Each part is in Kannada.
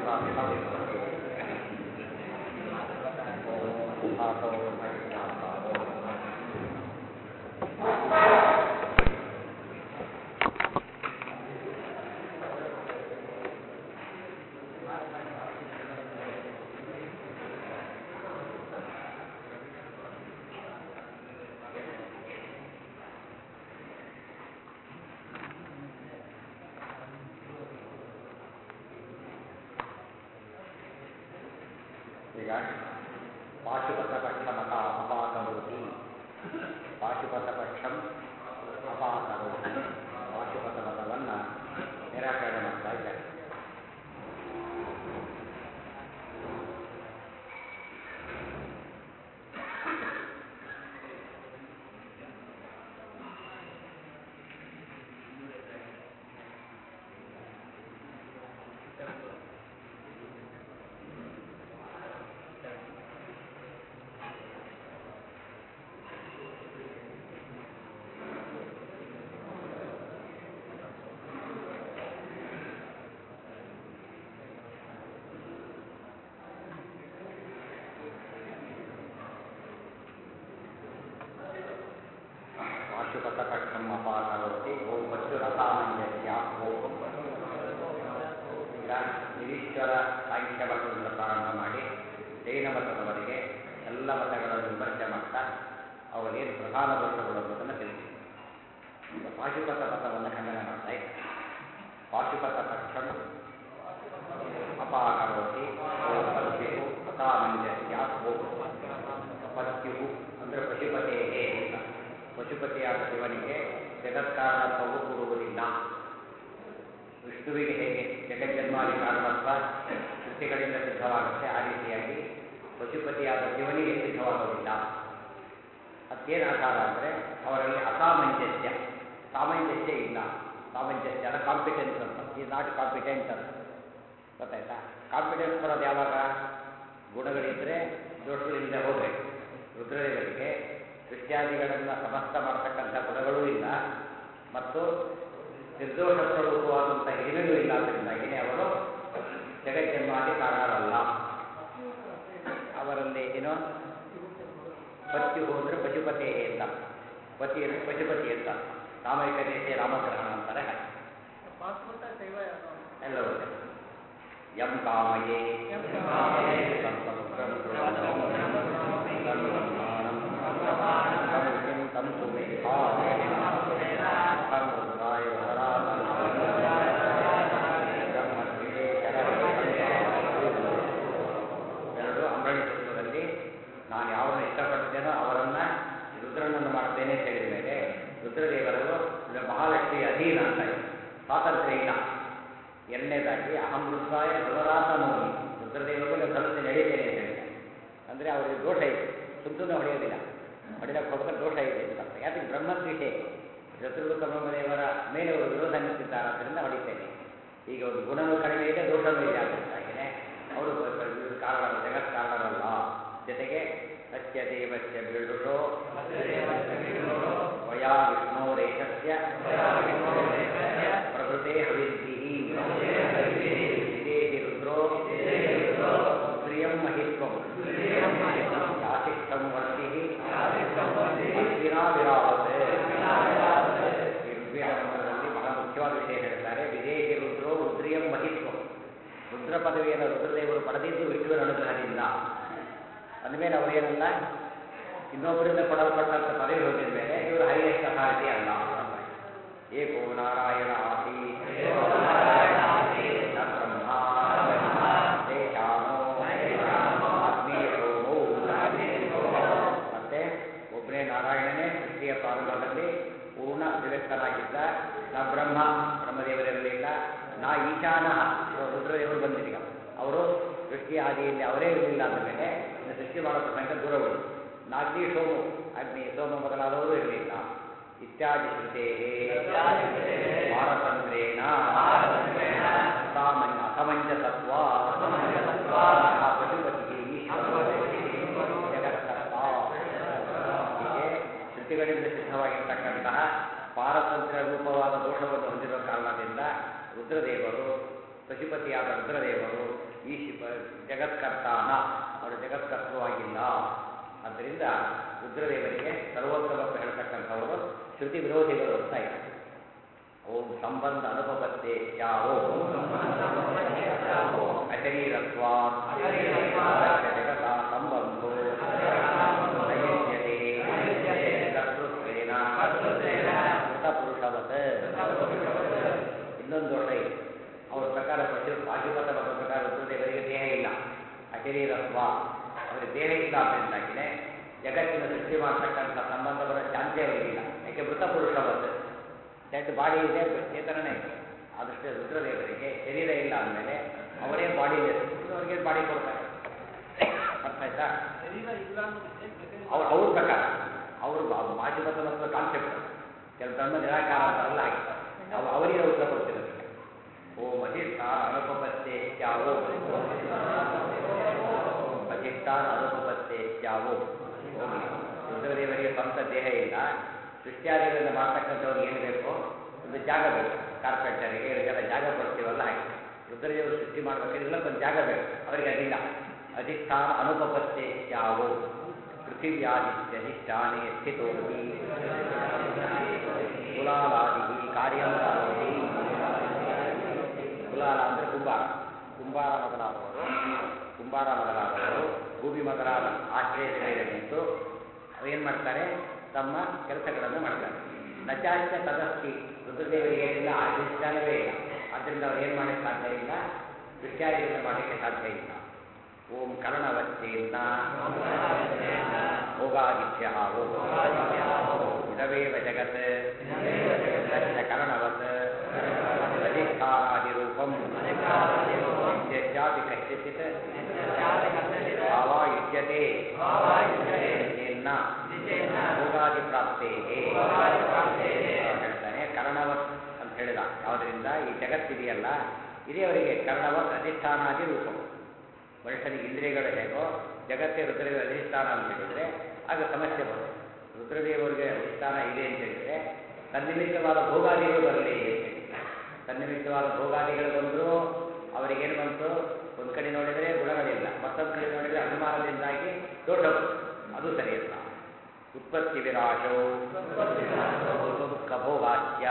ಈಗ ಪಾಶುಪತಪಕ್ಷಮತ ಅಪಾಕರೋತಿ ಪಾಶುಪತಪಕ್ಷಂ ಅಪಾಕರೋತಿ ಪಾಶುಪತ ಮತವನ್ನು ನಿರಾಕರಣೆ ಮಾಡ್ತಾ ಇದ್ದಾರೆ ಪಾಶುಪತಪಕ್ಷಂ ಅಪಾಕರೋತಿ ಓಂ ಪಶುರಸಾಮಂಜಸ್ಯ ಓಂ ಈಗ ನಿರೀಶ್ವರ ಸಾಂಖ್ಯ ಮತದಿಂದ ಪ್ರಾರಂಭ ಮಾಡಿ ಜೈನ ಮತದವರೆಗೆ ಎಲ್ಲ ಮತಗಳನ್ನು ವಿಮರ್ಶೆ ಮಾಡ್ತಾ ಅವರೇನು ಪ್ರಧಾನ ದೋಷಗಳು ಅನ್ನೋದನ್ನು ತಿಳಿಸಿ ಈಗ ಪಾಶುಪತ ಮತವನ್ನು ಖಂಡನೆ ಮಾಡ್ತಾ ಇದ್ದಾರೆ ಪಾಶುಪತ ಪಕ್ಷಂ ಅಪಾಕರೋತಿ ಓಂ ಪಶ್ಯು ಅಸಾಮಂಜಸ್ಯ ಓಂ ಪಶ್ಯು ಅಂದರೆ ಪಶುಪತೇಹೇ ಅಂತ ಪಶುಪತಿಯಾದ ಶಿವನಿಗೆ ಜಗತ್ಕಾರಣತ್ವವು ಕೊಡುವುದಿಲ್ಲ ವಿಷ್ಣುವಿಗೆ ಹೇಗೆ ಜಗಜ್ಜನ್ಮಾದಿ ಕಾರಣತ್ವ ಕೃತಿಗಳಿಂದ ಸಿದ್ಧವಾಗುತ್ತೆ ಆ ರೀತಿಯಾಗಿ ಪಶುಪತಿಯಾದ ಶಿವನಿಗೆ ಸಿದ್ಧವಾಗುವುದಿಲ್ಲ ಅದೇನು ಆಧಾರ ಅಂದರೆ ಅವರಲ್ಲಿ ಅಸಾಮಂಜಸ್ಯ ಸಾಮಂಜಸ್ಯ ಇಲ್ಲ ಸಾಮಂಜಸ್ಯ ಅಲ್ಲ ಕಾಂಪಿಟೆನ್ಸ್ ಅಂತ ಈ ನಾಟ್ ಕಾಂಪಿಟೆಂಟ್ ಅಂತ ಗೊತ್ತಾಯ್ತಾ ಕಾಂಪಿಟೆನ್ಸ್ ಬರೋದು ಯಾವಾಗ ಗುಣಗಳಿದ್ದರೆ ದೋಷಗಳಿಂದ ಹೋಗಬೇಕು ರುದ್ರದೇವರಿಗೆ ಸೃಷ್ಟ್ಯಾದಿಗಳನ್ನು ಸಮಸ್ತ ಮಾಡತಕ್ಕಂಥ ಗುಣಗಳೂ ಇಲ್ಲ ಮತ್ತು ನಿರ್ದೋಷ ಸ್ವರೂಪವಾದಂಥ ಹಿರಿಮೆಯೂ ಇಲ್ಲ ಅದರಿಂದಾಗಿಯೇ ಅವರು ಜಗಜ್ಜನ್ಮಾದಿ ಕಾರಣರಲ್ಲ ಅವರಲ್ಲಿ ಏನೋ ಪತ್ಯು ಅಂದರೆ ಪಶುಪತಿ ಅಂತ ಪತಿ ಅಂದರೆ ಪಶುಪತಿ ಅಂತ ಸಾಮಯಿಕ ದೇಶ ರಾಮಗ್ರಹಣ ಅಂತಾರೆ ಹಾಗೆ ಎಲ್ಲವೂ ಇದೆ. ಯಂ ಕಾಮಯೇ ಸಂಸಮುಗ್ರಂ ತಂ ಸುಮೇಧಾ ತಂ ರುದ್ರಾಯ ಎರಡು ಅಂಬರಣಿ ಸೂತ್ರದಲ್ಲಿ ನಾನು ಯಾವನ್ನು ಇಷ್ಟಪಡ್ತೇನೋ ಅವರನ್ನ ರುದ್ರನನ್ನು ಮಾಡ್ತೇನೆ ಅಂತ ಹೇಳಿದ ಮೇಲೆ ರುದ್ರದೇವರು ಇದು ಮಹಾಲಕ್ಷ್ಮಿ ಅಧೀನ ಅಂತ ಇದೆ ಸ್ವಾತಂತ್ರ್ಯ ಇಲ್ಲ ಎರಡನೇದಾಗಿ ಅಹಂ ರುದ್ರಾಯ ರುದ್ರಾತ ನೋವಿ ರುದ್ರದೇವರಿಗೆ ನಾನು ಧರಿಸಿ ನಡೀತೇನೆ ಅಂತ ಹೇಳಿದೆ ಅಂದರೆ ಅವರಿಗೆ ದೋಷ ಇದೆ ಸುಮ್ಮನೆ ಹೊಡೆಯೋದಿಲ್ಲ ಹೊಡೆಯಕ್ಕೆ ಹೋಗ್ತಾರೆ ದೋಷ ಇದೆ ಅಂತ ಅರ್ಥ ಯಾಕೆ ಬ್ರಹ್ಮದ್ವಿಷೆ ಚತುರ್ಮುಖ ಬ್ರಹ್ಮದೇವರ ಮೇಲೆ ಅವರು ವಿರೋಧ ನಿಂತಿದ್ದಾರೆ ಆದ್ದರಿಂದ ಹೊಡಿತೇನೆ ಈಗ ಒಂದು ಗುಣನೂ ಕಡಿಮೆ ಇದೆ ದೋಷನೂ ಇದೆ ಆದ್ದರಿಂದಾಗಿನೇ ಅವರು ಕಾರಣ ಜಗತ್ ಕಾರಣರಲ್ಲ ಜೊತೆಗೆ ಸತ್ಯ ದೇವಸ್ಯ ಬಿಡುಷೋ ವಯಾ ವಿಷ್ಣೋರೇಶಸ್ಯ ಪ್ರಭೃತೆ ಹವಿರ್ಭಿ ವಿದೇಹಿ ರುದ್ರೋ ಶ್ರಿಯಂ ಮಹಿತ್ವಂ ಯಾತಿಷ್ಠಂ ವರ್ತಿ ಅಸ್ವಿನಾ ವಿರಾವತೆ ಈ ಋಗ್ವೇದ ಮಂತ್ರದಲ್ಲಿ ಬಹಳ ಮುಖ್ಯವಾದ ವಿಷಯ ಹೇಳ್ತಾರೆ ವಿದೇಹಿ ರುದ್ರೋ ರುದ್ರಿಯಂ ಮಹಿತ್ವ ರುದ್ರ ಪದವಿಯನ್ನು ರುದ್ರದೇವರು ಪಡೆದಿದ್ದು ವಿಷ್ಣುವಿನ ಅನುಗ್ರಹದಿಂದ ಅಂದಮೇಲೆ ಅವರೇನಲ್ಲ ಇನ್ನೊಬ್ಬರಿಂದ ಕೊಡಲ್ಪಟ್ಟಂಥ ಪದವಿ ಹೊಂದಿದ ಮೇಲೆ ಇವರು ಹೈಯೆಸ್ಟ್ ಅಥಾರಿಟಿ ಅಲ್ಲ ಏಕೋ ನಾರಾಯಣ ಆಸಿ ನ ಬ್ರಹ್ಮ ದೇಶಾನೋ ಅಗ್ನಿ ಸೋಮೋ ಮತ್ತೆ ಒಬ್ಬನೇ ನಾರಾಯಣನೇ ಸೃಷ್ಟಿಯ ಪ್ರಾರಂಭದಲ್ಲಿ ಪೂರ್ಣ ಅಭಿವ್ಯಕ್ತನಾಗಿದ್ದ ನ ಬ್ರಹ್ಮ ಬ್ರಹ್ಮದೇವರಿರಲಿಲ್ಲ ನಾ ಈಶಾನ ರುದ್ರದೇವರು ಬಂದಿದ್ದೀಗ ಅವರು ಸೃಷ್ಟಿ ಆದಿಯಲ್ಲಿ ಅವರೇ ಇರಲಿಲ್ಲ ಅಂದ ಮೇಲೆ ಇನ್ನು ಸೃಷ್ಟಿ ಮಾಡೋ ಪ್ರಸಂಗ ದೂರಗಳು ನಾಗ್ನಿ ಸೋಮು ಅಗ್ನಿ ಸೋಮ ಮೊದಲಾದವರು ಇರಲಿಲ್ಲ ಇತ್ಯಾದಿ ಶ್ರುತೇ ಪಾರತಂತ್ರೇಣ ಅಸಾಮಂಜ ಅಸಮಂಜಸತ್ವ ಆ ಪಶುಪತಿಗೆ ಈಶ್ವರ ಜಗತ್ಕರ್ತ ಹೀಗೆ ಶ್ರುತಿಗಳಿಂದ ಸಿದ್ಧವಾಗಿರ್ತಕ್ಕಂತಹ ಪಾರತಂತ್ರ್ಯ ರೂಪವಾದ ದೋಷವನ್ನು ಹೊಂದಿರುವ ಕಾರಣದಿಂದ ರುದ್ರದೇವರು ಪಶುಪತಿಯಾದ ರುದ್ರದೇವರು ಈ ಶಿವ ಜಗತ್ಕರ್ತಾನ ಅವರು ಜಗತ್ಕರ್ತೃವಾಗಿಲ್ಲ ಆದ್ದರಿಂದ ರುದ್ರದೇವರಿಗೆ ಸರ್ವೋತ್ತಮತ್ವ ಹೇಳ್ತಕ್ಕಂಥವರು ಶ್ರುತಿ ವಿರೋಧಿಗಳು ಅಂತ ಇದೆ ಓಂ ಸಂಬಂಧ ಅನುಪಪತ್ತೆ ಯಾವೋ ಅಶರೀರತ್ವ ಜಗತ ಸಂಬಂಧೋ ನಯುಜ್ಯತೆ ಕರ್ತೃತ್ವೇನ ಮೃತಪುರುಷವತ್ ಇನ್ನೊಂದು ದೋಷ ಇದೆ ಅವರ ಪ್ರಕಾರ ಪಶು ಪಾಶುಪತ ಬರುವ ಪ್ರಕಾರ ರುದ್ರದೇವರಿಗೆ ದೇಹ ಇಲ್ಲ ಅಶರೀರತ್ವ ಅವರಿಗೆ ದೇಹ ಇಲ್ಲ ಅದರಿಂದಾಗಿನೇ ಜಗತ್ತಿನ ಸೃಷ್ಟಿ ಮಾಡ್ತಕ್ಕಂಥ ಸಂಬಂಧ ಬರೋ ಶಾಂತಿ ಅವರಿಗಿಲ್ಲ ಯಾಕೆ ಮೃತ ಪುರುಷವತ್ ಡೆಡ್ ಬಾಡಿ ಇದೆ ಚೇತನನೇ ಇದೆ ಆದಷ್ಟೇ ರುದ್ರದೇವರಿಗೆ ಶರೀರ ಇಲ್ಲ ಅಂದಮೇಲೆ ಅವರೇ ಬಾಡಿ ಅವರಿಗೆ ಬಾಡಿ ಕೊಡ್ತಾರೆ ಅರ್ಥ ಆಯ್ತಾ ಅವ್ರ ಅವ್ರ ಪ್ರಕಾರ ಅವರು ಮಾಶುಪತ ಮತ್ತು ಕಾನ್ಸೆಪ್ಟ್ ಕೆಲವು ಬ್ರಹ್ಮ ನಿರಾಕಾರ ಅಂತಾರಲ್ಲ ಹಾಗೆ ಅವ್ ಅವರಿಗೆ ಉತ್ತರ ಕೊಡ್ತಿರೋದು ಓಂ ಅಧಿಷ್ಠಾನ ಅನುಪಪತ್ತೆ ತ್ಯಾವೋ ಅಧಿಷ್ಠಾನ ಅನುಪಪತ್ತೆ ತ್ಯಾವೋ ಹೋಗಿ ರುದ್ರದೇವರಿಗೆ ಸ್ವಂತ ದೇಹ ಇಲ್ಲ ಸೃಷ್ಟಿಯಾದಿಗಳಿಂದ ಮಾಡ್ತಕ್ಕಂಥವ್ರಿಗೆ ಏನು ಬೇಕು ಒಂದು ಜಾಗ ಬೇಕು ಕಾರ್ಪೆಂಟರಿಗೆ ಇವರಿಗೆಲ್ಲ ಜಾಗ ಕೊಡ್ತೀವಲ್ಲ ಹಾಗೆ ರುದ್ರದೇವರು ಸೃಷ್ಟಿ ಮಾಡ್ಬೇಕಾದ್ರೆ ಇಲ್ಲಕ್ಕೊಂದು ಜಾಗ ಬೇಕು ಅವರಿಗೆ ಅದಿಲ್ಲ ಅಧಿಷ್ಠಾನ ಅನುಪಪತ್ತೆ ಯಾವೋ ಪೃಥಿವ್ಯಾದಿತ್ಯ ಅಧಿಷ್ಠಾನೇ ಸ್ಥಿತೋ ಹಿ ಕುಲಾಲಾದಿ ಕಾರ್ಯಂ ಕರೋತಿ ಕುಲಾಲ ಅಂದರೆ ಕುಂಬಾರ ಕುಂಬಾರ ಮೊದಲಾದವರು ಕುಂಬಾರ ಮೊದಲಾದವರು ಭೂಮಿ ಮೊದಲಾದ ಆಶ್ರಯದ ಮೇಲೆ ನಿಂತು ಅವೇನು ಮಾಡ್ತಾರೆ ತಮ್ಮ ಕೆಲಸಗಳನ್ನು ಮಾಡ್ತಾರೆ ನಚಾಚ ತದಸ್ತಿ ರುದ್ರದೇವರಿಗೆ ಏನಿಲ್ಲ ಅಧಿಷ್ಠಾನವೇ ಇಲ್ಲ ಆದ್ದರಿಂದ ಅವ್ರು ಏನು ಮಾಡಲಿಕ್ಕೆ ಸಾಧ್ಯ ಇಲ್ಲ ಸೃಷ್ಟಿಯಾದಿಗಳನ್ನು ಮಾಡಲಿಕ್ಕೆ ಸಾಧ್ಯ ಇಲ್ಲ ಓಂ ಕರ್ಣವಚ್ಚೇನ್ನ ಭೋಗಾದಿತ್ಯ ಓಂ ಇದವೇವ ಜಗತ್ ತಸ್ಯ ಕರ್ಣವತ್ ಅಧಿಷ್ಠಾನಾದಿರೂಪಂ ಯಸ್ಯಾಪಿ ಕಶ್ಚಿತ್ ಭಾವಾಯುಜ್ಯತೆ ಚೇನ್ನ ಭೋಗಾದಿ ಪ್ರಾಪ್ತೇ ಹೇಳ್ತಾನೆ ಕರ್ಣವತ್ ಅಂತ ಹೇಳಿದ ಯಾವುದರಿಂದ ಈ ಜಗತ್ತಿದೆಯಲ್ಲ ಇದೇ ಅವರಿಗೆ ಕರ್ಣವತ್ ಅಧಿಷ್ಠಾನಾದಿ ರೂಪಂ ಮನುಷ್ಯನಿಗೆ ಇಂದ್ರಿಯಗಳು ಹೇಗೋ ಜಗತ್ತೇ ರುದ್ರದೇವ ಅಧಿಷ್ಠಾನ ಅಂತ ಹೇಳಿದರೆ ಆಗ ಸಮಸ್ಯೆ ಬರುತ್ತೆ ರುದ್ರದೇವರಿಗೆ ಅಧಿಷ್ಠಾನ ಇದೆ ಅಂತ ಹೇಳಿದರೆ ತನ್ನಿಮಿತ್ತವಾದ ಭೋಗಾದಿಗಳು ಬರಲಿ ಅಂತ ಹೇಳಿ ತನ್ನಿಮಿತ್ತವಾದ ಭೋಗಾದಿಗಳು ಬಂದರೂ ಅವರಿಗೇನು ಬಂತು ಒಂದು ಕಡೆ ನೋಡಿದರೆ ಗುಣಗಳಿಲ್ಲ ಮತ್ತೊಂದು ಕಡೆ ನೋಡಿದರೆ ಅಭಿಮಾನದಿಂದಾಗಿ ದೋಷ ಬಂತು ಅದು ಸರಿಯಲ್ಲ ಉತ್ಪತ್ತಿ ವಿನಾಶವು ದುಃಖ ಭೋಗಾಚ್ಯ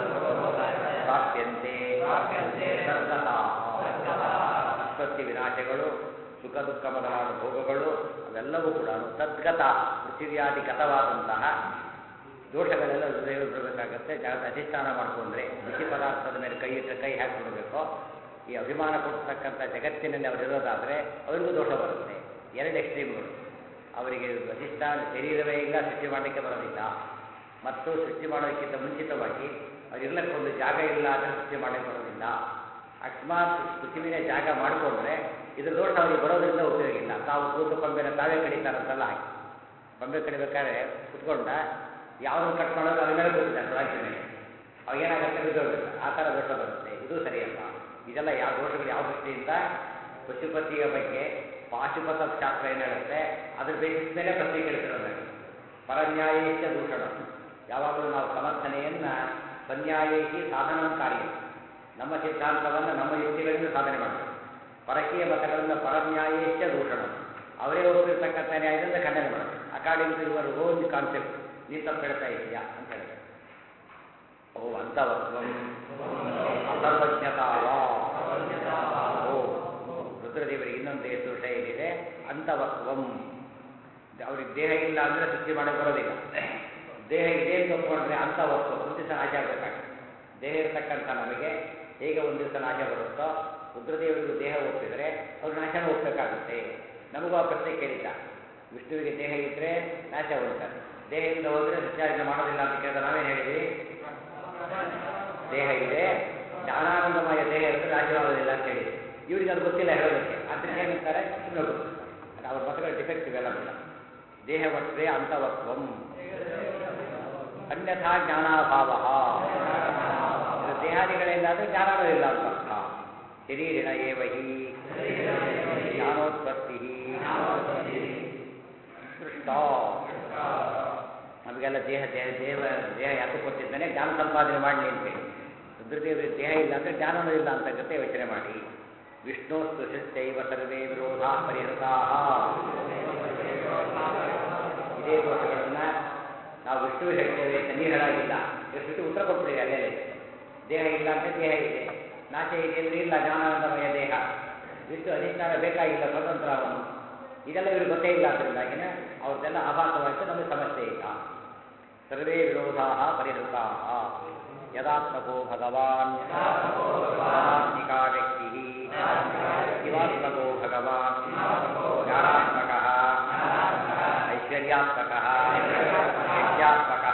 ಪ್ರಾಪ್ಯಂತೆ ಸರ್ಗತಃ ಉತ್ಪತ್ತಿ ವಿನಾಶಗಳು ಸುಖ ದುಃಖ ಮೊದಲಾದ ಭೋಗಗಳು ಅವೆಲ್ಲವೂ ಕೂಡ ತದ್ಗತ ಪೃಥಿವ್ಯಾದಿ ಗತವಾದಂತಹ ದೋಷಗಳೆಲ್ಲ ದೇವರು ಬರಬೇಕಾಗತ್ತೆ ಜಾಗದ ಅಧಿಷ್ಠಾನ ಮಾಡಿಕೊಂಡ್ರೆ ಬಿಸಿ ಪದಾರ್ಥದ ಮೇಲೆ ಕೈ ಇಟ್ಟರೆ ಕೈ ಹಾಕಿ ಬಿಡಬೇಕು ಈ ಅಭಿಮಾನ ಕೊಡ್ತಕ್ಕಂಥ ಜಗತ್ತಿನಲ್ಲಿ ಅವರಿರೋದಾದರೆ ಅವರಿಗೂ ದೋಷ ಬರುತ್ತೆ ಎರಡು ಎಕ್ಸ್ಟ್ರೀಮ್ಗಳು ಅವರಿಗೆ ಅಧಿಷ್ಠಾನ ಶರೀರವೇ ಇಲ್ಲ ಸೃಷ್ಟಿ ಮಾಡಲಿಕ್ಕೆ ಬರೋದಿಲ್ಲ ಮತ್ತು ಸೃಷ್ಟಿ ಮಾಡೋದಕ್ಕಿಂತ ಮುಂಚಿತವಾಗಿ ಅವರಿರ್ಲಕ್ಕೊಂದು ಜಾಗ ಇಲ್ಲ ಆದರೆ ಸೃಷ್ಟಿ ಮಾಡಲಿಕ್ಕೆ ಬರೋದಿಲ್ಲ ಅಕಸ್ಮಾತ್ ಪೃಥ್ವಿನೇ ಜಾಗ ಮಾಡಿಕೊಂಡ್ರೆ ಇದ್ರ ದೋಷ ಅವರಿಗೆ ಬರೋದ್ರಿಂದ ಉಪಯೋಗ ಇಲ್ಲ ತಾವು ಕೂತು ಕೊಂಬೆನ ತಾವೇ ಕಡಿತಾರಂತಲ್ಲ ಹಾಗೆ ಕೊಂಬೆ ಕಡಿಬೇಕಾದ್ರೆ ಕುತ್ಕೊಂಡ ಯಾವ್ದನ್ನು ಕಟ್ ಮಾಡೋದು ಅದ್ರ ಮೇಲೆ ಕೂತಿದ್ದಾರೆ ರಾಜ್ಯ ಮೇಲೆ ಅವಾಗೇನಾಗುತ್ತೆ ಬಿದ್ದೋಗುತ್ತೆ ಆ ಥರ ದೋಷ ಬರುತ್ತೆ ಇದು ಸರಿಯಲ್ಲ ಇದೆಲ್ಲ ಯಾವ ದೋಷಗಳು ಯಾವ ದೃಷ್ಟಿಯಿಂದ ಪಶುಪತಿಯ ಬಗ್ಗೆ ಪಾಶುಪತ ಶಾಸ್ತ್ರ ಏನು ಹೇಳುತ್ತೆ ಅದ್ರ ಬೇಸಿಸ್ ಮೇಲೆ ಪ್ರತಿ ಕೇಳ್ತಿರೋದು ಪರನ್ಯಾಯೇಶ ದೂಷಣ ಯಾವಾಗಲೂ ನಾವು ಸಮರ್ಥನೆಯನ್ನು ಸನ್ಯಾಯೇಶಿ ಸಾಧನ ಕಾರ್ಯ ನಮ್ಮ ಸಿದ್ಧಾಂತವನ್ನು ನಮ್ಮ ಯುಕ್ತಿಗಳಿಂದ ಸಾಧನೆ ಮಾಡಬೇಕು ಪರಕೀಯ ಮತಗಳನ್ನು ಪರನ್ಯಾಯೇಶ ದೂಷಣ ಅವರೇ ಒಪ್ಪಿರ್ತಕ್ಕಂಥ ನ್ಯಾಯದಿಂದ ಖಂಡನೆ ಮಾಡಬೇಕು according to your own concept ನೀ ತಪ್ಪು ಹೇಳ್ತಾ ಇದೆಯಾ ಅಂತ ಹೇಳಿದೆ ಓ ಅಂತವತ್ವಂ ಅಸರ್ವಜ್ಞತಾವ ಓ ರುದ್ರದೇವರಿಗೆ ಇನ್ನೊಂದು ದೋಷ ಏನಿದೆ ಅಂತವತ್ವಂ ಅವ್ರಿಗೆ ದೇಹ ಇಲ್ಲ ಅಂದರೆ ಸೃಷ್ಟಿ ಮಾಡಕ್ಕೆ ಬರೋದಿಲ್ಲ ದೇಹ ಇದೆ ಅಂತ ಒಪ್ಕೊಂಡ್ರೆ ಅಂತವತ್ವ ಒಂದು ದಿವಸ ನಾಶ ಆಗಬೇಕಾಗ್ತದೆ ದೇಹ ಇರತಕ್ಕಂಥ ನಮಗೆ ಹೇಗೆ ಒಂದು ದಿವಸ ನಾಶ ಬರುತ್ತೋ ರುದ್ರದೇವರಿಗೂ ದೇಹ ಒಪ್ಪಿದರೆ ಅವ್ರು ನಾಶನ ಒಪ್ಪಬೇಕಾಗುತ್ತೆ ನಮಗೂ ಆ ಪ್ರಶ್ನೆ ಕೇಳಿದ್ದ ವಿಷ್ಣುವಿಗೆ ದೇಹ ಇದ್ದರೆ ನಾಶ ಹೊಂದ್ತಾರೆ ದೇಹದಿಂದ ಹೋದರೆ ಸತ್ಯಾರ್ಜನೆ ಮಾಡೋದಿಲ್ಲ ಅಂತ ಕೇಳಿದ್ರೆ ನಾವೇನು ಹೇಳಿದ್ವಿ ದೇಹ ಇದೆ ಜ್ಞಾನಾನಂದಮಯ ದೇಹ ಇರುತ್ತೆ ನಾಶವಾಗೋದಿಲ್ಲ ಅಂತ ಹೇಳಿದ್ವಿ ಇವ್ರಿಗೆ ಅದು ಗೊತ್ತಿಲ್ಲ ಹೇಳೋದಕ್ಕೆ ಅದಕ್ಕೆ ಏನಂತಾರೆ ಸುಮ್ಮನೆ ಗೊತ್ತಿಲ್ಲ ಅವ್ರ ಮತಗಳ ಡಿಫೆಕ್ಟ್ ಇವೆಲ್ಲ ಕೂಡ ದೇಹವತ್ವೇ ಅಂತವತ್ವಂ ಅನ್ಯಥಾ ಜ್ಞಾನಾಭಾವ ಇದು ದೇಹಾದಿಗಳಿಂದ ಆದರೆ ಜ್ಞಾನವೂ ಇಲ್ಲ ಅಂತ ಅರ್ಥ ಶರೀರಿಣ ಏವ ಹಿ ಜ್ಞಾನೋತ್ಪತ್ತಿ ಸೃಷ್ಟ ನಮಗೆಲ್ಲ ದೇಹ ದೇಹ ದೇವ ದೇಹ ಯಾಕೆ ಕೊಟ್ಟಿದ್ದಾನೆ ಜ್ಞಾನ ಸಂಪಾದನೆ ಮಾಡಲಿ ಅಂತೇಳಿ ರುದ್ರದೇವರಿಗೆ ದೇಹ ಇಲ್ಲ ಅಂದರೆ ಜ್ಞಾನನೂ ಇಲ್ಲ ಅಂತ ಗತೆ ಯೋಚನೆ ಮಾಡಿ ವಿಷ್ಣುಸ್ತು ಸೃಷ್ಟೈವ ಸರ್ವೇ ವಿರೋಧ ಪರಿಹೃತಾ ಇದೇ ದೋಷಗಳನ್ನು ನಾವು ವಿಷ್ಣು ಹೇಳ್ತೇವೆ ಅಂತ ನೀವು ಹೇಳಾಗಿಲ್ಲ ಎಷ್ಟು ಉತ್ತರ ಕೊಟ್ಬಿಡಿ ಅಲ್ಲೇ ದೇಹ ಇಲ್ಲ ಅಂದರೆ ದೇಹ ಇದೆ ನಾಶ ಇದೆ ಅಂದರೆ ಇಲ್ಲ ಜ್ಞಾನಾನಂದಮಯ ದೇಹ ವಿಷ್ಣು ಅಧಿಷ್ಠಾನ ಬೇಕಾಗಿಲ್ಲ ಸ್ವತಂತ್ರ ಅವನು ಇದೆಲ್ಲ ಇವ್ರಿಗೆ ಗೊತ್ತೇ ಇಲ್ಲ ಅದರಿಂದಾಗಿನೇ ಅವ್ರದ್ದೆಲ್ಲ ಆಭಾಸವಾಯಿತು ನಮಗೆ ಸಮಸ್ಯೆ ಇಲ್ಲ ಸರ್ವೇ ವಿರೋಧಾ ಪರಿಹೃತಾ ಯದಾತ್ಮಕೋ ಭಗವಾನ್ ಜ್ಞಾನಾತ್ಮಿಕಾ ವ್ಯಕ್ತಿ ಶಿವಾತ್ಮಕೋ ಭಗವಾನ್ ಜ್ಞಾನಾತ್ಮಕ ಐಶ್ವರ್ಯಾತ್ಮಕ ಯಜ್ಞಾತ್ಮಕ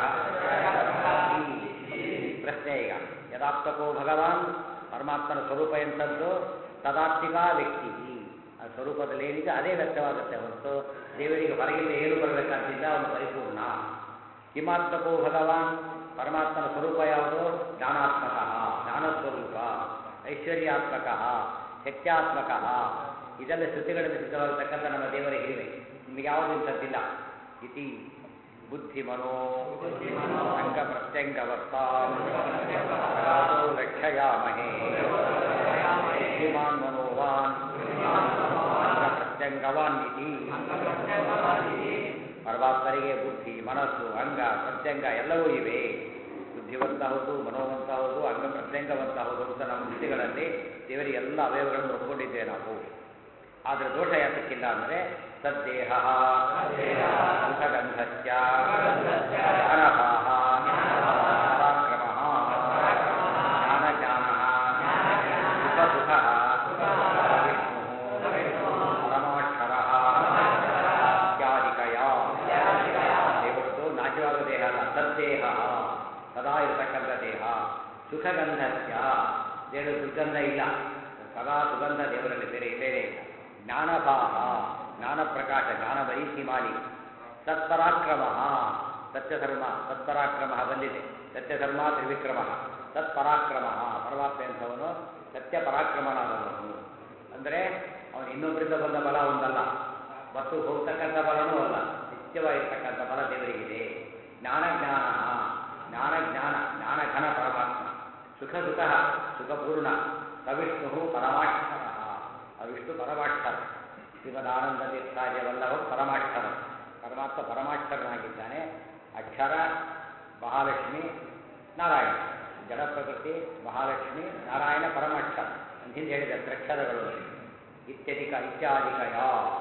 ಪ್ರಶ್ನೆ ಈಗ ಯದಾತ್ಮಕೋ ಭಗವಾನ್ ಪರಮಾತ್ಮನ ಸ್ವರೂಪ ಎಂಥದ್ದು ತದಾತ್ಮಿಕಾ ವ್ಯಕ್ತಿ ಆ ಸ್ವರೂಪದಲ್ಲಿ ಏನಿದೆ ಅದೇ ವ್ಯಕ್ತವಾಗುತ್ತೆ ಹೊರತು ದೇವರಿಗೆ ಹೊರಗಿಂದ ಏನು ಬರಬೇಕಂತಿಲ್ಲ ಅವನು ಪರಿಪೂರ್ಣ ಕಿಮಾತ್ಮಕೋ ಭಗವಾನ್ ಪರಮಾತ್ಮನ ಸ್ವರೂಪ ಯಾವುದು ಜ್ಞಾನಾತ್ಮಕ ಜ್ಞಾನಸ್ವರೂಪ ಐಶ್ವರ್ಯಾತ್ಮಕ ಶಕ್ತ್ಯಾತ್ಮಕ ಇದೆಲ್ಲ ಶ್ರುತಿಗಳಿಂದ ಸಿದ್ಧವಾಗಿರ್ತಕ್ಕಂಥ ನಮ್ಮ ದೇವರ ಹಿರಿಮೆ ನಿಮಗೆ ಯಾವುದು ಇಂಥದ್ದಿಲ್ಲ ಇತಿ ಬುದ್ಧಿ ಮನೋ ಅಂಗ ಪ್ರತ್ಯಂಗವರ್ತಾ ಲಕ್ಷಯಾಮಹೇ ಬುದ್ಧಿಮಾನ್ ಮನೋವಾನ್ ಅಂಗ ಪ್ರತ್ಯಂಗವಾನ್ ಇತಿ ಪರಮಾತ್ಮರಿಗೆ ಬುದ್ಧಿ ಮನಸ್ಸು ಅಂಗ ಪ್ರತ್ಯಂಗ ಎಲ್ಲವೂ ಇವೆ ಬುದ್ಧಿವಂತ ಹೌದು ಮನೋವಂತ ಹೌದು ಅಂಗ ಪ್ರತ್ಯಂಗವಂತ ಹೌದು ಅಂತ ನಮ್ಮ ಬುದ್ಧಿಗಳಲ್ಲಿ ದೇವರಿಗೆ ಎಲ್ಲ ಅವಯವಗಳನ್ನು ಒಪ್ಕೊಂಡಿದ್ದೇವೆ ನಾವು ಆದರೆ ದೋಷ ಯಾತಕ್ಕಿಲ್ಲ ಅಂದರೆ ಸದ್ದೇಹ ಸುಖಗಂಧಶ್ಚ ಜ್ಞಾನಭಾಹ ಪರಾಕ್ರಮ ಜ್ಞಾನಜ್ಞಾನ ಸುಖ ಸುಖ ವಿಷ್ಣು ಪರಮಾಕ್ಷರ ಇತ್ಯಾದಿಕಯ ದೇವರದ್ದು ನಾಶವಾದ ದೇಹ ಅಲ್ಲ ಸದ್ದೇಹ ಸದಾ ಇರತಕ್ಕಂಥ ದೇಹ ಸುಖಗಂಧಸ್ಯ ದೇವರು ದುರ್ಗಂಧ ಇಲ್ಲ ಸದಾ ಸುಗಂಧ ದೇವರಲ್ಲಿ ಬೇರೆ ಬೇರೆ ಇಲ್ಲ ಜ್ಞಾನಭಾಹ ಜ್ಞಾನ ಪ್ರಕಾಶ ಜ್ಞಾನ ಬರೀತಿ ಮಾಲಿ ಸತ್ಪರಾಕ್ರಮ ಸತ್ಯಧರ್ಮ ಸತ್ಪರಾಕ್ರಮ ಬಂದಿದೆ ಸತ್ಯಧರ್ಮ ತ್ರಿವಿಕ್ರಮ ಸತ್ಪರಾಕ್ರಮ ಪರಮಾತ್ಮ ಎಂಥವನು ಸತ್ಯ ಪರಾಕ್ರಮನಾದವನು ಅಂದರೆ ಅವನು ಇನ್ನೊಬ್ಬರಿಂದ ಬಂದ ಬಲ ಒಂದಲ್ಲ ಮತ್ತು ಹೋಗ್ತಕ್ಕಂಥ ಬಲನೂ ಅಲ್ಲ ನಿತ್ಯವಾಗಿರ್ತಕ್ಕಂಥ ಬಲ ದೇವರಿಗಿದೆ ಜ್ಞಾನ ಜ್ಞಾನ ಜ್ಞಾನ ಜ್ಞಾನ ಜ್ಞಾನ ಘನ ಪರಮಾತ್ಮ ಸುಖ ಸುಖ ಸುಖಪೂರ್ಣ ಸವಿಷ್ಣು ಪರಮಾಕ್ಷರ ಅವಿಷ್ಣು ಪರಮಾಕ್ಷರ ಶ್ರೀಮದಾನಂದ ತೀರ್ಥಾರ್ಯ ವಲ್ಲಭ ಪರಮಾಕ್ಷರ ಪರಮಾತ್ಮ ಪರಮಾಕ್ಷರನಾಗಿದ್ದಾನೆ ಅಕ್ಷರ ಮಹಾಲಕ್ಷ್ಮಿ ನಾರಾಯಣ ಜಡ ಪ್ರಕೃತಿ ಮಹಾಲಕ್ಷ್ಮಿ ನಾರಾಯಣ ಪರಮಾಕ್ಷರ ಅಂತ ಹಿಂದೆ ಹೇಳಿದ ತ್ರಕ್ಷರಗಳು ಇತ್ಯಧಿಕ ಇತ್ಯಾದಿಕಯ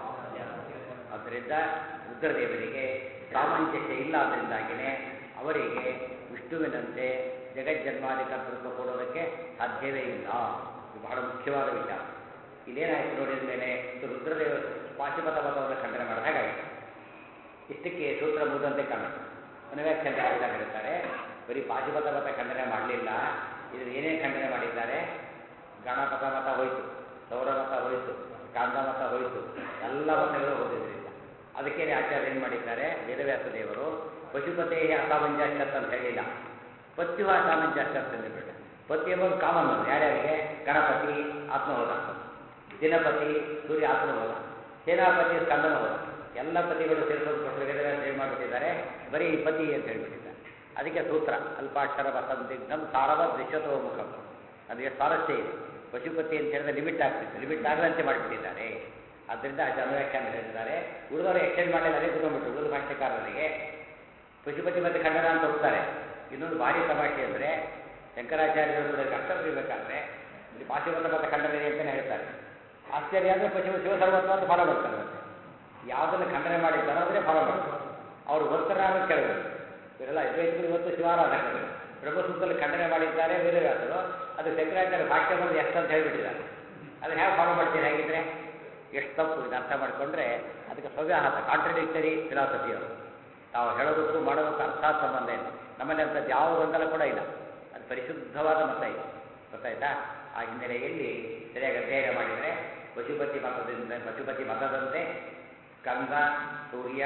ಆದ್ದರಿಂದ ರುದ್ರದೇವರಿಗೆ ಸಾಮಂಜಸ್ಯ ಇಲ್ಲ ಅದರಿಂದಾಗಿಯೇ ಅವರಿಗೆ ವಿಷ್ಣುವಿನಂತೆ ಜಗಜ್ಜನ್ಮಾದಿ ಕರ್ತೃತ್ವ ಕೊಡೋದಕ್ಕೆ ಸಾಧ್ಯವೇ ಇಲ್ಲ ಇದು ಬಹಳ ಮುಖ್ಯವಾದ ವಿಚಾರ ಇಲ್ಲೇನಾಯ್ತು ನೋಡಿದ ಮೇಲೆ ಇದು ರುದ್ರದೇವ ಪಾಶುಪತ ಮತವನ್ನು ಖಂಡನೆ ಮಾಡಿದ ಹಾಗಾಯಿತು ಇಷ್ಟಕ್ಕೆ ಸೂತ್ರ ಮುಗಿದಂತೆ ಕಾಣುತ್ತೆ ಮನವ್ಯಾಖ್ಯಾನ ಅಂತ ಹೇಳ್ತಾರೆ ಬರೀ ಪಾಶುಪತ ಮತ ಖಂಡನೆ ಮಾಡಲಿಲ್ಲ ಇದು ಏನೇ ಖಂಡನೆ ಮಾಡಿದ್ದಾರೆ ಗಣಪತ ಮತ ಹೋಯಿತು ಸೌರ ಮತ ಹೋಯಿತು ಕಾಂತ ಮತ ಹೋಯಿತು ಎಲ್ಲ ಮತಗಳು ಹೋದಿದ್ರಿಂದ ಅದಕ್ಕೆ ಆಚಾರ್ಯ ಏನು ಮಾಡಿದ್ದಾರೆ ವೇದವ್ಯಾಸ ದೇವರು ಪಶುಪತೇ ಅಸಾಮಂಜಸ್ಯ ಅಂತ ಹೇಳಿಲ್ಲ ಪತ್ಯು ಅಸಾಮಂಜಸ್ಯ ಅಂತ ಅಂದ್ಬಿಟ್ಟು ಪತಿ ಎಂಬುದು ಕಾಮನ್ ಅದು ಯಾರ್ಯಾರಿಗೆ ಗಣಪತಿ ಆತ್ಮಹೋದ ದಿನಪತಿ ಸೂರ್ಯ ಆತ್ಮಹೋದ ಸೇನಾಪತಿ ಸ್ಕಂದನ ಹೋದ ಎಲ್ಲ ಪತಿಗಳು ಸೇರಿಸೋದಕ್ಕೋಸ್ಕರ ವೇದವ್ಯಾಸ ಏನು ಮಾಡಿಬಿಟ್ಟಿದ್ದಾರೆ ಬರೀ ಪತಿ ಅಂತ ಹೇಳ್ಬಿಟ್ಟಿದ್ದಾರೆ ಅದಕ್ಕೆ ಸೂತ್ರ ಅಲ್ಪಾಕ್ಷರ ವಸಂದಿಗ್ಧಂ ಸಾರವ ದೃಶ್ಯತೋ ಮುಖಂ ಅದು ಎಷ್ಟು ಸ್ವಾರಸ್ಯ ಇದೆ ಪಶುಪತಿ ಅಂತ ಹೇಳಿದ್ರೆ ಲಿಮಿಟ್ ಆಗ್ತಿತ್ತು ಲಿಮಿಟ್ ಆಗದಂತೆ ಮಾಡಿಬಿಟ್ಟಿದ್ದಾರೆ ಆದ್ದರಿಂದ ಅದು ಅನುವ್ಯಾಖ್ಯಾನ ಹೇಳಿದ್ದಾರೆ ಉಳಿದವರು ಎಕ್ಸ್ಟೆಂಡ್ ಮಾಡಲಿಲ್ಲ ಅದೇ ಕುತ್ಕೊಂಡ್ಬಿಟ್ಟು ಉಳಿದ ಭಾಷ್ಯಕಾರರಿಗೆ ಪಶುಪತಿ ಮತ್ತೆ ಖಂಡನ ಅಂತ ಹೋಗ್ತಾರೆ ಇನ್ನೊಂದು ಭಾರಿ ತಮಾಷೆ ಅಂದರೆ ಶಂಕರಾಚಾರ್ಯರು ಕಷ್ಟ ಬರೀಬೇಕಾದ್ರೆ ಇಲ್ಲಿ ಪಾಶುಪತ ಮತ ಖಂಡನೆ ಅಂತಲೇ ಹೇಳ್ತಾರೆ ಆಶ್ಚರ್ಯ ಅಂದರೆ ಪಶು ಶಿವಸರ್ವತ್ವ ಅಂತ ಫಾಲೋ ಮಾಡ್ತಾರೆ ಮತ್ತೆ ಯಾವುದನ್ನು ಖಂಡನೆ ಮಾಡಿದ್ದಾರೋ ಅಂದರೆ ಫಾಲೋ ಮಾಡ್ತಾರೆ ಅವರು ಗೊತ್ತರ ಅನ್ನೋದು ಕೇಳಬೇಕು ಇವರೆಲ್ಲ ಅದ್ವೈತಗಳು ಇವತ್ತು ಶಿವಾರಾಧಕರು ಬ್ರಹ್ಮಸೂತ್ರದಲ್ಲಿ ಖಂಡನೆ ಮಾಡಿದ್ದಾರೆ ವೇದವ್ಯಾಸರು ಅದು ಶಂಕರಾಚಾರ್ಯ ಭಾಷ್ಯ ಬಂದು ಎಷ್ಟು ಅಂತ ಹೇಳ್ಬಿಟ್ಟಿದ್ದಾರೆ ಅದನ್ನ ಹೇಗೆ ಫಾಲೋ ಮಾಡ್ತೀರಿ ಹೇಗಿದ್ರೆ ಎಷ್ಟು ತಪ್ಪು ಇದು ಅರ್ಥ ಮಾಡಿಕೊಂಡ್ರೆ ಅದಕ್ಕೆ ಸ್ವವ್ಯಾಹತ ಕಾಂಟ್ರಡಿಕ್ಟರಿ ಫಿಲಾಸಫಿ ಅವರು ತಾವು ಹೇಳೋದಕ್ಕೂ ಮಾಡೋದಕ್ಕೂ ಅರ್ಥಾತ್ ಸಂಬಂಧ ಇಲ್ಲ ನಮ್ಮಲ್ಲಿ ಅಂಥದ್ದು ಯಾವ ಗೊಂದಲ ಕೂಡ ಇಲ್ಲ ಅದು ಪರಿಶುದ್ಧವಾದ ಮತ ಇದೆ ಗೊತ್ತಾಯ್ತಾ ಆ ಹಿನ್ನೆಲೆಯಲ್ಲಿ ಸರಿಯಾಗಿ ಅಧ್ಯಯನ ಮಾಡಿದರೆ ಪಶುಪತಿ ಮತದಿಂದ ಪಶುಪತಿ ಮತದಂತೆ ಸ್ಕಂದ ಸೂರ್ಯ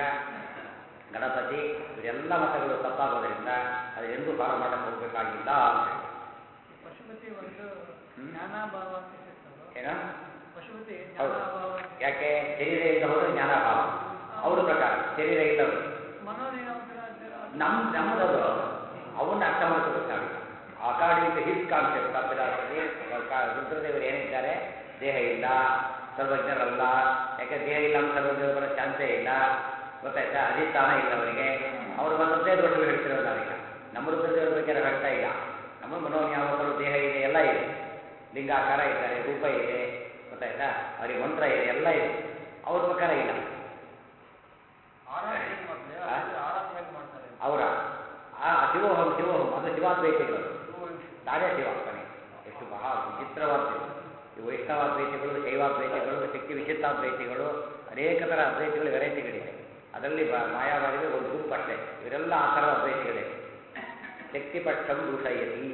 ಗಣಪತಿ ಇವರೆಲ್ಲ ಮತಗಳು ತಪ್ಪಾಗೋದ್ರಿಂದ ಅದು ಎಂದೂ ಫಾಲೋ ಮಾಡಕ್ಕೆ ಹೋಗಬೇಕಾಗಿಲ್ಲ ಅಂತ ಹೇಳಿ ಪಶುಪತಿ ಒಂದು ಹ್ಮ್. ಜ್ಞಾನಾಭಾವ ಅಂತ ಹೇಳ್ತಾರೋ ಏನೋ ಪಶುಪತಿ ಹೌದು ಜ್ಞಾನಾಭಾವ ಯಾಕೆ ಶರೀರ ಇದ್ದವರು ಜ್ಞಾನಭಾವ ಅವ್ರ ಪ್ರಕಾರ ಶರೀರ ಇಲ್ಲವರು ಮನೋನಿಯಾಮಕ ನಮ್ ನಮ್ಮದವರು ಅವನ್ನ ಅರ್ಥ ಮಾಡ್ಕೋಬೇಕು ನಾವೀಗ ಆಗ according to his concept of philosophy ರುದ್ರದೇವರು ಏನಿದ್ದಾರೆ ದೇಹ ಇಲ್ಲ ಸರ್ವಜ್ಞರಲ್ಲ ಯಾಕೆ ದೇಹ ಇಲ್ಲ ಅಂತ ಸರ್ವಜ್ಞರು ಬರೋ ಚಾನ್ಸೇ ಇಲ್ಲ ಗೊತ್ತಾಯ್ತಾ ಅಧಿಷ್ಠಾನ ಇಲ್ಲ ಅವರಿಗೆ ಅವರು ಬಂದದ್ದೇ ದೋಷಗಳು ಹೇಳ್ತಿರೋದು ನಾವೀಗ ನಮ್ಮ ರುದ್ರದೇವರ ಬಗ್ಗೆ ನಾವು ಹೇಳ್ತಾ ಇಲ್ಲ ನಮ್ಮ ಮನೋನ್ಯಾಮಕರು ದೇಹ ಇದೆ ಎಲ್ಲ ಇದೆ ಲಿಂಗಾಕಾರ ಇದ್ದಾರೆ ರೂಪ ಇದೆ ಗೊತ್ತಾಯ್ತಾ ಅವರಿಗೆ ಮಂತ್ರ ಇದೆ ಎಲ್ಲ ಇದೆ ಅವ್ರ ಪ್ರಕಾರ ಇಲ್ಲ ಆರಾಧನೆ ಹೇಗೆ ಮಾಡ್ತಾರೆ ಆ? ಆರಾಧನೆ ಹೇಗೆ ಮಾಡ್ತಾರೆ ಅವರ ಆ ಶಿವೋಹಂ ಶಿವೋಹಂ ಅದು ಶಿವಾದ್ವೈತಿಗಳು ಶಿವವಂಶ. ತಾನೇ ಶಿವ ಕೊನೆ ಎಷ್ಟು ಬಹಳ ವಿಚಿತ್ರವಾದ್ವೈತ ಈ ವೈಷ್ಣವಾದ್ವೈತಿಗಳು ಶೈವಾದ್ವೈತಿಗಳು ಶಕ್ತಿ ವಿಚಿತ್ತಾದ್ವೈತಿಗಳು ಅನೇಕ ಥರ ಅದ್ವೈತಿಗಳು ವೆರೈಟಿಗಳಿವೆ ಅದರಲ್ಲಿ ಬ ಮಾಯಾವಾದಿಗೆ ಒಂದು ಗುಂಪು ಅಷ್ಟೇ ಇವರೆಲ್ಲ ಆ ಥರದ ಅದ್ವೈತಿಗಳೇ ಶಕ್ತಿಪಕ್ಷಂ ದೂಷಯತಿ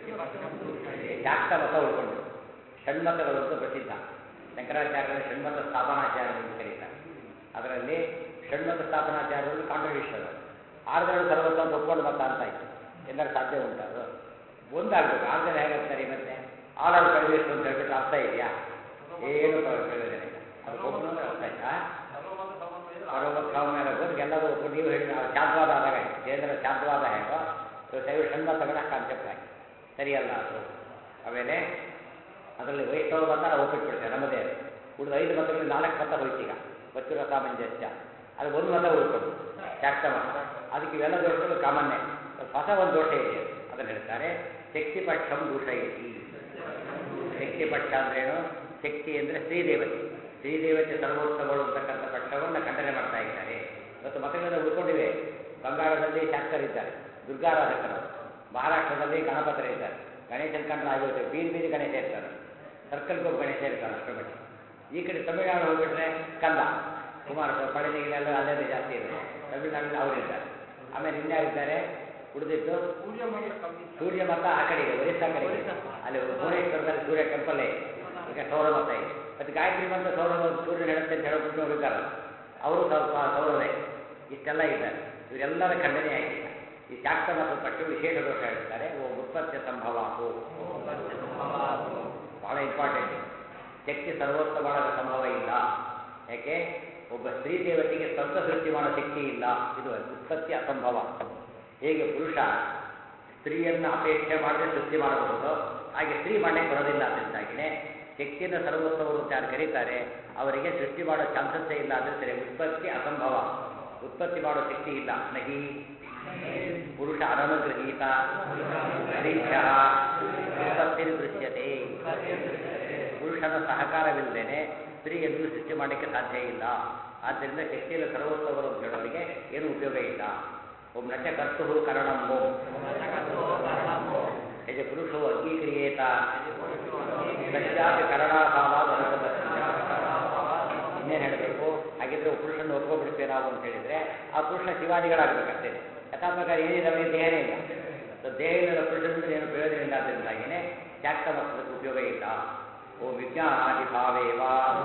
ಶಾಕ್ತ ಮತ ಉಳ್ಕೊಂಡು ಷಣ್ಮತಗಳು ಅಂತ ಪ್ರಸಿದ್ಧ ಶಂಕರಾಚಾರ್ಯರು ಷಣ್ಮತ ಸ್ಥಾಪನಾಚಾರ್ಯರು ಅಂತ ಕರೀತಾರೆ ಅದರಲ್ಲಿ ಷಣ್ಮತ ಸ್ಥಾಪನಾಚಾರ್ಯರು ಕಾಂಟ್ರಡಿಕ್ಷನ್ ಆರು ಜನ ಸರ್ವಸ್ವ ಅಂತ ಒಪ್ಕೊಂಡು ಮತ ಅಂತ ಆಯ್ತು ಎಲ್ಲರೂ ಸಾಧ್ಯ ಉಂಟು ಅದು ಒಂದಾಗಬೇಕು ಆರು ಜನ ಹೇಗಾಗ್ತಾರೆ ಮತ್ತೆ ಆಳಾಳು ಕಡಿಮೆ ಎಷ್ಟು ಅಂತ ಹೇಳ್ಬಿಟ್ರೆ ಅರ್ಥ ಇದೆಯಾ ಏನು ಪ್ರ- ಪ್ರಯೋಜನ ಇಲ್ಲ ಅದು ಒಬ್ಬನು ಅರ್ಥ ಆಯ್ತಾ ಸರ್ವಮತ ಸಮನ್ವಯ ಅರವತ್ತು ಸಾವಿರ ಮೇಲೆ ಹೋಗಿ ಎಲ್ಲರೂ ಒಬ್ಬರು ನೀವು ಹೇಳಿ ನಾವು ಶಾಂತವಾದ ಆದಾಗ ಆಯ್ತು ಕೇಂದ್ರ ಶಾಂತವಾದ ಹೇಗೋ ಇವು ಶೈವ ಷಣ್ಮತಗಳ ಕಾನ್ಸೆಪ್ಟ್ ಆಗಿ ಸರಿಯಲ್ಲ ಅದು ಆಮೇಲೆ ಅದರಲ್ಲಿ ವೈಷ್ಣವ ಮತ ನಾವು ಒಪ್ಪಿಟ್ಬಿಡ್ತೇವೆ ನಮ್ಮದೇ ಅದು. ಉಳಿದ ಐದು ಮತಗಳಲ್ಲಿ ನಾಲ್ಕು ಮತ ಹೋಯ್ತು ಈಗ ಬಚ್ಚುರ ಸಾಮಂಜಸ್ಯ ಅದು ಒಂದು ಮತ ಉಳ್ಕೊಂಡು ಶಾಕ್ತ ಮತ ಅದಕ್ಕೆ ಇವೆಲ್ಲ ದೋಷಗಳು ಕಾಮನ್ನೇ ಹೊಸ ಒಂದು ದೋಷ ಇದೆ ಅದನ್ನು ಹೇಳ್ತಾರೆ ಶಕ್ತಿ ಪಕ್ಷಂ ದೂಷಯತಿ ಶಕ್ತಿ ಪಕ್ಷ ಅಂದ್ರೇನು ಶಕ್ತಿ ಅಂದರೆ ಶ್ರೀದೇವತೆ ಶ್ರೀದೇವತೆ ಸರ್ವೋತ್ತಮಗಳು ಅಂತಕ್ಕಂಥ ಪಕ್ಷವನ್ನು ಖಂಡನೆ ಮಾಡ್ತಾ ಇದ್ದಾರೆ ಇವತ್ತು ಮತಗಳೆಲ್ಲ ಉಳ್ಕೊಂಡಿವೆ ಬಂಗಾಳದಲ್ಲಿ ಶಾಕ್ತರಿದ್ದಾರೆ ದುರ್ಗಾರಾಧಕರು ಮಹಾರಾಷ್ಟ್ರದಲ್ಲಿ ಗಣಪತರಿದ್ದಾರೆ ಗಣೇಶನ ಕಂಡ್ರೆ ಆಗೋಯ್ತು ಬೀದಿ ಬೀದಿ ಗಣೇಶ ಇರ್ತಾರೆ ಸರ್ಕಲ್ ಹೋಗಿ ಗಣೇಶ ಇರ್ತಾರೆ ಅಷ್ಟರ ಮಟ್ಟಿಗೆ ಈ ಕಡೆ ತಮಿಳುನಾಡು ಹೋಗ್ಬಿಟ್ರೆ ಕಂದ ಕುಮಾರಸ್ವಾಮಿ ಪಳನಿಗೆಲ್ಲ ಅಲ್ಲೇ ಜಾಸ್ತಿ ಇದೆ ತಮಿಳುನಾಡಲ್ಲಿ ಅವರಿದ್ದಾರೆ ಆಮೇಲೆ ಇನ್ಯಾರಿದ್ದಾರೆ ಉಳಿದಿದ್ದು ಪೂಜೆ ಮಾಡಿ ಕಮ್ಮಿ ಸೂರ್ಯ ಮತ ಆ ಕಡೆ ಇದೆ ಒರಿಸ್ಸಾ ಕಡೆ ಇದೆ ಅಲ್ಲಿ ಭುವನೇಶ್ವರದಲ್ಲಿ ಸೂರ್ಯ ಟೆಂಪಲ್ ಇದೆ ಈಗ ಸೌರ ಮತ ಇದೆ ಮತ್ತು ಗಾಯತ್ರಿ ಮಂತ್ರ ಸೌರ ಸೂರ್ಯನ ಹೇಳುತ್ತೆ ಅಂತ ಹೇಳೋ ಬಿಟ್ಟು ಇದ್ದಾರಲ್ಲ ಅವರು ಸ್ವಲ್ಪ ಸೌರವೇ ಇಷ್ಟೆಲ್ಲ ಇದ್ದಾರೆ ಇವರೆಲ್ಲರ ಖಂಡನೆ ಆಗಿದೆ ಈ ಶಾಕ್ತ ಮತ್ತು ಪಕ್ಷ ವಿಶೇಷ ದೋಷ ಹೇಳ್ತಾರೆ ಓ ಉತ್ಪತ್ತಿ ಸಂಭವ ಬಹಳ ಇಂಪಾರ್ಟೆಂಟ್ ಶಕ್ತಿ ಸರ್ವೋತ್ತಮವಾದ ಸಂಭವ ಇಲ್ಲ ಯಾಕೆ ಒಬ್ಬ ಸ್ತ್ರೀ ದೇವತೆಗೆ ಸ್ವಂತ ಸೃಷ್ಟಿ ಮಾಡೋ ಶಕ್ತಿ ಇಲ್ಲ ಇದು ಉತ್ಪತ್ತಿ ಅಸಂಭವ ಹೇಗೆ ಪುರುಷ ಸ್ತ್ರೀಯನ್ನು ಅಪೇಕ್ಷೆ ಮಾಡದೆ ಸೃಷ್ಟಿ ಮಾಡಬಹುದು ಹಾಗೆ ಸ್ತ್ರೀ ಮಾಡಲಿಕ್ಕೆ ಬರೋದಿಲ್ಲ ಅದರಿಂದಾಗಿನೇ ಶಕ್ತಿಯನ್ನು ಸರ್ವೋತ್ತಮರು ಅಂತ ಯಾರು ಕರೀತಾರೆ ಅವರಿಗೆ ಸೃಷ್ಟಿ ಮಾಡೋ ಚಾನ್ಸಸ್ಸೇ ಇಲ್ಲ ಅಂದರೆ ಸರಿ ಉತ್ಪತ್ತಿ ಅಸಂಭವ ಉತ್ಪತ್ತಿ ಮಾಡೋ ಶಕ್ತಿ ಇಲ್ಲ ನಹಿ ಪುರುಷ ಅನನುಗೃಹೀತ ಅರೀಕ್ಷ ಉತ್ಪತ್ತಿ ದೃಶ್ಯತೆ ಪುರುಷನ ಸಹಕಾರವಿಲ್ಲದೇನೆ ಸ್ತ್ರೀ ಎಂದು ಸೃಷ್ಟಿ ಮಾಡಲಿಕ್ಕೆ ಸಾಧ್ಯ ಇಲ್ಲ ಆದ್ದರಿಂದ ಶಕ್ತಿಯಲ್ಲಿ ಸರ್ವೋತ್ತಮರು ಅಂತ ಹೇಳೋರಿಗೆ ಏನು ಉಪಯೋಗ ಇಲ್ಲ ಓಂ ನಚ ಕರ್ತು ಕರಣಂ ಓಂ ಯಜ ಪುರುಷೋ ಅಂಗೀಕ್ರಿಯೇತ ಸತ್ಯಾಪಿ ಕರಣಾಭಾವಾದ ಇನ್ನೇನು ಹೇಳಬೇಕು ಹಾಗಿದ್ರೆ ಪುರುಷನ ಒಪ್ಕೊಂಡ್ಬಿಡ್ತೇವೆ ನಾವು ಅಂತ ಹೇಳಿದ್ರೆ ಆ ಪುರುಷ ಶಿವಾದಿಗಳಾಗಬೇಕಷ್ಟೇ ಯಥಾ ಪ್ರಕಾರ ಏನಿದೆ ಅವನಿಗೆ ದೇಹನೇ ಇಲ್ಲ ಸೊ ದೇಹ ಇಲ್ಲದ ಪುರುಷನಿಂದ ಏನು ಪ್ರಯೋಜನ ಇಲ್ಲ ಅದರಿಂದಾಗಿನೇ ತ್ಯಾಕ್ತ ಮಕ್ಕಳಿಗೆ ಉಪಯೋಗ ಇಲ್ಲ ಓ ವಿಜ್ಞಾನಾದಿ ಭಾವೇವ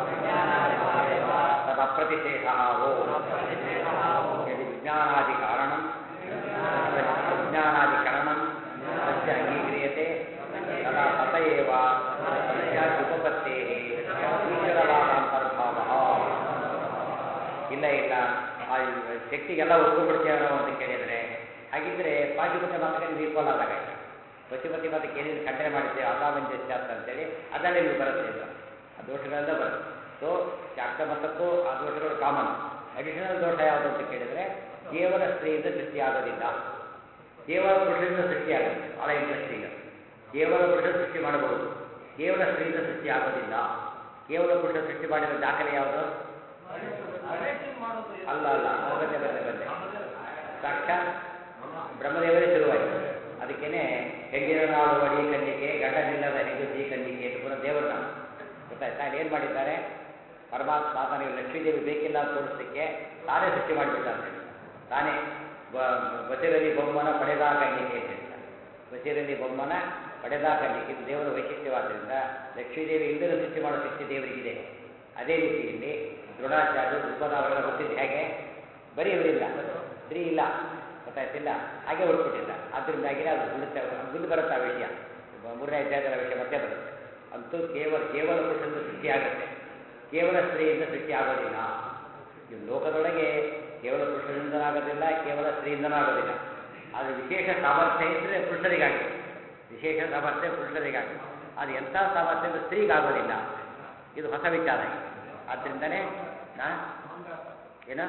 ತದಪ್ರತಿಶೇಷ ಓ ಯದಿ ವಿಜ್ಞಾನಾದಿ ಕಾರಣಂ ವಿಜ್ಞಾನಾದಿ ಕರಣಂ ತಸ್ಯ ಅಂಗೀಕ್ರಿಯತೆ ತದಾ ತತ ಏವ ತಸ್ಯಾದಿ ಉಪಪತ್ತೇಃ ಈಶ್ವರವಾದಾಂತರ್ಭಾವಃ ಇಲ್ಲ ಇಲ್ಲ ಆ ಶಕ್ತಿಗೆಲ್ಲ ಒಪ್ಕೊಂಡ್ಬಿಡ್ತೇವೆ ನಾವು ಅಂತ ಕೇಳಿದರೆ ಹಾಗಿದ್ರೆ ಪಾಶುಪತಿ ಮತಕ್ಕೆ ನೀವು ಈಕ್ವಲ್ ಆದಾಗ ಪಶುಪತಿ ಮತಕ್ಕೆ ಏನೇನು ಖಂಡನೆ ಮಾಡಿದ್ದೇವೆ ಅಸಾಮಂಜಸ್ಯ ಅಂತೇಳಿ ಅದರಲ್ಲಿ ನೀವು ಬರುತ್ತೆ ಅಂತ ಆ ದೋಷಗಳೆಲ್ಲ ಬರುತ್ತೆ ಸೊ ಶಾಕ್ತ ಮತಕ್ಕೂ ಆ ದೋಷಗಳು ಕಾಮನ್ ಅಡಿಷನಲ್ ದೋಷ ಯಾವುದು ಅಂತ ಕೇಳಿದರೆ ಕೇವಲ ಸ್ತ್ರೀಯಿಂದ ಸೃಷ್ಟಿಯಾಗೋದಿಲ್ಲ ಕೇವಲ ಪುರುಷರಿಂದ ಸೃಷ್ಟಿಯಾಗುತ್ತೆ ಭಾಳ ಇಂಟ್ರೆಸ್ಟಿಂಗ್ ಕೇವಲ ಪುರುಷ ಸೃಷ್ಟಿ ಮಾಡಬಹುದು ಕೇವಲ ಸ್ತ್ರೀಯಿಂದ ಸೃಷ್ಟಿ ಆಗೋದಿಲ್ಲ ಕೇವಲ ಪುರುಷ ಸೃಷ್ಟಿ ಮಾಡಿರೋ ದಾಖಲೆ ಯಾವುದು ಗಣೇಶನ್ ಮಾಡೋದು ಏನು? ಅಲ್ಲ ಅಲ್ಲ ಬಂದೆ ಬಂದೆ ಬಂದೆ ಸಾಕ್ಷಾತ್ ಬ್ರಹ್ಮದೇವರೇ ಶುರುವಾಯಿತು ಅದಕ್ಕೇನೆ ಹೆಂಡಿನ ನಾಳು ಅಡಿ ಕನ್ನಿಕೆ ಗಂಡನಿಲ್ಲದ ಹೆಂಗತಿ ಕನ್ನಿಕೆ ಅಂತ ಕೂಡ ದೇವರ ನಾಮ ಗೊತ್ತಾಯ್ತಾ ಅಲ್ಲಿ ಏನು ಮಾಡಿದ್ದಾರೆ ಪರಮಾತ್ಮ ತನಗೆ ಲಕ್ಷ್ಮೀದೇವಿ ಬೇಕಿಲ್ಲ ಅಂತ ತೋರಿಸಲಿಕ್ಕೆ ತಾನೇ ಸೃಷ್ಟಿ ಮಾಡಿಬಿಟ್ಟ ಅಂತ ಹೇಳಿ ತಾನೇ ಬ- ಬಸಿರಲಿ ಬೊಮ್ಮನ ಪಡೆದ ಕನ್ನಿಕೆ ಅಂತ ಹೇಳ್ತಾರೆ ಬಸಿರಲಿ ಬೊಮ್ಮನ ಪಡೆದ ಕನ್ನಿಕೆ ಇದು ದೇವರ ವೈಶಿಷ್ಟ್ಯವಾದ್ದರಿಂದ ಲಕ್ಷ್ಮೀದೇವಿ ಇಲ್ಲದ ಸೃಷ್ಟಿ ಮಾಡೋ ಶಕ್ತಿ ದೇವರಿಗಿದೆ ಅದೇ ರೀತಿಯಲ್ಲಿ ದ್ರೋಣಾಚಾರ್ಯರು ದ್ರುಪದ ಅವರೆಲ್ಲ ಹುಟ್ಟಿದ್ದು ಹೇಗೆ ಬರೀ ಇವರಿಲ್ಲ ಸ್ತ್ರೀ ಇಲ್ಲ ಗೊತ್ತಾಯ್ತಿಲ್ಲ ಹಾಗೆ ಹುಟ್ಬಿಟ್ಟಿಲ್ಲ ಆದ್ದರಿಂದಾಗಿನೇ ಅದು ಬಿಡುತ್ತೆ ಮುಂದೆ ಬರುತ್ತೆ ಆ ವಿಷಯ ಮೂರನೇ ಅಧ್ಯಾಯದ ವಿಷಯ ಮತ್ತೆ ಬರುತ್ತೆ ಅಂತೂ ಕೇವಲ ಕೇವಲ ಪುರುಷನಿಂದ ಸೃಷ್ಟಿಯಾಗುತ್ತೆ ಕೇವಲ ಸ್ತ್ರೀಯಿಂದ ಸೃಷ್ಟಿ ಆಗೋದಿಲ್ಲ ಈ ಲೋಕದೊಳಗೆ ಕೇವಲ ಪುರುಷನಿಂದನೂ ಆಗೋದಿಲ್ಲ ಕೇವಲ ಸ್ತ್ರೀಯಿಂದನೂ ಆಗೋದಿಲ್ಲ ಆದರೆ ವಿಶೇಷ ಸಾಮರ್ಥ್ಯ ಇದ್ದರೆ ಪುರುಷರಿಗಾಗಿದೆ ವಿಶೇಷ ಸಾಮರ್ಥ್ಯ ಪುರುಷರಿಗಾಗಲಿ ಅದು ಎಂಥ ಸಾಮರ್ಥ್ಯ ಅಂದ್ರೆ ಸ್ತ್ರೀಗಾಗೋದಿಲ್ಲ ಇದು ಹೊಸ ವಿಚಾರ ಇದು. ಆದ್ದರಿಂದನೇ ನಾ ಏನು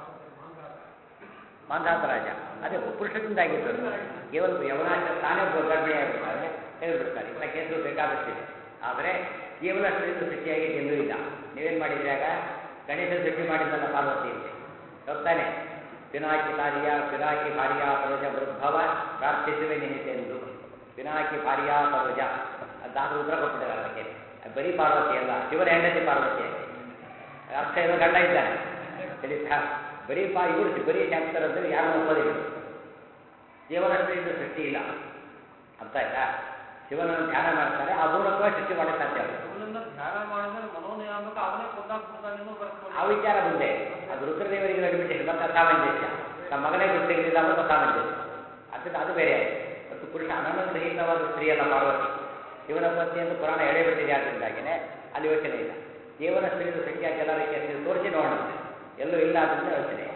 ಮಾಂಧಾತ ರಾಜ ಅದೇ ಪುರುಷರಿಂದ ಆಗಿದ್ದು ಕೇವಲ ಯವನಾಶ ತಾನೇ ಒಬ್ಬ ಗರ್ಭಿಣಿಯಾಗಿರ್ತಾನೆ ತೆಗೆದುಬಿಡ್ತಾರೆ ಇಂಥ ಕೇಸು ಬೇಕಾದಷ್ಟಿದೆ ಆದರೆ ಕೇವಲ ಸ್ತ್ರೀದು ಸೃಷ್ಟಿಯಾಗಿದ್ದು ಎಲ್ಲೂ ಇಲ್ಲ ನೀವೇನು ಮಾಡಿದ್ರಿ ಆಗ ಗಣೇಶನ ಸೃಷ್ಟಿ ಮಾಡಿದ್ದಲ್ಲ ಪಾರ್ವತಿ ಅಂತ ಗೊತ್ತಾನೆ ಪಿನಾಕಿ ತಾರಿಯ ಪಿನಾಕಿ ಭಾರ್ಯ ಪರೋಜ ವೃದ್ಧವ ಪ್ರಾರ್ಥಿಸುವೆ ನಿನ್ನಿತೆಂದು ಪಿನಾಕಿ ಭಾರ್ಯ ಪರೋಜ ಅದಾದ್ರೂ ಉತ್ತರ ಕೊಟ್ಬಿಟ್ಟಿದ್ದಾರೆ ಅದಕ್ಕೆ ಅದು ಬರೀ ಪಾರ್ವತಿ ಅಲ್ಲ ಶಿವನ ಹೆಂಡತಿ ಪಾರ್ವತಿ ಅರ್ಥ ಏನೋ ಗಂಡ ಇದ್ದಾನೆ ತಿಳಿತಾ ಬರೀ ಪಾ ಇವರು ಬರೀ ಶಾಸ್ತ್ರ ಅಂದರೆ ಯಾರು ಒಪ್ಪೋದಿಲ್ಲ ದೇವರಷ್ಟರಿಂದ ಸೃಷ್ಟಿ ಇಲ್ಲ ಅರ್ಥ ಆಯ್ತಾ ಶಿವನನ್ನು ಧ್ಯಾನ ಮಾಡ್ತಾರೆ ಆ ಮೂಲಕವಾಗಿ ಸೃಷ್ಟಿ ಮಾಡಕ್ಕೆ ಸಾಧ್ಯ ಆಗುತ್ತೆ ಅವನನ್ನ ಧ್ಯಾನ ಮಾಡಿದ್ರೆ ಮನೋನಿಯಾಮಕ ಅವನೇ ಕೊಂದಾಕ್ಬಿಡ್ತಾನೇನೋ ಬರ್ಕೊಂಡು ಆ ವಿಚಾರ ಮುಂದೆ ಅದು ರುದ್ರದೇವರಿಗೆ ಅಡ್ಮಿಟೇಷನ್ ಮತ್ತೆ ಅಸಾಮಂಜಸ್ಯ ತಮ್ಮ ಮಗನೇ ಗೊತ್ತಿರಲಿಲ್ಲ ಮತ್ತು ಅಸಾಮಂಜಸ್ಯ ಅದಕ್ಕೆ ಅದು ಬೇರೆ ಮತ್ತು ಪುರುಷ ಅನನುಗ್ರಹೀತವಾದ ಸ್ತ್ರೀಯಲ್ಲ ಪಾರ್ವತಿ ಶಿವನ ಪತ್ನಿ ಎಂದು ಪುರಾಣ ಎಳೆಬಿಟ್ಟಿದೆ ಆದ್ದರಿಂದಾಗಿನೇ ಅಲ್ಲಿ ಯೋಚನೆ ಇಲ್ಲ ದೇವರ ಸ್ತ್ರೀದು ಸಂಖ್ಯಾ ಕೆಲವರಿಗೆ ತೋರಿಸಿ ನೋಡೋಣ ಎಲ್ಲೂ ಇಲ್ಲ ಆದ್ದರಿಂದ ಯೋಚನೆ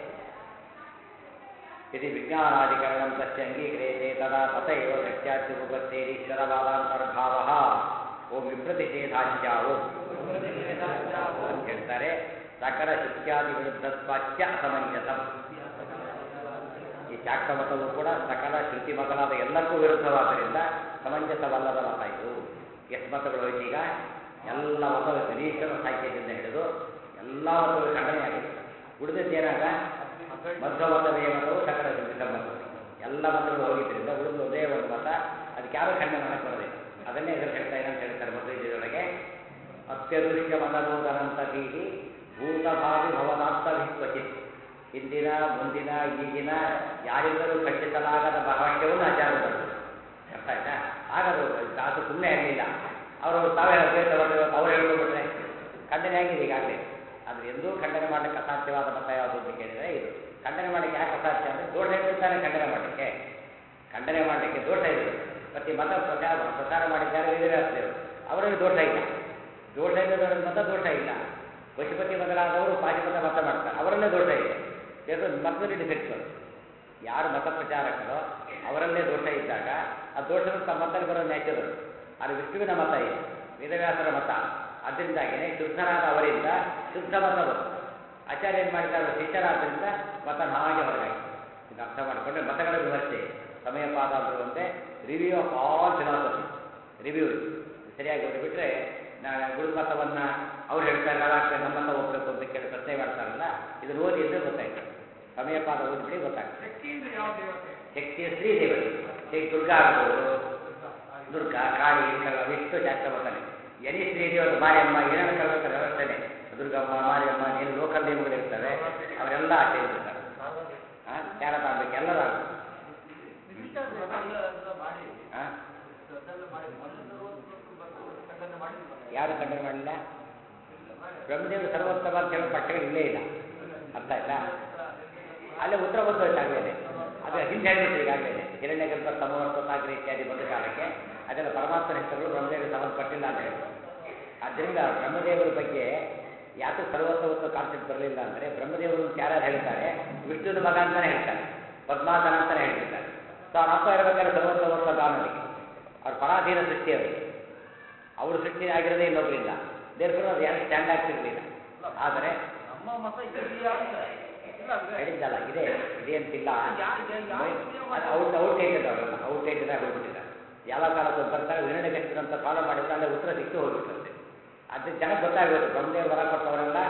यदि विज्ञानाधिकरणं तस्य अङ्गीक्रियते तदा तत एव सत्यात्युपत्तेरीश्वरवादान्तर्भावः ಓಂ ವಿಪ್ರತಿಷೇಧಾಚ್ಯ ಓಂ ಅಂತ ಹೇಳ್ತಾರೆ ಸಕಲ ಶುತ್ಯಾದಿ ವಿರುದ್ಧತ್ವಾಚ್ಯ ಅಸಮಂಜಸಂ ಈ ಶಾಕ್ತಮತವು ಕೂಡ ಸಕಲ ಶ್ರುತಿ ಮೊದಲಾದ ಎಲ್ಲಕ್ಕೂ ವಿರುದ್ಧವಾದ್ದರಿಂದ ಸಮಂಜಸವಲ್ಲದ ಮತ ಇದು ಎಷ್ಟು ಮತಗಳು ಹೋಯ್ತು ಈಗ ಎಲ್ಲ ಮತಗಳು ಗಣೇಶನ ಸಾಹಿತ್ಯದಿಂದ ಹಿಡಿದು ಎಲ್ಲ ಮತಗಳು ಖಂಡನೆಯಾಗಿದೆ ಉಳಿದದ್ದೇನಾಗ ಮಧ್ವಮತವೇ ಮತವು ಸಕಲ ಶ್ರುತಿ ಮತವು ಎಲ್ಲ ಮತಗಳು ಹೋಗಿದ್ದರಿಂದ ಉಳಿದು ಒಂದೇ ಒಂದು ಮತ ಅದಕ್ಕೆ ಯಾರು ಖಂಡನೆ ಮಾಡಕ್ಕೆ ಬರೋದಿಲ್ಲ ಅದನ್ನೇ ಎದುರು ಹೇಳ್ತಾ ಇಲ್ಲ ಅಂತ ಹೇಳ್ತಾರೆ ಮಧ್ವಜೊಳಗೆ ಅತ್ಯದೃಶ್ಯ ಮನರೋಧನಂತ ಭೀತಿ ಭೂತಭಾವಿ ಭವನಾತ್ಮವಿಕ್ವಚಿತ್ ಹಿಂದಿನ ಮುಂದಿನ ಈಗಿನ ಯಾರಿಂದಲೂ ಖಂಡಿಸಲಾಗದ ಭಾಷ್ಯವನ್ನು ಆಚಾರ್ಯರು ಅರ್ಥ ಆಯ್ತಾ ಆಗದು ಅದು ಸುಮ್ಮನೆ ಆಗಲಿಲ್ಲ ಅವರು ತಾವೇ ಹೇಳ್ತಾರೆ ಅವ್ರು ಹೇಳ್ಕೊಬಿಟ್ರೆ ಖಂಡನೆ ಆಗಿದೆ ಈಗಾಗಲೇ ಅದು ಎಂದೂ ಖಂಡನೆ ಮಾಡಲಿಕ್ಕೆ ಅಸಾಧ್ಯವಾದ ಮತ ಯಾವುದು ಅಂತ ಕೇಳಿದರೆ ಇದು ಖಂಡನೆ ಮಾಡಲಿಕ್ಕೆ ಯಾಕೆ ಅಸಾಧ್ಯ ಅಂದರೆ ದೋಷ ಇರ್ತಾನೆ ಖಂಡನೆ ಮಾಡಲಿಕ್ಕೆ ಖಂಡನೆ ಮಾಡಲಿಕ್ಕೆ ದೋಷ ಇದೆ ಮತ್ತು ಈ ಮತ ಪ್ರಚಾರ ಪ್ರಚಾರ ಮಾಡಿದ್ದಾರೆ ವೇದವ್ಯಾಸದೇವರು ಅವರಲ್ಲಿ ದೋಷ ಇಲ್ಲ ದೋಷ ಇಲ್ಲದವರ ಮತ ದೋಷ ಇಲ್ಲ ಪಶುಪತಿ ಮೊದಲಾದವರು ಪಾಶುಪತ ಮತ ಮಾಡ್ತಾರೆ ಅವರಲ್ಲೇ ದೋಷ ಇದೆ ಎರಡು ಮತದಲ್ಲಿ ಡಿಫೆಕ್ಟ್ ಯಾರು ಮತ ಪ್ರಚಾರಕರೋ ಅವರಲ್ಲೇ ದೋಷ ಇದ್ದಾಗ ಆ ದೋಷಗಳು ತಮ್ಮ ಮತದಲ್ಲಿ ಬರೋ ನ್ಯಾಚುರಲ್ ಅದು ವಿಷ್ಣುವಿನ ಮತ ಇದೆ ವೇದವ್ಯಾಸರ ಮತ ಅದರಿಂದಾಗಿಯೇ ಶುದ್ಧರಾದ ಅವರಿಂದ ಶುದ್ಧ ಮತ ಬಂತು ಆಚಾರ್ಯ ಏನು ಮಾಡಿದ್ದಾರೆ ಶಿಷ್ಯರಾದ್ರಿಂದ ಮತ ಹಾಗೆ ಹೊರಗಾಯಿತು ಇದು ಅರ್ಥ ಮಾಡಿಕೊಂಡ್ರೆ ಮತಗಳ ವಿಮರ್ಶೆ ಸಮಯಪಾದ ಬರುವಂತೆ review of all philosophy review ಸರಿಯಾಗಿ ಓದಿಬಿಟ್ರೆ ನಾನು ಗುರು ಮತವನ್ನು ಅವ್ರು ಹೇಳ್ತಾರೆ ನಾವಾಗ್ತದೆ ನಮ್ಮ ಮತ ಹೋಗ್ಬೇಕು ಅಂತ ಕೇಳಿ ಪ್ರಶ್ನೆ ಮಾಡ್ತಾರಲ್ಲ ಇದನ್ನು ಓದಿ ಅಂದ್ರೆ ಗೊತ್ತಾಯ್ತು ಸಮಯಪಾದ ಓದಿಬಿಡಿ ಗೊತ್ತಾಗ್ತದೆ ಶಕ್ತಿಯಿಂದ ಯಾವ ದೇವತೆ ಶಕ್ತಿಯ ಸ್ತ್ರೀ ದೇವತೆ ಶ್ರೀ ದುರ್ಗಾ ಆಗ್ಬೋದು ದುರ್ಗಾ ಕಾಳಿ ಕಳ್ಳ ವಿಷ್ಣು ಶಾಸ್ತ್ರ ಬರ್ತಾನೆ ಎನಿ ಸ್ತ್ರೀ ದೇವರು ಮಾರಿಯಮ್ಮ ಏನೇನು ಕಳ್ಕೊತಾರೆ ವ್ಯವಸ್ಥೆನೆ ದುರ್ಗಮ್ಮ ಮಾರಿಯಮ್ಮ ಏನು ಲೋಕಲ್ ನೇಮಗಳು ಇರ್ತವೆ ಅವರೆಲ್ಲ ಆಚರಿಸಿರ್ತಾರೆ ಹಾಂ ಶಾರದಾಂಬಿಕೆ ಎಲ್ಲರೂ ಆಗ್ಬೋದು ವಿಶಿಷ್ಟ ವ್ರತ ಮಾಡಿ ಹಾಂ ಅದೆಲ್ಲ ಮಾಡಿ ಮೊದಲು ಖಂಡನೆ ಮಾಡಿದ್ವಲ್ಲ ಯಾರು ಖಂಡನೆ ಮಾಡಿಲ್ಲ ಬ್ರಹ್ಮದೇವರು ಸರ್ವೋತ್ತಮ ಅಂತ ಹೇಳೋ ಪಕ್ಷಗಳು ಇಲ್ಲೇ ಇಲ್ಲ ಅರ್ಥ ಆಯ್ತಾ ಅಲ್ಲೇ ಉತ್ತರ ಬಂದೋಯ್ತು ಆಗಲೇ ಅದು ಹಿಂದೆ ಹೇಳಿಬಿಟ್ರು ಈಗಾಗಲೇ ಹಿರಣ್ಯಗರ್ಭ ಸಮವರ್ತ ಸಾಗರ ಇತ್ಯಾದಿ ಬಂದ ಕಾಲಕ್ಕೆ ಅದೆಲ್ಲ ಪರಮಾತ್ಮನ ಹೆಸರುಗಳು ಬ್ರಹ್ಮದೇವರಿಗೆ ಸಂಬಂಧಪಟ್ಟಿಲ್ಲ ಅಂತ ಹೇಳಿ ಆದ್ದರಿಂದ ಬ್ರಹ್ಮದೇವರ ಬಗ್ಗೆ ಯಾಕೆ ಸರ್ವೋತ್ತಮತ್ವ ಕಾನ್ಸೆಪ್ಟ್ ಬರಲಿಲ್ಲ ಅಂದರೆ ಬ್ರಹ್ಮದೇವರು ಅಂತ ಯಾರು ಹೇಳ್ತಾರೆ ವಿಷ್ಣುವಿನ ಮಗ ಅಂತಾನೆ ಹೇಳ್ತಾರೆ ಪದ್ಮಾಸನ ಅಂತಾನೆ ಹೇಳ್ತಿದ್ದಾರೆ ಸೊ ಅವ್ರ ಅಪ್ಪ ಇರಬೇಕಾದ್ರೆ ಸರ್ವೋತ್ತಮತ್ವ ಗಾನನಿಗೆ ಅವ್ರ ಪರಾಧೀನ ಸೃಷ್ಟಿ ಅವರಿಗೆ ಅವರು ಸೃಷ್ಟಿ ಆಗಿರೋದೇ ಇನ್ನೊಬ್ಬರಿಂದ ದೇರ್ಫೋರ್ ಅದು ಯಾರು ಸ್ಟ್ಯಾಂಡ್ ಆಗ್ತಿರ್ಲಿಲ್ಲ ಆದರೆ ನಮ್ಮ ಮತ ಇದೆಯಾ ಅಂತ ಇಲ್ಲ ಅಂದ್ರೆ ಹೇಳಿದ್ದಲ್ಲ ಇದೆ ಇದೆ ಅಂತಿಲ್ಲ ಯಾ- ಯಾ- ಯಾವ ಔಟ್ ಔಟ್ಡೇಟೆಡ್ ಅವರೆಲ್ಲ ಔಟ್ಡೇಟೆಡ್ ಆಗಿ ಹೋಗ್ಬಿಟ್ಟಿದ್ದಾರೆ ಯಾವ ಕಾಲಕ್ಕೆ ಬರ್ತಾರೆ ವಿರಣ್ಯ ಕಟ್ಟಿದಂತ ಫಾಲೋ ಮಾಡಿದ್ರೆ ಅಲ್ಲೇ ಉತ್ತರ ಸಿಕ್ತು ಹೋಗ್ಬಿಟ್ಟಿರುತ್ತೆ ಅದು ಜನಕ್ಕೆ ಗೊತ್ತಾಗಬೇಕು ಬ್ರಹ್ಮದೇವ ವರ ಕೊಟ್ಟವರೆಲ್ಲ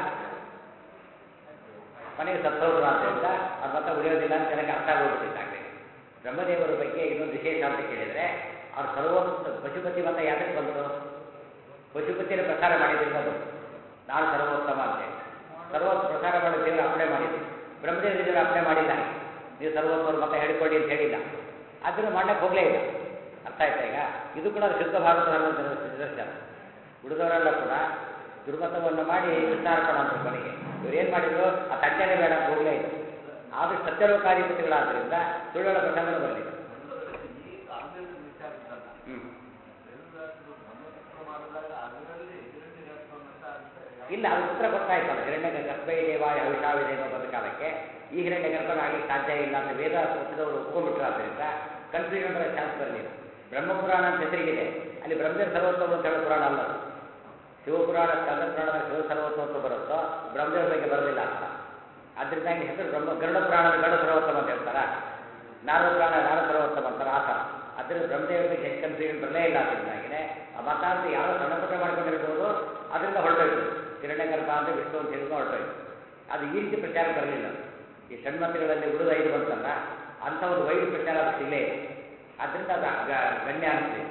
ಮನೆಗೆ ಸತ್ತೋದ್ರು ಆದ್ದರಿಂದ ಅವ್ರ ಮತ ಉಳಿಯೋದಿಲ್ಲ ಅಂತ ಜನಕ್ಕೆ ಅರ್ಥ ಆಗೋಗ್ಬಿಟ್ಟಿದ್ದಾಗಲೇ ಬ್ರಹ್ಮದೇವರ ಬಗ್ಗೆ ಇನ್ನೊಂದು ವಿಶೇಷ ಅಂತ ಕೇಳಿದರೆ ಅವ್ರ ಸರ್ವೋತ್ತ ಪಶುಪತಿ ಮತ ಯಾತಕ್ಕೆ ಬಂತು ಪಶುಪತಿಯನ್ನು ಪ್ರಸಾರ ಮಾಡಿದ್ರಿಂದ ಬಂತು ನಾನು ಸರ್ವೋತ್ತಮ ಅಂತೇಳಿ ಸರ್ವೋತ್ತ ಪ್ರಸಾರ ಮಾಡೋ ದೇವರು ಅಪ್ಲೈ ಮಾಡಿದ್ರು ಬ್ರಹ್ಮದೇವ ದೇವರು ಅಪ್ಲೈ ಮಾಡಿಲ್ಲ ನೀವು ಸರ್ವೋತ್ತಮ ಮತ ಹೇಳ್ಕೊಳ್ಳಿ ಅಂತ ಹೇಳಿಲ್ಲ ಅದನ್ನು ಮಾಡಕ್ಕೆ ಹೋಗಲೇ ಇಲ್ಲ ಅರ್ಥ ಆಯ್ತಾ ಈಗ ಇದು ಕೂಡ ಶುದ್ಧ ಭಾರತ ಧರ್ಮದ ನಿದರ್ಶನ ಉಳಿದವರೆಲ್ಲ ಕೂಡ ದುರ್ಮತವನ್ನು ಮಾಡಿ ಕೃಷ್ಣಾರ್ಪಣ ಅಂತ ಕೊನೆಗೆ ಇವ್ರು ಏನು ಮಾಡಿದ್ರು ಆ ತಂಟೆನೇ ಬೇಡ ಅಂತ ಹೋಗಲೇ ಇಲ್ಲ ಆದರೂ ಸತ್ಯಲೋಕಾಧಿಪತಿಗಳಾದ್ದರಿಂದ ಸುಳ್ಳುಗಳ ಪ್ರಸಂಗನೂ ಬರಲಿಲ್ಲ ಈ ಕಾಲದಲ್ಲಿ ವಿಚಾರ ಇದ್ದಲ್ಲ ಹ್ಞೂ ಮನೋಚಿತ್ರ ಮಾಡಿದಾಗ ಅದರಲ್ಲಿ ಹಿರಣ್ಯ ಅಂತ ಅಂತ ಇಲ್ಲ ಅದು ಉತ್ತರ ಗೊತ್ತಾಯ್ತಲ್ಲ ಹಿರಣ್ಯ ಗರ್ಭೈ ದೇವಾಯ ಹವಿಷಾವಿದೆ ಅನ್ನೋ ಬಂದ ಕಾಲಕ್ಕೆ ಈ ಹಿರಣ್ಯ ಗರ್ಭನ ಆಗ್ಲಿಕ್ಕೆ ಸಾಧ್ಯ ಇಲ್ಲ ಅಂತ ವೇದ ಒಪ್ಪಿದವರು ಒಪ್ಕೊಂಡ್ಬಿಟ್ರು ಆದ್ದರಿಂದ ಕನ್ಫ್ಯೂಷನ್ ಬರೋ ಚಾನ್ಸ್ ಬರಲಿಲ್ಲ ಬ್ರಹ್ಮಪುರಾಣ ಅಂತ ಹೆಸರಿಗಿದೆ ಅಲ್ಲಿ ಬ್ರಹ್ಮದೇವ ಸರ್ವೋತ್ತಮ ಅಂತ ಹೇಳೋ ಪುರಾಣ ಅಲ್ಲ ಅದು. ಶಿವಪುರಾಣ ಸ್ಕಂದ ಪುರಾಣದಲ್ಲಿ ಶಿವ ಸರ್ವೋತ್ತಮ ಅಂತ ಬರುತ್ತೋ ಬ್ರಹ್ಮದೇವರ ಬಗ್ಗೆ ಬರೋದಿಲ್ಲ ಅಂತ ಅದರಿಂದಾಗಿ ಹೆಸರು ಬ್ರಹ್ಮ ಗರುಡ ಪುರಾಣದ ಗರುಡ ಸರ್ವೋತ್ತಮ ಅಂತ ಹೇಳ್ತಾರ ನಾರದ ಪುರಾಣ ನಾರದ ಸರ್ವೋತ್ತಮ ಅಂತಾರೆ ಆ ಥರ ಅದರಿಂದ ಬ್ರಹ್ಮದೇವರ ಬಗ್ಗೆ ಹೆಚ್ಚು ಕನ್ಫ್ಯೂಷನ್ ಬರಲೇ ಇಲ್ಲ ಅದರಿಂದಾಗಿನೇ ಆ ಮತಾಂತ ಯಾರೋ ಸಣ್ಣ ಪುಟ್ಟ ಮಾಡ್ಕೊಂಡಿರ್ಬೋದು ಅದರಿಂದ ಹೊರಟೋಯ್ತು ಕಿರಣಗರ್ಭ ಅಂತ ವಿಷ್ಣು ಅಂತ ಹೇಳಿದ್ರು ಹೊರಟೋಯ್ತು ಅದು ಈ ರೀತಿ ಪ್ರಚಾರ ಬರಲಿಲ್ಲ ಈ ಷಣ್ಮತಗಳಲ್ಲಿ ಉಳಿದ ಐದು ಬಂತಲ್ಲ ಅಂಥ ಒಂದು ವೈದ್ಯ ಪ್ರಚಾರ ಅದು ಸಿಗಲೇ ಇಲ್ಲ ಆದ್ದರಿಂದ ಅದು ಗ- ಗಣ್ಯ ಅನಿಸ್ತಿದೆ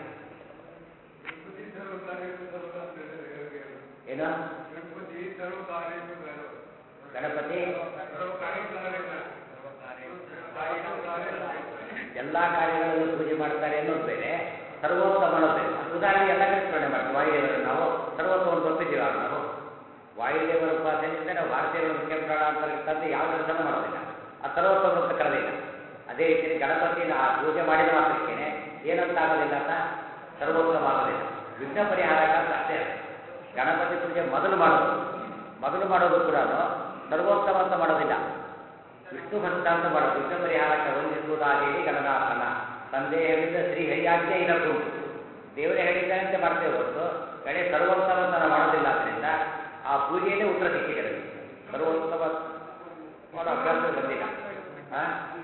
ಏನು ಗಣಪತಿ ಎಲ್ಲ ಕಾರ್ಯಗಳಲ್ಲೂ ಪೂಜೆ ಮಾಡ್ತಾರೆ ಅನ್ನೋದು ಬೇರೆ ಸರ್ವೋತ್ತಮ ಅನ್ನೋದು ಬೇರೆ ಅದು ಉದಾಹರಣೆ ಎಲ್ಲ ಕಡೆ ಸ್ಮರಣೆ ಮಾಡ್ತೀವಿ ವಾಯುದೇವರು ನಾವು ಸರ್ವೋತ್ತಮ ಒಪ್ಪಿದ್ದೀವಿ ಆಗ ನಾವು ವಾಯುದೇವರ ಉಪಾಸನೆಯಿಂದ ನಾವು ಭಾರತೀಯರ ಮುಖ್ಯ ಪ್ರಾಣ ಅಂತ ತಂದು ಯಾವ ಕೆಲಸನೂ ಮಾಡೋದಿಲ್ಲ ಆ ಸರ್ವೋತ್ತಮ ಅಂತ ಕರೆದಿಲ್ಲ ಅದೇ ರೀತಿ ಗಣಪತಿನ ಆ ಪೂಜೆ ಮಾಡಿದ ಮಾತ್ರಕ್ಕೇನೆ ಏನಂತ ಆಗೋದಿಲ್ಲ ಅಂತ ಸರ್ವೋತ್ತಮ ಆಗೋದಿಲ್ಲ ವಿಘ್ನ ಪರಿಹಾರ ಅಂತ ಅಷ್ಟೇ ಅದು. ಗಣಪತಿ ಪೂಜೆ ಮೊದಲು ಮಾಡೋದು ಮೊದಲು ಮಾಡೋದು ಕೂಡ ಸರ್ವೋತ್ತಮ ಅಂತ ಮಾಡೋದಿಲ್ಲ ವಿಷ್ಣು ಭಕ್ತ ಅಂತ ಮಾಡೋದು ವಿಘ್ನ ಪರಿಹಾರಕ್ಕೆ ವಂದಿಸುವುದಾಗೇಳಿ ಗಣನಾಥನ ಸಂದೇಹವಿಲ್ಲ ಶ್ರೀ ಹರಿಯಾಜ್ಞೆ ಇದಕ್ಕುಂಟು ದೇವರೇ ಹೇಳಿದ್ದಾನಂತೆ ಮಾಡ್ತೇವೆ ಹೊರತು ಕಡೆ ಸರ್ವೋತ್ತಮ ಅಂತ ನಾವು ಮಾಡೋದಿಲ್ಲ ಆದ್ದರಿಂದ ಆ ಪೂಜೆಯಲ್ಲೇ ಉತ್ತರ ಸಿಕ್ಕಿದೆ ನಮಗೆ ಸರ್ವೋತ್ತಮ ಮಾಡೋ ಅಭ್ಯಾಸ ಬಂದಿಲ್ಲ ಆ?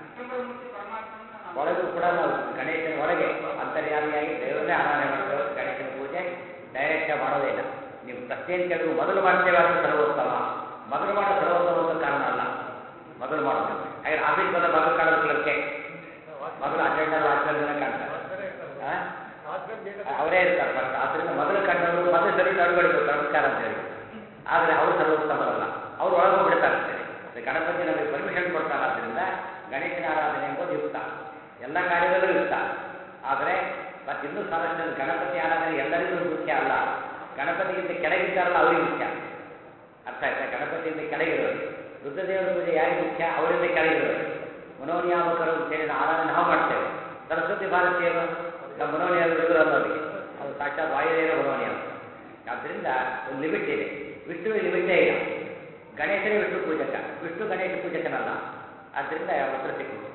ಒಳಗೂ ಕೂಡ ನಾವು ಗಣೇಶನ ಒಳಗೆ ಅಂತರ್ಯಾಮಿಯಾಗಿ ದೇವರನ್ನೇ ಆರಾಧನೆ ಮಾಡ್ತೇವೆ ಗಣೇಶನ ಪೂಜೆ ಡೈರೆಕ್ಟ್ ಮಾಡೋದೇ ಇಲ್ಲ ನೀವು ಪ್ರಶ್ನೆಯನ್ನು ಕೇಳಿದ್ರು ಮೊದಲು ಮಾಡ್ತೇವೆ ಅಂತ ಸರ್ವೋತ್ತಮ ಮೊದಲು ಮಾಡೋ ಸರ್ವೋತ್ತಮ ಅಂತ ಕಾರಣ ಅಲ್ಲ ಮೊದಲು ಮಾಡೋದು ಹಾಗೆ ಆಫೀಸ್ ಬಂದ ಮೊದಲು ಕಾಣೋದು ಕ್ಲರ್ಕೆ ಮೊದಲು ಅಟೆಂಡರ್ ವಾಚ್ಮನ್ ಕಾಣ್ತಾರೆ ಆ? ಅವರೇ ಇರ್ತಾರೆ ಫಸ್ಟ್ ಆದ್ರಿಂದ ಮೊದಲು ಕಂಡವರು ಮೊದಲು ಸರಿ ನಡ್ಕೊಳ್ಬೇಕು ನಮಸ್ಕಾರ ಅಂತ ಹೇಳಿ ಆದರೆ ಅವರು ಸರ್ವೋತ್ತಮರಲ್ಲ ಅವರು ಒಳಗೆ ಬಿಡ್ತಾರೆ ಅಷ್ಟೇ. ಅದು ಗಣಪತಿ ನಮಗೆ ಪರ್ಮಿಷನ್ ಕೊಡ್ತಾರೆ ಆದ್ದರಿಂದ ಗಣೇಶನ ಆರಾಧನೆ ಎಂಬುದು ಯುಕ್ತ ಎಲ್ಲ ಕಾರ್ಯದಲ್ಲೂ ಯುಕ್ತ ಆದರೆ ಮತ್ತೆ ಇನ್ನೂ ಸಾಕಷ್ಟು ಗಣಪತಿ ಆರಾಧನೆ ಎಲ್ಲರಿಗೂ ಮುಖ್ಯ ಅಲ್ಲ ಗಣಪತಿಗಿಂತ ಕೆಳಗಿದ್ದಾರಲ್ಲ ಅವರಿಗೆ ಮುಖ್ಯ ಅರ್ಥ ಆಯ್ತಾ ಗಣಪತಿಯಿಂದ ಕೆಳಗಿರೋರು ರುದ್ರದೇವರ ಪೂಜೆ ಯಾರಿಗೆ ಮುಖ್ಯ ಅವರಿಂದ ಕೆಳಗಿರೋರು ಮನೋನಿಯಾಮಕರು ಅಂತೇಳಿ ನಾವು ಆರಾಧನೆ ನಾವು ಮಾಡ್ತೇವೆ ಸರಸ್ವತಿ ಭಾರತೀಯರು ನಮ್ಮ ಮನೋನಿಯಾಮಕರು ಅನ್ನೋರಿಗೆ ಅದು ಸಾಕ್ಷಾತ್ ವಾಯುದೇವರ ಮನೋನಿಯಾಮ ಆದ್ದರಿಂದ ಒಂದು ಲಿಮಿಟ್ ಇದೆ ವಿಷ್ಣುವಿಗೆ ಲಿಮಿಟೇ ಇಲ್ಲ ಗಣೇಶನೇ ವಿಷ್ಣು ಪೂಜಕ ವಿಷ್ಣು ಗಣೇಶ ಪೂಜಕನಲ್ಲ ಆದ್ದರಿಂದ ಉತ್ತರ ಸಿಕ್ಕುವುದು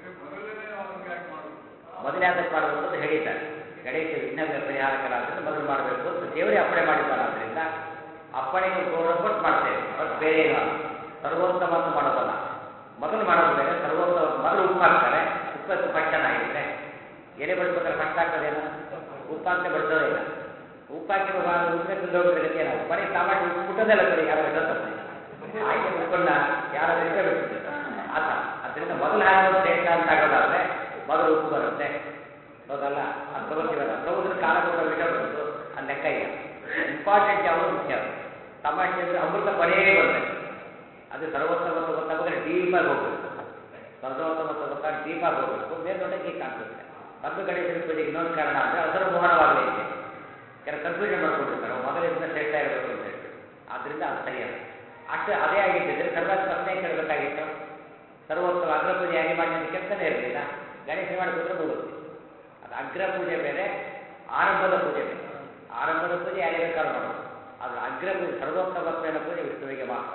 ಮೊದಲೇ ಅದಕ್ಕೆ ಮಾಡಬೇಕು ಅಂತ ಹೇಳಿದ್ದಾರೆ ಗಣೇಶ ವಿಘ್ನ ಪರಿಹಾರಕರಾದ್ರಿಂದ ಮೊದಲು ಮಾಡಬೇಕು ಅಂತ ದೇವರೇ ಅಪ್ಪಣೆ ಮಾಡಿದ್ದಾರೆ ಆದ್ದರಿಂದ ಅಪ್ಪಣೆಗೆ ಗೌರವ ಕೊಟ್ಟು ಮಾಡ್ತೇವೆ ಹೊರತು ಬೇರೆ ಏನೂ ಅಲ್ಲ ಸರ್ವೋತ್ತಮ ಅಂತ ಮಾಡೋದಲ್ಲ ಮೊದಲು ಮಾಡೋದು ಬೇರೆ ಸರ್ವೋತ್ತಮ ಮೊದಲು ಉಪ್ಪು ಹಾಕ್ತಾರೆ ಉಪ್ಪತ್ತು ಪಕ್ಷಣ ಆಗಿದ್ರೆ ಎಲೆ ಬಡಿಸ್ಬೇಕಾದ್ರೆ ಕಷ್ಟ ಆಗ್ತದೇನೋ ಉಪ್ಪಾಂತ ಬಡಿಸೋದೇ ಇಲ್ಲ ಉಪ್ಪಾಕಿರೋ ಭಾಳ ಉಪ್ಪೆ ತಿಂದೋಗ್ರೆ ಗತಿ ನಾವು ಕೊನೆ ಸಾಮಾನ್ಯ ಉಪ್ಪು ಮುಟ್ಟೋದಲ್ಲ ಕೊಡಿ ಯಾರು ತಪ್ಪನೆ ಆಯ್ತು ಉಪ್ಪನ್ನ ಯಾರು ಬಿಟ್ಟೇ ಬಿಡ್ತಿದ್ರು ಆ ಥರ ಅದರಿಂದ ಮೊದಲು ಹಾಕೋದು ಶ್ರೇಷ್ಠ ಅಂತ ಆಗೋದಾದ್ರೆ ಮೊದಲು ಉಪ್ಪು ಬರುತ್ತೆ ಹೌದಲ್ಲ ಅದು ತಗೋತೀವಲ್ಲ ತಗೋದ್ರೆ ಕಾಲ ಕೂಡ ವಿಷ ಬಂತು ಅದು ಲೆಕ್ಕ ಇಲ್ಲ ಇಂಪಾರ್ಟೆಂಟ್ ಯಾವುದು ಮುಖ್ಯ ಅದು ತಮಾಷೆ ಅಂದರೆ ಅಮೃತ ಕೊನೆಯೇ ಬರುತ್ತೆ ಅದು ಸರ್ವೋತ್ತಮ ಅಂತ ಗೊತ್ತಾಗೋದ್ರೆ ಡೀಪಾಗಿ ಹೋಗ್ಬೇಕು ಸರ್ವೋತ್ತಮ ಅಂತ ಗೊತ್ತಾಗ ಡೀಪಾಗಿ ಹೋಗ್ಬೇಕು ಮೇಲ್ನೋಟಕ್ಕೆ ಕಾಣಿಸುತ್ತೆ ಮೊದಲು ಗಣೇಶನ ಪೂಜೆಗೆ ಇನ್ನೊಂದು ಕಾರಣ ಅಂದರೆ ಅದರ ಮೋಹನವಾಗಲಿ ಇದೆ ಕೆಲವು ಕನ್ಫ್ಯೂಷನ್ ಮಾಡ್ಕೊಂಡಿರ್ತಾರೆ ಅವ್ರು ಮೊದಲಿಂದ ಶ್ರೇಷ್ಠ ಇರಬೇಕು ಅಂತ ಹೇಳ್ಬಿಟ್ಟು ಆದ್ದರಿಂದ ಅದು ಸರಿಯಲ್ಲ ಅಷ್ಟು ಅದೇ ಆಗಿದ್ದಿದ್ರೆ ಸರ್ವಾದ ಪ್ರಶ್ನೆ ಕೇಳಬೇಕಾಗಿತ್ತು ಸರ್ವೋತ್ತಮ ಅಗ್ರ ಪೂಜೆ ಹೇಗೆ ಮಾಡಿ ಅಂತ ಕೆಲ್ಸನೇ ಇರಲಿಲ್ಲ ಗಣೇಶ ಮಾಡಿ ಕೂತ್ರೆ ಮುಗಿರುತ್ತೆ ಅದು ಅಗ್ರ ಪೂಜೆ ಬೇರೆ ಆರಂಭದ ಪೂಜೆ ಬೇರೆ ಆರಂಭದ ಪೂಜೆ ಯಾರೇ ಬೇಕಾದ್ರೂ ಮಾಡೋದು ಆದರೆ ಅಗ್ರ ಪೂಜೆ ಸರ್ವೋತ್ತಮತ್ವನ ಪೂಜೆ ವಿಷ್ಣುವಿಗೆ ಮಾತ್ರ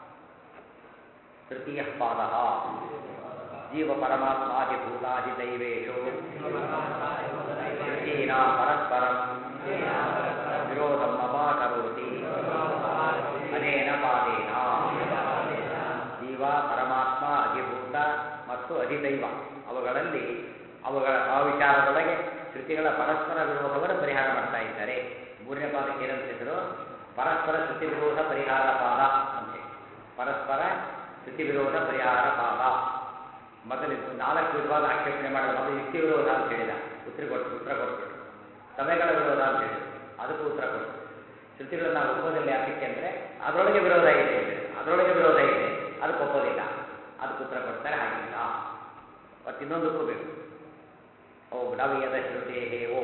ತೃತೀಯ ಪಾದ ಜೀವ ಪರಮಾತ್ಮಾಧಿಭೂತಾಧಿದೈವೇಶು ಶ್ರುತೀನಾ ಪರಸ್ಪರಂ ವಿರೋಧಂ ಅಪಾಕರೋತಿ ಅನೇನ ಪಾದೇನ ಜೀವ ಪರಮಾತ್ಮ ಅಧಿಭೂತ ಮತ್ತು ಅಧಿದೈವ ಅವುಗಳಲ್ಲಿ ಅವುಗಳ ಆ ವಿಚಾರದೊಳಗೆ ಶ್ರುತಿಗಳ ಪರಸ್ಪರ ವಿರೋಧವನ್ನು ಪರಿಹಾರ ಮಾಡ್ತಾ ಇದ್ದಾರೆ ಮೂರನೇ ಪಾದಕ್ಕೆ ಏನಂತ ಹೆಸರು ಪರಸ್ಪರ ಶ್ರುತಿ ವಿರೋಧ ಪರಿಹಾರ ಪಾದ ಅಂತೇಳಿ ಪರಸ್ಪರ ಶ್ರುತಿ ವಿರೋಧ ಪರಿಹಾರ ಪಾದ ಮೊದಲಿದ್ದು ನಾಲ್ಕು ವಿಧವಾದ ಆಕ್ಷೇಪಣೆ ಮಾಡಿದ ಮೊದಲು ಯುಕ್ತಿ ವಿರೋಧ ಅಂತ ಹೇಳಿದ ಉತ್ತರ ಕೊಟ್ಟು ಉತ್ತರ ಕೊಟ್ಬಿಟ್ಟು ಸಮಯಗಳ ವಿರೋಧ ಅಂತ ಹೇಳಿದ್ರು ಅದಕ್ಕೂ ಉತ್ತರ ಕೊಟ್ಟು ಶ್ರುತಿಗಳನ್ನ ನಾವು ಒಪ್ಪೋದಿಲ್ಲ ಯಾಕೆ ಅಂದರೆ ಅದರೊಳಗೆ ವಿರೋಧ ಇದೆ ಅಂದರೆ ಅದರೊಳಗೆ ವಿರೋಧ ಇದೆ ಅದಕ್ಕೆ ಒಪ್ಪೋದಿಲ್ಲ ಅದಕ್ಕೆ ಉತ್ತರ ಕೊಡ್ತಾರೆ ಹಾಗಿಲ್ಲ ಮತ್ತು ಇನ್ನೊಂದಕ್ಕೂ ಬೇಕು ಓ ನವೀಯದ ಶ್ರುತೇ ಹೇ ಓ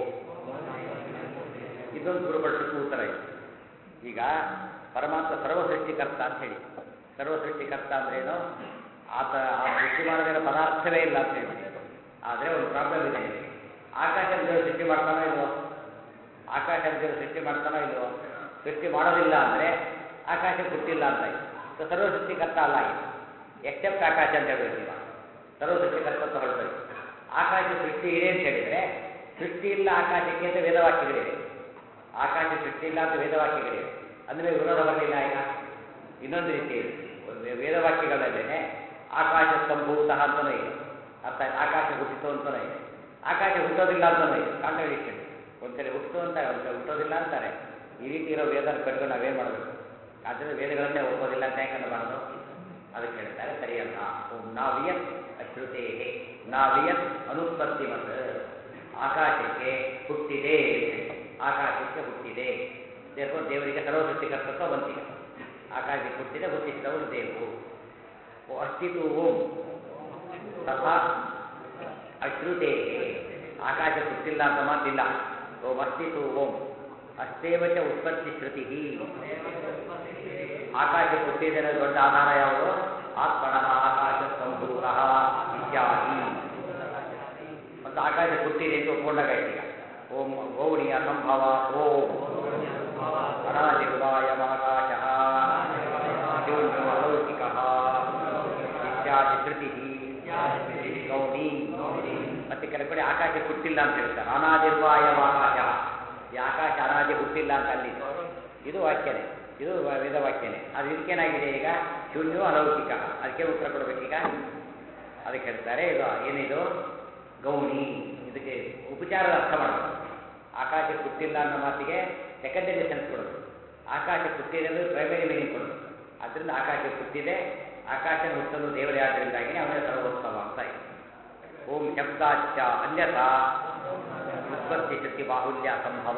ಇದೊಂದು ಗುರುಪಟ್ಟಕ್ಕೂ ಉತ್ತರ ಇದೆ ಈಗ ಪರಮಾತ್ಮ ಸರ್ವ ಸೃಷ್ಟಿಕರ್ತ ಅಂತ ಹೇಳಿ ಸರ್ವ ಸೃಷ್ಟಿಕರ್ತ ಅಂದ್ರೇನು ಆತ ಆ ಸೃಷ್ಟಿ ಮಾಡದಿರೋ ಪದಾರ್ಥವೇ ಇಲ್ಲ ಅಂತ ಹೇಳಿ ಆದರೆ ಒಂದು ಪ್ರಾಬ್ಲಮ್ ಇದೆ ನಿಮಗೆ ಆಕಾಶದ ದೇವರು ಸೃಷ್ಟಿ ಮಾಡ್ತಾನೋ ಇಲ್ವೋ ಆಕಾಶದ ದೇವರು ಸೃಷ್ಟಿ ಮಾಡ್ತಾನೋ ಇಲ್ವೋ ಸೃಷ್ಟಿ ಮಾಡೋದಿಲ್ಲ ಅಂದರೆ ಆಕಾಶ ಹುಟ್ಟಿಲ್ಲ ಅಂತ ಆಯ್ತು ಸೊ ಸರ್ವ ಸೃಷ್ಟಿಕರ್ತ ಅಲ್ಲ ಆಗಿದೆ ಎಕ್ಸೆಪ್ಟ್ ಆಕಾಶ ಅಂತ ಹೇಳಬೇಕು ಈಗ ಸರ್ವ ಸೃಷ್ಟಿಕರ್ತ ಅಂತ ಹೊರಟೋಯ್ತು ಆಕಾಶ ಸೃಷ್ಟಿ ಇದೆ ಅಂತ ಹೇಳಿದರೆ ಸೃಷ್ಟಿ ಇಲ್ಲ ಆಕಾಶಕ್ಕೆ ಅಂತ ವೇದವಾಕ್ಯಗಳಿವೆ ಆಕಾಶ ಸೃಷ್ಟಿ ಇಲ್ಲ ಅಂತ ವೇದವಾಕ್ಯಗಳಿವೆ ಅಂದಮೇಲೆ ವಿರೋಧ ಬರಲಿಲ್ಲ ಈಗ ಇನ್ನೊಂದು ರೀತಿ ಇದೆ ಒಂದು ವೇದವಾಕ್ಯಗಳಲ್ಲೇನೆ ಆಕಾಶ ಸಂಭೂತಃ ಅಂತಲೂ ಇದೆ ಅರ್ಥ ಆಯ್ತಾ? ಆಕಾಶ ಹುಟ್ಟಿತು ಅಂತಲೂ ಇದೆ ಆಕಾಶ ಹುಟ್ಟೋದಿಲ್ಲ ಅಂತಲೂ ಇದೆ ಕಾಂಟ್ರಡಿಕ್ಷನ್ ಒಂದ್ಸರಿ ಹುಟ್ಟು ಅಂತಾರೆ ಒಂದ್ಸರಿ ಹುಟ್ಟೋದಿಲ್ಲ ಅಂತಾರೆ ಈ ರೀತಿ ಇರೋ ವೇದ ಕಟ್ಕೊಂಡು ನಾವೇನು ಮಾಡಬೇಕು ಆದ್ದರಿಂದ ವೇದಗಳನ್ನೇ ಒಪ್ಪೋದಿಲ್ಲ ಅಂತ ಯಾಕೆ ಅನ್ನಬಾರ್ದು ಅದಕ್ಕೆ ಹೇಳ್ತಾರೆ ಸರಿಯಲ್ಲ ಓಂ ನಾವಿಯತ್ ಅಶ್ರುತೇ ನಾವಿಯತ್ ಅನುತ್ಪತ್ತಿ ಮತ್ತು ಆಕಾಶಕ್ಕೆ ಹುಟ್ಟಿದೆ ಅಂತ ಹೇಳಿ. ಆಕಾಶಕ್ಕೆ ಹುಟ್ಟಿದೆ ದೇವ ದೇವರಿಗೆ ಸರ್ವಸೃಷ್ಟಿಕರ್ತತ್ವ ಬಂತಿಗ ಆಕಾಶಕ್ಕೆ ಹುಟ್ಟಿದೆ ಹುಟ್ಟಿಸಿದವರು ದೇವರು ಓ ಅಸ್ತಿತು ಓಂ ತಥಾ ಅಶ್ರುತೇ ಆಕಾಶ ಹುಟ್ಟಿಲ್ಲ ಅಂತ ಮಾತಿಲ್ಲ ಓಂ ಅಸ್ತಿತು ಓಂ ಅಸ್ತೇವ ಚ ಉತ್ಪತ್ತಿ ಶ್ರುತಿ ಆಕಾಶ ಹುಟ್ಟಿದೆ ಅನ್ನೋ ದೊಡ್ಡ ಆಧಾರ ಯಾವುದು ಆತ್ಮನಃ ಆಕಾಶ ಸಂಭೂತ ಇತ್ಯಾದಿ ಮತ್ತು ಆಕಾಶ ಹುಟ್ಟಿದೆ ಅಂತ ಒಪ್ಕೊಂಡಾಗ ಈಗ ಓಂ ಗೌಣಿಯ ಸಂಭವ ಓಂ ಅನಾದಿರ್ವಾಯಮಾಕಾಶ ಶೂನ್ಯೋ ಅಲೌಕಿಕ ಇತ್ಯಾದಿ ಶ್ರುತಿ ಗೌಣಿ ಮತ್ತೆ ಕೆಲವು ಕಡೆ ಆಕಾಶ ಹುಟ್ಟಿಲ್ಲ ಅಂತ ಹೇಳ್ತಾರೆ ಅನಾದಿರ್ವಾಯಮಾಕಾಶ ಈ ಆಕಾಶ ಅನಾದಿ ಹುಟ್ಟಿಲ್ಲ ಅಂತ ಅಲ್ಲಿದೆ ಇದು ವಾಕ್ಯನೇ ಇದು ವೇದವಾಕ್ಯನೇ ಅದು ಇದಕ್ಕೇನಾಗಿದೆ ಈಗ ಶೂನ್ಯೋ ಅಲೌಕಿಕ ಅದಕ್ಕೆ ಉತ್ತರ ಕೊಡಬೇಕೀಗ ಅದಕ್ಕೆ ಹೇಳ್ತಾರೆ ಇದು ಏನಿದು ಗೌಣಿ ಇದಕ್ಕೆ ಉಪಚಾರದ ಅರ್ಥ ಮಾಡೋದು ಆಕಾಶ ಹುಟ್ಟಿಲ್ಲ ಅನ್ನೋ ಮಾತಿಗೆ ಸೆಕೆಂಡರಿ ಸೆನ್ಸ್ ಕೊಡೋದು ಆಕಾಶ ಹುಟ್ಟಿದೆ ಅಂದರೆ ಪ್ರೈಮರಿ ಮೀನಿಂಗ್ ಕೊಡೋದು ಅದರಿಂದ ಆಕಾಶ ಹುಟ್ಟಿದೆ ಆಕಾಶ ಹುಟ್ಟಲು ದೇವರೇ ಆದ್ದರಿಂದಾಗಿ ಅವನೇ ಸರ್ವೋತ್ಸವ ಅಂತ ಇದೆ ಓಂ ಶಬ್ದಾಚ ಅನ್ಯಥಾ ಉತ್ಪತ್ತಿ ಶಕ್ತಿ ಬಾಹುಲ್ಯ ಸಂಭವ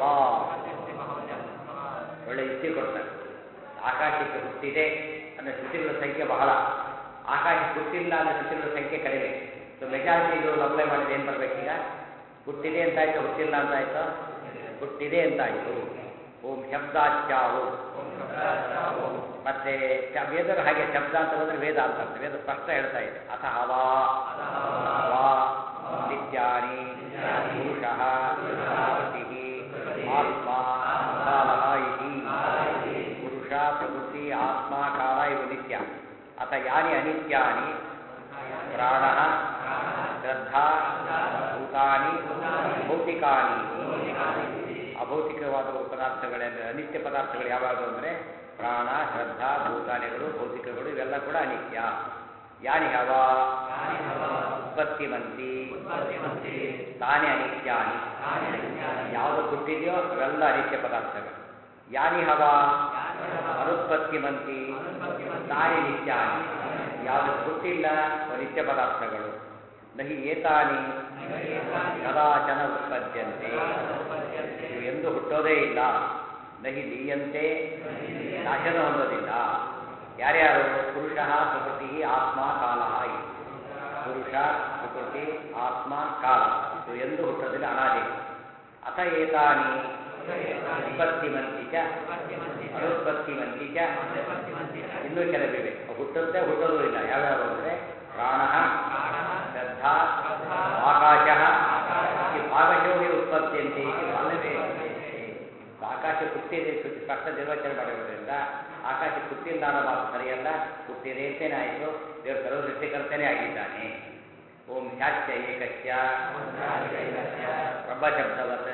ಒಳ್ಳೆ ಯುಕ್ತಿ ಕೊಡ್ತಾರೆ ಆಕಾಶಕ್ಕೆ ಹುಟ್ಟಿದೆ ಅನ್ನೋ ಶ್ರುತಿಗಳ ಸಂಖ್ಯೆ ಬಹಳ ಆಕಾಶಕ್ಕೆ ಹುಟ್ಟಿಲ್ಲ ಅನ್ನೋ ಶ್ರುತಿಗಳ ಸಂಖ್ಯೆ ಕಡಿಮೆ ಸೊ ಮೆಜಾರಿಟಿ ಇದು ಅಪ್ಲೈ ಮಾಡಿದ್ರೆ ಏನು ಬರ್ಬೇಕೀಗ ಹುಟ್ಟಿದೆ ಅಂತಾಯ್ತು ಹುಟ್ಟಿಲ್ಲ ಅಂತಾಯ್ತು ಹುಟ್ಟಿದೆ ಅಂತಾಯ್ತು ಓಂ ಶಬ್ದಾಚ ಓಂ ಮತ್ತೆ ಶ- ವೇದರು ಹಾಗೆ ಶಬ್ದ ಅಂತ ಬಂದ್ರೆ ವೇದ ಅಂತ ಅರ್ಥ. ವೇದ ಸ್ಪಷ್ಟ ಹೇಳ್ತಾ ಇದೆ ಅಥ ಹವಾ ವಾ ನಿತ್ಯಾನಿ ಪುರುಷಃ ಪ್ರಕೃತಿ ಆತ್ಮ ಕಾಲಃ ಇತಿ ಪುರುಷ ಪ್ರಕೃತಿ ಆತ್ಮ ಕಾಲ ಇವು ನಿತ್ಯ ಅಥ ಯಾನಿ ಅನಿತ್ಯಾನಿ ಪ್ರಾಣ ಶ್ರದ್ಧಾ ಭೂತಾನಿ ಭೌತಿಕಾನಿ ಅಭೌತಿಕವಾದ ಪದಾರ್ಥಗಳೆಲ್ಲ ಅನಿತ್ಯ ಪದಾರ್ಥಗಳು ಯಾವಾಗ ಅಂದರೆ ಪ್ರಾಣ ಶ್ರದ್ಧಾ ಭೂತಾನಿಗಳು ಭೌತಿಕಗಳು ಇವೆಲ್ಲ ಕೂಡ ಅನಿತ್ಯ ಯಾನಿ ಹವ ಉತ್ಪತ್ತಿಮಂತಿ ತಾನೇ ಅನಿತ್ಯಾನಿ ಯಾವುದು ಹುಟ್ಟಿದೆಯೋ ಅವೆಲ್ಲ ಅನಿತ್ಯ ಪದಾರ್ಥಗಳು ಯಾನಿ ಹವ ಅನುತ್ಪತ್ತಿಮಂತಿ ತಾನೇ ನಿತ್ಯಾನಿ ಯಾವುದು ಹುಟ್ಟಿಲ್ಲ ಅವು ನಿತ್ಯ ಪದಾರ್ಥಗಳು ನಹಿ ಏತಾನಿ ಕದಾಚನ ಉತ್ಪದ್ಯಂತೆ ಇವು ಎಂದು ಹುಟ್ಟೋದೇ ಇಲ್ಲ ನಹಿ ಲೀಯಂತೆ ನಾಶನ ಹೊಂದೋದಿಲ್ಲ ಯಾರ್ಯಾರು ಪುರುಷ ಪ್ರಕೃತಿ ಆತ್ಮ ಕಾಲ ಇವು. ಪುರುಷ ಪ್ರಕೃತಿ ಆತ್ಮ ಕಾಲ ಇವು ಎಂದು ಹುಟ್ಟೋದಿಲ್ಲ ಅನಾದಿ ಅಥ ಏತಾನಿ ಉತ್ಪತ್ತಿಮಂತಿ ಚ ಅನುತ್ಪತ್ತಿಮಂತಿ ಚ ಇನ್ನೂ ಕೆಲವಿವೆ ಅವು ಹುಟ್ಟುತ್ತೆ ಹುಟ್ಟೋದು ಇಲ್ಲ ಯಾವ್ಯಾವ ಅಂದರೆ ಪ್ರಾಣ ಶ್ರದ್ಧಾ ಆಕಾಶ ಈ ಭಾಗಶೋಹಿ ಉತ್ಪತ್ತಿಯಂತೆ ಇದು ಅಲ್ಲವೇ ಆಕಾಶ ಹುಟ್ಟಿದೆ ಸುದ್ದಿ ಸ್ಪಷ್ಟ ನಿರ್ವಚನೆ ಮಾಡಿರೋದ್ರಿಂದ ಆಕಾಶ ಹುಟ್ಟಿಲ್ಲ ಅನ್ನೋ ಮಾತು ಸರಿಯಲ್ಲ ಹುಟ್ಟಿದೆ ಅಂತೇನೆ ಆಯಿತು ದೇವರು ಸರ್ವ ಸೃಷ್ಟಿಕರ್ತನೇ ಆಗಿದ್ದಾನೆ ಓಂ ಶಾಸ್ಯ ಏಕಸ್ಯ ಬ್ರಹ್ಮಶಬ್ದವತ್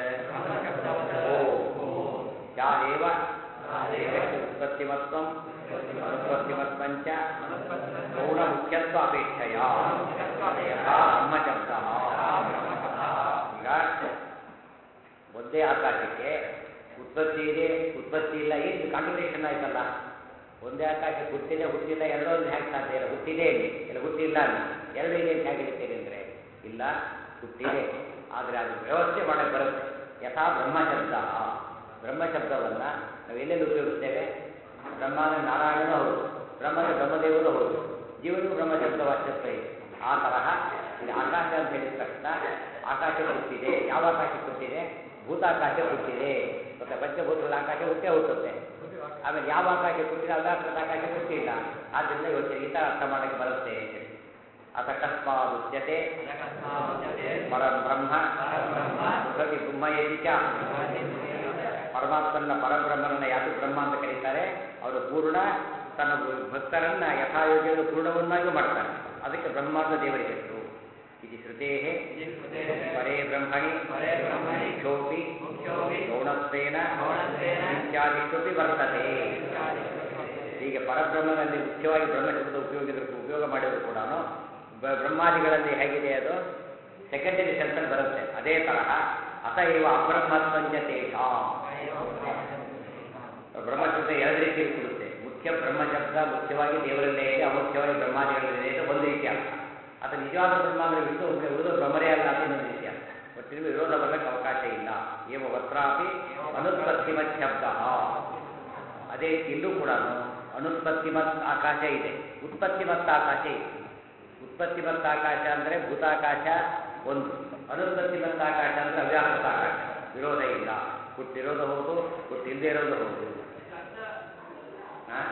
ಓ ಯಾದೇವ ಉತ್ಪತ್ತಿಮತ್ವಂ ಅನುತ್ಪತ್ತಿಮತ್ವಂಚ ಗೌಣ ಮುಖ್ಯತ್ವ ಅಪೇಕ್ಷೆಯ ಯಥಾ ಬ್ರಹ್ಮಶಬ್ದ ಈಗ ಒಂದೇ ಆಕಾಶಕ್ಕೆ ಉತ್ಪತ್ತಿ ಇದೆ ಉತ್ಪತ್ತಿ ಇಲ್ಲ ಏನು ಕಾಂಟ್ರಡಿಕ್ಷನ್ ಆಯ್ತಲ್ಲ ಒಂದೇ ಆಕಾಶ ಹುಟ್ಟಿದೆ ಹುಟ್ಟಿಲ್ಲ ಎರಡೋ ಒಂದು ಹೇಗೆ ಸಾಧ್ಯ ಇಲ್ಲ ಹುಟ್ಟಿದೆ ಅಲ್ಲಿ ಇಲ್ಲ ಹುಟ್ಟಿಲ್ಲ ಅಲ್ಲಿ ಎರಡು ಇದೆ ಅಂತ ಹೇಗೆ ಹೇಳ್ತೀರಿ ಅಂದರೆ ಇಲ್ಲ ಹುಟ್ಟಿದೆ ಆದರೆ ಅದು ವ್ಯವಸ್ಥೆ ಮಾಡಕ್ಕೆ ಬರುತ್ತೆ ಯಥಾ ಬ್ರಹ್ಮಶಬ್ದ ಬ್ರಹ್ಮಶಬ್ದವನ್ನು ನಾವು ಎಲ್ಲೆಲ್ಲಿ ಉಪಯೋಗಿಸ್ತೇವೆ ಬ್ರಹ್ಮ ಅಂದರೆ ನಾರಾಯಣನೂ ಹೌದು ಬ್ರಹ್ಮ ಅಂದರೆ ಬ್ರಹ್ಮದೇವರು ಹೌದು ಜೀವನಿಗೂ ಬ್ರಹ್ಮಶಬ್ದ ವಾಚ್ಯತ್ವ ಇದೆ ಆ ತರಹ ಇಲ್ಲಿ ಆಕಾಶ ಅಂತ ಹೇಳಿದ ತಕ್ಷಣ ಆಕಾಶ ಹುಟ್ಟಿದೆ ಯಾವ ಆಕಾಶ ಹುಟ್ಟಿದೆ ಭೂತಾಕಾಶ ಹುಟ್ಟಿದೆ ಮತ್ತೆ ಪಂಚಭೂತಗಳ ಆಕಾಶ ಹುಟ್ಟೇ ಹುಟ್ಟುತ್ತೆ ಆಮೇಲೆ ಯಾವ ಆಕಾಶ ಹುಟ್ಟಿಲ್ಲ ಅವ್ಯಾಕೃತ ಆಕಾಶ ಹುಟ್ಟಿಲ್ಲ ಆದ್ದರಿಂದ ಯೋಚನೆ ಈ ಥರ ಅರ್ಥ ಮಾಡಕ್ಕೆ ಬರುತ್ತೆ ಅಂತ ಹೇಳಿ ಅತಕಸ್ಮಾತ್ ಉಚ್ಯತೆ ಪರಂ ಬ್ರಹ್ಮ ಸುಖದಿ ಬ್ರಹ್ಮಯತಿ ಚ ಪರಮಾತ್ಮನ ಪರಬ್ರಹ್ಮನನ್ನ ಯಾರು ಬ್ರಹ್ಮ ಅಂತ ಕರೀತಾರೆ ಅವರು ಪೂರ್ಣ ತನ್ನ ಭಕ್ತರನ್ನ ಯಥಾಯೋಗ್ಯಗಳು ಪೂರ್ಣವನ್ನಾಗಿ ಮಾಡ್ತಾರೆ ಅದಕ್ಕೆ ಬ್ರಹ್ಮ ಅಂತ ದೇವರಿಗೆ ಹೆಸರು इति श्रुतेः परे ब्रह्मणि मुख्योऽपि ಗೌಣತ್ವೇನ ಇತ್ಯಾದಿಷ್ವಪಿ ವರ್ತತೆ ಹೀಗೆ ಪರಬ್ರಹ್ಮನಲ್ಲಿ ಮುಖ್ಯವಾಗಿ ಬ್ರಹ್ಮಶಬ್ದ ಉಪಯೋಗಿದ್ರು ಉಪಯೋಗ ಮಾಡಿದ್ರು ಕೂಡ ಬ್ರಹ್ಮಾದಿಗಳಲ್ಲಿ ಹೇಗಿದೆ ಅದು ಸೆಕೆಂಡರಿ ಸೆನ್ಸಲ್ಲಿ ಬರುತ್ತೆ ಅದೇ ತರಹ ಅತ ಇವ ಅಬ್ರಹ್ಮತ್ವಂಚ ತೇಷಾಂ ಬ್ರಹ್ಮಶಬ್ದ ಎರಡು ರೀತಿಯಲ್ಲಿ ಕೊಡುತ್ತೆ ಮುಖ್ಯ ಬ್ರಹ್ಮಶಬ್ದ ಮುಖ್ಯವಾಗಿ ದೇವರಲ್ಲೇ ಇದೆ ಅಮುಖ್ಯವಾಗಿ ಬ್ರಹ್ಮಾದಿಗಳಲ್ಲಿದೆ ಅಂತ ಒಂದು ರೀತಿ ಅರ್ಥ ಅದು ನಿಜವಾದ ಬ್ರಹ್ಮ ಅಂದರೆ ವಿಷ್ಣು ಉಳಿದು ಬ್ರಹ್ಮರೇ ಅಲ್ಲ ಅಂತ ಇನ್ನೊಂದು ರೀತಿ ಅರ್ಥ ಒಟ್ಟಿನ ವಿರೋಧ ಬರಲಿಕ್ಕೆ ಅವಕಾಶ ಇಲ್ಲ ಏವ ವಕ್ರಾಪಿ ಅನುತ್ಪತ್ತಿಮತ್ ಶಬ್ದ ಅದೇ ಇಲ್ಲೂ ಕೂಡ ಅನುತ್ಪತ್ತಿಮತ್ ಆಕಾಶ ಇದೆ ಉತ್ಪತ್ತಿಮತ್ ಆಕಾಶ ಇದೆ ಉತ್ಪತ್ತಿಮತ್ ಆಕಾಶ ಅಂದರೆ ಭೂತಾಕಾಶ ಒಂದು ಅನುತ್ಪತ್ತಿಮತ್ ಆಕಾಶ ಅಂದರೆ ಅವ್ಯಾಕೃತ ಆಕಾಶ ವಿರೋಧ ಇಲ್ಲ ಹುಟ್ಟಿರೋದು ಹೌದು ಹುಟ್ಟಿಲ್ಲದೆ ಇರೋದು ಹೌದು ಆ?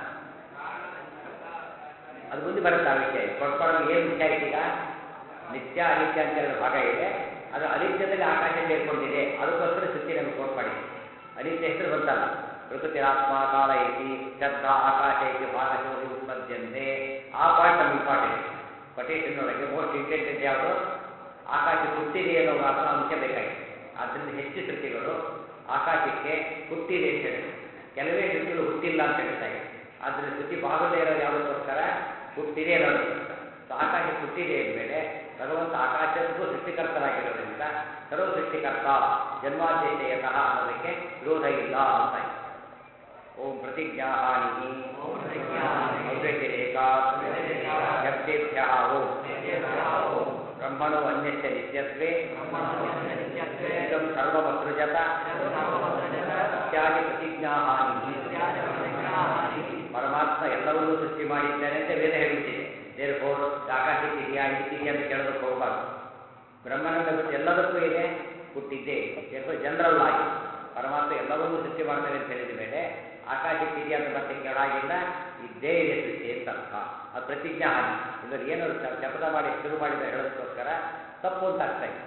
ಅದು ಮುಂದೆ ಬರುತ್ತೆ ಆ ವಿಷಯ ಕೊಟ್ಕೊಳ್ಳೋದು ಏನು ವಿಷಯ ಆಯ್ತು ಈಗ ನಿತ್ಯ ಅನಿತ್ಯ ಅಂತ ಎರಡು ಭಾಗ ಇದೆ ಅದು ಅನಿತ್ಯದಲ್ಲಿ ಆಕಾಶ ಸೇರ್ಕೊಂಡಿದೆ ಅದಕ್ಕೋಸ್ಕರ ಶುಚಿ ನಮಗೆ ಕೋಟ್ ಮಾಡಿದೆ ಅನಿತ್ಯ ಹೆಸರು ಬಂತಲ್ಲ ಪ್ರಕೃತಿರಾತ್ಮ ಕಾಲ ಐತಿ ಶಬ್ದ ಆಕಾಶ ಐತಿ ಭಾಗಶೋ ಉತ್ಪದ್ಯಂತೆ ಆ ಪಾರ್ಟ್ ನಮ್ಗೆ ಇಂಪಾರ್ಟೆಂಟ್ ಕೊಟೇಶನ್ ಒಳಗೆ ಮೋಸ್ಟ್ ಇಂಪಾರ್ಟೆಂಟ್ ಯಾವುದು ಆಕಾಶ ಹುಟ್ಟಿದೆ ಅನ್ನೋ ಮಾತ್ರ ಅಂಶ ಬೇಕಾಗಿದೆ ಆದ್ದರಿಂದ ಹೆಚ್ಚು ಶ್ರುತಿಗಳು ಆಕಾಶಕ್ಕೆ ಹುಟ್ಟಿದೆ ಅಂತ ಹೇಳಿದೆ ಕೆಲವೇ ಶ್ರುತಿಗಳು ಹುಟ್ಟಿಲ್ಲ ಅಂತ ಹೇಳ್ತಾ ಇದೆ ಆದರೆ ಶ್ರುತಿ ಬಾಗದೇ ಇರೋದು ಯಾವುದಕ್ಕೋಸ್ಕರ ಹುಟ್ಟಿದೆ ಅನ್ನೋದಕ್ಕೋಸ್ಕರ ಸೊ ಆಕಾಶ ಹುಟ್ಟಿದೆ ಅಂದಮೇಲೆ ಭಗವಂತ ಆಕಾಶಕ್ಕೂ ಸೃಷ್ಟಿಕರ್ತನಾಗಿರೋದ್ರಿಂದ ಸರ್ವ ಸೃಷ್ಟಿಕರ್ತ ಜನ್ಮಾದ್ಯತೆಯತಃ ಅನ್ನೋದಕ್ಕೆ ವಿರೋಧ ಇಲ್ಲ ಅಂತ ಇದೆ ಓಂ ಪ್ರತಿಜ್ಞಾಹಾನಿ ಅವ್ಯತಿರೇಕ ಶಬ್ದೇಭ್ಯ ಓಂ ಬ್ರಹ್ಮಣೋ ಅನ್ಯಸ್ಯ ನಿತ್ಯತ್ವೇ ಇದಂ ಸರ್ವಮಸೃಜತ ಇತ್ಯಾದಿ ಪ್ರತಿಜ್ಞಾಹಾನಿ ಪರಮಾತ್ಮ ಎಲ್ಲವನ್ನೂ ಸೃಷ್ಟಿ ಮಾಡಿದ್ದಾನೆ ಅಂತ ವೇದ ಹೇಳಿಬಿಟ್ಟಿದೆ ದೇರ್ ಫೋರ್ ಆಕಾಶಕ್ಕೆ ಇದೆಯಾ ಇದಕ್ಕಿದೆಯಾ ಅಂತ ಕೇಳೋದಕ್ಕೆ ಹೋಗಬಾರ್ದು ಬ್ರಹ್ಮನಂದ ಬಿಟ್ಟು ಎಲ್ಲದಕ್ಕೂ ಇದೆ ಹುಟ್ಟಿದ್ದೇ ದೇರ್ ಜನರಲ್ ಆಗಿ ಪರಮಾತ್ಮ ಎಲ್ಲವನ್ನೂ ಸೃಷ್ಟಿ ಮಾಡ್ತಾನೆ ಅಂತ ಹೇಳಿದ ಮೇಲೆ ಆಕಾಶಕ್ಕೆ ಇದೆಯಾ ಅಂತ ಮತ್ತೆ ಕೇಳಾಗಿಲ್ಲ ಇದ್ದೇ ಇದೆ ಸೃಷ್ಟಿ ಅಂತ ಅರ್ಥ ಅದು ಪ್ರತಿಜ್ಞಾ ಹಾನಿ ಇಲ್ಲದ್ರೆ ಏನು ಶ- ಶಪಥ ಮಾಡಿ ಶುರು ಮಾಡಿದ ಹೇಳೋದಕ್ಕೋಸ್ಕರ ತಪ್ಪು ಅಂತ ಅರ್ಥ ಇದೆ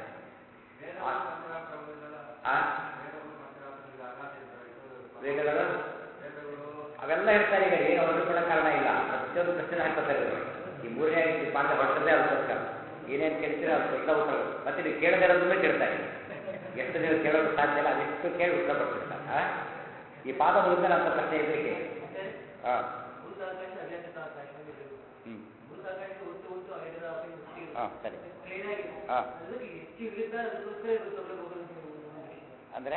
ಆ? ವೇದಗಳು ಅವೆಲ್ಲ ಹೇಳ್ತಾರೆ ಈಗ ಏನು ಅವರು ಕೂಡ ಕಾರಣ ಇಲ್ಲ ಪ್ರತಿಯೊಂದು ಪ್ರಶ್ನೆ ಹಾಕ್ತಾರೆ ಇವರು ಈ ಮೂರನೇ ರೀತಿ ಮಾಡಿದ ಹೊರಟದೇ ಅದಕ್ಕೋಸ್ಕರ ಏನೇನು ಕೇಳ್ತೀರೋ ಅದಕ್ಕೆಲ್ಲ ಉತ್ತರ ಮತ್ತೆ ನೀವು ಕೇಳದಿರೋದನ್ನೇ ಕೇಳ್ತಾರೆ ಎಷ್ಟು ನೀವು ಕೇಳೋದು ಸಾಧ್ಯ ಇಲ್ಲ ಅದೆಷ್ಟು ಕೇಳಿ ಉತ್ತರ ಕೊಡ್ತಿರ್ತಾರೆ ಆ? ಈ ಪಾದ ಮುಗಿದ ಅಂತ ಪ್ರಶ್ನೆ ಇದ್ರೆ ಕೇಳಿ ಹಾಂ ಹ್ಞೂ ಹಾಂ ಸರಿ ಹಾಂ ಅಂದರೆ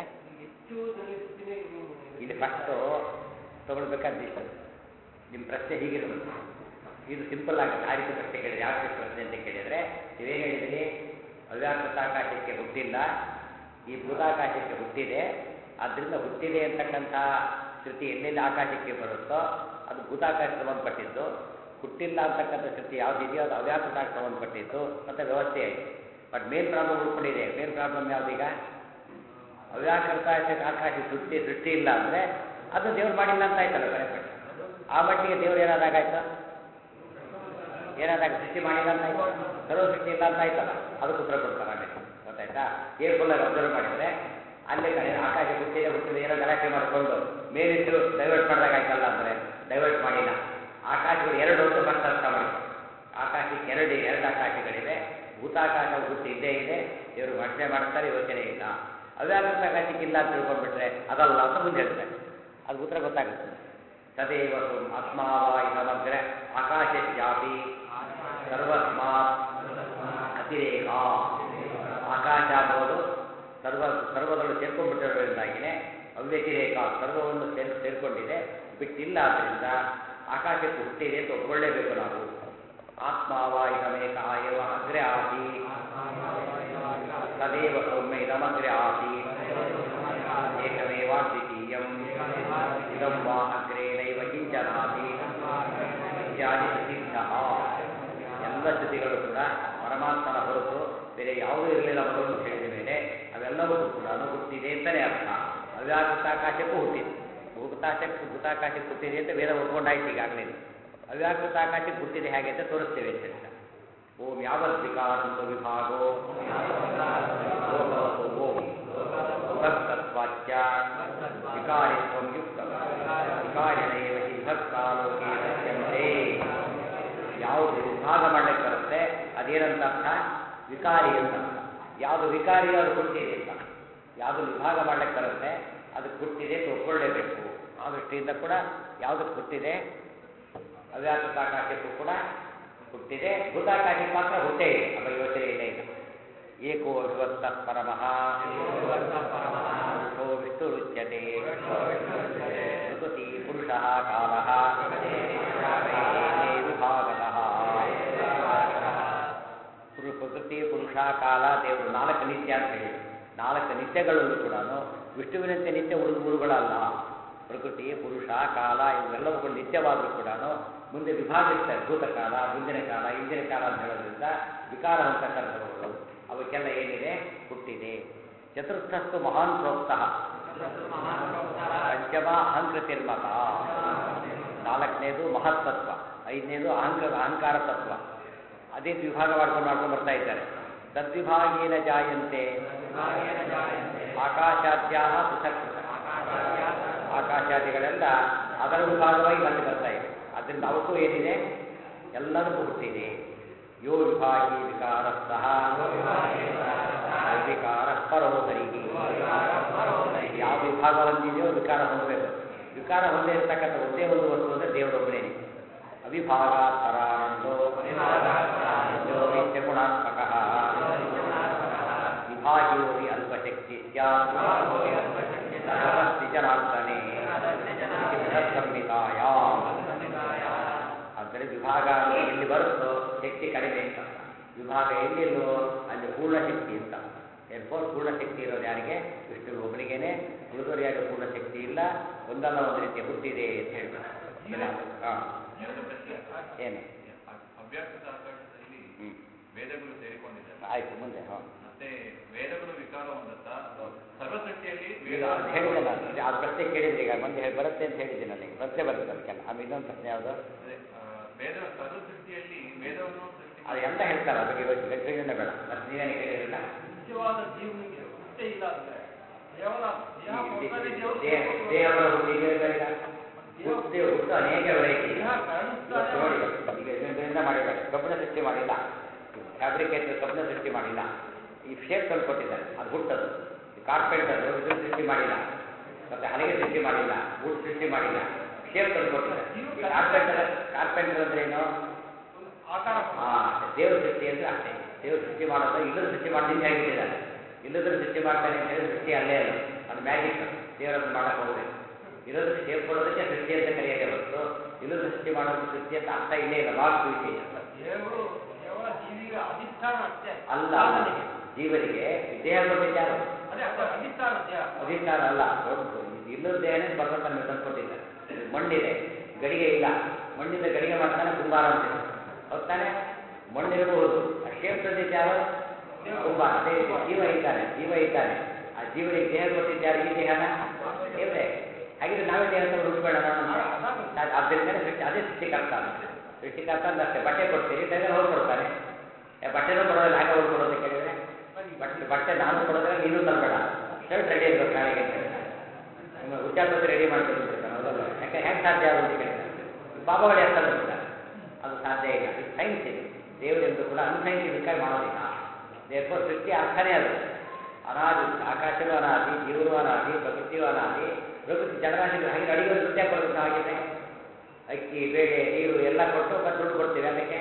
ಇಲ್ಲಿ ಫಸ್ಟು ತಗೊಳ್ಬೇಕಾದ ಇಷ್ಟು ನಿಮ್ಮ ಪ್ರಶ್ನೆ ಹೀಗಿರ್ಬೇಕು ಇದು ಸಿಂಪಲ್ ಆಗುತ್ತೆ ಆ ರೀತಿ ಪ್ರಶ್ನೆ ಕೇಳಿದ್ರೆ ಯಾವ ರೀತಿ ಪ್ರಶ್ನೆ ಅಂತ ಕೇಳಿದರೆ ನೀವೇನು ಹೇಳಿದ್ರಿ ಅವ್ಯಾಕೃತ ಆಕಾಶಕ್ಕೆ ಹುಟ್ಟಿಲ್ಲ ಈ ಭೂತಾಕಾಶಕ್ಕೆ ಹುಟ್ಟಿದೆ ಆದ್ದರಿಂದ ಹುಟ್ಟಿದೆ ಅಂತಕ್ಕಂಥ ಶ್ರುತಿ ಎಲ್ಲೆಲ್ಲಿ ಆಕಾಶಕ್ಕೆ ಬರುತ್ತೋ ಅದು ಭೂತಾಕಾಶಕ್ಕೆ ಸಂಬಂಧಪಟ್ಟಿದ್ದು ಹುಟ್ಟಿಲ್ಲ ಅಂತಕ್ಕಂಥ ಶ್ರುತಿ ಯಾವುದಿದೆಯೋ ಅದು ಅವ್ಯಾಕೃತಕ್ಕೆ ಸಂಬಂಧಪಟ್ಟಿದ್ದು ಮತ್ತು ವ್ಯವಸ್ಥೆ ಆಯಿತು ಬಟ್ ಮೇನ್ ಪ್ರಾಬ್ಲಮ್ ಉಳ್ಕೊಂಡಿದೆ ಮೇನ್ ಪ್ರಾಬ್ಲಮ್ ಯಾವುದೀಗ ಅವ್ಯಾಕೃತ ಆಕಾಶ ಸೃಷ್ಟಿ ಸೃಷ್ಟಿ ಇಲ್ಲ ಅಂದರೆ ಅದು ದೇವ್ರು ಮಾಡಿಲ್ಲ ಅಂತ ಆಯ್ತಲ್ಲ ಕರೆಕ್ಟ್ ಆ ಮಟ್ಟಿಗೆ ದೇವ್ರು ಏನಾದಾಗಾಯ್ತು ಏನಾದಾಗ ಸೃಷ್ಟಿ ಮಾಡಿಲ್ಲ ಅಂತ ಆಯ್ತು ಸರ್ವ ಸೃಷ್ಟಿ ಇಲ್ಲ ಅಂತ ಆಯ್ತಲ್ಲ ಅದಕ್ಕೆ ಉತ್ತರ ಕೊಡ್ತಾರೆ ಆಮೇಲೆ ಗೊತ್ತಾಯ್ತಾ ಕೇರ್ಫುಲ್ಲಾಗಿ ಅಬ್ಸರ್ವ್ ಮಾಡಿದರೆ ಅಲ್ಲೇ ಕಡೆ ಆಕಾಶ ಹುಟ್ಟಿದೆ ಹುಟ್ಟಿದೆ ಏನೋ ಗಲಾಟೆ ಮಾಡಿಕೊಂಡು ಮೇಲಿಟ್ಟು ಡೈವರ್ಟ್ ಮಾಡಿದಾಗ ಆಯ್ತಲ್ಲ ಅಂದರೆ ಡೈವರ್ಟ್ ಮಾಡಿಲ್ಲ ಆಕಾಶಗಳು ಎರಡು ಹೊತ್ತು ಫಸ್ಟ್ ಅರ್ಥ ಮಾಡಿ ಆಕಾಶಕ್ಕೆ ಎರಡು ಎರಡು ಆಕಾಶಗಳಿವೆ ಭೂತಾಕಾಶ ಹುಟ್ಟು ಇದ್ದೇ ಇದೆ ಇವರು ಭಕ್ಷಣೆ ಮಾಡ್ತಾರೆ ಯೋಚನೆ ಇಲ್ಲ ಅವ್ಯಾಕೃತ ಆಕಾಶಕ್ಕೆ ಇಲ್ಲ ಅಂತ ತಿಳ್ಕೊಂಡ್ಬಿಟ್ರೆ ಅದಲ್ಲ ಅಂತ ಮುಂದೆ ಹೇಳ್ತಾರೆ ಅದು ಉತ್ತರ ಗೊತ್ತಾಗುತ್ತೆ ತದೇವ ಸೋಮ್ ಆತ್ಮಾವಾಯಿ ಸಮಗ್ರ ಆಕಾಶಸ್ಯಾಪಿ ಸರ್ವಸ್ಮಾತ್ ಅತಿರೇಕ ಆಕಾಶ ಅನ್ನೋದು ಸರ್ವ ಸರ್ವದೊಳು ಸೇರ್ಕೊಂಡ್ಬಿಟ್ಟಿರೋದ್ರಿಂದಾಗಿನೇ ಅವ್ಯತಿರೇಕ ಸರ್ವವನ್ನು ಸೇರ್ ಸೇರ್ಕೊಂಡಿದೆ ಬಿಟ್ಟಿಲ್ಲ ಆದ್ದರಿಂದ ಆಕಾಶಕ್ಕೆ ಹುಟ್ಟಿದೆ ಅಂತ ಒಪ್ಕೊಳ್ಳೇಬೇಕು ನಾವು ಆತ್ಮಾವಾಯಿ ಸಮೇಕ ಏವ ಅಗ್ರೆ ಆಸಿ ತದೇವ ಸೌಮ್ಯ ಇದಮಗ್ರೆ ಆಸಿ ಏಕಮೇವಾದ್ವಿತೀಯಂ ಇದಂ ವಾ ಅಗ್ರೆ ನೈವ ಕಿಂಚನಾಸಿ ಇತ್ಯಾದಿ ಪ್ರಸಿದ್ಧ ಎಲ್ಲ ಶ್ರುತಿಗಳು ಕೂಡ ಪರಮಾತ್ಮನ ಹೊರತು ಬೇರೆ ಯಾವುದೂ ಇರಲಿಲ್ಲ ಮೊದಲು ಅಂತ ಹೇಳಿದ ಮೇಲೆ ಅವೆಲ್ಲವೂ ಕೂಡ ಹುಟ್ಟಿದೆ ಅಂತಲೇ ಅರ್ಥ ಅವ್ಯಾಕೃತಾಕಾಶಕ್ಕೂ ಹುಟ್ಟಿದೆ ಭೂತಾಕಾಶಕ್ಕೆ ಭೂತಾಕಾಶಕ್ಕೆ ಹುಟ್ಟಿದೆ ಅಂತ ವೇದ ಒಪ್ಕೊಂಡಾಯ್ತು ಈಗಾಗಲೇ ಅವ್ಯಾಕೃತ ಆಕಾಶಕ್ಕೆ ಹುಟ್ಟಿದೆ ಹೇಗೆ ಅಂತ ತೋರಿಸ್ತೇವೆ ಅಂತ ಹೇಳ್ತಾರೆ ಓಂ ಯಾವದ್ವಿಕಾರಂತ ವಿಭಾಗೋ ಲೋಕವತು ಓಂ ವಿಭಕ್ತತ್ವಾಚ್ಯ ವಿಕಾರಿತ್ವಂ ಯುಕ್ತ ವಿಕಾರಿಣೈವ ಹಿ ವಿಭಕ್ತಾಲೋಕೆ ಸತ್ಯಂತೆ ಯಾವುದು ವಿಭಾಗ ಮಾಡಲಿಕ್ಕೆ ಬರುತ್ತೆ ಅದೇನಂತ ಅರ್ಥ ವಿಕಾರಿ ಅಂತ ಅರ್ಥ. ಯಾವುದು ವಿಕಾರಿಯೋ ಅದು ಹುಟ್ಟಿದೆ ಅಂತ ಯಾವುದು ವಿಭಾಗ ಮಾಡ್ಲಿಕ್ಕೆ ಬರುತ್ತೆ ಅದು ಹುಟ್ಟಿದೆ ಅಂತ ಒಪ್ಕೊಳ್ಳೇಬೇಕು ಆ ದೃಷ್ಟಿಯಿಂದ ಕೂಡ ಯಾವುದಕ್ಕೆ ಹುಟ್ಟಿದೆ ಅವ್ಯಾಕೃತಾಕಾಶಕ್ಕೂ ಕೂಡ ಹುಟ್ಟಿದೆ ಭೂತಾಕಾಶಕ್ಕೆ ಮಾತ್ರ ಹುಟ್ಟೇ ಇದೆ ಅವ ಯೋಚನೆ ಇಲ್ಲೇ ಇಲ್ಲ ಏಕೋ ವಿಭಕ್ತ ಪರಮಃ ಪುರುಷೋ ವಿಷ್ಣುರುಚ್ಯತೆ ಪ್ರಕೃತಿ ಪುರುಷಃ ಕಾಲಃ ಏತೇ ವಿಭಾಗತಃ ಪುರು- ಪ್ರಕೃತಿ ಪುರುಷ ಕಾಲ ದೇವರು ನಾಲ್ಕು ನಿತ್ಯ ಅಂತ ಹೇಳಿ ನಾಲ್ಕು ನಿತ್ಯಗಳಲ್ಲೂ ಕೂಡ ವಿಷ್ಣುವಿನಂತೆ ನಿತ್ಯ ಉಳಿದ ಗುರುಗಳಲ್ಲ ಪ್ರಕೃತಿ ಪುರುಷ ಕಾಲ ಇವೆಲ್ಲವುಗಳು ನಿತ್ಯವಾದರೂ ಕೂಡ ಮುಂದೆ ವಿಭಾಗಿಸ್ತಾರೆ ಭೂತಕಾಲ ಮುಂದಿನ ಕಾಲ ಇಂದಿನ ಕಾಲ ಅಂತ ಹೇಳೋದ್ರಿಂದ ವಿಕಾರ ಅಂತಕ್ಕಂಥವುಗಳು ಅವಕ್ಕೆಲ್ಲ ಏನಿದೆ ಹುಟ್ಟಿದೆ ಚತುರ್ಥಸ್ತು ಮಹಾನ್ ಪ್ರೋಕ್ತಃ ಪಂಚಮ ಅಹಂಕೃತಿರ್ಮತ ನಾಲ್ಕನೇದು ಮಹತ್ತತ್ವ ಐದನೇದು ಅಹಂಕ ಅಹಂಕಾರ ತತ್ವ ಅದೇ ವಿಭಾಗ ಮಾಡ್ಕೊಂಡು ಮಾಡ್ಕೊಂಡು ಬರ್ತಾ ಇದ್ದಾರೆ ತದ್ವಿಭಾಗೇನ ಜಾಯಂತೆ ಆಕಾಶಾದ್ಯಾ ಪೃಥಕ್ ಪೃಥಕ್ ಆಕಾಶಾದಿಗಳೆಲ್ಲ ಅದರ ವಿಭಾಗವಾಗಿ ಮತ್ತೆ ಬರ್ತಾ ಇದೆ ಅದರಿಂದ ಅವಕ್ಕೂ ಏನಿದೆ ಎಲ್ಲದಕ್ಕೂ ಹುಟ್ಟಿದೆ ಯೋ ವಿಭಾಗಿ ವಿಕಾರಸ್ಥಃ ವಿಕಾರ ಪರೋ ಹರಿಹಿ ಯಾವ ವಿಭಾಗ ಹೊಂದಿದೆಯೋ ವಿಕಾರ ಹೊಂದಬೇಕು ವಿಕಾರ ಹೊಂದೇ ಇರ್ತಕ್ಕಂಥ ಒಂದೇ ಒಂದು ವಸ್ತು ಅಂದರೆ ದೇವರೊಬ್ಬನೇನೆ ಅವಿಭಾಗ ಪರಾನಂದೋ ಯೋ ನಿತ್ಯ ಗುಣಾತ್ಮಕ ವಿಭಾಗಿಯೋಗಿ ಅಲ್ಪಶಕ್ತಿ ಸ್ಯಾತ್ ಸರ್ವಸ್ತಿ ಜನಾರ್ದನೆ ಸಂಹಿತಾಯಾಮ್ ಅಂದರೆ ವಿಭಾಗ ಎಲ್ಲಿ ಬರುತ್ತೋ ಶಕ್ತಿ ಕಡಿಮೆ ಅಂತ ವಿಭಾಗ ಎಲ್ಲಿಲ್ಲೋ ಅಲ್ಲಿ ಪೂರ್ಣ ಶಕ್ತಿ ಅಂತ ಎರ್ಫೋರ್ ಪೂರ್ಣ ಶಕ್ತಿ ಇರೋದು ಯಾರಿಗೆ ವಿಷ್ಣು ಒಬ್ಬನಿಗೇನೆ ಉಳಿದವರಿಯಾಗ ಪೂರ್ಣ ಶಕ್ತಿ ಇಲ್ಲ ಒಂದಲ್ಲ ಒಂದು ರೀತಿಯ ಹುಟ್ಟಿದೆ ಅಂತ ಹೇಳ್ಬೇಕು ಹಾಂ ಎರಡು ಪ್ರಶ್ನೆ ಏನು ಅವ್ಯಾಕೃತ ಆಕಾಶದಲ್ಲಿ ಹ್ಞೂ ವೇದಗಳು ಸೇರಿಕೊಂಡಿದ್ದಾರೆ ಆಯ್ತು ಮುಂದೆ ಹಾಂ ಮತ್ತೆ ವೇದಗಳು ವಿಕಾರ ಹೊಂದುತ್ತಾ ಸರ್ವಸೃಷ್ಟಿಯಲ್ಲಿ ಈಗ ವೇದ ಅದು ಹೇಳಿದೆ ನಾನು ಇದು ಆ ಪ್ರಶ್ನೆ ಕೇಳಿದ್ರೆ ಈಗ ಮುಂದೆ ಹೇಳಿ ಬರುತ್ತೆ ಅಂತ ಹೇಳಿದ್ದೀನಲ್ಲ ಈಗ ಪ್ರಶ್ನೆ ಬರುತ್ತೆ ಅದಕ್ಕೆಲ್ಲ ಆಮೇಲೆ ಇನ್ನೊಂದು ಪ್ರಶ್ನೆ ಯಾವುದು ಅದೇ, ಆ, ವೇದ ಸರ್ವಸೃಷ್ಟಿಯಲ್ಲಿ ವೇದವನ್ನು ಸೃಷ್ಟಿ ಅದು ಎಲ್ಲ ಹೇಳ್ತಾರೆ ಅದಕ್ಕೆ ಇವತ್ತು ಗಟ್ಟಿನ ಬೇಡ ಮತ್ತೆ ನೀವೇನು ಕೇಳಿರಲಿಲ್ಲ ನಿಜವಾದ ಜೀವನಿಗೆ ಹುಟ್ಟೇ ಇಲ್ಲ ಅಂದ್ರೆ ಕೇವಲ ದೇಹ ಕೊಡ್ತಾನೆ ದೇವರು ದೇಹ ದೇಹಗಳ ಹುಟ್ಟಿಗೆ ಬೇಡ ಹುಟ್ಟಿ ಹುಟ್ಟು ಅನೇಕ ವೆರೈಟಿ ದೇಹ ಕರುಣಿಸ್ತಾನೆ ಇವತ್ತು ನೋಡಿ ಈಗ ಇದರಿಂದ ಮಾಡಿದ್ದಾರೆ ಕಬ್ಬಿಣ ಸೃಷ್ಟಿ ಮಾಡಿಲ್ಲ ಫ್ಯಾಬ್ರಿಕೇಟರ್ ಕಬ್ಬಿಣ ಸೃಷ್ಟಿ ಮಾಡಿಲ್ಲ ಈ ಶೇಪ್ ತಂದು ಕೊಟ್ಟಿದ್ದಾರೆ ಅದು ಹುಟ್ಟದು ಕಾರ್ಪೆಂಟರ್ ಇದನ್ನು ಸೃಷ್ಟಿ ಮಾಡಿಲ್ಲ ಮತ್ತೆ ಹಲಗೆ ಸೃಷ್ಟಿ ಮಾಡಿಲ್ಲ ವುಡ್ ಸೃಷ್ಟಿ ಮಾಡಿಲ್ಲ ಶೇಪ್ ತಂದು ಕೊಟ್ಟಿದ್ದಾರೆ ಕಾರ್ಪೆಂಟರ್ ಕಾರ್ಪೆಂಟರ್ ಅಂದ್ರೆ ಏನು ಒಂದು ಆಕಾರ ಆ ದೇವ್ರ ಸೃಷ್ಟಿ ಅಂದ್ರೆ ಅಷ್ಟೇ ದೇವ್ರ ಸೃಷ್ಟಿ ಮಾಡೋದು ಇಲ್ಲದ ಸೃಷ್ಟಿ ಮಾಡಿದ್ರೆ ಹೇಳ್ಬಿಟ್ಟಿದ್ದಾರೆ ಇಲ್ಲದ್ರ ಸೃಷ್ಟಿ ಮಾಡ್ತಾನೆ ಅಂತ ಹೇಳಿ ಸೃಷ್ಟಿ ಅಲ್ಲೇ ಅಲ್ಲ ಅದು ಮ್ಯಾಜಿಕ್ ದೇವರನ್ನು ಮಾಡಕ್ಕೆ ಹೋಗ್ಬೇಕು ಇರೋದ್ರ ಶೇಪ್ ಕೊಡೋದಕ್ಕೆ ಸೃಷ್ಟಿ ಅಂತ ಕರೆಯೋದೇ ಹೊರತು ಇಲ್ಲದ ಸೃಷ್ಟಿ ಮಾಡೋದು ಸೃಷ್ಟಿ ಅಂತ ಅರ್ಥ ಇಲ್ಲೇ ಇಲ್ಲ ಭಾಳ ವಿಶೇಷ ದೇವರು ಕೇವಲ ಜೀವಿಗೆ ಅಧಿಷ್ಠಾನ ಅಷ್ಟೇ ಅಲ್ಲ ಸಾಧನೆಗೆ. ಜೀವನಿಗೆ ದೇಹ ಕೊಟ್ಟಿದ್ದಾರೆ ಅದೇ ಅದೇ ಅಧಿಷ್ಠಾನ ದೇಹ ಅಧಿಷ್ಠಾನ ಅಲ್ಲ ದೊಡ್ಡ ಇಲ್ಲದ ದೇಹನೇ ಭಗವಂತನ ತಂದ್ಕೊಟ್ಟಿದ್ದಾರೆ ಇದು ಮಣ್ಣಿದೆ ಗಡಿಗೆ ಇಲ್ಲ ಮಣ್ಣಿಂದ ಗಡಿಗೆ ಮಾಡ್ತಾನೆ ಕುಂಬಾರ ಅಂತಿದೆ ಹೌದ್ ತಾನೆ ಮಣ್ಣಿರಬಹುದು ಆ ಶೇಪ್ ತಂದಿದ್ದು ಯಾರು ಕುಂಬಾರ ಅದೇ ರೀತಿ ಜೀವ ಇದ್ದಾನೆ ಜೀವ ಇದ್ದಾನೆ ಆ ಜೀವನಿಗೆ ದೇಹ ಕೊಟ್ಟಿದ್ದಾರೆ ಈ ದೇಹನ ದೇವರೇ ಹಾಗಿದ್ರೆ ನಾವೇ ದೇಹ ಅಂತ ಹುಡುಕ್ಬೇಡ ಆದ್ದರಿಂದ ಸೃಷ್ಟಿ ಅದೇ ಸೃಷ್ಟಿಕರ್ತ ಅಂತ. ಸೃಷ್ಟಿಕರ್ತ ಅಂದ್ರೆ ಅಷ್ಟೇ ಬಟ್ಟೆ ಕೊಡ್ತೀರಿ ಟೈಗರ್ ಹೋಗಿ ಕೊಡ್ತಾನೆ ಏ, ಬಟ್ಟೆನೂ ಕೊಡೋದಿಲ್ಲ ಹಾಗೆ ಹೋಗಿ ಕೊಡೋದು ಕೇಳಿದ್ರೆ ಬಟ್ಟೆ ಬಟ್ಟೆ ನಾನು ಕೊಡೋದ್ರೆ ನೀನು ತರಬೇಡ ಶರ್ಟ್ ರೆಡಿ ಇರ್ಬೇಕು ನಾಳೆಗೆ ಅಂತ ಹೇಳ್ತಾರೆ. ನಿಮ್ಮ ಹುಚ್ಚಾಪತಿ ರೆಡಿ ಮಾಡ್ಕೊಂಡಿರ್ತಾನೆ ಹೌದಲ್ಲ ಯಾಕೆ ಹೆಂಗೆ ಸಾಧ್ಯ ಆಗೋದು ಅಂತ ಕೇಳ್ತಾರೆ ಬಾಬಾಗಳು ಎಷ್ಟು ಬರ್ತಾರೆ ಅದು ಸಾಧ್ಯ ಇಲ್ಲ ಇದು ಸೈನ್ಸ್ ಇದು ದೇವರೆಂದು ಕೂಡ ಅನ್ಸೈಂಟಿಫಿಕ್ ಆಗಿ ಮಾಡೋದಿಲ್ಲ ದೇವ ಸೃಷ್ಟಿ ಅರ್ಥನೇ ಅದು ಅನಾದಿ ಆಕಾಶನೂ ಅನಾದಿ ಜೀವನೂ ಅನಾದಿ ಪ್ರಕೃತಿಯೂ ಅನಾದಿ ಪ್ರಕೃತಿ ಜಲರಾಶಿಗಳು ಹಾಗೆ ಅಡಿಗೆ ನೃತ್ಯ ಕೊಡಬೇಕು ಹಾಗಿದೆ ಅಕ್ಕಿ ಬೇಳೆ ನೀರು ಎಲ್ಲ ಕೊಟ್ಟು ಮತ್ತೆ ದುಡ್ಡು ಕೊಡ್ತೀವಿ ಅದಕ್ಕೆ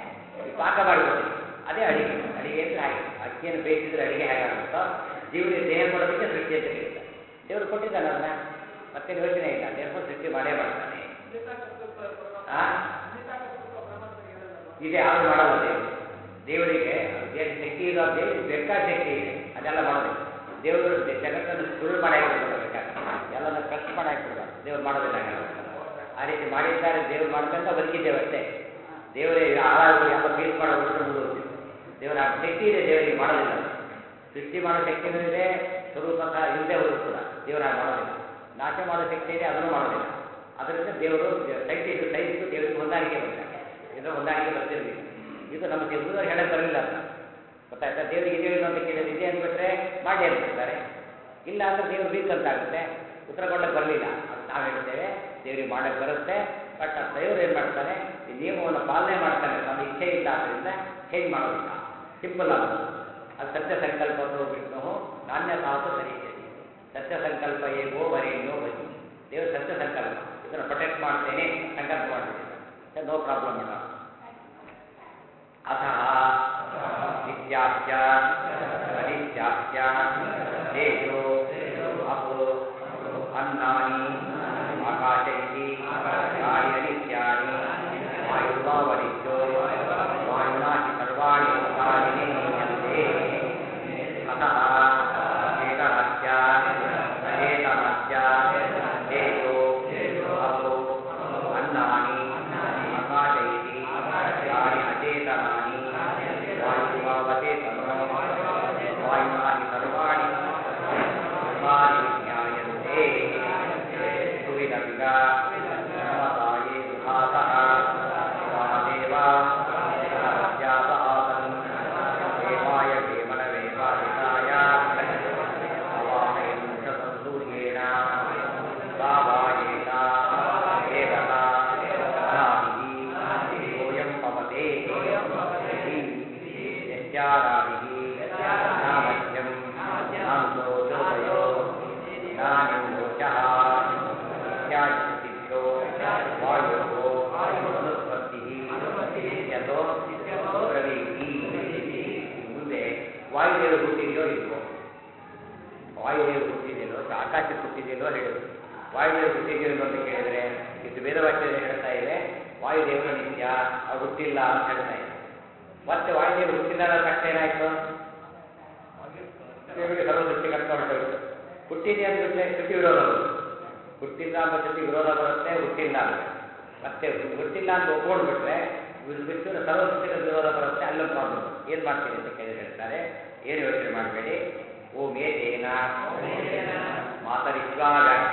ಈ ಪಾಕ ಮಾಡಿಕೊಡ್ತೀವಿ ಅದೇ ಅಡಿಗೆ ಅಡಿಗೆ ಅಂದ್ರೆ ಹಾಗೆ ಅಕ್ಕಿಯನ್ನು ಬೇಯಿಸಿದ್ರೆ ಅಡಿಗೆ ಹೇಗಾಗುತ್ತೋ ಜೀವನಿಗೆ ದೇಹ ಕೊಡೋದಕ್ಕೆ ಸೃಷ್ಟಿ ಅಂತ ಕರೀತಾರೆ ದೇವರು ಕೊಟ್ಟಿದ್ದಾನೆ ಅದನ್ನ ಮತ್ತೆ ಯೋಚನೆ ಇಲ್ಲ ದೇವರು ಸೃಷ್ಟಿ ಮಾಡೇ ಮಾಡ್ತಾನೆ ಆ? ಇದೆ ಯಾರು ಮಾಡಲ್ಲ ದೇವರು ದೇವರಿಗೆ ಏನು ಶಕ್ತಿ ಇರೋ ದೇವರು ಬೇಕಾದ ಶಕ್ತಿ ಇದೆ ಅದೆಲ್ಲ ಮಾಡೋದಿಲ್ಲ ದೇವರು ಜಗತ್ತನ್ನು ಸುಳ್ಳು ಮಾಡಿ ಹಾಕಿಬಿಡ್ತಾರೆ ಬೇಕಾದ್ರೆ ಎಲ್ಲನ ಕಷ್ಟ ಮಾಡಿ ಹಾಕಿಬಿಡ್ತಾರೆ ದೇವ್ರು ಮಾಡೋದಿಲ್ಲ ಹಾಗೆಲ್ಲ. ಆ ರೀತಿ ಮಾಡಿದ್ದಾರೆ ದೇವ್ರು ಮಾಡ್ಕೊಂತ ಬದುಕಿದ್ದೇವೆ ಅಷ್ಟೇ ದೇವರೇ ಹಾಳಾಗಿ ಎಲ್ಲ ಪೀಸ್ ಮಾಡೋ ಬಿಟ್ಟರೆ ಮುಂದುವರಿಸಿ ದೇವರ ಆ ಶಕ್ತಿ ಇದೆ ದೇವರಿಗೆ ಮಾಡೋದಿಲ್ಲ ಅದು. ಸೃಷ್ಟಿ ಮಾಡೋ ಶಕ್ತಿನೂ ಇದೆ ಸ್ವರೂಪತಃ ಇಲ್ಲದೆ ಹೋದ್ರು ಕೂಡ ದೇವರ ಹಾಗೆ ಮಾಡೋದಿಲ್ಲ ನಾಶ ಮಾಡೋ ಶಕ್ತಿ ಇದೆ ಅದನ್ನು ಮಾಡೋದಿಲ್ಲ ಅದರಿಂದ ದೇವರು ಸೈನ್ಸ್ ಸೈನ್ಸ್ ದೇವರಿಗೆ ಹೊಂದಾಣಿಕೆ ಬರ್ತಾರೆ ಇದರ ಹೊಂದಾಣಿಕೆ ಬರ್ತಿರಲಿಲ್ಲ ಇದು ನಮ್ಮ ತಿಳಿದವರು ಹೇಳಕ್ಕೆ ಬರಲಿಲ್ಲ ಅಂತ ಗೊತ್ತಾಯ್ತಾ ದೇವರಿಗೆ ಇದೆ ಇಲ್ಲ ಅಂತ ಕೇಳಿದ್ರೆ ಇದೆ ಅಂದ್ಬಿಟ್ರೆ ಮಾಡಿ ಅಂತಿರ್ತಾರೆ ಇಲ್ಲ ಅಂದ್ರೆ ದೇವ್ರು ವೀಕ್ ಅಂತ ಆಗುತ್ತೆ ಉತ್ತರ ಕೊಡಕ್ಕೆ ಬರಲಿಲ್ಲ ಅದು ನಾವು ಹೇಳ್ತೇವೆ ದೇವರಿಗೆ ಮಾಡಕ್ಕೆ ಬರುತ್ತೆ ಬಟ್ ಆ ದೇವರು ಏನು ಮಾಡ್ತಾನೆ ಈ ನಿಯಮವನ್ನು ಪಾಲನೆ ಮಾಡ್ತಾನೆ ತನ್ನ ಇಚ್ಛೆ ಇಲ್ಲ ಆದ್ದರಿಂದ ಚೇಂಜ್ ಮಾಡೋದಿಲ್ಲ ಸಿಂಪಲ್ ಆಗೋದು ಅದು ಸತ್ಯ ಸಂಕಲ್ಪತೋ ವಿಷ್ಣು ನಾಣ್ಯತಾತು ಸರಿಷ್ಯತಿ ಸತ್ಯ ಸಂಕಲ್ಪ ಏಕೋ ವರೇಣ್ಯೋ ಬದಿ ದೇವರು ಸತ್ಯ ಸಂಕಲ್ಪ ಇದನ್ನು ಪ್ರೊಟೆಕ್ಟ್ ಮಾಡ್ತೇನೆ ಸಂಕಲ್ಪ ಮಾಡ್ತಿದ್ದ ನೋ ಪ್ರಾಬ್ಲಮ್ ಅಲ್ಲ ಅತಃ ನಿತ್ಯಾಶ್ಚ ಅನಿತ್ಯಾಶ್ಚ ತೇಜೋ ಅಪೋ अन्नानि आकाश इति यानि अनित्यानि वायुर्वावनित्यो वायुना हि सर्वाणि भूतानि निमीयन्ते अतः चेतनश्च अचेतनश्च तेजो अपो अन्नानि आकाश इति यानि अचेतनानि वायुर्वावचेतनो वायुना हि सर्वाणि भूतानि विज्ञायन्ते सुविदपिग नमताये विभासः देव सहस्यास आसन् देवाय भीमनवेवादिताय अवाहयन्षतं सूर्येण सा वा एषा देवता अनादिः सोऽयं पवते यस्यारादिः न मध्यं नान्तो चोदयो नानिन्दोषः इत्यादिभ्यो वायोः ಅನುತ್ಪತ್ತಿः ಯತೋ ಬ್ರವೀತಿ ಮುಂದೆ ವಾಯುದೇವರು ಹುಟ್ಟಿದೆಯೋ ಇಲ್ವೋ ವಾಯುದೇವರು ಹುಟ್ಟಿದೆಯೋ ಆಕಾಶಕ್ಕೆ ಹುಟ್ಟಿದೆಯೋ ಹೇಳಿದ್ರು ವಾಯುದೇವರು ಹುಟ್ಟಿದೆಯೋ ಇಲ್ವೋ ಅಂತ ಕೇಳಿದ್ರೆ ಇಷ್ಟು ವೇದವಾಕ್ಯದಲ್ಲಿ ಹೇಳ್ತಾ ಇವೆ ವಾಯುದೇವರು ನಿತ್ಯ ಅವ್ರು ಹುಟ್ಟಿಲ್ಲ ಅಂತ ಹೇಳ್ತಾ ಇದೆ ಮತ್ತೆ ವಾಯುದೇವರು ಹುಟ್ಟಿಲ್ಲ ಅನ್ನೋ ತಕ್ಷಣ ಏನಾಯ್ತು ದೇವರಿಗೆ ಸರ್ವ ಸೃಷ್ಟಿ ಕಷ್ಟ ಹೊರಟೋಯ್ತು ಹುಟ್ಟಿದೆ ಅಂದ್ಬಿಟ್ರೆ ಶ್ರುತಿ ವಿರೋಧ ಬರುತ್ತೆ ಹುಟ್ಟಿಲ್ಲ ಅನ್ನೋ ಜೊತೆ ವಿರೋಧ ಬರುತ್ತೆ ಹುಟ್ಟಿಲ್ಲ ಅಂದ್ರೆ ಮತ್ತೆ ಹುಟ್ಟಿಲ್ಲ ಅಂತ ಒಪ್ಕೊಂಡ್ಬಿಟ್ರೆ ಬಿಟ್ಟು ಸರ್ವ ಸೃಷ್ಟಿಗೆ ವಿರೋಧ ಬರುತ್ತೆ ಅಲ್ಲೊಂದು ಪ್ರಾಬ್ಲಮ್ ಏನು ಮಾಡ್ತೀರಿ ಅಂತ ಕೇಳಿ ಹೇಳ್ತಾರೆ ಏನು ಯೋಚನೆ ಮಾಡಬೇಡಿ ಓಂ ಏತೇನ ಮಾತರಿಶ್ವಾ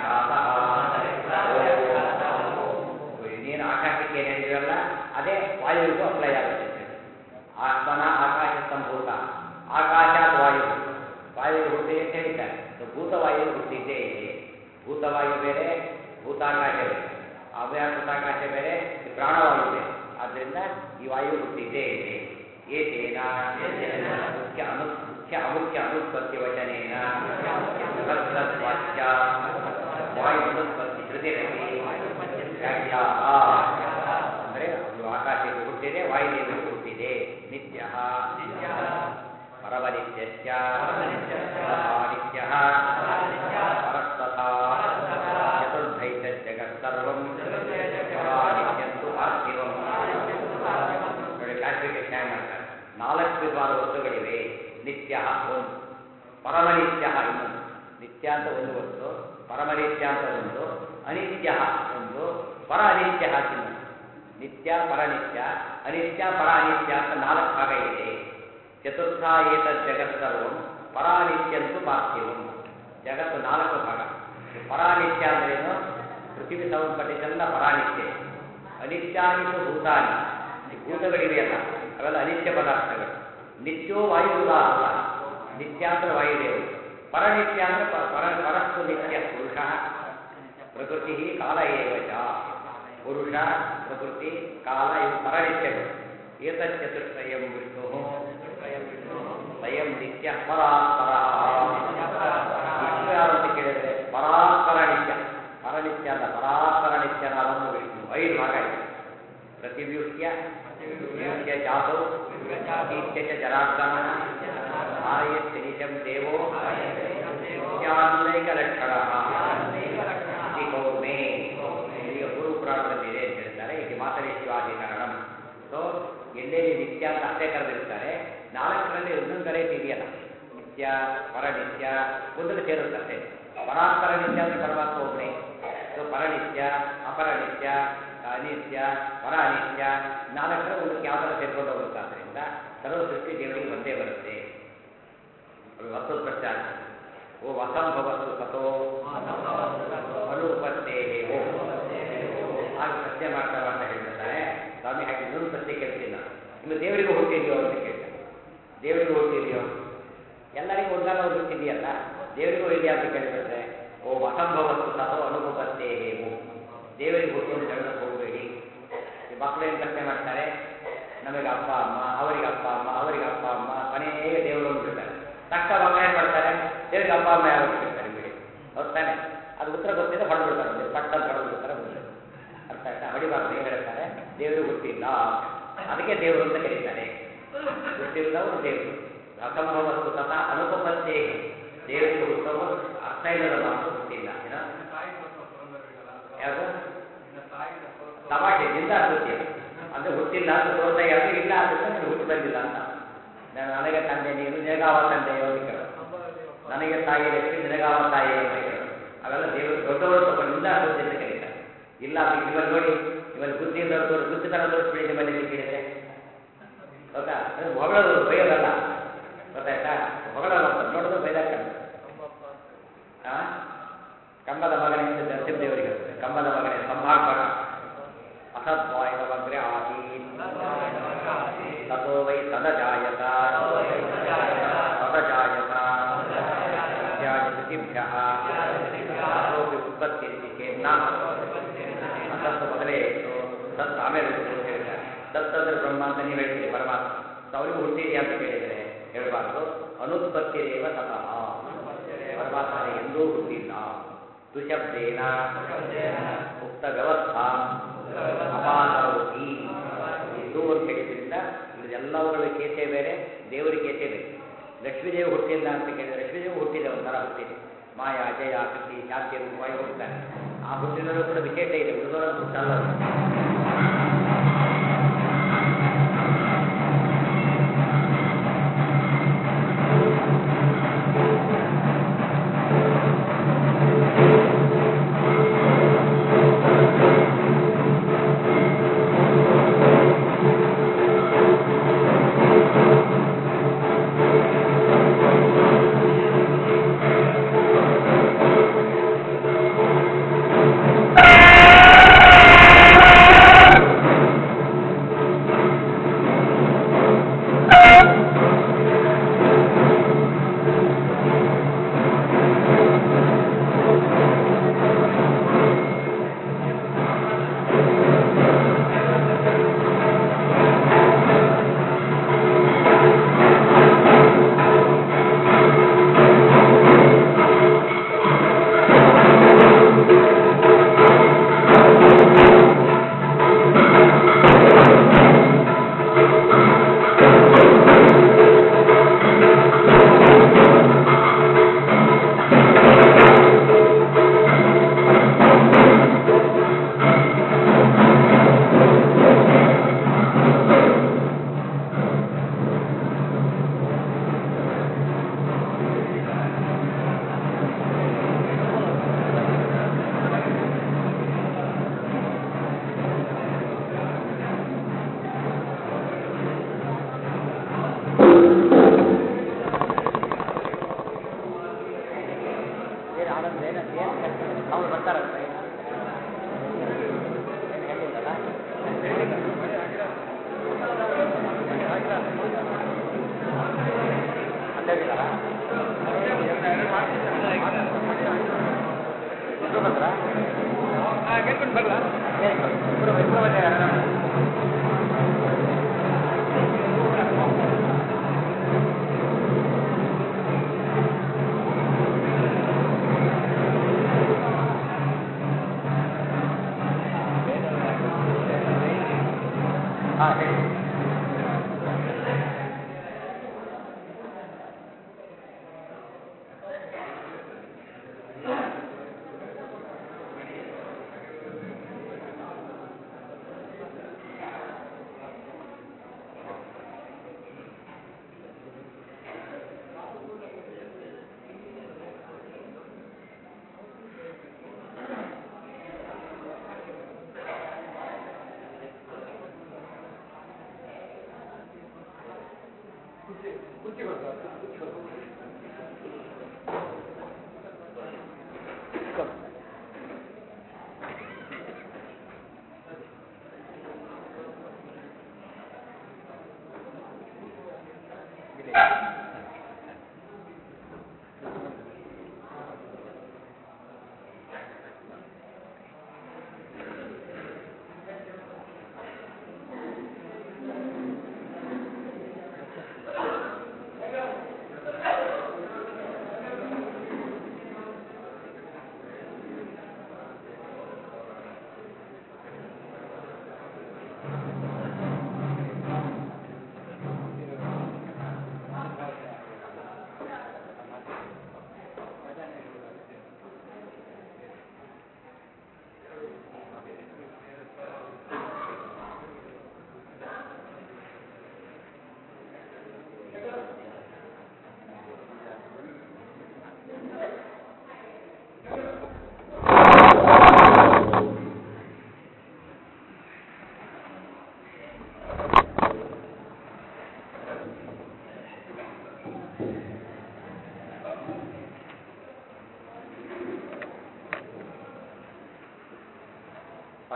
ನೀನು ಆಕಾಶಕ್ಕೆ ಏನು ಹೇಳಿದ್ರಲ್ಲ ಅದೇ ವಾಯುವಿಗೂ ಅಪ್ಲೈ ಆಗುತ್ತೆ ಅಂತ ಹೇಳಿ ಆತ್ಮನ ಆಕಾಶ ಸಂಭೂತ ಆಕಾಶಾತ್ ವಾಯು ವಾಯು ಹುಟ್ಟಿದೆ ಅಂತ ಹೇಳಿದ್ದಾರೆ ಸೊ ಭೂತವಾಯು ಹುಟ್ಟಿದ್ದೇ ಇದೆ ಭೂತವಾಯು ಬೇರೆ ಭೂತಾಕಾಶ ಬೇರೆ ಅವ್ಯಾಕೃತಾಕಾಶ ಬೇರೆ ಈ ಪ್ರಾಣವಾಯು ಬೇರೆ ಆದ್ದರಿಂದ ಈ ವಾಯು ಹುಟ್ಟಿದ್ದೇ ಇದೆ ಏತೇನ ಮುಖ್ಯ ಅನು ಮುಖ್ಯ ಅಮುಖ್ಯ ಅನುತ್ಪತ್ತಿ ವಚನೇನ ತತ್ಸದ್ವಾಚ್ಯ ವಾಯು ಅನುತ್ಪತ್ತಿ ಶ್ರುತಿರಪಿ ವ್ಯಾಖ್ಯಾತ ಅಂದರೆ ಅದು ಆಕಾಶಕ್ಕೆ ಹುಟ್ಟಿದೆ ವಾಯುದೇವರಿಗೆ ಹುಟ್ಟಿದೆ ನಿತ್ಯ ಪರಮನಿತ್ಯಶ್ಚ ನಿತ್ಯ ಪರಸ್ತಥಾ ಚತುರ್ಧೈತ ಜಗತ್ಸರ್ವಂ ಪರಾನಿತ್ಯಂತು ಪಾರ್ಥಿವಂ ನೋಡಿ ಕ್ಲಾಸಿಫಿಕೇಶನ್ ಮಾಡ್ತಾರೆ ನಾಲ್ಕು ವಿಧವಾದ ವಸ್ತುಗಳಿವೆ ನಿತ್ಯ ಒಂದು ಪರಮನಿತ್ಯ ಇನ್ನೊಂದು ನಿತ್ಯ ಅಂತ ಒಂದು ವಸ್ತು ಪರಮನಿತ್ಯ ಅಂತ ಒಂದು ಅನಿತ್ಯ ಒಂದು ಪರ ಅನಿತ್ಯ ಇನ್ನೊಂದು ನಿತ್ಯ ಪರನಿತ್ಯ ಅನಿತ್ಯ ಪರ ಅನಿತ್ಯ ಅಂತ ನಾಲ್ಕು ಭಾಗ ಇದೆ ಚತುರ್ಥ ಏತದ್ ಜಗತ್ಸರ್ವಂ ಪರಾನಿತ್ಯಂತೂ ಪಾರ್ಥಿವಂ ಜಗತ್ತು ನಾಲ್ಕು ಭಾಗ ಪರಾನಿತ್ಯ ಅಂದ್ರೇನು ಪೃಥ್ವಿ ಸಂಬಂಧಪಟ್ಟಿದ್ದೆಲ್ಲ ಪರಾನಿತ್ಯ ಅನಿತ್ಯಾನಿತು ಭೂತಾನಿ ಈ ಭೂತಗಳಿವೆಯಲ್ಲ ಅವೆಲ್ಲ ಅನಿತ್ಯ ಪದಾರ್ಥಗಳು ನಿತ್ಯೋ ವಾಯುದಾಹುತ ನಿತ್ಯ ಅಂದ್ರೆ ವಾಯುದೇವರು ಪರನಿತ್ಯ ಅಂದ್ರೆ ಪ- ಪರ ಪರಸ್ತು ನಿತ್ಯ ಪುರುಷ ಪ್ರಕೃತಿ ಕಾಲ ಏವ ಚ ಪುರುಷ ಪ್ರಕೃತಿ ಕಾಲ ಇವು ಪರನಿತ್ಯಗಳು ಏತಚ್ಚತುಷ್ಟಯಂ ವಿಷ್ಣು ಸ್ವಯಂ ನಿತ್ಯ ಪರಾತ್ಪರ ವಿಷ್ಣು ಯಾರು ಅಂತ ಕೇಳಿದ್ರೆ ಪರಾತ್ಪರ ನಿತ್ಯ ಪರನಿತ್ಯ ಅಲ್ಲ ಪರಾತ್ಪರ ನಿತ್ಯನಾದವನು ವಿಷ್ಣು ಐದು ಭಾಗ ಇದೆ ಪ್ರತಿವ್ಯೂಹ್ಯ ವ್ಯೂಹ್ಯ ಜಾತೋ ನಿತ್ಯ ಚ ಜನಾರ್ದನ ಆಯತ್ಯ ನಿಶಂ ದೇವೋ ನಿತ್ಯಾನಂದೈಕ ಲಕ್ಷಣ ಇತಿ ಕೌರ್ಮೆ ಈಗ ಗುರು ಪುರಾಣದಲ್ಲಿ ಇದೆ ಅಂತ ಹೇಳ್ತಾರೆ ಈಗ ಮಾತರಿಸುವಾಧಿಕರಣ ಸೊ ಎಲ್ಲೆಲ್ಲಿ ನಿತ್ಯ ಅಂತ ಅಷ್ಟೇ ಕರೆದಿರ್ತಾರೆ ನಾಲ್ಕರಲ್ಲಿ ಇನ್ನೊಂದು ವೆರೈಟಿ ಇದೆಯಲ್ಲ ನಿತ್ಯ ಪರನಿತ್ಯ ಒಂದಕ್ಕೆ ಸೇರುತ್ತೆ ಅಷ್ಟೇ ಪರಾತ್ಪರ ನಿತ್ಯ ಅಂದ್ರೆ ಪರಮಾತ್ಮ ಒಬ್ಬನೇ ಸೊ ಪರನಿತ್ಯ ಅಪರನಿತ್ಯ ಅನಿತ್ಯ ಪರ ಅನಿತ್ಯ ನಾಲ್ಕರ ಒಂದಕ್ಕೆ ಯಾವ ಥರ ಸೇರ್ಕೊಂಡು ಹೋಗುತ್ತೆ ಆದ್ದರಿಂದ ಸರ್ವ ಸೃಷ್ಟಿ ದೇವರಿಗೆ ಒಂದೇ ಬರುತ್ತೆ ಅದು ಮತ್ತೊಂದು ಪ್ರಶ್ನೆ ಆಗ್ತದೆ ಓ ಅಸಂಭವಸ್ತು ಸತೋ ಅನುಪತ್ತೇ ಓ ಆಗ ಪ್ರಶ್ನೆ ಮಾಡ್ತಾ ಮಾಡ್ತಾ ಹೇಳ್ತಾರೆ ಸ್ವಾಮಿ ಹಾಗೆ ಇನ್ನೊಂದು ಪ್ರಶ್ನೆ ಕೇಳ್ತೀನಿ ನಾನು ಇನ್ನು ದೇವರಿಗೂ ಹುಟ್ಟಿದೆಯೋ ಅಂತ ಕೇಳ್ತಾರೆ ದೇವರಿಗೂ ಹುಟ್ಟಿದೆಯೋ ಎಲ್ಲರಿಗೂ ಒಂದಲ್ಲ ಒಂದು ಹುಟ್ಟಿದೆಯಲ್ಲ ದೇವರಿಗೂ ಇದೆಯಾ ಅಂತ ಕೇಳಿಬಿಟ್ರೆ ಓ ಅಸಂಭವಸ್ತು ಸತೋ ಅನುಪತ್ತೇ ಓ ದೇವರಿಗೆ ಹುಟ್ಟು ಅಂತ ಹೇಳೋದಕ್ಕೆ ಹೋಗಬೇಡಿ ಈ ಮಕ್ಕಳು ಏನು ಪ್ರಶ್ನೆ ಮಾಡ್ತಾರೆ ನಮಗೆ ಅಪ್ಪ ಅಮ್ಮ ಅವರಿಗೆ ಅಪ್ಪ ಅಮ್ಮ ಅವರಿಗೆ ಅಪ್ಪ ಅಮ್ಮ ದೇವರು ಅಂದ್ಬಿಡ್ತಾರೆ ತಕ್ಕ ಮಕ್ಕಳು ಏನು ಮಾಡ್ತಾರೆ ದೇವರಿಗೆ ಅಪ್ಪ ಅಮ್ಮ ಯಾರು ಬಿಡ್ತಾರೆ ಬಿಡಿ ಹೌದು ತಾನೆ ಅದು ಉತ್ತರ ಗೊತ್ತಿದೆ ಹೊಡೆದ್ಬಿಡ್ತಾರೆ ಒಂದು ಪಟ್ಟ ಅಂತ ಹೊಡೆದ್ಬಿಡ್ತಾರೆ ಮುಂದೆ ಅರ್ಥ ಆಯ್ತಾ ಹೊಡಿಬಾರ್ದು ಏನು ಹೇಳ್ತಾರೆ ದೇವರು ಹುಟ್ಟಿಲ್ಲ ಅದಕ್ಕೆ ದೇವರು ಅಂತ ಕರೀತಾರೆ ಹುಟ್ಟಿಲ್ಲವರು ದೇವರು ಅಸಂಭವಸ್ತು ತಥಾ ಅನುಪಪತ್ತೇ ದೇವರಿಗೆ ಹುಟ್ಟೋದು ಅರ್ಥ ಇಲ್ಲದ ಮಾತು ಹುಟ್ಟಿಲ್ಲ ಏನೋ ತಾಯಿ ಸ್ವಲ್ಪ ಸಂದರ್ಭಗಳಲ್ಲ ಯಾವುದು ಇನ್ನು ತಾಯಿಯ ಸ್ವಲ್ಪ ತಮಾಷೆ ನಿಂದ ಸುದ್ದಿ ಅಂದ್ರೆ ಹುಟ್ಟಿಲ್ಲ ಅಂತ ತೋರ್ತಾ ಯಾವುದು ಇಲ್ಲ ಅಂದ್ರೆ ನೀನು ಹುಟ್ಟಿ ಬಂದಿಲ್ಲ ಅಂತ ನಾನು ನನಗೆ ತಂದೆ ನೀನು ನಿನಗಾವ ತಂದೆಯೋ ಅಂತ ಕೇಳೋದು ನನಗೆ ತಾಯಿ ಲಕ್ಷ್ಮಿ ನಿನಗಾವ ತಾಯಿ ಅಂತ ಕೇಳೋದು ಅವೆಲ್ಲ ದೇವರು ದೊಡ್ಡವರು ಸ್ವಲ್ಪ ನಿಂದ ಸುದ್ದಿ ಅಂತ ಕರೀತಾರೆ ಇಲ್ಲ ಅಂತ ನಿಮ್ಮಲ್ಲಿ ನೋಡಿ ನಿಮ್ಮಲ್ಲಿ ಬುದ್ಧಿಯಿಂದ ತೋರಿಸಿ ಬುದ್ಧಿತನ ತೋರಿಸ್ಬಿಡಿ ನಿಮ್ಮಲ್ಲಿ ಅಂತ ಕೇಳಿದ್ರೆ ಹೌದಾ ಅದು ಹೊಗಳೋದು ಬೈಯೋದಲ್ಲ ಗೊತ್ತಾಯ್ತಾ ಹೊಗಳೋದು ಅಂತ ನೋಡೋದು ಬೈದಾಗ ಕಾಣುತ್ತೆ ಆ? ಕಂಬದ ಮಗನೇ ಅಂತ ನರಸಿಂಹದೇವರಿಗೆ ಹೇಳ್ತಾರೆ ಕಂಬದ ಮಗನೇ ಸಂಹಾರ್ಪಕ ಅಸದ್ವಾಯುಧವಗ್ರೆ ಆಸೀನ್ ತಥೋ ವೈ ತದಜಾಯತ ತದಜಾಯತ ಇತ್ಯಾದಿಭ್ಯಃ ತಥೋಪಿ ಉತ್ಪತ್ತಿರಿತಿ ಚೇನ್ನ ಸತ್ತು ಮೊದಲೇ ಇತ್ತು ಸತ್ತು ಆಮೇಲೆ ಹುಟ್ಟು ಅಂತ ಹೇಳ್ತಾರೆ ಸತ್ತು ಅಂದ್ರೆ ಬ್ರಹ್ಮ ಅಂತ ನೀವು ಹೇಳ್ತೀರಿ ಪರಮಾತ್ಮ ಸೊ ಅವನಿಗೆ ಹುಟ್ಟಿದೆಯಾ ಅಂತ ಕೇಳಿದರೆ ಹೇಳಬಾರ್ದು ಅನುತ್ಪತ್ತಿರೇವ ಸತಃ ಪರಮಾತ್ಮನಿಗೆ ಎಂದೂ ಹುಟ್ಟಿಲ್ಲ ತುಶಬ್ದೇನ ಉಕ್ತ ವ್ಯವಸ್ಥಾ ಅಪಾಕರೋತಿ ಇದು ಅಂತ ಹೇಳಿದ್ರಿಂದ ಇದೆಲ್ಲವುಗಳ ಕೇಸೆ ಬೇರೆ ದೇವರ ಕೇಸೆ ಬೇರೆ ಲಕ್ಷ್ಮೀದೇವಿ ಹುಟ್ಟಿಲ್ಲ ಅಂತ ಕೇಳಿದ್ರೆ ಲಕ್ಷ್ಮೀದೇವಿ ಹುಟ್ಟಿದೆ ಒಂಥರ ಹುಟ್ಟಿದೆ ಮಾಯಾ ಜಯ ಶಕ್ತಿ ಶಾಂತಿ ರೂಪವಾಗಿ ಹುಟ್ಟುತ್ತಾರೆ ಆ ಹುಟ್ಟಿನಲ್ಲೂ ಕೂಡ ವಿಶೇಷ ಇದೆ ಉಳಿದವರ ಹುಟ್ಟಲ್ಲ ಅದು. ಏನು ಆನಂದ ಏನು ಏನು ಅವ್ರು ಬರ್ತಾರಂತೆ ಏನು ಹೇಳಿಲ್ಲಲ್ಲ ಅಂತ ಹೇಳಿದಾರ ಇಬ್ರು ಬಂದ್ರಾ? ಏನು ಇಬ್ರು ಇಬ್ರು ಬಂದಿದ್ದಾರಾ? ಹಾಂ ಹೇಳಿ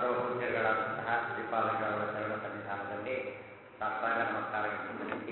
ಪರಮಪೂಜ್ಯರುಗಳಾದಂತಹ ಶ್ರೀಪಾದಗಳವರ ಚರಣ ಸನ್ನಿಧಾನದಲ್ಲಿ ಸಾಷ್ಟಾಂಗ ನಮಸ್ಕಾರಗಳನ್ನು ಸಲ್ಲಿಸಿ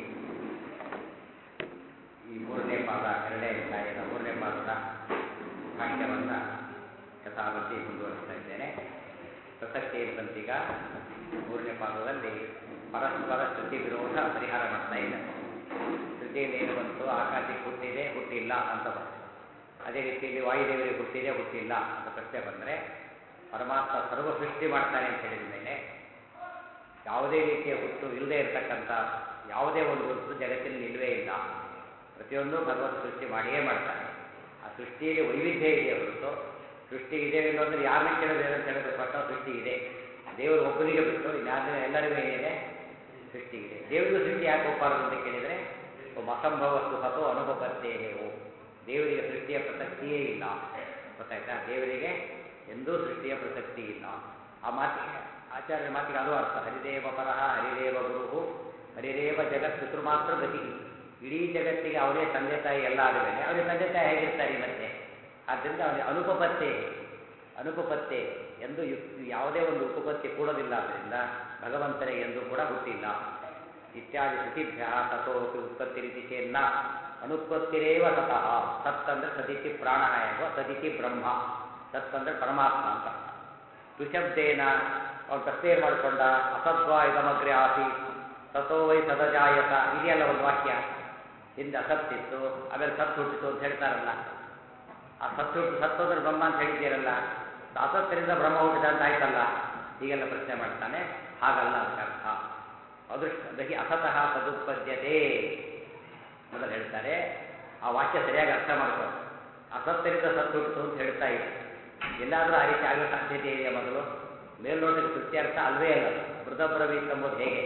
ಈ ಮೂರನೇ ಪಾದ ಎರಡನೇ ಅಧ್ಯಾಯದ ಮೂರನೇ ಪಾದದ ಭಾಷ್ಯವನ್ನು ಯಥಾವತಿ ಮುಂದುವರಿಸ್ತಾ ಇದ್ದೇನೆ ಪ್ರಸಕ್ತಿ ಇದ್ದಂತೀಗ ಮೂರನೇ ಪಾದದಲ್ಲಿ ಪರಸ್ಪರ ಶ್ರುತಿ ವಿರೋಧ ಪರಿಹಾರ ಮಾಡ್ತಾ ಇದ್ದಾರೆ ಶ್ರುತಿಯಲ್ಲಿ ಏನು ಬಂತು ಆಕಾಶಕ್ಕೆ ಹುಟ್ಟಿದೆ ಹುಟ್ಟಿಲ್ಲ ಅಂತ ಬಂತು ಅದೇ ರೀತಿಯಲ್ಲಿ ವಾಯುದೇವರಿಗೆ ಹುಟ್ಟಿದೆ ಹುಟ್ಟಿಲ್ಲ ಅಂತ ಪ್ರಶ್ನೆ ಬಂದರೆ ಪರಮಾತ್ಮ ಸರ್ವ ಸೃಷ್ಟಿ ಮಾಡ್ತಾನೆ ಅಂತ ಹೇಳಿದ ಮೇಲೆ ಯಾವುದೇ ರೀತಿಯ ಹುಟ್ಟು ಇಲ್ಲದೆ ಇರತಕ್ಕಂಥ ಯಾವುದೇ ಒಂದು ವಸ್ತು ಜಗತ್ತಿನಲ್ಲಿ ಇಲ್ಲವೇ ಇಲ್ಲ ಪ್ರತಿಯೊಂದು ಭಗವಂತ ಸೃಷ್ಟಿ ಮಾಡಿಯೇ ಮಾಡ್ತಾನೆ ಆ ಸೃಷ್ಟಿಯಲ್ಲಿ ವೈವಿಧ್ಯ ಇದೆ ಹೊರತು ಸೃಷ್ಟಿ ಇದೆ ಅನ್ನೋದ್ರೆ ಯಾರನ್ನ ಕೇಳಿದ್ರೆ ಅಂತ ಹೇಳಿದ್ರೆ ಪ್ರಶ್ನೆ ಸೃಷ್ಟಿ ಇದೆ ದೇವರು ಒಬ್ಬನಿಗೆ ಬಿಟ್ಟು ಇನ್ಯಾರ ಎಲ್ಲರಿಗೂ ಏನಿದೆ ಸೃಷ್ಟಿ ಇದೆ ದೇವರಿಗೂ ಸೃಷ್ಟಿ ಯಾಕೆ ಒಪ್ಪಾರದು ಅಂತ ಕೇಳಿದರೆ ಒಬ್ಬ ಅಸಂಭವಸ್ತು ಸತೋ ಅನುಭವತ್ತೇ ಹೇವು ದೇವರಿಗೆ ಸೃಷ್ಟಿಯ ಪ್ರಸಕ್ತಿಯೇ ಇಲ್ಲ ಗೊತ್ತಾಯ್ತಾ ದೇವರಿಗೆ ಎಂದೂ ಸೃಷ್ಟಿಯ ಪ್ರಸಕ್ತಿ ಇಲ್ಲ ಆ ಮಾತಿಗೆ ಆಚಾರ್ಯರ ಮಾತಿಗೆ ಅದು ಅರ್ಥ ಹರಿದೇವ ಪರಹ ಹರಿದೇವ ಗುರು ಹರಿದೇವ ಜಗತ್ ಪಿತೃ ಮಾತ್ರ ಗತಿ ಇಡೀ ಜಗತ್ತಿಗೆ ಅವರೇ ತಂದೆ ತಾಯಿ ಎಲ್ಲ ಆದಮೇಲೆ ಅವರಿಗೆ ತಂದೆ ತಾಯಿ ಹೇಗಿರ್ತಾರೆ ಮತ್ತೆ ಆದ್ದರಿಂದ ಅವನಿಗೆ ಅನುಪಪತ್ತೆ ಅನುಪಪತ್ತೆ ಎಂದು ಯು- ಯಾವುದೇ ಒಂದು ಉಪಪತ್ತಿ ಕೂಡೋದಿಲ್ಲ ಆದ್ದರಿಂದ ಭಗವಂತನಿಗೆ ಎಂದೂ ಕೂಡ ಹುಟ್ಟಿಲ್ಲ ಇತ್ಯಾದಿ ಶ್ರುತಿಭ್ಯ ತಥೋಪಿ ಉತ್ಪತ್ತಿ ರೀತಿ ಚೇನ್ನ ಅನುತ್ಪತ್ತಿರೇವ ಸತಃ ಸತ್ ಅಂದ್ರೆ ಸದಿತಿ ಪ್ರಾಣ ಎಂಬ ಸದಿತಿ ಬ್ರಹ್ಮ ಸತ್ ಅಂದ್ರೆ ಪರಮಾತ್ಮ ಅಂತ ತುಶಬ್ದೇನ ಅವನು ತಸ್ತೇರ್ ಮಾಡಿಕೊಂಡ ಅಸದ್ವಾ ಇದಮಗ್ರೆ ಆಸಿ ಸತೋ ವೈ ಸದಜಾಯತ ಇದೆಯಲ್ಲ ಒಂದು ವಾಕ್ಯ ಹಿಂದೆ ಅಸತ್ತಿತ್ತು ಆಮೇಲೆ ಸತ್ತು ಹುಟ್ಟಿತು ಅಂತ ಹೇಳ್ತಾರಲ್ಲ ಆ ಸತ್ತು ಹುಟ್ಟು ಸತ್ತೋದ್ರೆ ಬ್ರಹ್ಮ ಅಂತ ಹೇಳಿದ್ದೀರಲ್ಲ ಅಸತ್ತರಿಂದ ಬ್ರಹ್ಮ ಹುಟ್ಟಿದ ಅಂತ ಆಯ್ತಲ್ಲ ಹೀಗೆಲ್ಲ ಪ್ರಶ್ನೆ ಮಾಡ್ತಾನೆ ಹಾಗಲ್ಲ ಅಂತ ಅರ್ಥ ಅದೃಷ್ಟ ದಹಿ ಅಸತಃ ಸದುತ್ಪದ್ಯತೆ ಮೊದಲು ಹೇಳ್ತಾರೆ ಆ ವಾಕ್ಯ ಸರಿಯಾಗಿ ಅರ್ಥ ಮಾಡ್ಕೊಂಡು ಅಸತ್ತರಿಂದ ಸತ್ತು ಹುಟ್ಟಿತು ಅಂತ ಹೇಳ್ತಾ ಇದೆ ಎಲ್ಲಾದರೂ ಆ ರೀತಿ ಆಗೋ ಸಾಧ್ಯತೆ ಇದೆಯಾ ಮೊದಲು ಮೇಲ್ನೋಟಕ್ಕೆ ಕೃತ್ಯಾರ್ಥ ಅಲ್ವೇ ಅಲ್ಲ ಮೃತಬ್ರವೀತ್ ಎಂಬುದು ಹೇಗೆ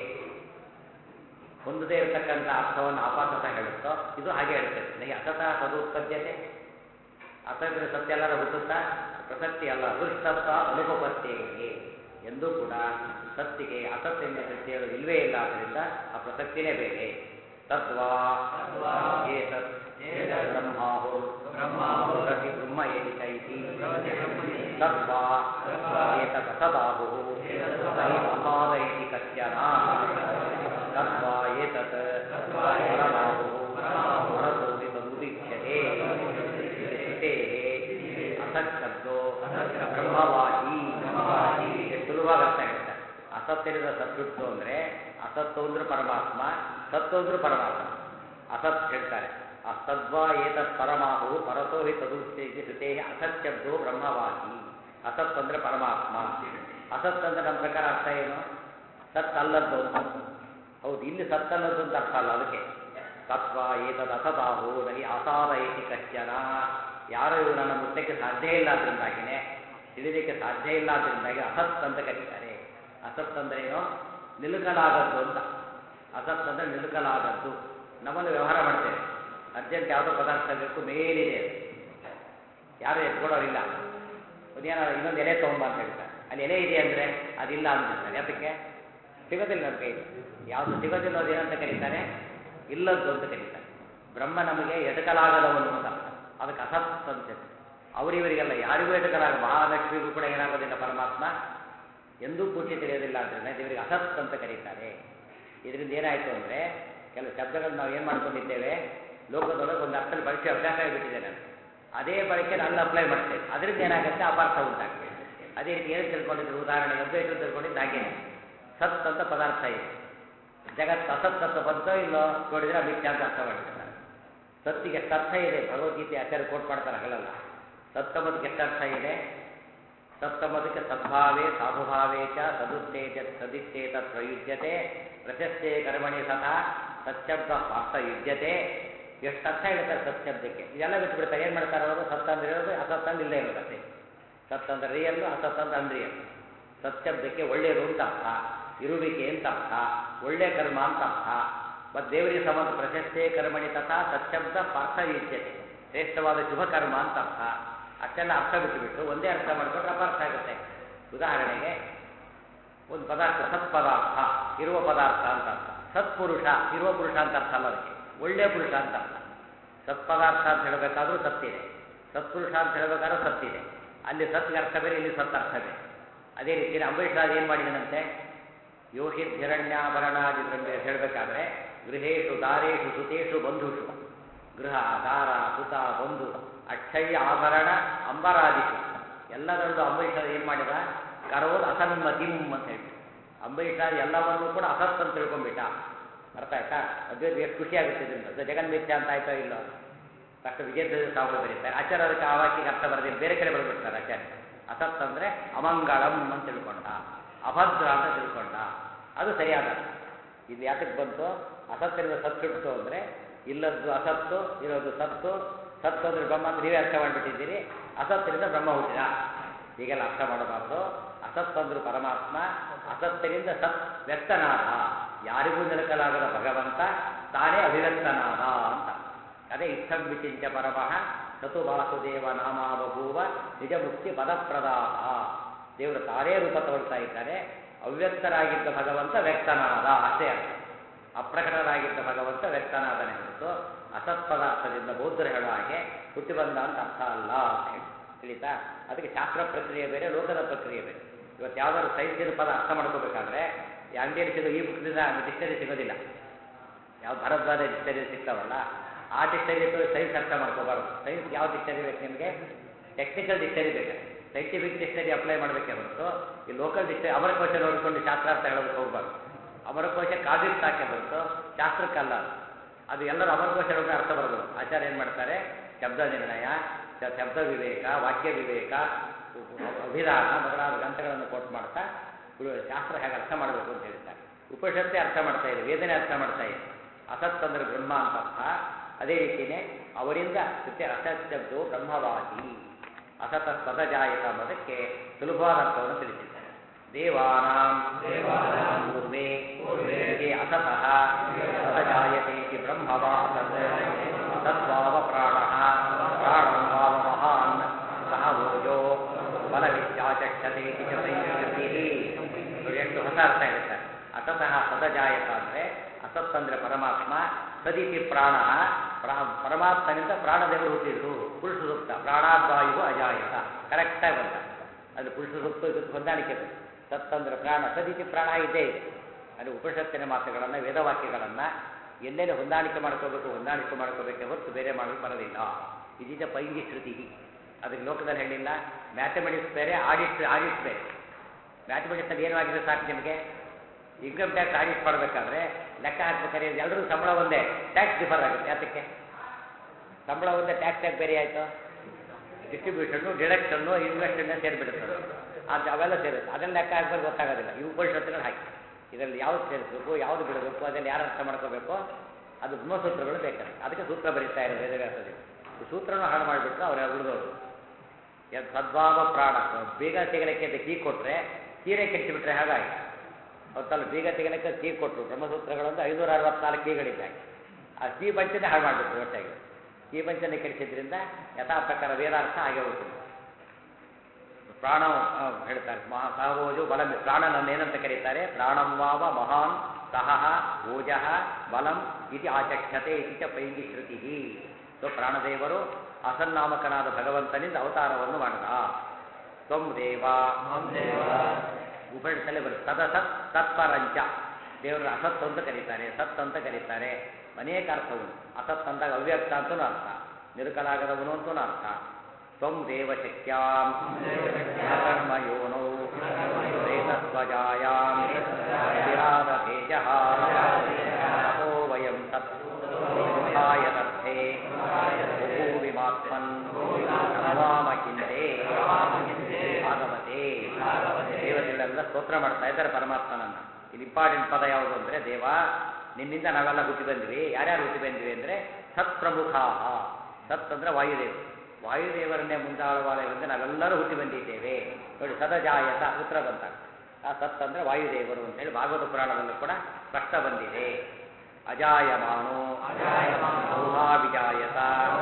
ಹೊಂದದೇ ಇರತಕ್ಕಂಥ ಅರ್ಥವನ್ನು ಅಪಾಸತ ಹೇಳುತ್ತೋ ಇದು ಹಾಗೆ ಹೇಳ್ತದೆ ನನಗೆ ಅಸತ ಸದುತ್ಪದ್ಯತೆ ಅಸತ್ರ ಸತ್ಯ ಎಲ್ಲರ ಹುಟ್ಟುತ್ತಾ ಪ್ರಸಕ್ತಿ ಅಲ್ಲ ದುಷ್ಟತ್ವ ಅನುಪಪತ್ತೇಗೆ ಎಂದೂ ಕೂಡ ಸತ್ತಿಗೆ ಅಸತ್ಯದಿಂದ ಸೃಷ್ಟಿ ಹೇಳೋದು ಇಲ್ವೇ ಇಲ್ಲ ಆದ್ದರಿಂದ ಆ ಪ್ರಸಕ್ತಿನೇ ಬೇರೆ ತದ್ವಾ ಏತತ್ ಬ್ರಹ್ಮಾಹು ಪ್ರತಿ ಬ್ರಹ್ಮ ಏನಿಕ ಇತಿ ತದ್ವಾ ಏತತ್ ಅಸದಾಹು ಅಸಾದ ಇತಿ ಕಶ್ಚನ ತದ್ವಾ ಏತತ್ ಪರಮಾಹು ಪರತೋಪಿ ತದುದೀಕ್ಷತೆ ಶ್ರುತೇಃ ಅಸತ್ಶಬ್ದೋ ಬ್ರಹ್ಮವಾಚಿ ಎಷ್ಟು ಸುಲಭವಾಗಿ ಅರ್ಥ ಆಗುತ್ತೆ ಅಸತ್ತಿರದ ಸತ್ತುಟ್ಟು ಅಂದರೆ ಅಸತ್ತು ಅಂದ್ರೆ ಪರಮಾತ್ಮ ಸತ್ತು ಅಂದ್ರೆ ಪರಮಾತ್ಮ ಅಸತ್ ಹೇಳ್ತಾರೆ ಅಸದ್ವಾ ಏತತ್ ಪರಮಾಹು ಪರತೋ ಹಿ ತದುಸ್ತೇಜಿ ಶ್ರುತೇ ಅಸತ್ಶಬ್ದೋ ಬ್ರಹ್ಮವಾಚಿ ಅಸತ್ ಅಂದ್ರೆ ಪರಮಾತ್ಮ ಅಸತ್ ಅಂದ್ರೆ ನಮ್ಮ ಪ್ರಕಾರ ಅರ್ಥ ಏನು ಸತ್ ಅಲ್ಲದ್ದು ಅಂತ ಹೌದು ಇಲ್ಲಿ ಸತ್ತಲ್ಲದ್ದು ಅಂತ ಅರ್ಥ ಅಲ್ಲ ಅದಕ್ಕೆ ತತ್ವ ಏತದ್ ಅಸತಾಹು ನಹಿ ಅಸಾದ ಇತಿ ಕಶ್ಚನ ಯಾರು ಇವು ನನ್ನ ಮುಟ್ಟಕ್ಕೆ ಸಾಧ್ಯ ಇಲ್ಲ ಅದರಿಂದಾಗಿನೇ ತಿಳಿಲಿಕ್ಕೆ ಸಾಧ್ಯ ಇಲ್ಲ ಅದರಿಂದಾಗಿ ಅಸತ್ ಅಂತ ಕರೀತಾರೆ ಅಸತ್ ಅಂದ್ರೆ ಏನು ನಿಲುಕಲಾಗದ್ದು ಅಂತ ಅಸತ್ ಅಂದ್ರೆ ನಿಲುಕಲಾಗದ್ದು ನಮ್ಮಲ್ಲಿ ವ್ಯವಹಾರ ಮಾಡ್ತೇವೆ ಅರ್ಜೆಂಟ್ ಯಾವುದೋ ಪದಾರ್ಥ ಬೇಕು ಮೇಲಿದೆ ಅದು. ಯಾರು ಎತ್ಕೊಡೋರಿಲ್ಲ ಒಂದೇನೋ ಇನ್ನೊಂದು ಎಲೆ ತೊಗೊಂಬ ಅಂತ ಹೇಳ್ತಾರೆ ಅಲ್ಲಿ ಎಲೆ ಇದೆ ಅಂದರೆ ಅದಿಲ್ಲ ಅಂತಿರ್ತಾರೆ ಯಾತಕ್ಕೆ ಸಿಗೋದಿಲ್ಲ ನಮ್ಮ ಕೈಲಿ ಯಾವುದು ಸಿಗೋದಿಲ್ಲ ಅದು ಏನಂತ ಕರೀತಾರೆ ಇಲ್ಲದ್ದು ಅಂತ ಕರೀತಾರೆ ಬ್ರಹ್ಮ ನಮಗೆ ಎಟಕಲಾಗದವನು ಅಂತ ಅರ್ಥ. ಅದಕ್ಕೆ ಅಸತ್ ಅಂತ ಅವರಿವರಿಗೆಲ್ಲ ಯಾರಿಗೂ ಎಟಕಲಾಗ ಮಹಾಲಕ್ಷ್ಮಿಗೂ ಕೂಡ ಏನಾಗೋದಿಲ್ಲ ಪರಮಾತ್ಮ ಎಂದೂ ಪೂರ್ತಿ ತಿಳಿಯೋದಿಲ್ಲ ಆದ್ದರಿಂದ ದೇವರಿಗೆ ಅಸತ್ ಅಂತ ಕರೀತಾರೆ ಇದರಿಂದ ಏನಾಯಿತು ಅಂದರೆ ಕೆಲವು ಶಬ್ದಗಳು ನಾವು ಏನು ಮಾಡ್ಕೊಂಡಿದ್ದೇವೆ ಲೋಕದೊಳಗೆ ಒಂದು ಅರ್ಥದಲ್ಲಿ ಬಳಸಿ ಅಭ್ಯಾಸ ಆಗಿಬಿಟ್ಟಿದೆ ನನಗೆ ಅದೇ ಬಳಕೆ ಅಲ್ಲಿ ಅಪ್ಲೈ ಮಾಡ್ತೇವೆ ಅದರಿಂದ ಏನಾಗುತ್ತೆ ಅಪಾರ್ಥ ಉಂಟಾಗ್ತದೆ ಅದೇ ರೀತಿ ಏನು ತಿಳ್ಕೊಂಡಿದ್ರು ಉದಾಹರಣೆ ಅದ್ವೈತ ತಿಳ್ಕೊಂಡಿದ್ದು ಹಾಗೇನೆ ಸತ್ ಅಂತ ಪದಾರ್ಥ ಇದೆ ಜಗತ್ತು ಅಸತ್ ಅಂತ ಬಂತೋ ಇಲ್ಲೋ ನೋಡಿದ್ರೆ ಮಿಥ್ಯಾ ಅಂತ ಅರ್ಥ ಮಾಡಿರ್ತಾರೆ ಸತ್ತಿಗೆ ಎಷ್ಟು ಅರ್ಥ ಇದೆ ಭಗವದ್ಗೀತೆ ಆಚಾರ್ಯ ಕೋಟ್ ಮಾಡ್ತಾರೆ ಹಗಲಲ್ಲ ಸತ್ತಂಬದಕ್ಕೆ ಎಷ್ಟು ಅರ್ಥ ಇದೆ ಸತ್ತಂಬದಕ್ಕೆ ಸದ್ಭಾವೇ ಸಾಧುಭಾವೇ ಚ ಸದುತ್ತೇಜ ಸದಿತ್ತೇತ ಪ್ರಯುಜ್ಯತೆ ಪ್ರಶಸ್ತೆ ಕರ್ಮಣಿ ಸದಾ ಸತ್ಯಬ್ದ ಸ್ವಾರ್ಥ ಯುಜ್ಯತೆ ಎಷ್ಟು ಅರ್ಥ ಹೇಳ್ತಾರೆ ಸತ್ಯಬ್ದಕ್ಕೆ ಇದೆಲ್ಲ ಬಿಟ್ಬಿಡ್ತಾರೆ ಏನು ಮಾಡ್ತಾರೆ ಅವರು ಸತ್ ಅಂದ್ರೆ ಇರೋದು ಅಸತ್ ಅಂದ್ರೆ ಇಲ್ಲೇ ಇರೋದು ಅಷ್ಟೇ ಸತ್ ಅಂದ್ರೆ ರಿಯಲ್ಲು ಅಸತ್ ಅಂದ್ರೆ ಅನ್ರಿಯಲ್ ಸತ್ಯಬ್ದಕ್ಕೆ ಒಳ್ಳೆಯದು ಅಂತ ಅರ್ಥ ಇರುವಿಕೆ ಅಂತ ಅರ್ಥ ಒಳ್ಳೆ ಕರ್ಮ ಅಂತ ಅರ್ಥ ಮತ್ತು ದೇವರಿಗೆ ಸಂಬಂಧ ಪ್ರಶಸ್ತೆ ಕರ್ಮಣಿ ತಥಾ ಸತ್ಯಬ್ದ ಪಾರ್ಥ ಯುಜ್ಯತೆ ಶ್ರೇಷ್ಠವಾದ ಶುಭ ಕರ್ಮ ಅಂತ ಅರ್ಥ ಅಷ್ಟೆಲ್ಲ ಅರ್ಥ ಬಿಟ್ಟುಬಿಟ್ಟು ಒಂದೇ ಅರ್ಥ ಮಾಡಿಕೊಂಡ್ರೆ ಅಪಾರ್ಥ ಆಗುತ್ತೆ ಉದಾಹರಣೆಗೆ ಒಂದು ಪದಾರ್ಥ ಸತ್ ಪದಾರ್ಥ ಇರುವ ಪದಾರ್ಥ ಅಂತ ಅರ್ಥ ಸತ್ಪುರುಷ ಇರುವ ಪುರುಷ ಅಂತ ಅರ್ಥ ಅಲ್ಲ ಅದಕ್ಕೆ ಒಳ್ಳೆಯ ಪುರುಷ ಅಂತ ಅರ್ಥ ಸತ್ಪದಾರ್ಥ ಅಂತ ಹೇಳಬೇಕಾದ್ರೂ ಸತ್ತಿದೆ ಸತ್ಪುರುಷ ಅಂತ ಹೇಳಬೇಕಾದ್ರೂ ಸತ್ತಿದೆ ಅಲ್ಲಿ ಸತ್ಗೆ ಅರ್ಥ ಬೇರೆ ಇಲ್ಲಿ ಸತ್ ಅರ್ಥ ಬೇರೆ ಅದೇ ರೀತಿ ಅಂಬರೀಷ್ ರಾಜ್ ಏನು ಮಾಡಿದನಂತೆ ಯೋಷಿದ್ಧಿರಣ್ಯಾಭರಣಾದಿ ಬ್ರಹ್ಮ ಹೇಳಬೇಕಾದ್ರೆ ಗೃಹೇಶು ದಾರೇಶು ಸುತೇಶು ಬಂಧುಷು ಗೃಹ ದಾರ ಸುತ ಬಂಧು ಅಕ್ಷಯ ಆಭರಣ ಅಂಬರಾದಿಷು ಎಲ್ಲದರಲ್ಲೂ ಅಂಬರೀಷ್ ರಾಜ್ ಏನು ಮಾಡಿದ ಕರೋದ್ ಅಸನ್ಮತಿಂ ಅಂತ ಹೇಳ್ಬಿಟ್ಟು ಅಂಬರೀಷ್ ರಾಜ್ ಎಲ್ಲವನ್ನೂ ಕೂಡ ಅಸತ್ ಅಂತ ತಿಳ್ಕೊಂಡ್ಬಿಟ್ಟ ಅರ್ಥ ಆಯ್ತಾ ಅದ್ವೈತ ಎಷ್ಟು ಖುಷಿ ಆಗುತ್ತೆ ಇದರಿಂದ ಜಗನ್ಮಿಥ್ಯ ಅಂತ ಆಯ್ತೋ ಇಲ್ಲೋ ತಕ್ಷಣ ವಿಜಯ ಸಾವುಗಳು ಬರೀತಾರೆ ಆಚಾರ್ಯ ಅದಕ್ಕೆ ಆ ವಾಕ್ಯಕ್ಕೆ ಅರ್ಥ ಬರೆದಿಲ್ಲ ಬೇರೆ ಕಡೆ ಬರೆದ್ಬಿಡ್ತಾರೆ ಆಚಾರ್ಯ ಅಸತ್ ಅಂದ್ರೆ ಅಮಂಗಳಂ ಅಂತ ತಿಳ್ಕೊಂಡ ಅಭದ್ರ ಅಂತ ತಿಳ್ಕೊಂಡ ಅದು ಸರಿಯಾದ ಅರ್ಥ. ಇದು ಯಾತಕ್ಕೆ ಬಂತು ಅಸತ್ತಿನಿಂದ ಸತ್ತು ಹುಟ್ಟಿತು ಅಂದ್ರೆ ಇಲ್ಲದ್ದು ಅಸತ್ತು ಇರೋದು ಸತ್ತು ಸತ್ತು ಅಂದ್ರೆ ಬ್ರಹ್ಮ ಅಂತ ನೀವೇ ಅರ್ಥ ಮಾಡಿಬಿಟ್ಟಿದ್ದೀರಿ ಅಸತ್ತಿನಿಂದ ಬ್ರಹ್ಮ ಹುಟ್ಟಿದ ಹೀಗೆಲ್ಲ ಅರ್ಥ ಮಾಡಬಾರ್ದು ಅಸತ್ ಅಂದ್ರು ಪರಮಾತ್ಮ ಅಸತ್ತಿನಿಂದ ಸತ್ ವ್ಯಕ್ತನಾದ ಯಾರಿಗೂ ನಿಲಕಲಾಗದ ಭಗವಂತ ತಾನೇ ಅಭಿವ್ಯಕ್ತನಾದ ಅಂತ ಅದೇ ಇಷ್ಟಂ ವಿಚಿಂತ್ಯ ಪರಮಃ ಸತು ವಾಸುದೇವ ನಾಮ ಬಭೂವ ನಿಜ ಮುಕ್ತಿ ಪದಪ್ರದಾತ ದೇವರು ತಾನೇ ರೂಪ ತಗೊಳ್ತಾ ಇದ್ದಾರೆ ಅವ್ಯಕ್ತರಾಗಿದ್ದ ಭಗವಂತ ವ್ಯಕ್ತನಾದ ಅಷ್ಟೇ ಅರ್ಥ ಅಪ್ರಕಟರಾಗಿದ್ದ ಭಗವಂತ ವ್ಯಕ್ತನಾದನೆ ಹೊರತು ಅಸತ್ ಪದಾರ್ಥದಿಂದ ಬೌದ್ಧರು ಹೇಳೋ ಹಾಗೆ ಹುಟ್ಟಿ ಬಂದ ಅಂತ ಅರ್ಥ ಅಲ್ಲ ಅಂತ ಹೇಳಿ ತಿಳಿತಾ ಅದಕ್ಕೆ ಶಾಸ್ತ್ರ ಪ್ರಕ್ರಿಯೆ ಬೇರೆ ಲೋಕದ ಪ್ರಕ್ರಿಯೆ ಬೇರೆ ಇವತ್ತು ಯಾವ್ದಾದ್ರು ಸೈನ್ಸಿನ ಪದ ಅರ್ಥ ಮಾಡ್ಕೋಬೇಕಾದ್ರೆ ಈ ಅಂಗಡಿಯಲ್ಲಿ ಸಿಗೋ ಈ ಬುಕ್ದಿಂದ ಡಿಕ್ಷನರಿ ಸಿಗೋದಿಲ್ಲ ಯಾವ ಭರದ್ವಾಜ ಡಿಕ್ಷನರಿ ಸಿಗ್ತಾವಲ್ಲ ಆ ಡಿಕ್ಷನರಿ ಸೈನ್ಸ್ ಅರ್ಥ ಮಾಡ್ಕೋಬಾರ್ದು ಸೈನ್ಸ್ ಯಾವ ಡಿಕ್ಷನರಿ ಬೇಕು ನಿಮಗೆ ಟೆಕ್ನಿಕಲ್ ಡಿಕ್ಷನರಿ ಬೇಕು ಸೈಂಟಿಫಿಕ್ ಡಿಕ್ಷನರಿ ಅಪ್ಲೈ ಮಾಡಬೇಕೇ ಹೊರತು ಈ ಲೋಕಲ್ ಡಿಕ್ಷನರಿ ಅಮರಕೋಶ ನೋಡಿಕೊಂಡು ಶಾಸ್ತ್ರಾರ್ಥ ಹೇಳೋದಕ್ಕೆ ಹೋಗ್ಬಾರ್ದು ಅಮರಕೋಶ ಕಾದಿರ್ತ ಹಾಕಿ ಹೊರತು ಶಾಸ್ತ್ರಕ್ಕಲ್ಲ ಅದು. ಅದು ಎಲ್ಲರೂ ಅಮರಕೋಶ ಹೇಳೋಕೆ ಅರ್ಥ ಬರೋದು ಆಚಾರ್ಯ ಏನು ಮಾಡ್ತಾರೆ ಶಬ್ದ ನಿರ್ಣಯ ಶ- ಶಬ್ದ ವಿವೇಕ ವಾಕ್ಯ ವಿವೇಕ ಉ- ಅಭಿಧಾನ ಮೊದಲಾದ ಗ್ರಂಥಗಳನ್ನು ಕೋಟ್ ಮಾಡ್ತಾ ಉಳು- ಶಾಸ್ತ್ರ ಹೇಗೆ ಅರ್ಥ ಮಾಡಬೇಕು ಅಂತ ಹೇಳ್ತಾರೆ ಉಪನಿಷತ್ತೇ ಅರ್ಥ ಮಾಡ್ತಾ ಇದೆ ವೇದನೆ ಅರ್ಥ ಮಾಡ್ತಾ ಇದೆ ಅಸತ್ ಅಂದ್ರೆ ಬ್ರಹ್ಮ ಅಂತ ಅರ್ಥ ಅದೇ ರೀತಿಯೇ ಅವರಿಂದ ಜೊತೆ ಅಸತ್ ಶಬ್ದವು ಬ್ರಹ್ಮವಾದಿ ಅಸತ ಸದಜಾಯಕ ಅನ್ನೋದಕ್ಕೆ ಸುಲಭವಾದ ಅರ್ಥವನ್ನು ತಿಳಿಸಿದ್ದಾರೆ ದೇವಾನಾಂ ಪೂರ್ವೇ ಹೀಗೆ ಅಸತಃ ಸದಜಾಯತೆ ಇತಿ ಬ್ರಹ್ಮವಾ ತತ್ ತದ್ವಾವ ಪ್ರಾಣಃ ಪ್ರಾಣಂ ವಾವ ಮಹಾನ್ ಸಹ ಓಜೋ ಬಲವಿದ್ಯಾಚಕ್ಷತೆ ಇತಿ ಚ ಸಂಸ್ಕೃತಿಃ. ನೋಡಿ ಎಷ್ಟು ಹೊಸ ಅರ್ಥ ಹೇಳ್ತಾರೆ ಅಸತಃ ಸದಜಾಯಕ ಅಂದ್ರೆ ಅಸತ್ ಅಂದ್ರೆ ಪರಮಾತ್ಮ ಸದಿತಿ ಪ್ರಾಣ ಪ್ರಾ- ಪರಮಾತ್ಮನಿಂದ ಪ್ರಾಣದೇವರು ಹುಟ್ಟಿದ್ರು ಪುರುಷ ಸೂಕ್ತ ಪ್ರಾಣಾದ್ವಾಯು ಅಜಾಯತ ಕರೆಕ್ಟಾಗಿ ಬಂತ ಅದು ಪುರುಷ ಸೂಕ್ತ ಇದಕ್ಕೆ ಹೊಂದಾಣಿಕೆ ಬೇಕು ಸತ್ ಅಂದ್ರೆ ಪ್ರಾಣ ಸದಿತಿ ಪ್ರಾಣ ಇದ್ದೇ ಇದೆ ಅದು ಉಪನಿಷತ್ತಿನ ಮಾತುಗಳನ್ನು ವೇದವಾಕ್ಯಗಳನ್ನು ಎಲ್ಲೆಲ್ಲಿ ಹೊಂದಾಣಿಕೆ ಮಾಡ್ಕೋಬೇಕು ಹೊಂದಾಣಿಕೆ ಮಾಡ್ಕೋಬೇಕೆ ಹೊರತು ಬೇರೆ ಮಾಡಲಿಕ್ಕೆ ಬರೋದಿಲ್ಲ ಇದೀಗ ಪೈಂಗಿ ಶ್ರುತಿ ಅದಕ್ಕೆ ಲೋಕದಲ್ಲಿ ಹೇಳಿಲ್ಲ ಮ್ಯಾಥಮೆಟಿಕ್ಸ್ ಬೇರೆ ಆಡಿಟ್ ಆಡಿಟ್ ಬೇರೆ ಮ್ಯಾಥಮೆಟಿಕ್ಸಲ್ಲಿ ಏನು ಆಗಿದೆ ಸಾಕು ನಿಮಗೆ ಇನ್ಕಮ್ ಟ್ಯಾಕ್ಸ್ ಆಡಿಟ್ ಮಾಡಬೇಕಾದ್ರೆ ಲೆಕ್ಕ ಹಾಕ್ಬೇಕಾದ್ರೆ ಎಲ್ಲರೂ ಸಂಬಳ ಒಂದೇ ಟ್ಯಾಕ್ಸ್ ಡಿಫರ್ ಆಗುತ್ತೆ ಯಾತಕ್ಕೆ ಸಂಬಳ ಒಂದೇ ಟ್ಯಾಕ್ಸ್ ಯಾಕೆ ಬೇರೆ ಆಯಿತು ಡಿಸ್ಟ್ರಿಬ್ಯೂಷನ್ನು ಡಿಡಕ್ಷನ್ನು ಇನ್ವೆಸ್ಟನ್ನು ಸೇರಿಬಿಡುತ್ತೆ ಅದು ಅವೆಲ್ಲ ಸೇರುತ್ತೆ ಅದನ್ನ ಲೆಕ್ಕ ಹಾಕ್ಬೇಕು ಗೊತ್ತಾಗೋದಿಲ್ಲ ಇವು ಉಪನಿಷತ್ತುಗಳು ಹಾಕಿ ಇದರಲ್ಲಿ ಯಾವ್ದು ಸೇರಿಸ್ಬೇಕು ಯಾವ್ದು ಬಿಡಬೇಕು ಅದನ್ನು ಯಾರು ಅರ್ಥ ಮಾಡ್ಕೋಬೇಕು ಅದು ಬ್ರಹ್ಮಸೂತ್ರಗಳು ಬೇಕಾದ್ರೆ ಅದಕ್ಕೆ ಸೂತ್ರ ಬರೀತಾ ಇರೋದು ವೇದವ್ಯಾಸದಲ್ಲಿ ಈ ಸೂತ್ರನೂ ಹಾಳು ಮಾಡಿಬಿಟ್ರು ಅವರ ಉಳಿದವರು ಯದ್ ಸದ್ಭಾವ ಪ್ರಾಣ ಬೀಗ ತೆಗಲಿಕ್ಕೆ ಅಂತ ಕೀ ಕೊಟ್ಟರೆ ಸೀರೆ ಕೆಡಿಸಿಬಿಟ್ರೆ ಹಾಗಾಗಿ ಅವತ್ತಲ್ಲ ಬೀಗ ತೆಗಲಿಕ್ಕೆ ಕೀ ಕೊಟ್ಟರು ಬ್ರಹ್ಮಸೂತ್ರಗಳೊಂದು ಐನೂರ ಅರವತ್ನಾಲ್ಕು ಕೀಗಳಿದ್ದಾವೆ ಆ ಕೀ ಪಂಚನೇ ಹಾಳು ಮಾಡಿಬಿಟ್ರು ಒಟ್ಟಾಗಿ ಕೀ ಪಂಚನೆ ಕೆಡಿಸಿದ್ರಿಂದ ಯಥಾ ಪ್ರಕಾರ ವೇದಾರ್ಥ ಹಾಗೆ ಹೋಗ್ತದೆ ಪ್ರಾಣ ಆ, ಹೇಳ್ತಾರೆ ಮಹಾ ಸಹೋಜು ಬಲಂ ಪ್ರಾಣನನ್ನು ಏನಂತ ಕರೀತಾರೆ ಪ್ರಾಣಂ ವಾವ ಮಹಾನ್ ಸಹ ಓಜಃ ಬಲಂ ಇತಿ ಆಚಕ್ಷತೆ ಇತಿ ಚ ಪೈಂಗಿ ಶ್ರುತಿ ಸೊ ಪ್ರಾಣದೇವರು ಅಸನ್ನಾಮಕನಾದ ಭಗವಂತನಿಂದ ಅವತಾರವನ್ನು ಮಾಡಿದ ತ್ವಂ ದೇವ ಉಪನಿಷತ್ತಲ್ಲೇ ಬರುತ್ತೆ ಸದಸತ್ ತತ್ಪರಂಚ ದೇವರನ್ನ ಅಸತ್ ಅಂತ ಕರೀತಾರೆ ಸತ್ ಅಂತ ಕರೀತಾರೆ ಅನೇಕ ಅರ್ಥ ಉಂಟು ಅಸತ್ ಅಂದಾಗ ಅವ್ಯಕ್ತ ಅಂತಲೂ ಅರ್ಥ ನಿರುಕಲಾಗದವನು ಅಂತಲೂ ಅರ್ಥ ತ್ವಂ ದೇವ ಶಕ್ಯಾಂ ಕರ್ಮಯೋನೌ ಶ್ರೇತಸ್ವಜಾಯಾಂ ವಿರಾದ ತೇಜಃ ತಪೋ ವಯಂ ತತ್ ಮುಖಾಯದರ್ಥೆ ಭೂಮಿಮಾತ್ಮನ್ ನಮಾಮ ಚಿಂತೆ ಭಾಗವತೆ ದೇವತೆಗಳೆಲ್ಲ ಸ್ತೋತ್ರ ಮಾಡ್ತಾ ಇದ್ದಾರೆ ಪರಮಾತ್ಮನನ್ನ ಇಲ್ಲಿ ಇಂಪಾರ್ಟೆಂಟ್ ಪದ ಯಾವುದು ಅಂದ್ರೆ ದೇವ ನಿನ್ನಿಂದ ನಾವೆಲ್ಲ ಹುಟ್ಟಿ ಬಂದ್ವಿ ಯಾರ್ಯಾರು ಹುಟ್ಟಿ ಬಂದ್ವಿ ಅಂದ್ರೆ ಸತ್ ಪ್ರಮುಖಾ ಸತ್ ಅಂದ್ರೆ ವಾಯುದೇವರು ವಾಯುದೇವರನ್ನೇ ಮುಂದಾಳುವಾಲಯದಿಂದ ನಾವೆಲ್ಲರೂ ಹುಟ್ಟಿ ಬಂದಿದ್ದೇವೆ ನೋಡಿ ಸದಜಾಯತ ಉತ್ತರ ಬಂತ ಆ ಸತ್ ಅಂದ್ರೆ ವಾಯುದೇವರು ಅಂತ ಹೇಳಿ ಭಾಗವತ ಪುರಾಣದಲ್ಲೂ ಕೂಡ ಸ್ಪಷ್ಟ ಬಂದಿದೆ ಅಜಾಯಮಾನೋ ವಿಜಾಯತ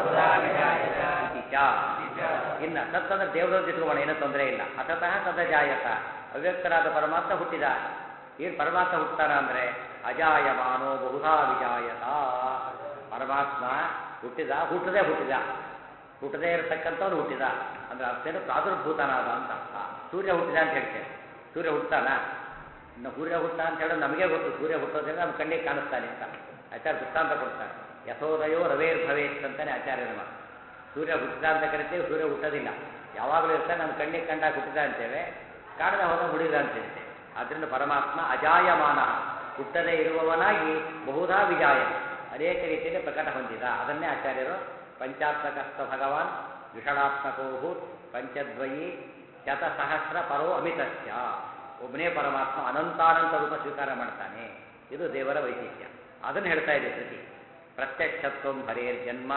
ಇತಿ ಚ. ಇನ್ನ ಸತ್ ಅಂದ್ರೆ ದೇವರದ್ದು ಇಟ್ಕೊಳ್ಳೋಣ ಏನೂ ತೊಂದರೆ ಇಲ್ಲ ಅಸತಃ ಸದಜಾಯತ ಅವ್ಯಕ್ತರಾದ ಪರಮಾತ್ಮ ಹುಟ್ಟಿದ ಏನ್ ಪರಮಾತ್ಮ ಹುಟ್ತಾನ ಅಂದ್ರೆ ಅಜಾಯಮಾನೋ ಬಹುಧಾ ವಿಜಾಯತ ಪರಮಾತ್ಮ ಹುಟ್ಟಿದ ಹುಟ್ಟದೇ ಹುಟ್ಟಿದ ಹುಟ್ಟದೇ ಇರತಕ್ಕಂಥವ್ರು ಹುಟ್ಟಿದ ಅಂದ್ರೆ ಅರ್ಥೇನು ಪ್ರಾದುರ್ಭೂತನಾದ ಅಂತ ಅರ್ಥ ಸೂರ್ಯ ಹುಟ್ಟಿದ ಅಂತ ಹೇಳ್ತೇವೆ ಸೂರ್ಯ ಹುಟ್ಟಾನ ಇನ್ನು ಸೂರ್ಯ ಹುಟ್ಟ ಅಂತ ಹೇಳೋದು ನಮಗೆ ಗೊತ್ತು ಸೂರ್ಯ ಹುಟ್ಟೋದ್ರಿಂದ ನಮ್ಮ ಕಣ್ಣಿಗೆ ಕಾಣಿಸ್ತಾನೆ ಅಂತ ಆಚಾರ್ಯ ದೃಷ್ಟಾಂತ ಕೊಡ್ತಾರೆ ಯಥೋದಯೋ ರವೇರ್ ಭವೇತ್ ಅಂತಾನೆ ಆಚಾರ್ಯನ ಮಾತು ಸೂರ್ಯ ಹುಟ್ಟಿದ ಅಂತ ಕರಿತೇವೆ ಸೂರ್ಯ ಹುಟ್ಟೋದಿಲ್ಲ ಯಾವಾಗಲೂ ಇರ್ತಾನೆ ನಮ್ಮ ಕಣ್ಣಿಗೆ ಕಂಡಾಗ ಹುಟ್ಟಿದ ಅಂತೇವೆ ಕಾಣದ ಹೋದ ಹುಡಿದ ಅಂತ ಹೇಳ್ತೇವೆ ಆದ್ದರಿಂದ ಪರಮಾತ್ಮ ಅಜಾಯಮಾನ ಹುಟ್ಟದೇ ಇರುವವನಾಗಿ ಬಹುಧಾ ವಿಜಾಯ ಅನೇಕ ರೀತಿಯಲ್ಲಿ ಪ್ರಕಟ ಹೊಂದಿದ ಅದನ್ನೇ ಆಚಾರ್ಯರು ಪಂಚಾತ್ಮಕಸ್ಥ ಭಗವಾನ್ ವಿಷಣಾತ್ಮಕೋಭೂತ್ ಪಂಚದ್ವಯಿ ಶತಸಹಸ್ರ ಪರೋ ಅಮಿತಸ್ಯ ಒಬ್ಬನೇ ಪರಮಾತ್ಮ ಅನಂತಾನಂತ ರೂಪ ಸ್ವೀಕಾರ ಮಾಡ್ತಾನೆ ಇದು ದೇವರ ವೈಶಿಷ್ಟ್ಯ ಅದನ್ನು ಹೇಳ್ತಾ ಇದೆ ಶ್ರುತಿ ಪ್ರತ್ಯಕ್ಷತ್ವಂ ಹರೇರ್ ಜನ್ಮ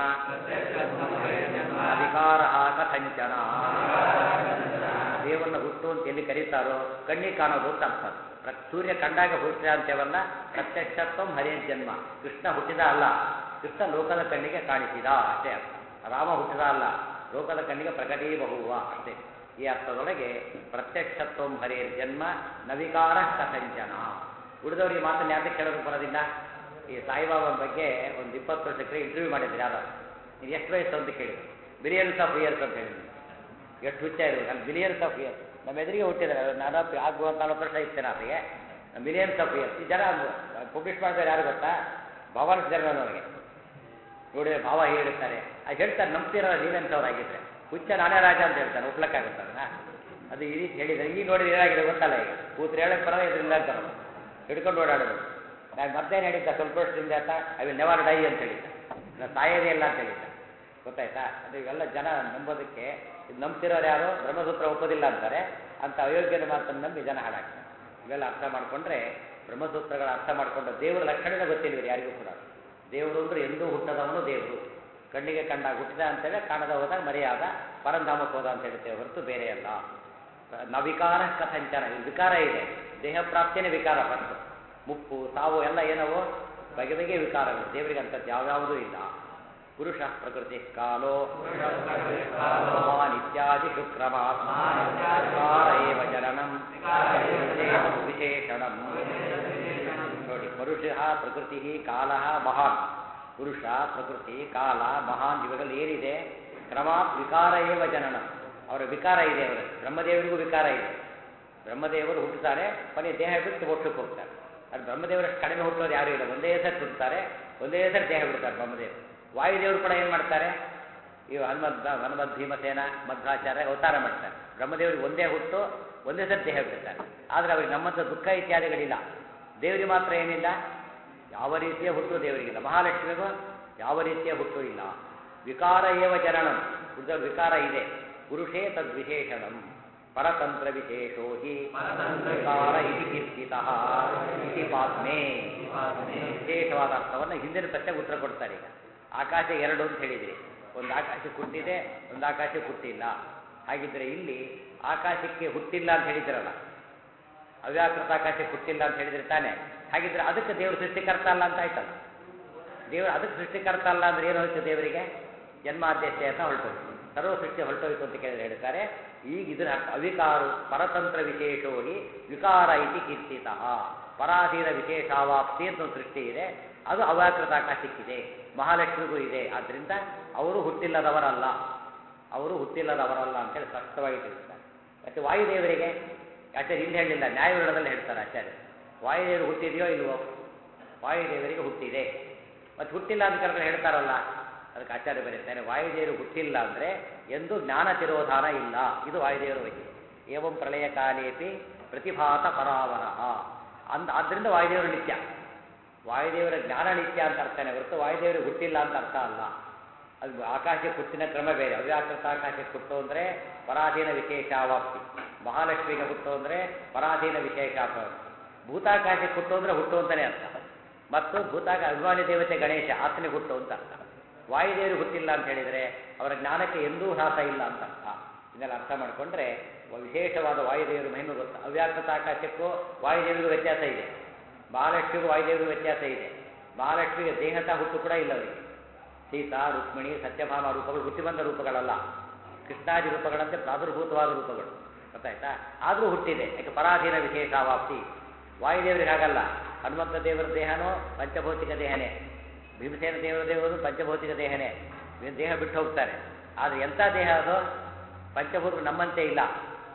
ಅಧಿಕಾರ ಕಥಂಚನ ದೇವರನ್ನ ಹುಟ್ಟು ಅಂತ ಎಲ್ಲಿ ಕರೀತಾರೋ ಕಣ್ಣಿಗೆ ಕಾಣೋದು ಅಂತ ಅರ್ಥ ಅದು. ಪ್ರ- ಸೂರ್ಯ ಕಂಡಾಗ ಹುಟ್ಟಿದ ಅಂತೇವಲ್ಲ ಪ್ರತ್ಯಕ್ಷತ್ವಂ ಹರೇರ್ ಜನ್ಮ ಕೃಷ್ಣ ಹುಟ್ಟಿದ ಅಲ್ಲ ಕೃಷ್ಣ ಲೋಕದ ಕಣ್ಣಿಗೆ ಕಾಣಿಸಿದ ಅಷ್ಟೇ ಅರ್ಥ ರಾಮ ಹುಟ್ಟಿದ ಅಲ್ಲ ಲೋಕದ ಕಣ್ಣಿಗೆ ಪ್ರಕಟೀಬಹುವ ಅಷ್ಟೇ ಈ ಅರ್ಥದೊಳಗೆ ಪ್ರತ್ಯಕ್ಷತ್ವಂ ಹರೇರ್ ಜನ್ಮ ನವಿಕಾರ ಕಥಂಚನ ಉಳಿದವರಿಗೆ ಮಾತನ್ನು ಯಾಕೆ ಕೇಳೋದಕ್ಕೆ ಬರೋದಿಲ್ಲ ಈ ಸಾಯಿಬಾಬಾ ಬಗ್ಗೆ ಒಂದು ಇಪ್ಪತ್ತು ವರ್ಷಕ್ಕೆ ಇಂಟರ್ವ್ಯೂ ಮಾಡಿದ್ರು ಯಾರು ನೀವು ಎಷ್ಟು ವಯಸ್ಸು ಅಂತ ಕೇಳಿದ್ರು ಬಿಲಿಯನ್ಸ್ ಆಫ್ ಇಯರ್ಸ್ ಅಂತ ಹೇಳಿದ್ರು ಎಷ್ಟು ಹುಚ್ಚ ಇರ್ಬೇಕು ಅಲ್ಲಿ ಬಿಲಿಯನ್ಸ್ ಆಫ್ ಇಯರ್ಸ್ ನಮ್ಮ ಎದುರಿಗೆ ಹುಟ್ಟಿದ್ದಾರೆ ನಾನು ಆಗುವ ನಲ್ವತ್ತು ವರ್ಷ ಇರ್ತೇನೆ ಆತಗೆ ಮಿಲಿಯನ್ಸ್ ಆಫ್ ಇಯರ್ಸ್ ಈ ಜನ ಪಬ್ಲಿಷ್ ಮಾಡಿದ್ರೆ ಯಾರು ಗೊತ್ತಾ ಭವಾನ್ ಜನರಲ್ವರೆಗೆ ನೋಡಿ ಭಾವ ಹೇಳಿರ್ತಾರೆ ಅದು ಹೇಳ್ತಾರೆ ನಂಬ್ತಿರೋ ನೀವೆಂಥವ್ರಾಗಿದ್ರೆ ಹುಚ್ಚ ನಾನೇ ರಾಜ ಅಂತ ಹೇಳ್ತಾನೆ ಒಪ್ಲಕ್ಕಾಗುತ್ತಲ್ಲ ಅದು ಈ ರೀತಿ ಹೇಳಿದ್ರೆ ಈಗ ನೋಡಿದ್ರೆ ಏನಾಗಿದೆ ಗೊತ್ತಲ್ಲ ಈಗ ಕೂತ್ರೆ ಹೇಳಕ್ ಬರೋದು ಇದರಿಂದ ಅಂತಾರಲ್ಲ ಹಿಡ್ಕೊಂಡು ಓಡಾಡೋದು ನಾನು ಮತ್ತೇನು ಹೇಳಿದ್ದ ಸ್ವಲ್ಪ ವರ್ಷದಿಂದ ಆತ ಐ ವಿಲ್ ನೆವರ್ ಡೈ ಅಂತ ಹೇಳಿದ್ದ ನಾನು ಸಾಯೋದೇ ಇಲ್ಲ ಅಂತ ಹೇಳಿದ್ದ ಗೊತ್ತಾಯ್ತಾ ಅದು ಇವೆಲ್ಲ ಜನ ನಂಬೋದಕ್ಕೆ ಇದು ನಂಬ್ತಿರೋರು ಯಾರು ಬ್ರಹ್ಮಸೂತ್ರ ಒಪ್ಪೋದಿಲ್ಲ ಅಂತಾರೆ ಅಂತ ಅಯೋಗ್ಯರ ಮಾತನ್ನು ನಂಬಿ ಜನ ಹಾಳಾಗ್ತಾರೆ ಇವೆಲ್ಲ ಅರ್ಥ ಮಾಡಿಕೊಂಡ್ರೆ ಬ್ರಹ್ಮಸೂತ್ರಗಳ ಅರ್ಥ ಮಾಡಿಕೊಂಡ ದೇವರ ಲಕ್ಷಣನೇ ಗೊತ್ತಿಲ್ಲ ಇವ್ರು ಯಾರಿಗೂ ಕೂಡ ದೇವರು ಅಂದ್ರೆ ಎಂದೂ ಹುಟ್ಟದವನು ದೇವರು ಕಣ್ಣಿಗೆ ಕಂಡಾಗ ಹುಟ್ಟಿದ ಅಂತೇಳಿ ಕಾಣದ ಹೋದಾಗ ಮರೆಯಾದ ಪರಂಧಾಮಕ್ಕೆ ಹೋದ ಅಂತ ಹೇಳ್ತೇವೆ ಹೊರತು ಬೇರೆ ಅಲ್ಲ ನವಿಕಾರ ಕಥಂಚನ ಇದು ವಿಕಾರ ಇದೆ ದೇಹ ಪ್ರಾಪ್ತಿನೇ ವಿಕಾರ ಫಸ್ಟ್ ಮುಪ್ಪು ಸಾವು ಎಲ್ಲ ಏನವೋ ಬಗೆ ಬಗೆಯ ವಿಕಾರಗಳು ದೇವರಿಗೆ ಅಂಥದ್ದು ಯಾವ್ಯಾವುದೂ ಇಲ್ಲ ಪುರುಷ ಪ್ರಕೃತಿ ಕಾಲೋ ನಿತ್ಯಾದಿ ಶುಕ್ರಮಾತ್ಮ ಏವ ಜನನಂ ವಿಶೇಷಣಂ ನೋಡಿ ಪುರುಷ ಪ್ರಕೃತಿ ಕಾಲ ಮಹಾನ್ ಪುರುಷ ಪ್ರಕೃತಿ ಕಾಲ ಮಹಾನ್ ಇವುಗಳಲ್ಲಿ ಏನಿದೆ ಕ್ರಮಾತ್ ವಿಕಾರ ಏವ ಜನನ ಅವರ ವಿಕಾರ ಇದೆ ಅವರು ಬ್ರಹ್ಮದೇವರಿಗೂ ವಿಕಾರ ಇದೆ ಬ್ರಹ್ಮದೇವರು ಹುಟ್ಟುತ್ತಾರೆ ಕೊನೆ ದೇಹ ಬಿಟ್ಟು ಮೋಕ್ಷಕ್ಕೆ ಹೋಗ್ತಾರೆ ಅದು ಬ್ರಹ್ಮದೇವರಷ್ಟು ಕಡಿಮೆ ಹುಟ್ಟೋದು ಯಾರೂ ಇಲ್ಲ ಒಂದೇ ಸರಿ ಹುಟ್ಟುತ್ತಾರೆ ಒಂದೇ ಸರಿ ದೇಹ ಬಿಡ್ತಾರೆ ಬ್ರಹ್ಮದೇವರು ವಾಯುದೇವರು ಕೂಡ ಏನು ಮಾಡ್ತಾರೆ ಇವು ಹನುಮದ್ ಹನುಮದ್ ಭೀಮಸೇನ ಮಧ್ವಾಚಾರ್ಯ ಅವತಾರ ಮಾಡ್ತಾರೆ ಬ್ರಹ್ಮದೇವರಿಗೆ ಒಂದೇ ಹುಟ್ಟು ಒಂದೇ ಸರಿ ದೇಹ ಬಿಡ್ತಾರೆ ಆದರೆ ಅವ್ರಿಗೆ ನಮ್ಮಂಥ ದುಃಖ ಇತ್ಯಾದಿಗಳಿಲ್ಲ ದೇವರಿಗೆ ಮಾತ್ರ ಏನಿಲ್ಲ ಯಾವ ರೀತಿಯ ಹುಟ್ಟು ದೇವರಿಗಿಲ್ಲ ಮಹಾಲಕ್ಷ್ಮಿಗೂ ಯಾವ ರೀತಿಯ ಹುಟ್ಟು ಇಲ್ಲ ವಿಕಾರ ಏವ ಜನನಂ ಉಳಿದವ್ರ ವಿಕಾರ ಇದೆ ಪುರುಷೇ ತದ್ವಿಶೇಷಣಂ ಪರತಂತ್ರ ವಿಶೇಷೋ ಹಿ ವಿಕಾರ ಇತಿ ಕೀರ್ತಿತಃ ಇತಿ ಪಾತ್ಮೆ ವಿಶೇಷವಾದ ಅರ್ಥವನ್ನು ಹಿಂದಿನ ಪ್ರಶ್ನೆಗೆ ಉತ್ತರ ಕೊಡ್ತಾರೆ ಈಗ ಆಕಾಶ ಎರಡು ಅಂತ ಹೇಳಿದ್ರಿ ಒಂದು ಆಕಾಶ ಹುಟ್ಟಿದೆ ಒಂದು ಆಕಾಶ ಹುಟ್ಟಿಲ್ಲ ಹಾಗಿದ್ರೆ ಇಲ್ಲಿ ಆಕಾಶಕ್ಕೆ ಹುಟ್ಟಿಲ್ಲ ಅಂತ ಹೇಳಿದ್ರಲ್ಲ ಅವ್ಯಾಕೃತ ಆಕಾಶಕ್ಕೆ ಹುಟ್ಟಿಲ್ಲ ಅಂತ ಹೇಳಿದ್ರೆ ತಾನೆ ಹಾಗಿದ್ರೆ ಅದಕ್ಕೆ ದೇವರು ಸೃಷ್ಟಿಕರ್ತ ಅಲ್ಲ ಅಂತ ಆಯ್ತಲ್ಲ ದೇವರು ಅದಕ್ಕೆ ಸೃಷ್ಟಿಕರ್ತ ಅಲ್ಲ ಅಂದ್ರೆ ಏನು ಹೋಯ್ತು ದೇವರಿಗೆ ಜನ್ಮಾದ್ಯತೆ ಅಂತ ಹೊರಟೋಯ್ತು ಸರ್ವ ಸೃಷ್ಟಿ ಹೊರಟೋಯ್ತು ಅಂತ ಕೇಳಿದ್ರೆ ಹೇಳ್ತಾರೆ ಈಗ ಇದರ ಅರ್ಥ ಅವಿಕಾರು ಪರತಂತ್ರ ವಿಶೇಷೋ ಹಿ ವಿಕಾರ ಇತಿ ಕೀರ್ತಿತಃ ಪರಾಧೀನ ವಿಶೇಷಾವಾಪ್ತಿ ಅಂತ ಒಂದು ಸೃಷ್ಟಿ ಇದೆ ಅದು ಅವ್ಯಾಕೃತ ಆಕಾಶಕ್ಕಿದೆ ಮಹಾಲಕ್ಷ್ಮಿಗೂ ಇದೆ ಆದ್ದರಿಂದ ಅವರು ಹುಟ್ಟಿಲ್ಲದವರಲ್ಲ ಅವರು ಹುಟ್ಟಿಲ್ಲದವರಲ್ಲ ಅಂತೇಳಿ ಸ್ಪಷ್ಟವಾಗಿ ತಿಳಿಸ್ತಾರೆ ಮತ್ತೆ ವಾಯುದೇವರಿಗೆ ಆಚಾರ್ಯ ಇಲ್ಲಿ ಹೇಳಲಿಲ್ಲ ನ್ಯಾಯವಿರಣದಲ್ಲಿ ಹೇಳ್ತಾರೆ ಆಚಾರ್ಯ ವಾಯುದೇವರು ಹುಟ್ಟಿದೆಯೋ ಇಲ್ವೋ ವಾಯುದೇವರಿಗೆ ಹುಟ್ಟಿದೆ ಮತ್ತು ಹುಟ್ಟಿಲ್ಲ ಅಂತ ಕರೆದ್ರೆ ಹೇಳ್ತಾರಲ್ಲ ಅದಕ್ಕೆ ಆಚಾರ್ಯ ಬರೀತಾರೆ ವಾಯುದೇವರು ಹುಟ್ಟಿಲ್ಲ ಅಂದರೆ ಎಂದು ಜ್ಞಾನ ತಿರೋಧಾನ ಇಲ್ಲ ಇದು ವಾಯುದೇವರ ವೈಶಿಷ್ಟ್ಯ ಏವಂ ಪ್ರಳಯ ಕಾಲೇಪಿ ಪ್ರತಿಭಾತ ಪರಾವರಹ ಅಂದ ಆದ್ದರಿಂದ ವಾಯುದೇವರು ನಿತ್ಯ ವಾಯುದೇವರ ಜ್ಞಾನ ನಿತ್ಯ ಅಂತ ಅರ್ಥನೇ ಹೊರತು ವಾಯುದೇವರಿಗೆ ಹುಟ್ಟಿಲ್ಲ ಅಂತ ಅರ್ಥ ಅಲ್ಲ ಅದು ಆಕಾಶಕ್ಕೆ ಹುಟ್ಟಿನ ಕ್ರಮ ಬೇರೆ ಅವ್ಯಾಕೃತ ಆಕಾಶಕ್ಕೆ ಹುಟ್ಟು ಅಂದರೆ ಪರಾಧೀನ ವಿಶೇಷಾವಾಪ್ತಿ ಮಹಾಲಕ್ಷ್ಮಿಗೆ ಹುಟ್ಟು ಅಂದರೆ ಪರಾಧೀನ ವಿಶೇಷಾವಾಪ್ತಿ ಭೂತಾಕಾಶಕ್ಕೆ ಹುಟ್ಟು ಅಂದರೆ ಹುಟ್ಟು ಅಂತಲೇ ಅರ್ಥ ಮತ್ತು ಭೂತಾಕ ಅಭಿಮಾನಿ ದೇವತೆ ಗಣೇಶ ಆತನಿಗೆ ಹುಟ್ಟು ಅಂತ ಅರ್ಥ ವಾಯುದೇವರು ಹುಟ್ಟಿಲ್ಲ ಅಂತ ಹೇಳಿದರೆ ಅವರ ಜ್ಞಾನಕ್ಕೆ ಎಂದೂ ಹ್ರಾಸ ಇಲ್ಲ ಅಂತ ಅರ್ಥ ಇದನ್ನೆಲ್ಲ ಅರ್ಥ ಮಾಡಿಕೊಂಡ್ರೆ ವಿಶೇಷವಾದ ವಾಯುದೇವರು ಮಹಿಮೆ ಗೊತ್ತು ಅವ್ಯಾಕೃತ ಆಕಾಶಕ್ಕೂ ವಾಯುದೇವರಿಗೂ ವ್ಯತ್ಯಾಸ ಇದೆ ಮಹಾಲಕ್ಷ್ಮಿಗೂ ವಾಯುದೇವರಿಗೂ ವ್ಯತ್ಯಾಸ ಇದೆ ಮಹಾಲಕ್ಷ್ಮಿಗೆ ದೇಹದ ಹುಟ್ಟು ಕೂಡ ಇಲ್ಲ ಅವರಿಗೆ ಸೀತಾ ರುಕ್ಮಿಣಿ ಸತ್ಯಭಾಮ ರೂಪಗಳು ಹುಟ್ಟಿ ಬಂದ ರೂಪಗಳಲ್ಲ ಕೃಷ್ಣಾದಿ ರೂಪಗಳಂತೆ ಪ್ರಾದುರ್ಭೂತವಾದ ರೂಪಗಳು ಗೊತ್ತಾಯ್ತಾ ಆದರೂ ಹುಟ್ಟಿದೆ ಯಾಕೆ ಪರಾಧೀನ ವಿಶೇಷಾವಾಪ್ತಿ ವಾಯುದೇವರಿಗೆ ಹಾಗಲ್ಲ ಹನುಮಂತ ದೇವರ ದೇಹನೂ ಪಂಚಭೌತಿಕ ದೇಹನೇ ಭೀಮಸೇನ ದೇವರ ದೇವರು ಪಂಚಭೌತಿಕ ದೇಹನೇ ಇವ್ರು ದೇಹ ಬಿಟ್ಟು ಹೋಗ್ತಾರೆ ಆದರೆ ಎಂಥ ದೇಹ ಅದು ಪಂಚಭೂತ ನಮ್ಮಂತೆ ಇಲ್ಲ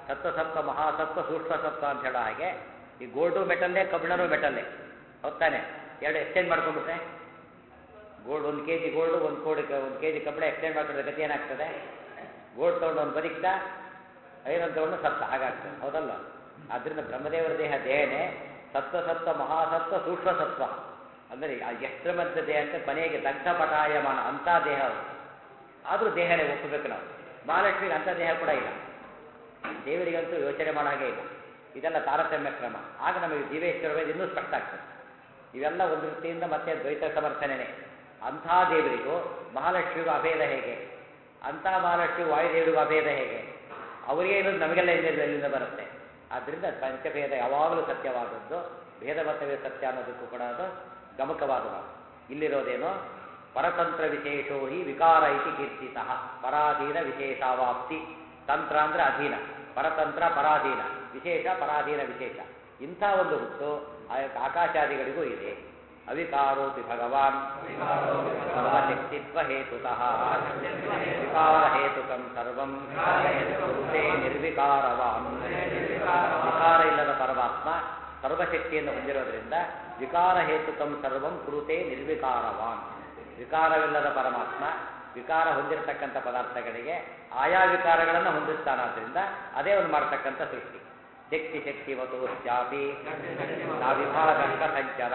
ಸತ್ವ ಸತ್ವ ಮಹಾಸತ್ವ ಸೂಕ್ಷ್ಮ ಸತ್ವ ಅಂತ ಹೇಳೋ ಹಾಗೆ ಈ ಗೋಲ್ಡು ಮೆಟಲ್ಲೇ ಕಬ್ಬಿಣನೂ ಮೆಟಲ್ಲೇ ಹೊತ್ತಾನೆ ಎರಡು ಎಕ್ಸ್ಚೇಂಜ್ ಮಾಡ್ಕೊಂಡ್ಬಿಟ್ರೆ ಗೋಲ್ಡ್ ಒಂದು ಕೆ ಜಿ ಗೋಲ್ಡು ಒಂದು ಕೋಡಿ ಒಂದು ಕೆ ಜಿ ಕಬ್ಬಿಣ ಎಕ್ಸ್ಚೇಂಜ್ ಮಾಡ್ಕೊಂಡ್ರೆ ಗತಿ ಏನಾಗ್ತದೆ ಗೋಲ್ಡ್ ತೊಗೊಂಡು ಒಂದು ಬದುಕ್ತಾ ಐರನ್ ತೊಗೊಂಡು ಸತ್ತ ಹಾಗಾಗ್ತದೆ ಹೌದಲ್ಲ ಆದ್ದರಿಂದ ಬ್ರಹ್ಮದೇವರ ದೇಹ ದೇಹನೇ ಸತ್ವ ಸತ್ವ ಮಹಾಸತ್ವ ಸೂಕ್ಷ್ಮ ಸತ್ವ ಅಂದರೆ ಎಷ್ಟರ ಮಧ್ಯ ದೇಹ ಅಂತ ಕೊನೆಗೆ ದಗ್ಧ ಪಟಾಯಮಾನ ಅಂಥ ದೇಹ ಅದು ಆದರೂ ದೇಹನೇ ಒಪ್ಪಬೇಕು ನಾವು ಮಹಾಲಕ್ಷ್ಮಿಗೆ ಅಂಥ ದೇಹ ಕೂಡ ಇಲ್ಲ ದೇವರಿಗಂತೂ ಯೋಚನೆ ಮಾಡೋ ಹಾಗೆ ಇಲ್ಲ ಇದೆಲ್ಲ ತಾರತಮ್ಯ ಕ್ರಮ ಆಗ ನಮಗೆ ಜೀವೇಶ್ವರವೇದ ಇನ್ನೂ ಸ್ಪಷ್ಟ ಆಗ್ತದೆ ಇವೆಲ್ಲ ಒಂದು ವೃತ್ತಿಯಿಂದ ಮತ್ತೆ ದ್ವೈತ ಸಮರ್ಥನೆನೇ ಅಂಥ ದೇವರಿಗೂ ಮಹಾಲಕ್ಷ್ಮಿಗೂ ಅಭೇದ ಹೇಗೆ ಅಂಥ ಮಹಾಲಕ್ಷ್ಮಿ ವಾಯುದೇವರಿಗೂ ಅಭೇದ ಹೇಗೆ ಅವರಿಗೆ ಇರೋದು ನಮಗೆಲ್ಲ ಎಲ್ಲಿಂದ ಎಲ್ಲಿಂದ ಬರುತ್ತೆ ಆದ್ದರಿಂದ ಪಂಚಭೇದ ಯಾವಾಗಲೂ ಸತ್ಯವಾದದ್ದು ಭೇದ ಮತವೇ ಸತ್ಯ ಅನ್ನೋದಕ್ಕೂ ಕೂಡ ಅದು ಗಮಕವಾದ ಮಾತು ಇಲ್ಲಿರೋದೇನೋ ಪರತಂತ್ರ ವಿಶೇಷೋ ಹಿ ವಿಕಾರ ಇತಿ ಕೀರ್ತಿತ ಪರಾಧೀನ ವಿಶೇಷಾವಾಪ್ತಿ ತಂತ್ರ ಅಂದ್ರೆ ಅಧೀನ ಪರತಂತ್ರ ಪರಾಧೀನ ವಿಶೇಷ ಪರಾಧೀನ ವಿಶೇಷ ಇಂಥ ಒಂದು ಹುಟ್ಟು ಆ ಆಕಾಶಾದಿಗಳಿಗೂ ಇದೆ ಅವಿಕಾರೋಪಿ ಭಗವಾನ್ ಸರ್ವಶಕ್ತಿತ್ವ ಹೇತುತಃ ವಿಕಾರ ಹೇತುಕಂ ಸರ್ವಂ ಕುರುತೆ ನಿರ್ವಿಕಾರವಾನ್ ವಿಕಾರ ಇಲ್ಲದ ಪರಮಾತ್ಮ ಸರ್ವಶಕ್ತಿಯನ್ನು ಹೊಂದಿರೋದ್ರಿಂದ ವಿಕಾರ ಹೇತುಕಂ ಸರ್ವಂ ಕುರುತೆ ನಿರ್ವಿಕಾರವಾನ್ ವಿಕಾರವಿಲ್ಲದ ಪರಮಾತ್ಮ ವಿಕಾರ ಹೊಂದಿರತಕ್ಕಂಥ ಪದಾರ್ಥಗಳಿಗೆ ಆಯಾ ವಿಕಾರಗಳನ್ನು ಹೊಂದಿಸ್ತಾನಾದ್ರಿಂದ ಅದೇ ಒಂದು ಮಾಡ್ತಕ್ಕಂಥ ಸೃಷ್ಟಿ ಶಕ್ತಿ ಶಕ್ತಿ ವತು ಚಾಪಿ ನಾವಿಭಾಗಕ್ಕ ಸಂಚರ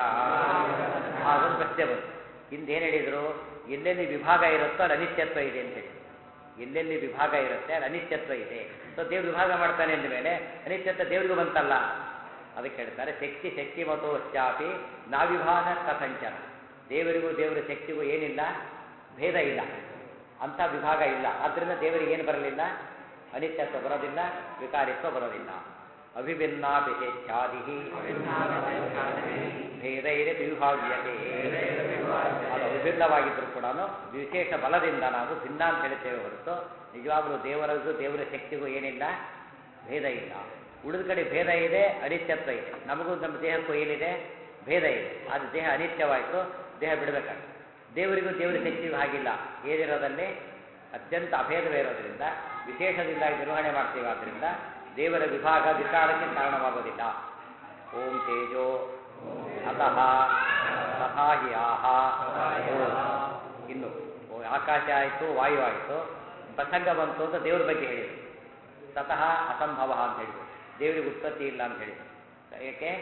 ಆ ಒಂದು ಪ್ರಶ್ನೆ ಬಂತು ಹಿಂದೇನು ಹೇಳಿದ್ರು ಎಲ್ಲೆಲ್ಲಿ ವಿಭಾಗ ಇರುತ್ತೋ ಅಲ್ಲಿ ಅನಿತ್ಯತ್ವ ಇದೆ ಅಂತ ಹೇಳಿ ಎಲ್ಲೆಲ್ಲಿ ವಿಭಾಗ ಇರುತ್ತೆ ಅಲ್ಲಿ ಅನಿತ್ಯತ್ವ ಇದೆ ಸೊ ದೇವ್ರು ವಿಭಾಗ ಮಾಡ್ತಾನೆ ಅಂದ ಮೇಲೆ ಅನಿತ್ಯತ್ವ ದೇವ್ರಿಗೂ ಬಂತಲ್ಲ ಅದಕ್ಕೆ ಹೇಳ್ತಾರೆ ಶಕ್ತಿ ಶಕ್ತಿ ಮತ್ತು ಚಾಪಿ ನಾವಿಭಾಗ ಕಥಂಚನ ದೇವರಿಗೂ ದೇವರ ಶಕ್ತಿಗೂ ಏನಿಲ್ಲ ಭೇದ ಇಲ್ಲ ಅಂಥ ವಿಭಾಗ ಇಲ್ಲ ಆದ್ದರಿಂದ ದೇವರಿಗೆ ಏನು ಬರಲಿಲ್ಲ ಅನಿತ್ಯತ್ವ ಬರೋದಿಲ್ಲ ವಿಕಾರಿತ್ವ ಬರೋದಿಲ್ಲ ಅಭಿಭಿನ್ನ ವಿಶೇಷಾದಿ ಭೇದೈರೆ ವಿಭಾಗ್ಯತೆ ಅದು ಅವಿಭಿನ್ನವಾಗಿದ್ದರೂ ಕೂಡ ವಿಶೇಷ ಬಲದಿಂದ ನಾವು ಭಿನ್ನ ಅಂತ ಹೇಳ್ತೇವೆ ಹೊರತು ನಿಜವಾಗಲೂ ದೇವರದ್ದು ದೇವರ ಶಕ್ತಿಗೂ ಏನಿಲ್ಲ ಭೇದ ಇಲ್ಲ ಉಳಿದ ಕಡೆ ಭೇದ ಇದೆ ಅನಿತ್ಯತ್ವ ಇದೆ ನಮಗೂ ನಮ್ಮ ದೇಹಕ್ಕೂ ಏನಿದೆ ಭೇದ ಇದೆ ಅದು ದೇಹ ಅನಿತ್ಯವಾಯಿತು ದೇಹ ಬಿಡಬೇಕಾಗ್ತದೆ ದೇವರಿಗೂ ದೇವರ ಶಕ್ತಿಗೂ ಹಾಗಿಲ್ಲ ಏನಿರೋದಲ್ಲಿ ಅತ್ಯಂತ ಅಭೇದವಿರೋದ್ರಿಂದ ವಿಶೇಷದಿಂದ ನಿರ್ವಹಣೆ ಮಾಡ್ತೀವಿ ಆದ್ದರಿಂದ ದೇವರ ವಿಭಾಗ ವಿಕಾರಕ್ಕೆ ಕಾರಣವಾಗೋದಿಲ್ಲ ಓಂ ತೇಜೋ ಅತಃ ತಥಾ ಹಿ ಆಹ ಓಂ ಇನ್ನು ಓ ಆಕಾಶ ಆಯಿತು ವಾಯು ಆಯಿತು ಪ್ರಸಂಗ ಬಂತು ಅಂತ ದೇವ್ರ ಬಗ್ಗೆ ಹೇಳಿದರು ತತಃ ಅಸಂಭವ ಅಂತ ಹೇಳಿದರು ದೇವರಿಗೆ ಉತ್ಪತ್ತಿ ಇಲ್ಲ ಅಂತ ಹೇಳಿದರು ಏಕೆ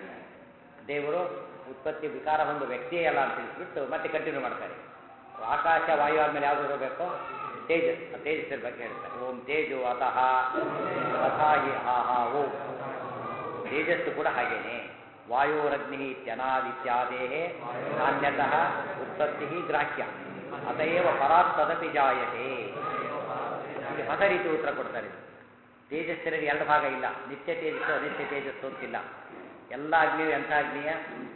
ದೇವರು ಉತ್ಪತ್ತಿ ವಿಕಾರ ಹೊಂದು ವ್ಯಕ್ತಿಯೇ ಅಲ್ಲ ಅಂತ ತಿಳಿಸ್ಬಿಟ್ಟು ಮತ್ತೆ ಕಂಟಿನ್ಯೂ ಮಾಡ್ತಾರೆ ಆಕಾಶ ವಾಯು ಆದಮೇಲೆ ಯಾವುದು ಇರಬೇಕು ತೇಜಸ್ ಆ ತೇಜಸ್ಸಿನ ಬಗ್ಗೆ ಹೇಳ್ತಾರೆ ಓಂ ತೇಜು ಅತಃ ತಥಾ ಹಿ ಆಹ ಓಂ ತೇಜಸ್ಸು ಕೂಡ ಹಾಗೇನೆ ವಾಯೋರಗ್ನಿ ಇತ್ಯನಾದಿತ್ಯಾದೇಹೇ ನಾಣ್ಯತಃ ಉತ್ಪತ್ತಿ ಗ್ರಾಹ್ಯ ಅತಯೇವ ಪರಾತ್ ತದಪಿ ಜಾಯತೆ ಇಲ್ಲಿ ಹೊಸ ರೀತಿ ಉತ್ತರ ಕೊಡ್ತಾರೆ ತೇಜಸ್ಸಿನಲ್ಲಿ ಎರಡು ಭಾಗ ಇಲ್ಲ ನಿತ್ಯ ತೇಜಸ್ಸು ಅನಿತ್ಯ ತೇಜಸ್ಸು ಅಂತಿಲ್ಲ ಎಲ್ಲ ಅಗ್ನಿಯು ಎಂಥ ಅಗ್ನಿಯ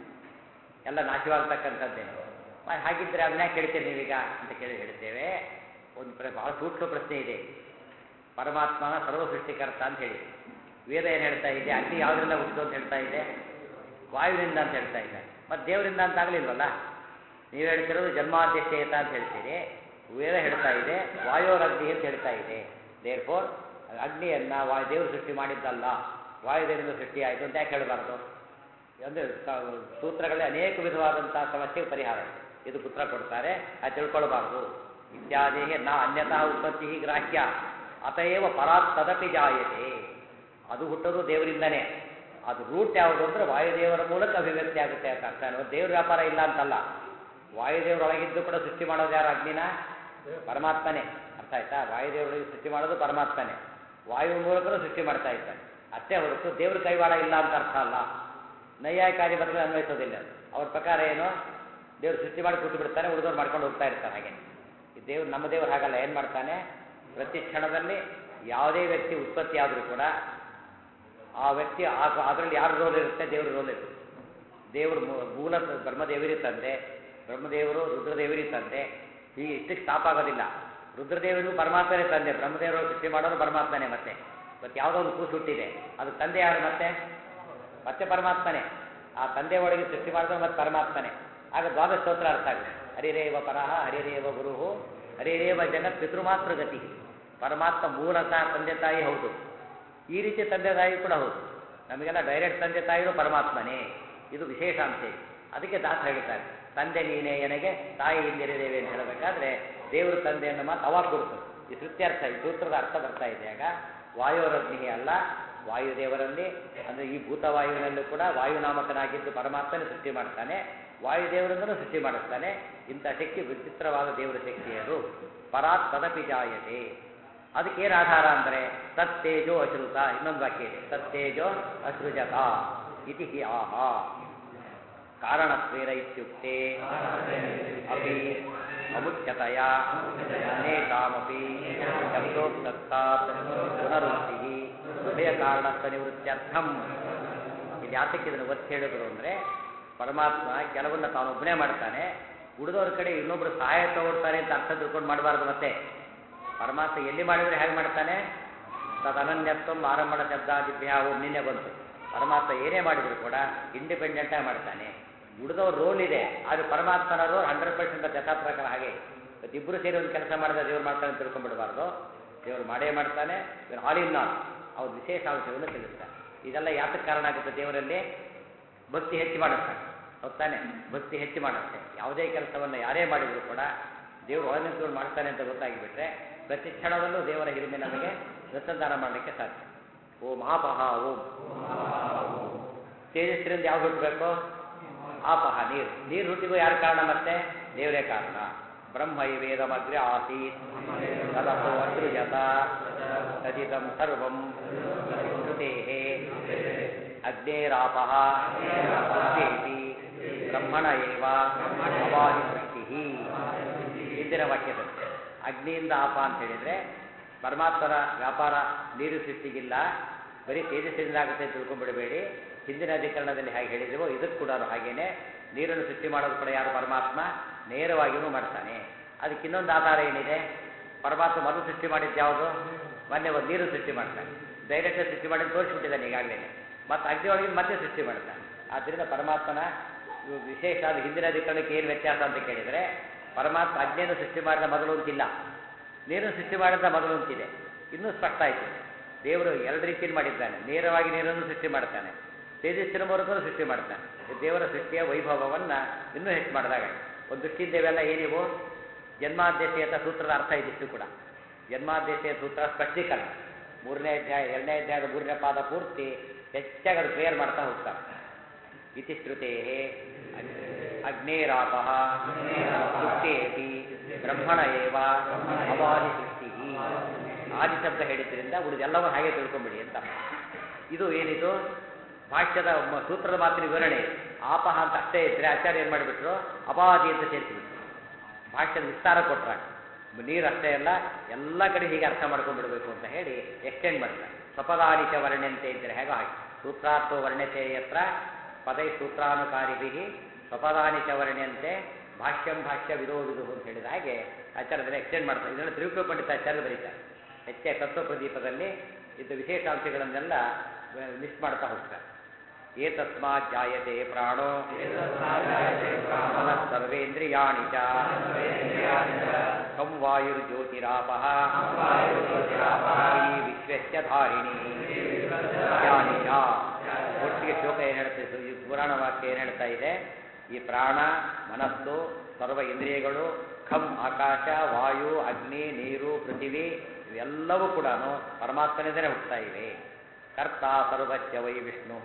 ಎಲ್ಲ ನಾಶವಾಗ್ತಕ್ಕಂಥದ್ದೇನು ಮ- ಹಾಗಿದ್ರೆ ಅದನ್ನ ಕೇಳ್ತೀರಿ ನೀವೀಗ ಅಂತ ಕೇಳಿ ಹೇಳ್ತೇವೆ ಒಂದು ಪ್ರ ಬಹಳ ಸೂಕ್ಷ್ಮ ಪ್ರಶ್ನೆ ಇದೆ ಪರಮಾತ್ಮನ ಸರ್ವ ಸೃಷ್ಟಿಕರ್ತ ಅಂತ ಹೇಳಿ ವೇದ ಏನು ಹೇಳ್ತಾ ಇದೆ ಅಗ್ನಿ ಯಾವುದರಿಂದ ಹುಟ್ಟು ಅಂತ ಹೇಳ್ತಾ ಇದೆ ವಾಯುವಿನಿಂದ ಅಂತ ಹೇಳ್ತಾ ಇದೆ ಮತ್ತು ದೇವರಿಂದ ಅಂತ ಆಗಲಿಲ್ವಲ್ಲ ನೀವು ಹೇಳ್ತಿರೋದು ಜನ್ಮಾಧ್ಯಕ್ಷೇತ ಅಂತ ಹೇಳ್ತೀರಿ ವೇದ ಹೇಳ್ತಾ ಇದೆ ವಾಯೋರಗ್ನಿ ಅಂತ ಹೇಳ್ತಾ ಇದೆ ದೇರ್ ಫೋರ್ ಅಗ್ನಿಯನ್ನ ವಾಯು ದೇವರು ಸೃಷ್ಟಿ ಮಾಡಿದ್ದಲ್ಲ ವಾಯುದೇವರಿಂದ ಸೃಷ್ಟಿ ಆಯಿತು ಅಂತ ಯಾಕೆ ಹೇಳಬಾರ್ದು ಅಂದರೆ ಸೂತ್ರಗಳೇ ಅನೇಕ ವಿಧವಾದಂತಹ ಸಮಸ್ಯೆಗೆ ಪರಿಹಾರ ಇದೆ. ಇದು ಪುತ್ರ ಕೊಡ್ತಾರೆ ಅದು ತಿಳ್ಕೊಳ್ಬಾರ್ದು ಇತ್ಯಾದೇಹೆ ನಾ ಅನ್ಯತಃ ಉತ್ಪತ್ತಿ ಗ್ರಾಹ್ಯ ಅತಯೇವ ಪರಾತ್ ತದಪಿ ಜಾಯತೆ ಅದು ಹುಟ್ಟೋದು ದೇವರಿಂದನೇ ಅದು ರೂಟ್ ಯಾವುದು ಅಂದರೆ ವಾಯುದೇವರ ಮೂಲಕ ಅಭಿವ್ಯಕ್ತಿ ಆಗುತ್ತೆ ಅಂತ ಅರ್ಥ ಅನ್ನೋದು ದೇವ್ರ ವ್ಯಾಪಾರ ಇಲ್ಲ ಅಂತಲ್ಲ ವಾಯುದೇವರೊಳಗಿದ್ದು ಕೂಡ ಸೃಷ್ಟಿ ಮಾಡೋದು ಯಾರು ಅಗ್ನಿನ ಪರಮಾತ್ಮನೇ ಅರ್ಥ ಆಯ್ತಾ ವಾಯುದೇವರೊಳಗೆ ಸೃಷ್ಟಿ ಮಾಡೋದು ಪರಮಾತ್ಮನೇ ವಾಯು ಮೂಲಕನೂ ಸೃಷ್ಟಿ ಮಾಡ್ತಾ ಇದ್ದಾನೆ ಅಷ್ಟೇ ಹೊರತು ದೇವ್ರ ಕೈವಾಡ ಇಲ್ಲ ಅಂತ ಅರ್ಥ ಅಲ್ಲ ನೈಯಾಯಿಕಾರಿ ಬದಲು ಅನ್ವಯಿಸೋದಿಲ್ಲ ಅದು. ಅವ್ರ ಪ್ರಕಾರ ಏನು ದೇವ್ರು ಸೃಷ್ಟಿ ಮಾಡಿ ಕೂತು ಬಿಡ್ತಾನೆ ಉಳಿದವ್ರು ಮಾಡ್ಕೊಂಡು ಹೋಗ್ತಾ ಇರ್ತಾರೆ ಹಾಗೆ ಈ ದೇವ್ರು ನಮ್ಮ ದೇವ್ರು ಹಾಗಲ್ಲ ಏನು ಮಾಡ್ತಾನೆ ಪ್ರತಿ ಕ್ಷಣದಲ್ಲಿ ಯಾವುದೇ ವ್ಯಕ್ತಿ ಉತ್ಪತ್ತಿ ಆದರೂ ಕೂಡ ಆ ವ್ಯಕ್ತಿ ಅದರಲ್ಲಿ ಯಾರು ರೋಲ್ ಇರುತ್ತೆ ದೇವ್ರ ರೋಲ್ ಇರುತ್ತೆ ದೇವರು ಮೂ- ಮೂಲ ಬ್ರಹ್ಮದೇವರಿ ತಂದೆ ಬ್ರಹ್ಮದೇವರು ರುದ್ರದೇವರಿ ತಂದೆ ಹೀಗೆ ಇಷ್ಟಕ್ಕೆ ಸ್ಟಾಪ್ ಆಗೋದಿಲ್ಲ ರುದ್ರದೇವರಿಗೂ ಪರಮಾತ್ಮನೇ ತಂದೆ ಬ್ರಹ್ಮದೇವರು ಸೃಷ್ಟಿ ಮಾಡೋದು ಪರಮಾತ್ಮನೇ ಮತ್ತೆ ಮತ್ತೆ ಯಾವುದೋ ಒಂದು ಕೂಸು ಹುಟ್ಟಿದೆ ಅದು ತಂದೆ ಯಾರು ಮತ್ತೆ ಮತ್ತೆ ಪರಮಾತ್ಮನೇ ಆ ತಂದೆ ಒಳಗೆ ಸೃಷ್ಟಿ ಮಾಡಿದ್ರೆ ಮತ್ತೆ ಪರಮಾತ್ಮನೇ ಆಗ ದ್ವಾದಶ ಸ್ತೋತ್ರ ಅರ್ಥ ಆಗುತ್ತೆ ಹರಿರೇವ ಪರಹ ಹರಿರೇವ ಗುರುಹು ಹರಿರೇವ ಜಗತ್ ಪಿತೃಮಾತೃ ಗತಿ ಪರಮಾತ್ಮ ಮೂಲತಃ ತಂದೆ ತಾಯಿ ಹೌದು ಈ ರೀತಿ ತಂದೆ ತಾಯಿ ಕೂಡ ಹೌದು ನಮಗೆಲ್ಲ ಡೈರೆಕ್ಟ್ ತಂದೆ ತಾಯಿಗಳು ಪರಮಾತ್ಮನೇ ಇದು ವಿಶೇಷ ಅಂಶ ಇದೆ. ಅದಕ್ಕೆ ದಾಸ ಹೇಳ್ತಾರೆ ತಂದೆ ನೀನೇ ನನಗೆ ತಾಯಿ ಇಂದಿರಿದೇವೆ ಅಂತ ಹೇಳಬೇಕಾದ್ರೆ ದೇವರು ತಂದೆ ಅನ್ನೋ ಮಾತು ಅವಾಗ ಕೊಡ್ತದೆ ಈ ಸೃತ್ಯರ್ಥ ಈ ಸೂತ್ರದ ಅರ್ಥ ಬರ್ತಾ ಇದೆ ಆಗ ವಾಯುರಗ್ನಿ ಅಲ್ಲ ವಾಯುದೇವರಲ್ಲಿ ಅಂದರೆ ಈ ಭೂತವಾಯುವಿನಲ್ಲೂ ಕೂಡ ವಾಯುನಾಮಕನಾಗಿದ್ದು ಪರಮಾತ್ಮನೇ ಸೃಷ್ಟಿ ಮಾಡ್ತಾನೆ ವಾಯುದೇವರಿಂದಲೂ ಸೃಷ್ಟಿ ಮಾಡಿಸ್ತಾನೆ ಇಂಥ ಶಕ್ತಿ ವಿಚಿತ್ರವಾದ ದೇವರ ಶಕ್ತಿಯರು ಪರಾತ್ ತದಪಿ ಜಾಯತೆ ಅದಕ್ಕೆ ಏನು ಆಧಾರ ಅಂದರೆ ತತ್ತೇಜೋ ಅಶ್ರುತ ಇನ್ನೊಂದು ವಾಕ್ಯ ಇದೆ ತತ್ತೇಜೋ ಅಸೃಜತ ಇತಿ ಹಿ ಆಹ ಕಾರಣತ್ವೇನ ಇತ್ಯುಕ್ತೆ ಅಪಿ ಅಮುಖ್ಯತೆಯ ಅನೇಕಾಮಪಿ ಶಬ್ದೋಕ್ತಾತ್ ಪುನರುಕ್ತಿ ಉಭಯ ಕಾರಣತ್ವ ನಿವೃತ್ತ್ಯರ್ಥಂ ಇದು ಯಾತಕ್ಕೆ ಇದನ್ನು ಒತ್ತಿ ಹೇಳಿದ್ರು ಅಂದರೆ ಪರಮಾತ್ಮ ಕೆಲವನ್ನ ತಾನೊಬ್ಬನೇ ಮಾಡ್ತಾನೆ ಉಳಿದವ್ರ ಕಡೆ ಇನ್ನೊಬ್ರು ಸಹಾಯ ತಗೊಳ್ತಾರೆ ಅಂತ ಅರ್ಥ ತಿಳ್ಕೊಂಡು ಮಾಡಬಾರ್ದು ಮತ್ತೆ ಪರಮಾತ್ಮ ಎಲ್ಲಿ ಮಾಡಿದರೆ ಹೇಗೆ ಮಾಡ್ತಾನೆ ತದನನ್ಯತ್ವ ಆರಂಭಣ ಶಬ್ದಾದಿಭ್ಯ ಅವು ನಿನ್ನೆ ಬಂತು ಪರಮಾತ್ಮ ಏನೇ ಮಾಡಿದ್ರು ಕೂಡ ಇಂಡಿಪೆಂಡೆಂಟಾಗಿ ಮಾಡ್ತಾನೆ ಉಳಿದವ್ರ ರೋಲ್ ಇದೆ ಆದರೆ ಪರಮಾತ್ಮನ ರೋಲ್ ಹಂಡ್ರೆಡ್ ಪರ್ಸೆಂಟ್ ಯಥಾಪ್ರಕಾರ ಹಾಗೆ ಇಬ್ಬರು ಸೇರಿ ಒಂದು ಕೆಲಸ ಮಾಡಿದ್ರೆ ದೇವ್ರು ಮಾಡ್ತಾನೆ ಅಂತ ತಿಳ್ಕೊಂಡ್ಬಿಡಬಾರ್ದು ದೇವ್ರು ಮಾಡೇ ಮಾಡ್ತಾನೆ ಇವ್ರು ಆಲ್ ಇನ್ ಆಲ್ ಅವ್ರ ವಿಶೇಷ ಅಂಶವನ್ನು ತಿಳಿಸ್ತಾರೆ ಇದೆಲ್ಲ ಯಾತಕ್ಕೆ ಕಾರಣ ಆಗುತ್ತೆ ದೇವರಲ್ಲಿ ಭಕ್ತಿ ಹೆಚ್ಚು ಮಾಡುತ್ತಾನೆ ಹೌದಾನೆ ಭಕ್ತಿ ಹೆಚ್ಚು ಮಾಡುತ್ತೆ ಯಾವುದೇ ಕೆಲಸವನ್ನು ಯಾರೇ ಮಾಡಿದ್ರು ಕೂಡ ದೇವರು ಒಳ ನಿಂತ್ಕೊಂಡು ಮಾಡ್ತಾನೆ ಅಂತ ಗೊತ್ತಾಗಿಬಿಟ್ರೆ ಪ್ರತಿ ಕ್ಷಣದಲ್ಲೂ ದೇವರ ಹಿರಿಮೆ ನಮಗೆ ರಸದಾನ ಮಾಡಲಿಕ್ಕೆ ಸಾಧ್ಯ ಓಂ ಆಪಹ ಓಂ ತೇಜಸ್ಸಿನಿಂದ ಯಾವ್ದು ಹುಟ್ಟಬೇಕು ಆಪಹ ನೀರು ನೀರು ಹುಟ್ಟಿಗೂ ಯಾರು ಕಾರಣ ಮತ್ತೆ ದೇವರೇ ಕಾರಣ ಬ್ರಹ್ಮ ವೇದಮಗ್ರೆ ಆಸೀತ್ ತದಸೋ ಅಸೃಜತ ತದಿದಂ ಸರ್ವಂ ಶ್ರುತೇಃ ಅಗ್ನೇರಾಪಃ ಬುದ್ಧೇಪಿ ಬ್ರಹ್ಮಣ ಏವ ಅವಾದಿ ಸೃಷ್ಟಿ ಹಿಂದಿನ ವಾಕ್ಯದಲ್ಲಿ ಅಗ್ನಿಯಿಂದ ಆಪ ಅಂತ ಹೇಳಿದ್ರೆ ಪರಮಾತ್ಮನ ವ್ಯಾಪಾರ ನೀರು ಸೃಷ್ಟಿಗಿಲ್ಲ ಬರೀ ತೇಜಸ್ಸಿನಿಂದ ಆಗುತ್ತೆ ಅಂತ ತಿಳ್ಕೊಂಡ್ಬಿಡಬೇಡಿ ಹಿಂದಿನ ಅಧಿಕರಣದಲ್ಲಿ ಹೇಗೆ ಹೇಳಿದೆವೋ ಇದಕ್ಕೆ ಕೂಡ ಹಾಗೇನೆ ನೀರನ್ನು ಸೃಷ್ಟಿ ಮಾಡೋದು ಕೂಡ ಯಾರು ಪರಮಾತ್ಮ ನೇರವಾಗಿಯೂ ಮಾಡ್ತಾನೆ ಅದಕ್ಕೆ ಇನ್ನೊಂದು ಆಧಾರ ಏನಿದೆ ಪರಮಾತ್ಮ ಮೊದಲು ಸೃಷ್ಟಿ ಮಾಡಿದ್ದು ಯಾವುದು ಮೊನ್ನೆ ಒಂದು ನೀರು ಸೃಷ್ಟಿ ಮಾಡ್ತಾನೆ ಡೈರೆಕ್ಟ್ ಸೃಷ್ಟಿ ಮಾಡಿ ತೋರಿಸ್ಬಿಟ್ಟಿದ್ದಾನೆ ಈಗಾಗಲೇ ಮತ್ತು ಅಗ್ನಿಯೊಳಗೆ ಮತ್ತೆ ಸೃಷ್ಟಿ ಮಾಡ್ತಾನೆ ಆದ್ದರಿಂದ ಪರಮಾತ್ಮನ ಇವು ವಿಶೇಷ ಅದು ಹಿಂದಿನ ಅಧಿಕರಣಕ್ಕೆ ಏನು ವ್ಯತ್ಯಾಸ ಅಂತ ಕೇಳಿದರೆ ಪರಮಾತ್ಮ ಅಗ್ನಿಯನ್ನು ಸೃಷ್ಟಿ ಮಾಡಿದ ಮೊದಲು ಅಂತಿಲ್ಲ ನೀರನ್ನು ಸೃಷ್ಟಿ ಮಾಡಿದ ಮೊದಲು ಅಂತಿದೆ ಇನ್ನೂ ಸ್ಪಷ್ಟ ಆಯಿತು ದೇವರು ಎರಡು ರೀತಿಯಲ್ಲಿ ಮಾಡಿದ್ದಾನೆ ನೇರವಾಗಿ ನೀರನ್ನು ಸೃಷ್ಟಿ ಮಾಡ್ತಾನೆ ತೇಜಸ್ಸಿನ ಮೂಲಕವೂ ಸೃಷ್ಟಿ ಮಾಡ್ತಾನೆ ಈ ದೇವರ ಸೃಷ್ಟಿಯ ವೈಭವವನ್ನು ಇನ್ನೂ ಹೆಚ್ಚು ಮಾಡಿದಾಗ ಒಂದು ದೃಷ್ಟಿಯಿಂದ ಇವೆಲ್ಲ ಏನಿವು ಜನ್ಮಾದ್ಯತೆಯತ ಸೂತ್ರದ ಅರ್ಥ ಇದಿಷ್ಟು ಕೂಡ ಜನ್ಮಾದ್ಯತೆಯ ಸೂತ್ರ ಸ್ಪಷ್ಟೀಕರಣ ಮೂರನೇ ಅಧ್ಯಾಯ ಎರಡನೇ ಅಧ್ಯಾಯದ ಮೂರನೇ ಪಾದ ಪೂರ್ತಿ ಹೆಚ್ಚಾಗಿ ಅದು ಕ್ಲಿಯರ್ ಮಾಡ್ತಾ ಹೋಗ್ತಾರೆ ಇತಿ ಶ್ರುತೇ ಅಗ್ನೇರಾಪಃ ಸೃಷ್ಟೇಪಿ ಬ್ರಹ್ಮಣ ಏವ ಅವಾದಿ ಸೃಷ್ಟಿ ಆದಿ ಶಬ್ದ ಹೇಳಿದ್ರಿಂದ ಉಳಿದೆಲ್ಲವೂ ಹಾಗೆ ತಿಳ್ಕೊಂಬಿಡಿ ಅಂತ ಇದು ಏನಿದು ಭಾಷ್ಯದ ಮ- ಸೂತ್ರದ ಮಾತಿನ ವಿವರಣೆ ಇದು. ಆಪಹ ಅಂತ ಅಷ್ಟೇ ಇದ್ರೆ ಆಚಾರ್ಯ ಏನು ಮಾಡಿಬಿಟ್ರು ಅಪಾದಿ ಅಂತ ಸೇರಿಸಿಬಿಟ್ರು ಭಾಷ್ಯದ ವಿಸ್ತಾರ ಕೊಟ್ರಾಗ ನೀರು ಅಷ್ಟೇ ಅಲ್ಲ ಎಲ್ಲ ಕಡೆ ಹೀಗೆ ಅರ್ಥ ಮಾಡ್ಕೊಂಡ್ಬಿಡ್ಬೇಕು ಅಂತ ಹೇಳಿ ಎಕ್ಸ್ಟೆಂಡ್ ಮಾಡ್ತಾರೆ ಸ್ವಪದಾನಿಚ ವರ್ಣ್ಯಂತೆ ಇದ್ದರೆ ಹೇಗೋ ಹಾಗೆ ಸೂತ್ರಾರ್ಥೋ ವರ್ಣ್ಯತೆ ಯತ್ರ ಪದೈ ಸೂತ್ರಾನುಕಾರಿಭಿ ಸ್ವಪದಾನಿಚ ವರ್ಣ್ಯಂತೆ ಭಾಷ್ಯಂ ಭಾಷ್ಯ ವಿಧೋ ವಿಧು ಅಂತ ಹೇಳಿದ ಹಾಗೆ ಆಚಾರ್ಯದಲ್ಲಿ ಎಕ್ಸ್ಟೆಂಡ್ ಮಾಡ್ತಾರೆ ಇದನ್ನು ತ್ರಿವಿಕ್ರ ಪಂಡಿತ ಆಚಾರ್ಯ ಬರೀತಾರೆ ಹೆಚ್ಚೆ ತತ್ವಪ್ರದೀಪದಲ್ಲಿ ಇದ್ದ ವಿಶೇಷಾಂಶಗಳನ್ನೆಲ್ಲ ಲಿಸ್ಟ್ ಮಾಡ್ತಾ ಹೋಗ್ತಾರೆ ಏತಸ್ಮಾತ್ ಜಾಯತೆ ಪ್ರಾಣೋ ಮನಃ ಸರ್ವೇಂದ್ರಿಯಾಣಿ ಚ ಕಂ ವಾಯುರ್ಜ್ಯೋತಿರಾಪಃ ಈ ವಿಶ್ವಸ್ಯ ಧಾರಿಣಿ ಯಾನಿ ಚ ಒಟ್ಟಿಗೆ ಶ್ಲೋಕ ಏನು ಹೇಳ್ತಾ ಇದೆ ಈ ಪುರಾಣ ವಾಕ್ಯ ಏನು ಹೇಳ್ತಾ ಇದೆ ಈ ಪ್ರಾಣ ಮನಸ್ಸು ಸರ್ವ ಇಂದ್ರಿಯಗಳು ಖಂ ಆಕಾಶ ವಾಯು ಅಗ್ನಿ ನೀರು ಪೃಥಿವಿ ಇವೆಲ್ಲವೂ ಕೂಡ ಪರಮಾತ್ಮನಿಂದಲೇ ಹುಟ್ಟುತ್ತಾ ಇವೆ ಕರ್ತ ಸರ್ವಸ್ಯ ವೈ ವಿಷ್ಣು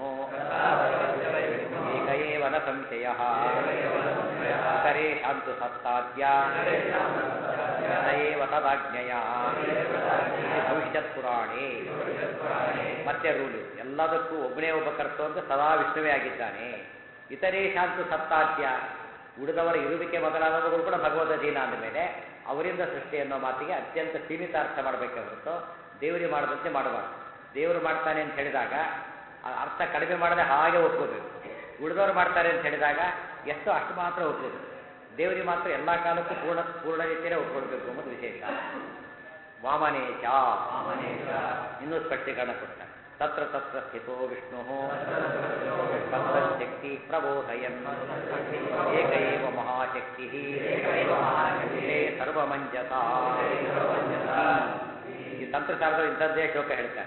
ಏಕ ಏವ ನ ಸಂಶಯ ಇತರೇಷಾಂತು ಸತ್ತಾದ್ಯ ಸ ಏವ ತದಾಜ್ಞೆಯ ಭವಿಷ್ಯತ್ ಪುರಾಣೇ ಮತ್ತೆ ರೂಲು ಎಲ್ಲದಕ್ಕೂ ಒಬ್ಬನೇ ಒಬ್ಬ ಕರ್ತ ಅಂತ ಸದಾ ವಿಷ್ಣುವೇ ಆಗಿದ್ದಾನೆ ಇತರೇಷಾಂತು ಸತ್ತಾದ್ಯ ಉಳಿದವರ ಇರುವಿಕೆ ಮೊದಲಾದವುಗಳು ಕೂಡ ಭಗವದ್ ಅಧೀನ ಅಂದಮೇಲೆ ಅವರಿಂದ ಸೃಷ್ಟಿ ಅನ್ನೋ ಮಾತಿಗೆ ಅತ್ಯಂತ ಸೀಮಿತ ಅರ್ಥ ಮಾಡಬೇಕೆ ಹೊರತು ದೇವರಿಗೆ ಮಾಡದಂತೆ ಮಾಡಬಾರ್ದು ದೇವರು ಮಾಡ್ತಾನೆ ಅಂತ ಹೇಳಿದಾಗ ಆ ಅರ್ಥ ಕಡಿಮೆ ಮಾಡದೆ ಹಾಗೆ ಒಪ್ಕೋಬೇಕು ಉಳಿದವರು ಮಾಡ್ತಾರೆ ಅಂತ ಹೇಳಿದಾಗ ಎಷ್ಟು ಅಷ್ಟು ಮಾತ್ರ ಒಪ್ಕೋಬೇಕು ದೇವರಿಗೆ ಮಾತ್ರ ಎಲ್ಲ ಕಾಲಕ್ಕೂ ಪೂರ್ಣ ಪೂರ್ಣ ರೀತಿಯಲ್ಲೇ ಒಪ್ಕೊಳ್ಬೇಕು ಅನ್ನೋದು ವಿಶೇಷ ವಾಮನೇಶ ಇನ್ನೂ ಸ್ಪಷ್ಟೀಕರಣ ಕೊಡ್ತಾರೆ ತತ್ರ ತತ್ರ ಸ್ಥಿತೋ ವಿಷ್ಣು ತತ್ತಶಕ್ತಿ ಪ್ರಬೋಧಯನ್ ಏಕ ಏವ ಮಹಾಶಕ್ತಿ ಇಲ್ಲೇ ಸರ್ವಮಂಜಸ ಈ ತಂತ್ರಸಾರದ ಇಂಥದ್ದೇ ಶ್ಲೋಕ ಹೇಳ್ತಾರೆ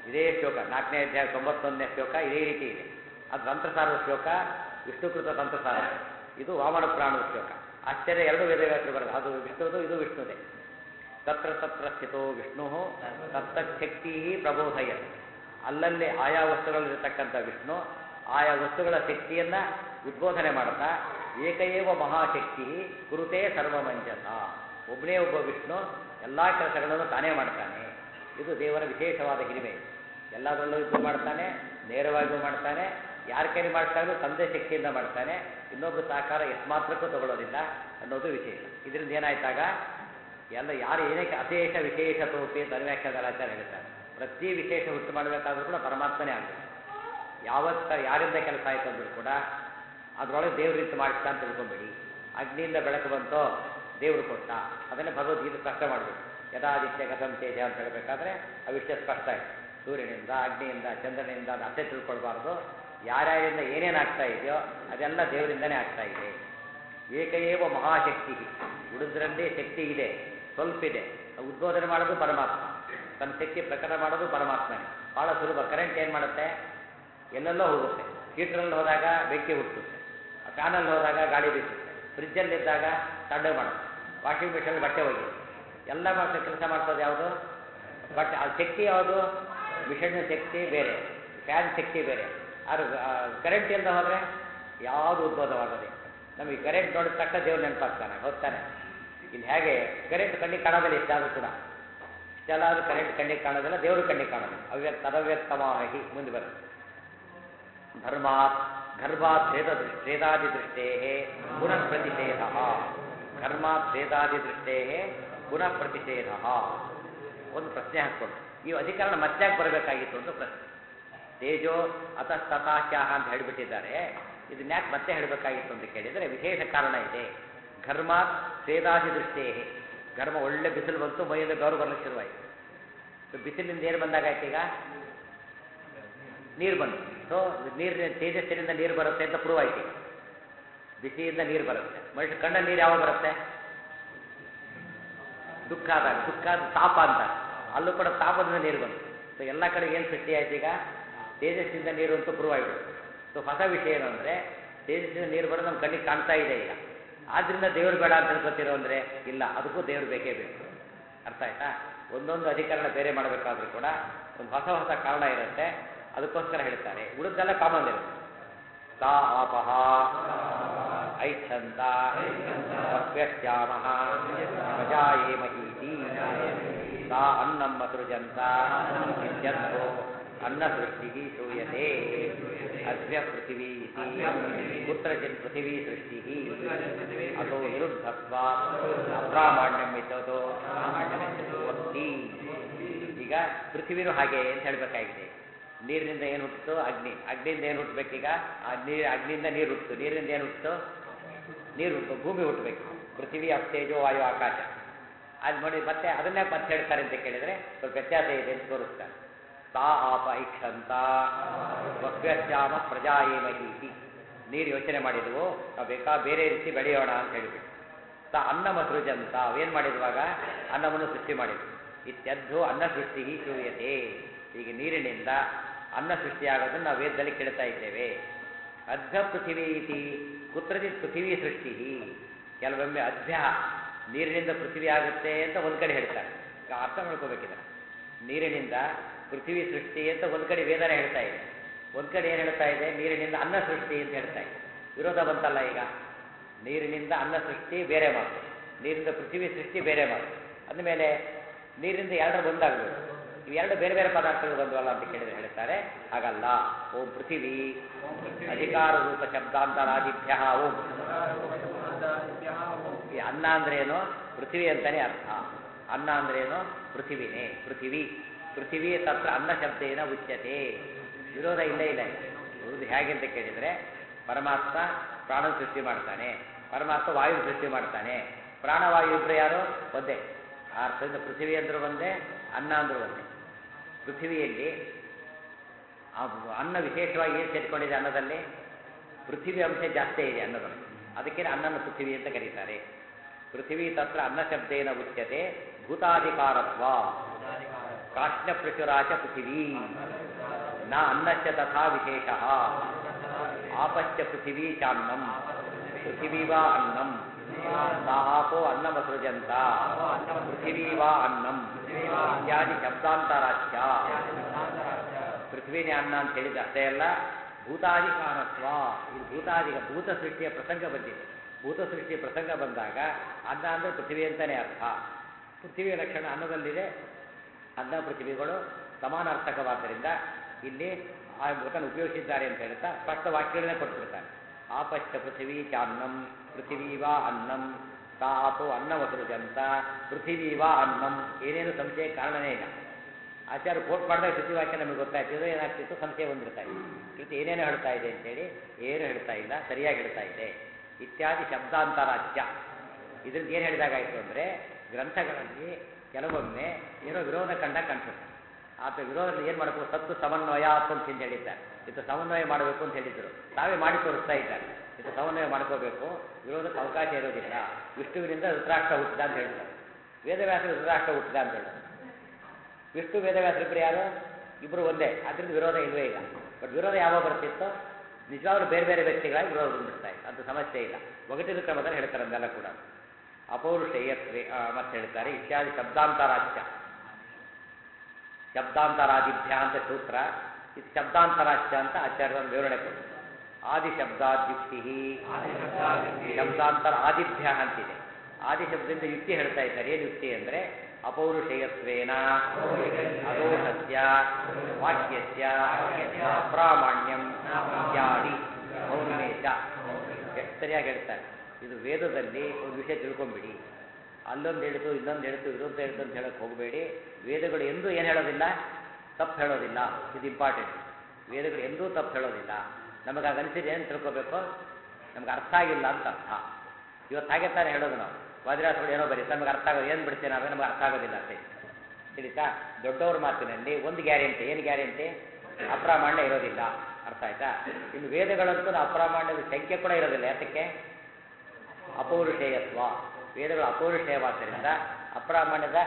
ಇದೇ ಶ್ಲೋಕ ನಾಲ್ಕನೇ ಅಧ್ಯಾಯ ತೊಂಬತ್ತೊಂದನೇ ಶ್ಲೋಕ ಇದೇ ರೀತಿ ಇದೆ ಅದು ತಂತ್ರಸಾರದ ಶ್ಲೋಕ ವಿಷ್ಣುಕೃತ ತಂತ್ರಸಾರ ಇದು ವಾಮನ ಪುರಾಣದ ಶ್ಲೋಕ ಆಶ್ಚರ್ಯ ಎರಡು ವೇದವ್ಯಾಸರು ಬರೋದು ಅದು ವಿಷ್ಣುದು ಇದು ವಿಷ್ಣುದೇ ತತ್ರ ತತ್ರ ಸ್ಥಿತೋ ವಿಷ್ಣು ತತ್ತಶಕ್ತಿ ಪ್ರಬೋಧಯ ಅಲ್ಲಲ್ಲಿ ಆಯಾ ವಸ್ತುಗಳಲ್ಲಿರತಕ್ಕಂಥ ವಿಷ್ಣು ಆಯಾ ವಸ್ತುಗಳ ಶಕ್ತಿಯನ್ನ ಉದ್ಬೋಧನೆ ಮಾಡುತ್ತಾ ಏಕಏವ ಮಹಾಶಕ್ತಿ ಕುರುತೇ ಸರ್ವಮಂಜಸ ಒಬ್ಬನೇ ಒಬ್ಬ ವಿಷ್ಣು ಎಲ್ಲ ಕೆಲಸಗಳನ್ನು ತಾನೇ ಮಾಡ್ತಾನೆ ಇದು ದೇವರ ವಿಶೇಷವಾದ ಹಿರಿಮೆ ಎಲ್ಲದರಲ್ಲೂ ಯುದ್ಧ ಮಾಡ್ತಾನೆ ನೇರವಾಗಿಯೂ ಮಾಡ್ತಾನೆ ಯಾರ ಕೈಲಿ ಮಾಡ್ತಾನೋ ತಂದೆ ಶಕ್ತಿಯಿಂದ ಮಾಡ್ತಾನೆ ಇನ್ನೊಬ್ಬರು ಸಹಕಾರ ಎಷ್ಟು ಮಾತ್ರಕ್ಕೂ ತಗೊಳ್ಳೋದಿಲ್ಲ ಅನ್ನೋದು ವಿಶೇಷ ಇದರಿಂದ ಏನಾಯ್ತಾಗ ಎಲ್ಲ ಯಾರು ಏನಕ್ಕೆ ಅಶೇಷ ವಿಶೇಷ ತೋಪಿ ಅಂತ ಅನ್ವ್ಯಾಖ್ಯಾನಗಳಾಚಾರ ಹೇಳ್ತಾರೆ ಪ್ರತಿ ವಿಶೇಷ ಹುಟ್ಟು ಮಾಡಬೇಕಾದ್ರೂ ಕೂಡ ಪರಮಾತ್ಮನೇ ಆಗಬೇಕು ಯಾವತ್ತ ಯಾರಿಂದ ಕೆಲಸ ಆಯ್ತು ಅಂದ್ರೂ ಕೂಡ ಅದರೊಳಗೆ ದೇವ್ರಿಂದ ಮಾಡಿಸ್ತಾ ಅಂತ ತಿಳ್ಕೊಂಬೇಡಿ ಅಗ್ನಿಯಿಂದ ಬೆಳಕು ಬಂತೋ ದೇವರು ಕೊಟ್ಟ ಅದನ್ನೇ ಭಗವದ್ಗೀತೆ ಸ್ಪಷ್ಟ ಮಾಡಬೇಕು ಯಥಾದಿತ್ಯ ಕಥಂ ತೇಜ ಅಂತ ಹೇಳಬೇಕಾದ್ರೆ ಆ ವಿಷಯ ಸ್ಪಷ್ಟ ಆಯ್ತು ಸೂರ್ಯನಿಂದ ಅಗ್ನಿಯಿಂದ ಚಂದ್ರನಿಂದ ಅದು ಅಷ್ಟೇ ತಿಳ್ಕೊಳ್ಬಾರ್ದು ಯಾರ್ಯಾರಿಂದ ಏನೇನು ಆಗ್ತಾ ಇದೆಯೋ ಅದೆಲ್ಲ ದೇವರಿಂದನೇ ಆಗ್ತಾ ಇದೆ ಏಕಏವ ಮಹಾಶಕ್ತಿ ಉಳಿದ್ರಲ್ಲಿ ಶಕ್ತಿ ಇದೆ ಸ್ವಲ್ಪ ಇದೆ ಉದ್ಬೋಧನೆ ಮಾಡೋದು ಪರಮಾತ್ಮ ತನ್ನ ಶಕ್ತಿ ಪ್ರಕಟ ಮಾಡೋದು ಪರಮಾತ್ಮನೇ ಭಾಳ ಸುಲಭ ಕರೆಂಟ್ ಏನು ಮಾಡುತ್ತೆ ಎಲ್ಲೆಲ್ಲೋ ಹೋಗುತ್ತೆ ಹೀಟ್ರಲ್ಲಿ ಹೋದಾಗ ಬೆಂಕಿ ಹುಟ್ಟುತ್ತೆ ಫ್ಯಾನಲ್ಲಿ ಹೋದಾಗ ಗಾಳಿ ಬೀಸುತ್ತೆ ಫ್ರಿಜ್ಜಲ್ಲಿದ್ದಾಗ ತಣ್ಣಗೆ ಮಾಡುತ್ತೆ ವಾಷಿಂಗ್ ಮಿಷಿನಲ್ಲಿ ಬಟ್ಟೆ ಒಗೆಯುತ್ತೆ ಎಲ್ಲ ಮಾಡ್ತಾ ಕೆಲಸ ಮಾಡ್ಸೋದು ಯಾವುದು ಬಟ್ ಆ ಶಕ್ತಿ ಯಾವುದು ಮಿಷನ್ನ ಶಕ್ತಿ ಬೇರೆ ಫ್ಯಾನ್ ಶಕ್ತಿ ಬೇರೆ ಅದು ಕರೆಂಟಿಂದ ಹೋದರೆ ಯಾವುದು ಉದ್ಭೋಧವಾಗೋದೇ ನಮಗೆ ಕರೆಂಟ್ ನೋಡಿದ ತಕ್ಷಣ ದೇವ್ರು ನೆನಪಾಗ್ತಾನೆ ಹೋಗ್ತಾನೆ ಇಲ್ಲಿ ಹೇಗೆ ಕರೆಂಟ್ ಕಣ್ಣಿಗೆ ಕಾಣೋದಿಲ್ಲ ಇಷ್ಟಾದರೂ ಕೂಡ ಇಷ್ಟೆಲ್ಲ ಆದರೂ ಕರೆಂಟ್ ಕಣ್ಣಿಗೆ ಕಾಣೋದಿಲ್ಲ ದೇವರು ಕಣ್ಣಿಗೆ ಕಾಣೋದಿಲ್ಲ ಅವ್ಯಕ್ತ ಅದವ್ಯಕ್ತಮಾಹಿ ಮುಂದೆ ಬರುತ್ತೆ ಧರ್ಮಾತ್ ಗರ್ಭಾತ್ ಛೇದ ಛೇದಾದಿ ದೃಷ್ಟೇ ಪುನಃ ಪ್ರತಿಷೇಧ ಧರ್ಮಾತ್ ಛೇದಾದಿ ದೃಷ್ಟೇ ಪುನಃ ಪ್ರತಿಷೇಧ ಒಂದು ಪ್ರಶ್ನೆ ಹಾಕ್ಕೊಂಡು ಈ ಅಧಿಕರಣ ಮತ್ತಾಗಿ ಬರಬೇಕಾಗಿತ್ತು ಅಂತ ಪ್ರಶ್ನೆ ತೇಜೋ ಅತಸ್ತತಾಶ್ಯಾಹ ಅಂತ ಹೇಳಿಬಿಟ್ಟಿದ್ದಾರೆ ಇದನ್ನ ಯಾಕೆ ಮತ್ತೆ ಹೇಳಬೇಕಾಗಿತ್ತು ಅಂತ ಕೇಳಿದರೆ ವಿಶೇಷ ಕಾರಣ ಇದೆ ಘರ್ಮಾತ್ ಛೇದಾದಿ ದೃಷ್ಟೇ ಘರ್ಮ ಒಳ್ಳೆ ಬಿಸಿಲು ಬಂತು ಮೈಯಿಂದ ಬೆವರು ಬರಲಿಕ್ಕೆ ಶುರುವಾಯಿತು ಬಿಸಿಲಿನಿಂದ ಏನು ಬಂದಾಗಾಯ್ತು ಈಗ ನೀರು ಬಂತು ಸೊ ನೀರಿನ ತೇಜಸ್ಸಿನಿಂದ ನೀರು ಬರುತ್ತೆ ಅಂತ ಪ್ರೂವ್ ಆಯ್ತು ಈಗ ಬಿಸಿಯಿಂದ ನೀರು ಬರುತ್ತೆ ಮನುಷ್ಯ ಕಣ್ಣ ನೀರು ಯಾವಾಗ ಬರುತ್ತೆ ದುಃಖ ಆದಾಗ ದುಃಖ ಆದ ತಾಪ ಅಂತ ಅಲ್ಲೂ ಕೂಡ ತಾಪದಿಂದ ನೀರು ಬಂತು ಸೊ ಎಲ್ಲ ಕಡೆ ಏನು ಸೃಷ್ಟಿ ಆಯ್ತು ಈಗ ತೇಜಸ್ಸಿಂದ ನೀರು ಅಂತ ಪ್ರೂವ್ ಆಗಿಬಿಡುತ್ತೆ ಸೊ ಹೊಸ ವಿಷಯ ಏನು ಅಂದರೆ ತೇಜಸ್ಸಿಂದ ನೀರು ಬರೋದು ನಮ್ಮ ಕಣ್ಣಿಗೆ ಕಾಣ್ತಾ ಇದೆ ಈಗ ಆದ್ರಿಂದ ದೇವ್ರು ಬೇಡ ಅಂತ ತಿಳ್ಕೊತಿರೋ ಅಂದರೆ ಇಲ್ಲ ಅದಕ್ಕೂ ದೇವ್ರು ಬೇಕೇ ಬೇಕು ಅರ್ಥ ಆಯ್ತಾ ಒಂದೊಂದು ಅಧಿಕರಣ ಬೇರೆ ಮಾಡಬೇಕಾದ್ರೂ ಕೂಡ ಒಂದು ಹೊಸ ಹೊಸ ಕಾರಣ ಇರುತ್ತೆ ಅದಕ್ಕೋಸ್ಕರ ಹೇಳ್ತಾರೆ ಉಳಿದೆಲ್ಲ ಕಾಮನ್ ಇರುತ್ತೆ ಸಾ ಆಪಹ ಐಚ್ಛಂತ ವಕ್ಷ್ಯಾಮ ಪ್ರಜಾಯೇ ಮಹೀತಿ ಸಾ ಅನ್ನಂ ಸೃಜಂತ ಇತ್ಯರ್ಥೋ ಅನ್ನ ಸೃಷ್ಟಿ ಶ್ರೂಯತೆ ಅದ್ಯ ಪೃಥಿವೀ ಇತಿ ಕುತ್ರಚಿತ್ ಪೃಥಿವೀ ಸೃಷ್ಟಿ ಅಥೋ ವಿರುದ್ಧತ್ವ ಅಪ್ರಾಮಾಣ್ಯಂ ಇದ್ದೋ ವಕ್ತಿ ಈಗ ಪೃಥ್ವಿನೂ ಹಾಗೆ ಅಂತ ಹೇಳಬೇಕಾಗಿದೆ ನೀರಿನಿಂದ ಏನು ಹುಟ್ಟಿತು ಅಗ್ನಿ ಅಗ್ನಿಯಿಂದ ಏನು ಹುಟ್ಟಬೇಕೀಗ ಆ ನೀರು ಅಗ್ನಿಯಿಂದ ನೀರು ಹುಟ್ಟಿತು ನೀರಿನಿಂದ ಏನು ಹುಟ್ಟಿತು ನೀರು ಹುಟ್ಟು ಭೂಮಿ ಹುಟ್ಟಬೇಕು ಪೃಥ್ವಿ ಅಪ್ತೇಜೋ ವಾಯು ಆಕಾಶ ಅಲ್ಲಿ ನೋಡಿ ಮತ್ತೆ ಅದನ್ನೇ ಮತ್ತೆ ಹೇಳ್ತಾರೆ ಅಂತ ಕೇಳಿದರೆ ಸ್ವಲ್ಪ ವ್ಯತ್ಯಾಸ ಇದೆ ಅಂತ ತೋರಿಸ್ತಾರೆ ತಾ ಆಪ ಇಕ್ಷಂತ ವಕ್ಷ್ಯಾಮ ಪ್ರಜಾಯೇ ಮಹೀತಿ ನೀರು ಯೋಚನೆ ಮಾಡಿದ್ವು ನಾವು ಬೇಕಾ ಬೇರೆ ರೀತಿ ಬೆಳೆಯೋಣ ಅಂತ ಹೇಳಿಬಿಟ್ಟು ತಾ ಅನ್ನ ಮಸೃಜಂತ ಅವೇನು ಮಾಡಿದ್ವಾಗ ಅನ್ನವನ್ನು ಸೃಷ್ಟಿ ಮಾಡಿದ್ವು ಇತ್ಯದ್ದು ಅನ್ನ ಸೃಷ್ಟಿ ಶ್ರೂಯತೆ ಈಗ ನೀರಿನಿಂದ ಅನ್ನ ಸೃಷ್ಟಿಯಾಗೋದನ್ನು ನಾವು ವೇದದಲ್ಲಿ ಕೇಳ್ತಾ ಇದ್ದೇವೆ ಅದ್ಭ ಪೃಥಿವೀ ಇತಿ ಕುತ್ರಚಿತ್ ಪೃಥಿವೀ ಸೃಷ್ಟಿ ಕೆಲವೊಮ್ಮೆ ಅದ್ಭ್ಯ ನೀರಿನಿಂದ ಪೃಥ್ವಿ ಆಗುತ್ತೆ ಅಂತ ಒಂದು ಕಡೆ ಹೇಳ್ತಾರೆ ಈಗ ಅರ್ಥ ಮಾಡ್ಕೋಬೇಕಿದೆ ನೀರಿನಿಂದ ಪೃಥ್ವಿ ಸೃಷ್ಟಿ ಅಂತ ಒಂದು ಕಡೆ ವೇದನೆ ಹೇಳ್ತಾ ಇದೆ ಒಂದು ಕಡೆ ಏನು ಹೇಳ್ತಾ ಇದೆ ನೀರಿನಿಂದ ಅನ್ನ ಸೃಷ್ಟಿ ಅಂತ ಹೇಳ್ತಾ ಇದೆ ವಿರೋಧ ಬಂತಲ್ಲ ಈಗ ನೀರಿನಿಂದ ಅನ್ನ ಸೃಷ್ಟಿ ಬೇರೆ ಮಾತು ನೀರಿನಿಂದ ಪೃಥ್ವಿ ಸೃಷ್ಟಿ ಬೇರೆ ಮಾತು ಅಂದಮೇಲೆ ನೀರಿನಿಂದ ಎರಡು ಒಂದಾಗಬೇಕು ಇವೆರಡು ಬೇರೆ ಬೇರೆ ಪದಾರ್ಥಗಳು ಬಂದವಲ್ಲ ಅಂತ ಕೇಳಿದ್ರೆ ಹೇಳ್ತಾರೆ ಹಾಗಲ್ಲ ಓಂ ಪೃಥಿವಿ ಅಧಿಕಾರ ರೂಪ ಶಬ್ದಾಂತರಾದಿಭ್ಯ ಓಂ ಈ ಅನ್ನ ಅಂದ್ರೇನು ಪೃಥ್ವಿ ಅಂತಾನೆ ಅರ್ಥ ಅನ್ನ ಅಂದ್ರೇನು ಪೃಥಿವಿನೇ ಪೃಥಿವಿ ಪೃಥಿವಿ ತತ್ರ ಅನ್ನ ಶಬ್ದೇನ ಉಚ್ಯತೆ ವಿರೋಧ ಇಲ್ಲೇ ಇಲ್ಲ ವಿರೋಧ ಹೇಗೆ ಅಂತ ಕೇಳಿದರೆ ಪರಮಾತ್ಮ ಪ್ರಾಣ ಸೃಷ್ಟಿ ಮಾಡ್ತಾನೆ ಪರಮಾತ್ಮ ವಾಯು ಸೃಷ್ಟಿ ಮಾಡ್ತಾನೆ ಪ್ರಾಣವಾಯು ಇಬ್ಬರು ಯಾರು ಒಂದೇ ಆ ಅರ್ಥದಿಂದ ಪೃಥ್ವಿ ಅಂದ್ರೂ ಒಂದೇ ಅನ್ನ ಅಂದ್ರೂ ಒಂದೇ ಪೃಥ್ವಿಯಲ್ಲಿ ಆ ಅನ್ನ ವಿಶೇಷವಾಗಿ ಏನು ಸೇರಿಕೊಂಡಿದೆ ಅನ್ನದಲ್ಲಿ ಪೃಥ್ವಿ ಅಂಶ ಜಾಸ್ತಿ ಇದೆ ಅನ್ನದಲ್ಲಿ ಅದಕ್ಕೆ ಅನ್ನನ ಪೃಥ್ವಿ ಅಂತ ಕರೀತಾರೆ ಪೃಥ್ವಿ ತತ್ರ ಅನ್ನ ಶಬ್ದೇನ ಉಚ್ಯತೆ ಭೂತಾಧಿಕಾರತ್ವ ಕಾಷ್ಣ ಪ್ರಚುರಾಚ ಪೃಥಿವೀ ನ ಅನ್ನಶ್ಚ ತಥಾ ವಿಶೇಷ ಆಪಶ್ಚ ಪೃಥಿವೀ ಚಾನ್ನಂ ಪೃಥಿವೀ ವಾ ಅನ್ನಂ ಸಾ ಆಪೋ ಅನ್ನಮಸೃಜಂತ ಪೃಥಿವೀ ವಾ ಅನ್ನಂ ಇತ್ಯಾದಿ ಶಬ್ದಾಂತರಾಚ್ಯ ಪೃಥ್ವಿನೇ ಅನ್ನ ಅಂತ ಹೇಳಿದ ಅಷ್ಟೇ ಅಲ್ಲ ಭೂತಾಧಿಕಾರತ್ವ ಇದು ಭೂತಾಧಿಕ ಭೂತ ಸೃಷ್ಟಿಯ ಪ್ರಸಂಗ ಬಂದಿದೆ ಭೂತ ಸೃಷ್ಟಿಯ ಪ್ರಸಂಗ ಬಂದಾಗ ಅನ್ನ ಅಂದರೆ ಪೃಥ್ವಿ ಅಂತಲೇ ಅರ್ಥ ಪೃಥ್ವಿಯ ಲಕ್ಷಣ ಅನ್ನದಲ್ಲಿದೆ ಅನ್ನ ಪೃಥ್ವಿಗಳು ಸಮಾನಾರ್ಥಕವಾದ್ದರಿಂದ ಇಲ್ಲಿ ಆ ಭೂತನ ಉಪಯೋಗಿಸಿದ್ದಾರೆ ಅಂತ ಹೇಳ್ತಾ ಸ್ಪಷ್ಟ ವಾಕ್ಯಗಳನ್ನೇ ಕೊಟ್ಬಿಡ್ತಾರೆ ಆಪಶ್ಚ ಪೃಥಿವೀ ಚಾನ್ನಂ ಪೃಥಿವೀ ವಾ ಅನ್ನಂ ತಾಪೋ ಅನ್ನವಸೃಜಂತ ಪೃಥಿವೀ ವಾ ಅನ್ನಂ ಏನೇನು ಸಂಶಯ ಕಾರಣನೇ ಇಲ್ಲ ಆಚಾರ್ಯ ಕೋಟ್ ಮಾಡಿದಾಗ ಶ್ರುತಿ ವಾಕ್ಯ ನಮಗೆ ಗೊತ್ತಾಗ್ತಿದ್ದು ಏನಾಗ್ತಿತ್ತು ಸಂಶಯ ಬಂದಿರ್ತಾ ಇದೆ ಶ್ರುತಿ ಏನೇನು ಹೇಳ್ತಾ ಇದೆ ಅಂತೇಳಿ ಏನು ಹೇಳ್ತಾ ಇಲ್ಲ ಸರಿಯಾಗಿ ಹೇಳ್ತಾ ಇದೆ ಇತ್ಯಾದಿ ಶಬ್ದಾಂತರಾಚ್ಯ ಇದ್ರಿಂದ ಏನು ಹೇಳಿದಾಗಾಯಿತು ಅಂದರೆ ಗ್ರಂಥಗಳಲ್ಲಿ ಕೆಲವೊಮ್ಮೆ ಏನೋ ವಿರೋಧ ಕಂಡ ಕಾಣಿಸುತ್ತೆ ಆತ ವಿರೋಧ ಏನು ಮಾಡಬೇಕು ಸತ್ತು ಸಮನ್ವಯ ಅಂತ ಹಿಂದೆ ಹೇಳಿದ್ದಾರೆ ಇದು ಸಮನ್ವಯ ಮಾಡಬೇಕು ಅಂತ ಹೇಳಿದ್ರು ತಾವೇ ಮಾಡಿ ತೋರಿಸ್ತಾ ಇದ್ದಾರೆ ಇದು ಸಮನ್ವಯ ಮಾಡ್ಕೋಬೇಕು ವಿರೋಧಕ್ಕೆ ಅವಕಾಶ ಇರೋದಿಲ್ಲ ವಿಷ್ಣುವಿನಿಂದ ಧೃತರಾಷ್ಟ್ರ ಹುಟ್ಟಿದ ಅಂತ ಹೇಳ್ತಾರೆ ವೇದವ್ಯಾಸ ಧೃತರಾಷ್ಟ್ರ ಹುಟ್ಟಿದ ಅಂತ ಹೇಳ್ತಾರೆ ವಿಷ್ಣು ವೇದವ್ಯಾಸರಿಬ್ಬರು ಯಾರು ಇಬ್ಬರು ಒಂದೇ ಅದರಿಂದ ವಿರೋಧ ಇಲ್ವೇ ಇಲ್ಲ ಬಟ್ ವಿರೋಧ ಯಾವಾಗ ಬರ್ತಿತ್ತು ನಿಜವಾಗ್ಲೂ ಬೇರೆ ಬೇರೆ ವ್ಯಕ್ತಿಗಳಾಗಿ ವಿರೋಧ ಬಂದ್ಬಿಡ್ತಾ ಇತ್ತು ಅದು ಸಮಸ್ಯೆ ಇಲ್ಲ ಒಗಟಿನ ಕ್ರಮದಲ್ಲಿ ಹೇಳ್ತಾರೆ ಅದೆಲ್ಲ ಕೂಡ ಅಪೌರುಷೇಯತ್ವೆ ಮತ್ತೆ ಹೇಳ್ತಾರೆ ಇತ್ಯಾದಿ ಶಬ್ದಾಂತರಾಚ್ಯ ಶಬ್ದಾಂತರಾದಿಭ್ಯ ಅಂತ ಸೂತ್ರ ಇದು ಶಬ್ದಾಂತರಾಚ್ಯ ಅಂತ ಆಚಾರ್ಯರ ವಿವರಣೆ ಕೊಟ್ಟು ಆದಿ ಶಬ್ದಾದ್ಯುಕ್ತಿ ಶಬ್ದಾಂತರ ಆದಿಭ್ಯ ಅಂತಿದೆ ಆದಿ ಶಬ್ದದಿಂದ ಯುಕ್ತಿ ಹೇಳ್ತಾ ಇದ್ದಾರೆ ಏನು ಯುಕ್ತಿ ಅಂದರೆ ಅಪೌರುಷೇಯತ್ವೇನ ಅದೋಷಸ್ಯ ವಾಕ್ಯಸ್ಯ ಅಪ್ರಾಮಾಣ್ಯಂ ಇತ್ಯಾದಿ ಪೌರ್ಣೇಶ ಎಷ್ಟು ಸರಿಯಾಗಿ ಹೇಳ್ತಾರೆ ಇದು ವೇದದಲ್ಲಿ ಒಂದು ವಿಷಯ ತಿಳ್ಕೊಂಬಿಡಿ ಅಲ್ಲೊಂದು ಹೇಳ್ತು ಇನ್ನೊಂದು ಹೇಳ್ತು ಇದೊಂದು ಹೇಳ್ತು ಅಂತ ಹೇಳಕ್ಕೆ ಹೋಗಬೇಡಿ ವೇದಗಳು ಎಂದೂ ಏನು ಹೇಳೋದಿಲ್ಲ ತಪ್ಪು ಹೇಳೋದಿಲ್ಲ ಇದು ಇಂಪಾರ್ಟೆಂಟ್ ವೇದಗಳು ಎಂದೂ ತಪ್ಪು ಹೇಳೋದಿಲ್ಲ ನಮಗೆ ಆಗ ಅನಿಸಿದ್ರೆ ಏನು ತಿಳ್ಕೊಬೇಕು ನಮ್ಗೆ ಅರ್ಥ ಆಗಿಲ್ಲ ಅಂತ ಅರ್ಥ ಇವತ್ತು ಹಾಗೆ ತಾನೇ ಹೇಳೋದು ನಾವು ವಾದಿರಾಸಗಳು ಏನೋ ಬರೀ ನಮಗೆ ಅರ್ಥ ಆಗೋದು ಏನು ಬಿಡ್ತೇನೆ ನಾವೇ ನಮಗೆ ಅರ್ಥ ಆಗೋದಿಲ್ಲ ಅಂತ ತಿಳಿತಾ ದೊಡ್ಡವ್ರ ಮಾತಿನಲ್ಲಿ ಒಂದು ಗ್ಯಾರಂಟಿ ಏನು ಗ್ಯಾರಂಟಿ ಅಪ್ರಾಮಾಣ್ಯ ಇರೋದಿಲ್ಲ ಅರ್ಥ ಆಯ್ತಾ ಇನ್ನು ವೇದಗಳಂತೂ ಅಪ್ರಾಮಾಣ್ಯದ ಸಂಖ್ಯೆ ಕೂಡ ಇರೋದಿಲ್ಲ ಯಾತಕ್ಕೆ ಅಪೌರುಷೇಯತ್ವ ವೇದಗಳು ಅಪೌರುಷೇಯವಾದ್ದರಿಂದ ಅಪ್ರಾಮಾಣ್ಯದ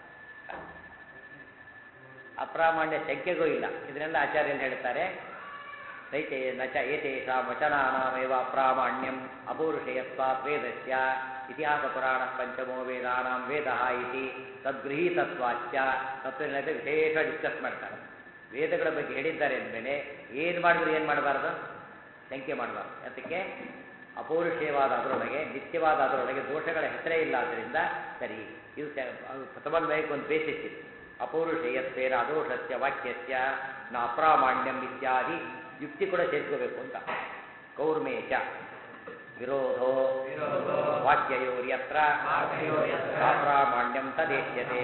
ಅಪ್ರಾಮಾಣ್ಯ ಸಂಖ್ಯೆಗೂ ಇಲ್ಲ ಇದನ್ನೆಲ್ಲ ಆಚಾರ್ಯರು ಹೇಳ್ತಾರೆ ನೈತೆ ನಚ ಏತೇಷ ವಚನಾನಾಮೇವ ಅಪ್ರಾಮಾಣ್ಯಂ ಅಪೌರುಷೇಯತ್ವ ವೇದಸ್ಯ ಇತಿಹಾಸ ಪುರಾಣ ಪಂಚಮೋ ವೇದಾನಾಂ ವೇದ ಇತಿ ತದ್ಗೃಹೀತತ್ವಾಚ್ಯ ತತ್ವಜ್ಞತೆ ವಿಶೇಷ ಡಿಸ್ಕಸ್ ಮಾಡ್ತಾರೆ ವೇದಗಳ ಬಗ್ಗೆ ಹೇಳಿದ್ದಾರೆ ಅಂದಮೇಲೆ ಏನು ಮಾಡಿದ್ರು ಏನು ಮಾಡಬಾರ್ದು ಸಂಖ್ಯೆ ಮಾಡಬಾರ್ದು ಅದಕ್ಕೆ ಅಪೌರುಷೇಯವಾದ ಅದರೊಳಗೆ ನಿತ್ಯವಾದ ಅದರೊಳಗೆ ದೋಷಗಳ ಹೆಸರೇ ಇಲ್ಲ ಆದ್ದರಿಂದ ಸರಿ ಇದು ಸಮನ್ವಯಕ್ಕೆ ಒಂದು ಬೇಸಿಸ್ ಇದೆ ಅಪೌರುಷೇಯತ್ವೇನ ಅದೋಷಸ್ಯ ವಾಕ್ಯಸ್ಯ ನ ಅಪ್ರಾಮಾಣ್ಯಂ ಇತ್ಯಾದಿ ಯುಕ್ತಿ ಕೂಡ ಸೇರ್ಕೋಬೇಕು ಅಂತ ಕೌರ್ಮೇಶ ವಿರೋಧೋ ವಾಕ್ಯಯೋರ್ಯತ್ರ ಅಪ್ರಾಮಾಣ್ಯಂ ತದೇಶ್ಯತೆ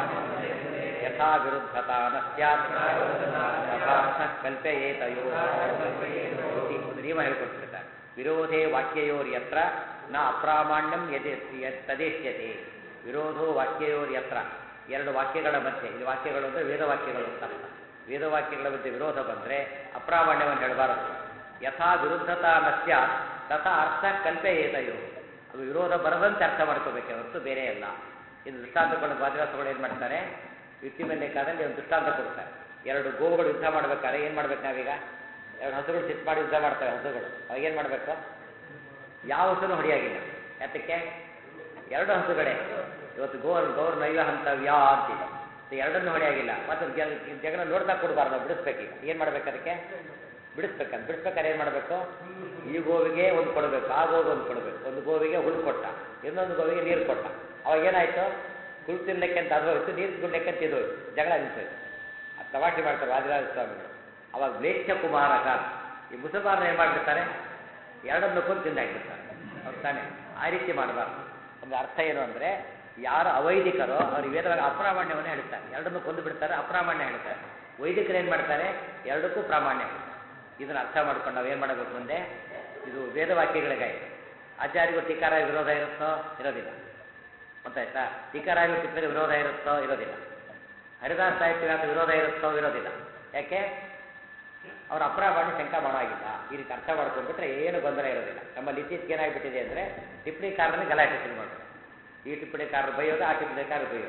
ಯಥಾ ವಿರುದ್ಧತಾ ನ ಸ್ಯಾತ್ ತಥಾರ್ಥ ಕಲ್ಪಯೇತಯೋ ಇತಿ ಒಂದು ನಿಯಮ ಹೇಳ್ಕೊಟ್ಬಿಡ್ತಾರೆ ವಿರೋಧೇ ವಾಕ್ಯಯೋರ್ಯತ್ರ ನ ಅಪ್ರಾಮಾಣ್ಯಂ ಯದೆ ಯದ್ ತದೇಶ್ಯತೆ ವಿರೋಧೋ ವಾಕ್ಯಯೋರ್ಯತ್ರ ಎರಡು ವಾಕ್ಯಗಳ ಮಧ್ಯೆ ಇದು ವಾಕ್ಯಗಳು ಅಂದರೆ ವೇದವಾಕ್ಯಗಳು ಅಂತ ಅರ್ಥ ವೇದವಾಕ್ಯಗಳ ಮಧ್ಯೆ ವಿರೋಧ ಬಂದರೆ ಅಪ್ರಾಮಾಣ್ಯವನ್ನು ಹೇಳಬಾರದು ಯಥಾ ವಿರುದ್ಧತಾ ನ ಸ್ಯಾತ್ ತಥಾ ಅರ್ಥ ಕಲ್ಪಯೇತಯೋ ಅದು ವಿರೋಧ ಬರದಂತೆ ಅರ್ಥ ಮಾಡ್ಕೋಬೇಕೆ ಹೊರತು ಬೇರೆ ಅಲ್ಲ ಇದು ದೃಷ್ಟಾಂತಗಳು ವಾದಿರಾಸಗಳು ಏನು ಮಾಡ್ತಾರೆ ಯುಕ್ತಿ ಮೇಲೆ ಬೇಕಾದಲ್ಲಿ ಒಂದು ದೃಷ್ಟಾಂತ ಕೊಡ್ತಾರೆ ಎರಡು ಗೋವುಗಳು ಯುದ್ಧ ಮಾಡ್ಬೇಕಾದ್ರೆ ಏನು ಮಾಡ್ಬೇಕು ನಾವೀಗ ಎರಡು ಹಸುಗಳು ಸಿಟ್ ಮಾಡಿ ಯುದ್ಧ ಮಾಡ್ತವೆ ಹಸುಗಳು ಅವಾಗ ಏನು ಮಾಡಬೇಕು ಯಾವ ಹಸುನು ಹೊಡೆಯಾಗಿಲ್ಲ ಯಾತಕ್ಕೆ ಎರಡು ಹಸುಗಳೇ ಇವತ್ತು ಗೋರ್ ಗೌರ್ ನೈವ ಹಂತವ್ಯ ಅಂತಿದೆ ಸೊ ಎರಡನ್ನೂ ಹೊಡೆಯಾಗಿಲ್ಲ ಮತ್ತು ಜಗಳ ನೋಡ್ತಾ ಕೊಡಬಾರ್ದು ನಾವು ಬಿಡಿಸ್ಬೇಕೀಗ ಏನು ಮಾಡ್ಬೇಕು ಅದಕ್ಕೆ ಬಿಡಿಸ್ಬೇಕಂತ ಬಿಡಿಸ್ಬೇಕಾದ್ರೆ ಏನು ಮಾಡಬೇಕು ಈ ಗೋವಿಗೆ ಒಂದು ಕೊಡಬೇಕು ಆ ಗೋವಿಗೆ ಒಂದು ಕೊಡಬೇಕು ಒಂದು ಗೋವಿಗೆ ಹುಲ್ಲು ಕೊಟ್ಟ ಇನ್ನೊಂದು ಗೋವಿಗೆ ನೀರು ಕೊಟ್ಟ ಅವಾಗ ಏನಾಯಿತು ಹುಲ್ಲು ತಿನ್ಲಿಕ್ಕೆ ಅಂತ ಅದು ಹೋಯ್ತು ನೀರು ಕುಡ್ಲಿಕ್ಕೆ ಅಂತ ಇದು ಹೋಯ್ತು ಜಗಳ ನಿಂತೋಯ್ತು ಅದು ತಮಾಷೆ ಮಾಡ್ತಾರೆ ವಾದಿರಾಜ ಸ್ವಾಮಿಗಳು ಅವಾಗ ಮ್ಲೇಚ್ಛ ಕುಮಾರಕ ಈ ಮುಸಲ್ಮಾನರು ಏನು ಮಾಡಿಬಿಡ್ತಾರೆ ಎರಡನ್ನು ಕೊಂದು ತಿಂದು ಹಾಕ್ಬಿಡ್ತಾರೆ ಅವ್ರು ತಾನೆ ಆ ರೀತಿ ಮಾಡಬಾರ್ದು ಒಂದು ಅರ್ಥ ಏನು ಅಂದರೆ ಯಾರು ಅವೈದಿಕರೋ ಅವ್ರು ವೇದವಾಗಿ ಅಪ್ರಾಮಾಣ್ಯವನ್ನು ಹೇಳ್ತಾರೆ ಎರಡನ್ನು ಕೊಂದು ಬಿಡ್ತಾರೆ ಅಪ್ರಾಮಾಣ್ಯ ಹೇಳ್ತಾರೆ ವೈದಿಕರು ಏನು ಮಾಡ್ತಾರೆ ಎರಡಕ್ಕೂ ಪ್ರಾಮಾಣ್ಯ ಇದನ್ನು ಅರ್ಥ ಮಾಡ್ಕೊಂಡು ನಾವು ಏನು ಮಾಡಬೇಕು ಮುಂದೆ ಇದು ವೇದವಾಕ್ಯಗಳಿಗಾಯಿತು ಆಚಾರ್ಯಗೂ ಟೀಕಾರ ವಿರೋಧ ಇರುತ್ತೋ ಇರೋದಿಲ್ಲ ಗೊತ್ತಾಯ್ತಾ ಟೀಕಾರಾಗಿ ಟಿಪ್ಪಣಿ ವಿರೋಧ ಇರುತ್ತೋ ಇರೋದಿಲ್ಲ ಹರಿದಾಸ ಸಾಹಿತ್ಯಗಾತ ವಿರೋಧ ಇರುತ್ತೋ ಇರೋದಿಲ್ಲ ಯಾಕೆ ಅವ್ರ ಅಪ್ರಾಮಾಣ್ಯ ಶಂಕ ಮಾಡೋಗಿಲ್ಲ ಈ ರೀತಿ ಅರ್ಥ ಮಾಡ್ಕೊಂಡ್ಬಿಟ್ರೆ ಏನು ಗೊಂದಲ ಇರೋದಿಲ್ಲ ನಮ್ಮಲ್ಲಿ ಇತ್ತೀಚೆಗೆ ಏನಾಗ್ಬಿಟ್ಟಿದೆ ಅಂದರೆ ಟಿಪ್ಪಣಿಕಾರನೇ ಗಲಾಟೆ ಶುರು ಮಾಡೋದು ಈ ಟಿಪ್ಪಣಿಕಾರರು ಬೈಯೋದು ಆ ಟಿಪ್ಪಣಿಕಾರರು ಬೈಯೋದು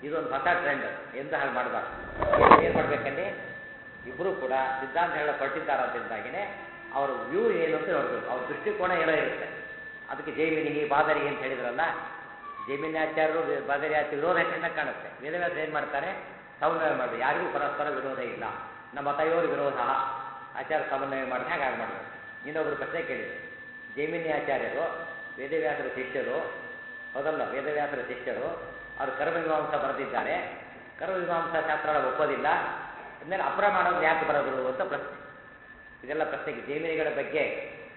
ಇದೊಂದು ಹೊಸ ಟ್ರೆಂಡ್ ಎಂದು ಹಾಗೆ ಮಾಡಬಾರ್ದು ಏನು ಮಾಡಬೇಕಲ್ಲಿ ಇಬ್ಬರು ಕೂಡ ಸಿದ್ಧಾಂತ ಹೇಳ ಕೊಟ್ಟಿದ್ದಾರಂತಿದ್ದಾಗಿನೇ ಅವ್ರ ವ್ಯೂ ಏನು ಅಂತ ನೋಡಬೇಕು ಅವ್ರ ದೃಷ್ಟಿಕೋನ ಏನೋ ಇರುತ್ತೆ ಅದಕ್ಕೆ ಜೈಮಿನಿ ಬಾದರಿ ಅಂತ ಹೇಳಿದ್ರಲ್ಲ ಜೈಮಿನ್ಯಾಚಾರ್ಯರು ಬಾದರಿಯಾಚಾರ್ಯ ವಿರೋಧ ಕಣ್ಣಾಗಿ ಕಾಣುತ್ತೆ ವೇದವ್ಯಾಸ ಏನು ಮಾಡ್ತಾರೆ ಸಮನ್ವಯ ಮಾಡಿ ಯಾರಿಗೂ ಪರಸ್ಪರ ವಿರೋಧ ಇಲ್ಲ ನಮ್ಮ ತಯೋರ್ ವಿರೋಧ ಆಚಾರ ಸಮನ್ವಯ ಮಾಡಿ ಹಾಗೆ ಹಾಗೆ ಮಾಡಬೇಕು ಇನ್ನೊಬ್ಬರು ಪ್ರಶ್ನೆ ಕೇಳಿದರು ಜೈಮಿನ್ಯಾಚಾರ್ಯರು ವೇದವ್ಯಾಸರ ಶಿಷ್ಯರು ಹೌದಲ್ಲ ವೇದವ್ಯಾಸರ ಶಿಷ್ಯರು ಅವರು ಕರ್ಮಮೀಮಾಂಸ ಬರೆದಿದ್ದಾರೆ ಕರ್ಮಮೀಮಾಂಸಾ ಶಾಸ್ತ್ರ ಒಪ್ಪೋದಿಲ್ಲ ಅಂದಮೇಲೆ ಅಪ್ರಮಾಣವನ್ನು ಯಾಕೆ ಬರೆದರು ಅಂತ ಪ್ರಶ್ನೆ ಇದೆಲ್ಲ ಪ್ರಶ್ನೆಗೆ ಜೈಮಿನಿಗಳ ಬಗ್ಗೆ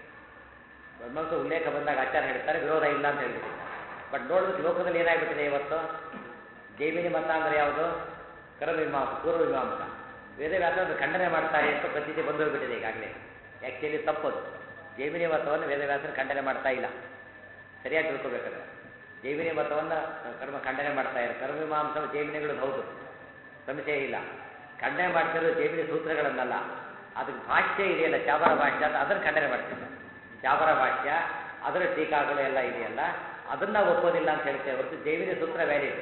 ಬ್ರಹ್ಮಂಸ ಉಲ್ಲೇಖ ಬಂದಾಗ ಆಚಾರ ಹೇಳ್ತಾರೆ ವಿರೋಧ ಇಲ್ಲ ಅಂತ ಹೇಳ್ಬಿಟ್ಟಿದ್ದಾರೆ ಬಟ್ ನೋಡೋದಕ್ಕೆ ಲೋಕದಲ್ಲಿ ಏನಾಗ್ಬಿಟ್ಟಿದೆ ಇವತ್ತು ಜೈಮಿನಿ ಮತ ಅಂದರೆ ಯಾವುದು ಕರ್ಮಮೀಮಾಂಸ ಪೂರ್ವಮೀಮಾಂಸ ವೇದವ್ಯಾಸ ಅದನ್ನು ಖಂಡನೆ ಮಾಡ್ತಾರೆ ಅಂತ ಪ್ರತೀತಿ ಬಂದು ಹೋಗ್ಬಿಟ್ಟಿದೆ ಈಗಾಗಲೇ ಆ್ಯಕ್ಚುಲಿ ತಪ್ಪದು ಜೈಮಿನಿ ಮತವನ್ನು ವೇದವ್ಯಾಸರು ಖಂಡನೆ ಮಾಡ್ತಾ ಇಲ್ಲ ಸರಿಯಾಗಿ ತಿಳ್ಕೊಬೇಕಾದ್ರೆ ಜೈಮಿನಿ ಮತವನ್ನು ಕರ್ಮ ಖಂಡನೆ ಮಾಡ್ತಾ ಇದ್ದಾರೆ ಕರ್ಮಮೀಮಾಂಸ ಜೈಮಿನಿಗಳು ಹೌದು ಸಂಶಯ ಇಲ್ಲ ಖಂಡನೆ ಮಾಡ್ತಿರೋ ಜೈಮಿನಿ ಸೂತ್ರಗಳನ್ನಲ್ಲ ಅದಕ್ಕೆ ಭಾಷ್ಯ ಇದೆಯಲ್ಲ ಚಾಬರ ಭಾಷ್ಯ ಅಂತ ಅದನ್ನು ಖಂಡನೆ ಮಾಡ್ತಿದ್ದಾರೆ ಚಾಬರ ಭಾಷ್ಯ ಅದರ ಟೀಕಾಗಳು ಎಲ್ಲ ಇದೆಯಲ್ಲ ಅದನ್ನ ಒಪ್ಪೋದಿಲ್ಲ ಅಂತ ಹೇಳ್ತೇವೆ ಹೊರತು ಜೈವಿನ ಸೂತ್ರ ವ್ಯಾಲಿಡ್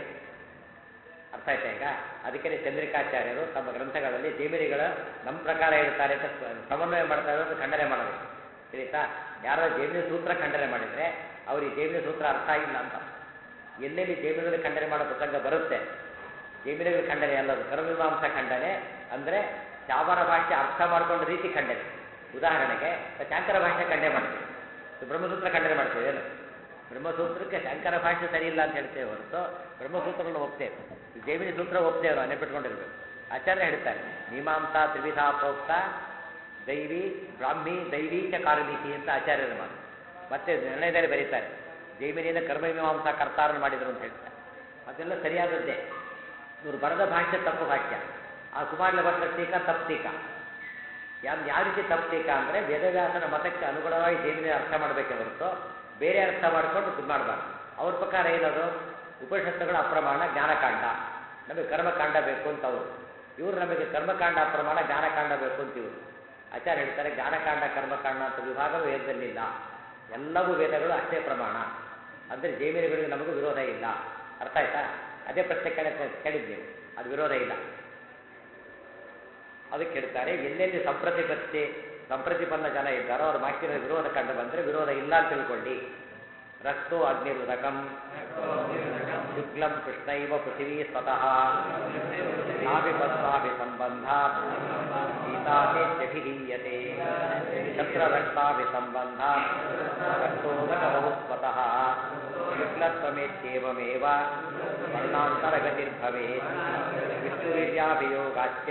ಅರ್ಥ ಆಯ್ತಾ ಈಗ ಅದಕ್ಕೆ ಚಂದ್ರಿಕಾಚಾರ್ಯರು ತಮ್ಮ ಗ್ರಂಥಗಳಲ್ಲಿ ಜೈಮಿನಿಗಳ ನಮ್ಮ ಪ್ರಕಾರ ಹೇಳ್ತಾರೆ ಅಂತ ಸಮನ್ವಯ ಮಾಡ್ತಾ ಇರೋದು ಖಂಡನೆ ಮಾಡಬೇಕು ತಿಳಿತಾ ಯಾರೋ ಜೈಮಿನಿ ಸೂತ್ರ ಖಂಡನೆ ಮಾಡಿದರೆ ಅವ್ರಿಗೆ ಜೈಮಿನಿ ಸೂತ್ರ ಅರ್ಥ ಆಗಿಲ್ಲ ಅಂತ ಎಲ್ಲೆಲ್ಲಿ ಜೈಮಿನಿಗಳು ಖಂಡನೆ ಮಾಡೋ ಪ್ರಸಂಗ ಬರುತ್ತೆ ಜೈಮಿನಿಗಳ ಖಂಡನೆ ಅಲ್ಲದು ಕರ್ಮಮೀಮಾಂಸ ಖಂಡನೆ ಅಂದರೆ ಚಾವರ ಭಾಷೆ ಅರ್ಥ ಮಾಡ್ಕೊಂಡ ರೀತಿ ಖಂಡನೆ ಉದಾಹರಣೆಗೆ ಶಾಂಕರ ಭಾಷೆ ಖಂಡನೆ ಮಾಡ್ತೀವಿ ಬ್ರಹ್ಮಸೂತ್ರ ಖಂಡನೆ ಮಾಡ್ತೀವಿ ಏನು ಬ್ರಹ್ಮಸೂತ್ರಕ್ಕೆ ಶಂಕರ ಭಾಷೆ ಸರಿ ಇಲ್ಲ ಅಂತ ಹೇಳ್ತೇವೆ ಹೊರತು ಬ್ರಹ್ಮಸೂತ್ರಗಳನ್ನ ಒಪ್ತೇವೆ ಜೈಮಿನಿ ಸೂತ್ರ ಒಪ್ತೇವೆ ನಾವು ನೆನಪಿಟ್ಕೊಂಡಿರ್ಬೇಕು ಆಚಾರ್ಯ ಹೇಳ್ತಾರೆ ಮೀಮಾಂಸಾ ತ್ರಿವಿಧಾ ಪ್ರೋಕ್ತ ದೈವಿ ಬ್ರಾಹ್ಮಿ ದೈವೀಚ ಕಾರ್ಮಿಕಿ ಅಂತ ಆಚಾರ್ಯರು ಮಾತು ಮತ್ತೆ ನಿರ್ಣಯದಲ್ಲಿ ಬರೀತಾರೆ ಜೈಮಿನಿಯಿಂದ ಕರ್ಮಮೀಮಾಂಸಾ ಕರ್ತಾರನ್ನು ಮಾಡಿದರು ಅಂತ ಹೇಳ್ತಾರೆ ಅದೆಲ್ಲ ಸರಿಯಾದದ್ದೇ ಇವರು ಬರೆದ ಭಾಷೆ ತಪ್ಪು ಭಾಷ್ಯ ಆ ಕುಮಾರಲ ಭಟ್ರ ಟೀಕಾ ತಪ್ಪು ಟೀಕಾ ಯಾವ ಯಾವ ರೀತಿ ತಪ್ಪು ಟೀಕಾ ಅಂದರೆ ವೇದವ್ಯಾಸನ ಮತಕ್ಕೆ ಅನುಗುಣವಾಗಿ ಜೈಮಿನಿ ಅರ್ಥ ಮಾಡಬೇಕೆ ಹೊರತು ಬೇರೆ ಅರ್ಥ ಮಾಡಿಕೊಂಡು ಇದು ಮಾಡಬಾರ್ದು ಅವ್ರ ಪ್ರಕಾರ ಏನದು ಉಪನಿಷತ್ತುಗಳ ಅಪ್ರಮಾಣ ಜ್ಞಾನಕಾಂಡ ನಮಗೆ ಕರ್ಮಕಾಂಡ ಬೇಕು ಅಂತ ಅವರು ಇವರು ನಮಗೆ ಕರ್ಮಕಾಂಡ ಅಪ್ರಮಾಣ ಜ್ಞಾನಕಾಂಡ ಬೇಕು ಅಂತ ಇವರು ಆಚಾರ್ಯ ಹೇಳ್ತಾರೆ ಜ್ಞಾನಕಾಂಡ ಕರ್ಮಕಾಂಡ ಅಂತ ವಿಭಾಗವೂ ವೇದದಲ್ಲಿಲ್ಲ ಎಲ್ಲವೂ ವೇದಗಳು ಅಷ್ಟೇ ಪ್ರಮಾಣ ಅಂದರೆ ಜೈಮಿನಿಗಳಿಗೆ ನಮಗೂ ವಿರೋಧ ಇಲ್ಲ ಅರ್ಥ ಆಯ್ತಾ ಅದೇ ಪ್ರಶ್ನೆ ಕೇಳ ಕೇಳಿದ್ದು ನೀವು ಅದು ವಿರೋಧ ಇಲ್ಲ ಅದಕ್ಕೆ ಹೇಳ್ತಾರೆ ಎಲ್ಲೆಲ್ಲಿ ಸಂಪ್ರತಿಪತ್ತಿ ಸಂಪ್ರತಿಪನ್ನ ಜನ ಇದ್ದಾರೋ ಅವ್ರ ಮಾತಿನ ವಿರೋಧ ಕಂಡು ಬಂದರೆ ವಿರೋಧ ಇಲ್ಲ ಅಂತ ತಿಳ್ಕೊಳ್ಳಿ ರಕ್ತೋ ಅಗ್ನಿರುದಕಂ ಶುಕ್ಲಂ ಕೃಷ್ಣೈವ ಪೃಥಿವೀ ಸ್ವತಃ ನಾಭಿಪದ್ಮಾಭಿ ಸಂಬಂಧ ಗೀತಾಭಿಧೀಯತೆ ಶಸ್ತ್ರರಕ್ತಾಭಿ ಸಂಬಂಧ ರಕ್ತೋದಕ ಬಹುಸ್ವತಃ ಶುಕ್ಲತ್ವಮೇತ್ಯೇವಮೇವ ವರ್ಣಾಂತರಗತಿರ್ಭವೇತ್ ವಿಷ್ಣುವೀರ್ಯಾಭಿಯೋಗಾಚ್ಯ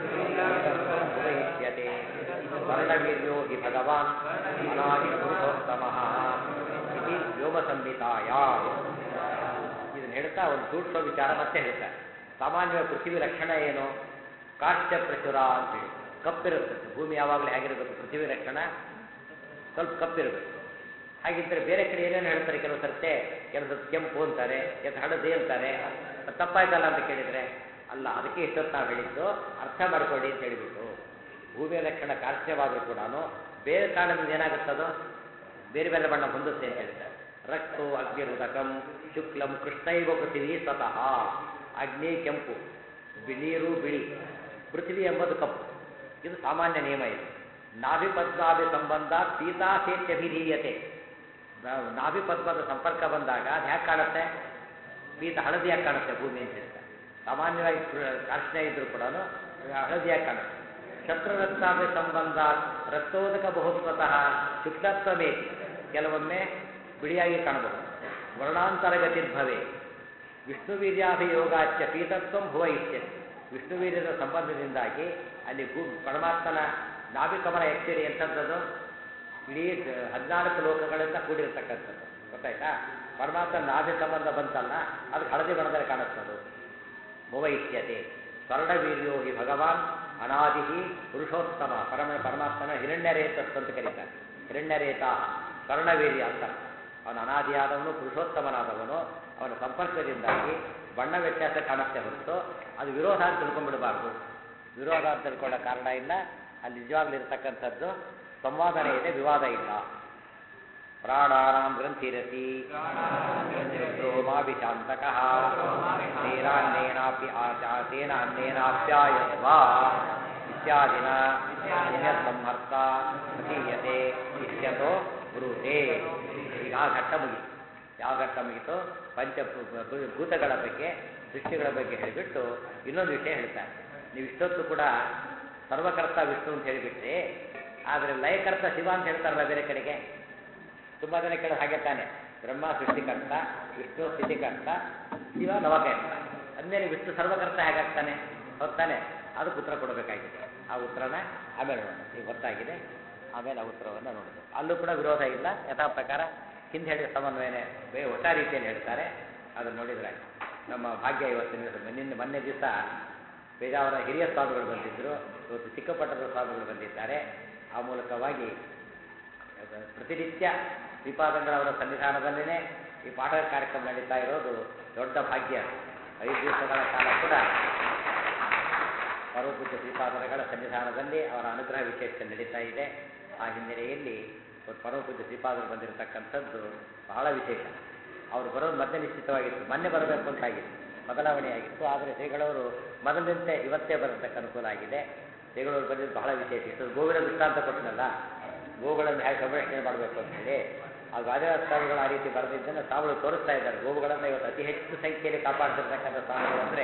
ಉಪಯುಜ್ಯತೆ ವರ್ಣವೀರ್ಯೋ ಹಿ ಭಗವಾನ್ ಅನಾದಿ ಪುರುಷೋತ್ತಮಃ ಇತಿ ವ್ಯೋಮ ಸಂಹಿತಾಯ ಇದನ್ನು ಹೇಳ್ತಾ ಒಂದು ಸೂಕ್ಷ್ಮ ವಿಚಾರ ಮತ್ತೆ ಹೇಳ್ತಾರೆ ಸಾಮಾನ್ಯವಾಗಿ ಪೃಥ್ವಿ ಲಕ್ಷಣ ಏನು ಕಾಶ್ಯ ಪ್ರಚುರ ಅಂತೇಳಿ ಕಪ್ಪಿರುತ್ತೆ ಭೂಮಿ ಯಾವಾಗಲೂ ಹೇಗಿರಬೇಕು ಪೃಥ್ವಿ ಲಕ್ಷಣ ಸ್ವಲ್ಪ ಕಪ್ಪಿರಬೇಕು ಹಾಗಿದ್ದರೆ ಬೇರೆ ಕಡೆ ಏನೇನು ಹೇಳ್ತಾರೆ ಕೆಲವು ಸರ್ತೆ ಕೆಲವು ಸರ್ತಿ ಕೆಂಪು ಅಂತಾರೆ ಕೆಲವು ಹಳದಿ ಅಂತಾರೆ ಅದು ತಪ್ಪಾಯ್ತಲ್ಲ ಅಂತ ಕೇಳಿದರೆ ಅಲ್ಲ ಅದಕ್ಕೆ ಇಷ್ಟೊತ್ತು ನಾವು ಹೇಳಿದ್ದು ಅರ್ಥ ಮಾಡ್ಕೊಳ್ಳಿ ಅಂತ ಹೇಳಿಬಿಟ್ಟು ಭೂಮಿಯ ಲಕ್ಷಣ ಕಾರ್ಶ್ಯವಾದರೂ ಕೂಡ ಬೇರೆ ಕಾರಣದಿಂದ ಏನಾಗುತ್ತದೋ ಬೇರೆ ಬೇರೆ ಬಣ್ಣ ಹೊಂದುತ್ತೆ ಅಂತ ಹೇಳ್ತಾರೆ ರಕ್ತೋ ಅಗ್ನಿರುದಕಂ ಶುಕ್ಲಂ ಕೃಷ್ಣೈವ ಪೃಥಿವಿ ಸ್ವತಃ ಅಗ್ನಿ ಕೆಂಪು ಬಿ- ನೀರು ಬಿಳಿ ಪೃಥ್ವಿ ಎಂಬುದು ಕಪ್ಪು ಇದು ಸಾಮಾನ್ಯ ನಿಯಮ ಇದೆ ನಾಭಿಪದ್ಮಾಭಿ ಸಂಬಂಧ ಪೀತಾಸೇತ್ಯಭಿಧೀಯತೆ ನಾ- ನಾಭಿಪದ್ಮದ ಸಂಪರ್ಕ ಬಂದಾಗ ಅದು ಹ್ಯಾಕೆ ಕಾಣುತ್ತೆ ಪೀತ ಹಳದಿಯಾಗಿ ಕಾಣುತ್ತೆ ಭೂಮಿ ಅಂತ ಹೇಳ್ತಾರೆ ಸಾಮಾನ್ಯವಾಗಿ ಕಾರ್ಷಣ ಇದ್ರೂ ಕೂಡ ಹಳದಿಯಾಗಿ ಕಾಣುತ್ತೆ ಶತ್ರುರಕ್ತಾಭಿ ಸಂಬಂಧ ರಕ್ತೋದಕ ಬಹುಸ್ವತಃ ಶುಕ್ಲತ್ವಮೇ ಕೆಲವೊಮ್ಮೆ ಬಿಳಿಯಾಗಿ ಕಾಣಬಹುದು ವರ್ಣಾಂತರಗತಿರ್ಭವೆ ವಿಷ್ಣುವೀರ್ಯಾಭಿಯೋಗಾಚ್ಯ ಪೀತತ್ವಂ ಭುವ ಇತ್ಯತೆ ವಿಷ್ಣುವೀರ್ಯದ ಸಂಬಂಧದಿಂದಾಗಿ ಅಲ್ಲಿ ಭೂ ಪರಮಾತ್ಮನ ನಾಭಿಕಮಲ ಎಕ್ಸಿರಿ ಎಂಥದ್ದು ಇಡೀ ದ- ಹದಿನಾಲ್ಕು ಲೋಕಗಳಿಂದ ಕೂಡಿರತಕ್ಕಂಥದ್ದು ಗೊತ್ತಾಯ್ತಾ ಪರಮಾತ್ಮ ನಾಭಿ ಸಂಬಂಧ ಬಂತಲ್ಲ ಅದಕ್ಕೆ ಹಳದಿ ಬಣ್ಣದಲ್ಲಿ ಕಾಣಿಸ್ತದು ಭುವ ಇತ್ಯತೆ ಸ್ವರ್ಣವೀರ್ಯೋ ಹಿ ಭಗವಾನ್ ಅನಾದಿ ಪುರುಷೋತ್ತಮ ಪರಮ ಪರಮಾತ್ಮನ ಹಿರಣ್ಯರೇತಸ್ತು ಅಂತ ಕರೀತಾರೆ ಹಿರಣ್ಯರೇತ ಸ್ವರ್ಣವೀರ್ಯ ಅಂತ ಅವನ ಅನಾದಿಯಾದವನು ಪುರುಷೋತ್ತಮನಾದವನು ಅವನ ಸಂಪರ್ಕದಿಂದಾಗಿ ಬಣ್ಣ ವ್ಯತ್ಯಾಸ ಕಾಣುತ್ತೆ ಹೊರತು ಅದು ವಿರೋಧ ಅಂತ ತಿಳ್ಕೊಂಡ್ಬಿಡಬಾರ್ದು ವಿರೋಧ ಅಂತ ತಿಳ್ಕೊಳ್ಳೋ ಕಾರಣ ಇಲ್ಲ ಅಲ್ಲಿ ನಿಜವಾಗ್ಲೂ ಇರತಕ್ಕಂಥದ್ದು ಸಂವಾದನೆ ಇದೆ ವಿವಾದ ಇಲ್ಲ ಪ್ರಾಣಾನಾಂ ಗ್ರಂಥಿರಸಿ ರೋಮಾಭಿಶಾಂತಕಃ ತೇನಾನ್ನೇನಾಪಿ ಆಚ- ತೇನಾನ್ನೇನಾಪ್ಯಾಯಸ್ವ ಇತ್ಯಾದಿನ ಸಂಹರ್ತ ಪ್ರತೀಯತೆ ಇತ್ಯತೋ ಬ್ರೂತೆ ಈಗ ಆ ಘಟ್ಟ ಮುಗಿತು ಯಾವ ಘಟ್ಟ ಮುಗಿತು ಪಂಚ ಭೂ- ಭೂ- ಭೂತಗಳ ಬಗ್ಗೆ ಸೃಷ್ಟಿಗಳ ಬಗ್ಗೆ ಹೇಳಿಬಿಟ್ಟು ಇನ್ನೊಂದು ವಿಷಯ ಹೇಳ್ತಾರೆ ನೀವು ಇಷ್ಟೊತ್ತು ಕೂಡ ಸರ್ವಕರ್ತ ವಿಷ್ಣು ಅಂತ ಹೇಳಿಬಿಟ್ರೆ ಆದರೆ ಲಯಕರ್ತ ಶಿವ ಅಂತ ಹೇಳ್ತಾರಲ್ಲ ಬೇರೆ ಕಡೆಗೆ ತುಂಬ ಜನ ಕೇಳೋದು ಹಾಗೆ ತಾನೆ ಬ್ರಹ್ಮ ಸೃಷ್ಟಿಕರ್ತ ವಿಷ್ಣು ಸ್ಥಿತಿಕರ್ತ ಶಿವ ನವಕರ್ತ ಅಂದೇನೆ ವಿಷ್ಣು ಸರ್ವಕರ್ತ ಹೇಗಾಗ್ತಾನೆ ಹೊತ್ತಾನೆ ಅದಕ್ಕೆ ಉತ್ತರ ಕೊಡಬೇಕಾಗಿದೆ ಆ ಉತ್ತರನ ಆಮೇಲೆ ನೋಡೋಣ ಈಗ ಗೊತ್ತಾಗಿದೆ ಆಮೇಲೆ ಆ ಉತ್ತರವನ್ನು ನೋಡೋದು ಅಲ್ಲೂ ಕೂಡ ವಿರೋಧ ಇಲ್ಲ ಯಥಾ ಪ್ರಕಾರ ಹಿಂದೆ ಹೇಳಿದ ಸಮನ್ವಯನೇ ಬೇ ಹೊಸ ರೀತಿಯಲ್ಲಿ ಹೇಳ್ತಾರೆ ಅದನ್ನು ನೋಡಿದ್ರೆ ನಮ್ಮ ಭಾಗ್ಯ ಇವತ್ತಿನ ದಿವಸ ನಿನ್ನೆ ಮೊನ್ನೆ ದಿವಸ ಬೇಜಾವರ ಹಿರಿಯ ಸ್ವಾಮಿಗಳು ಬಂದಿದ್ದರು ಇವತ್ತು ಚಿಕ್ಕಪಟ್ಟದ ಸ್ವಾಮಿಗಳು ಬಂದಿದ್ದಾರೆ ಆ ಮೂಲಕವಾಗಿ ಪ್ರತಿನಿತ್ಯ ಶ್ರೀಪಾದಂಗಳವರ ಸನ್ನಿಧಾನದಲ್ಲೇ ಈ ಪಾಠ ಕಾರ್ಯಕ್ರಮ ನಡೀತಾ ಇರೋದು ದೊಡ್ಡ ಭಾಗ್ಯ ಐದು ದಿವಸಗಳ ಕಾಲ ಕೂಡ ಪರಮಪೂಜ್ಯ ಶ್ರೀಪಾದಗಳ ಸನ್ನಿಧಾನದಲ್ಲಿ ಅವರ ಅನುಗ್ರಹ ವಿಶೇಷ ನಡೀತಾ ಇದೆ ಆ ಹಿನ್ನೆಲೆಯಲ್ಲಿ ಇವತ್ತು ಪರಮಪೂಜ್ಯ ಶ್ರೀಪಾದರು ಬಂದಿರತಕ್ಕಂಥದ್ದು ಬಹಳ ವಿಶೇಷ ಅವರು ಬರೋದು ಮೊದಲೇ ನಿಶ್ಚಿತವಾಗಿತ್ತು ಮೊನ್ನೆ ಬರಬೇಕು ಅಂತಾಗಿತ್ತು ಬದಲಾವಣೆ ಆಗಿತ್ತು ಆದರೆ ಶ್ರೀಗಳವರು ಮೊದಲಿನಂತೆ ಇವತ್ತೇ ಬರತಕ್ಕ ಅನುಕೂಲ ಆಗಿದೆ ಶ್ರೀಗಳವರು ಬಂದಿದ್ದು ಬಹಳ ವಿಶೇಷ ಇಷ್ಟು ಗೋವಿನ ದೃಷ್ಟಾಂತ ಕೊಟ್ಟನಲ್ಲ ಗೋವುಗಳನ್ನು ಹೇಗೆ ಸಂರಕ್ಷಣೆ ಮಾಡಬೇಕು ಅಂತ ಹೇಳಿ ಆ ಗಾಜರಾಜ ಸ್ವಾಮಿಗಳು ಆ ರೀತಿ ಬರೆದಿದ್ದನ್ನು ಸ್ವಾಮಿಗಳು ತೋರಿಸ್ತಾ ಇದ್ದಾರೆ ಗೋವುಗಳನ್ನು ಇವತ್ತು ಅತಿ ಹೆಚ್ಚು ಸಂಖ್ಯೆಯಲ್ಲಿ ಕಾಪಾಡ್ತಿರ್ತಕ್ಕಂಥ ಸ್ವಾಮಿಗಳು ಅಂದರೆ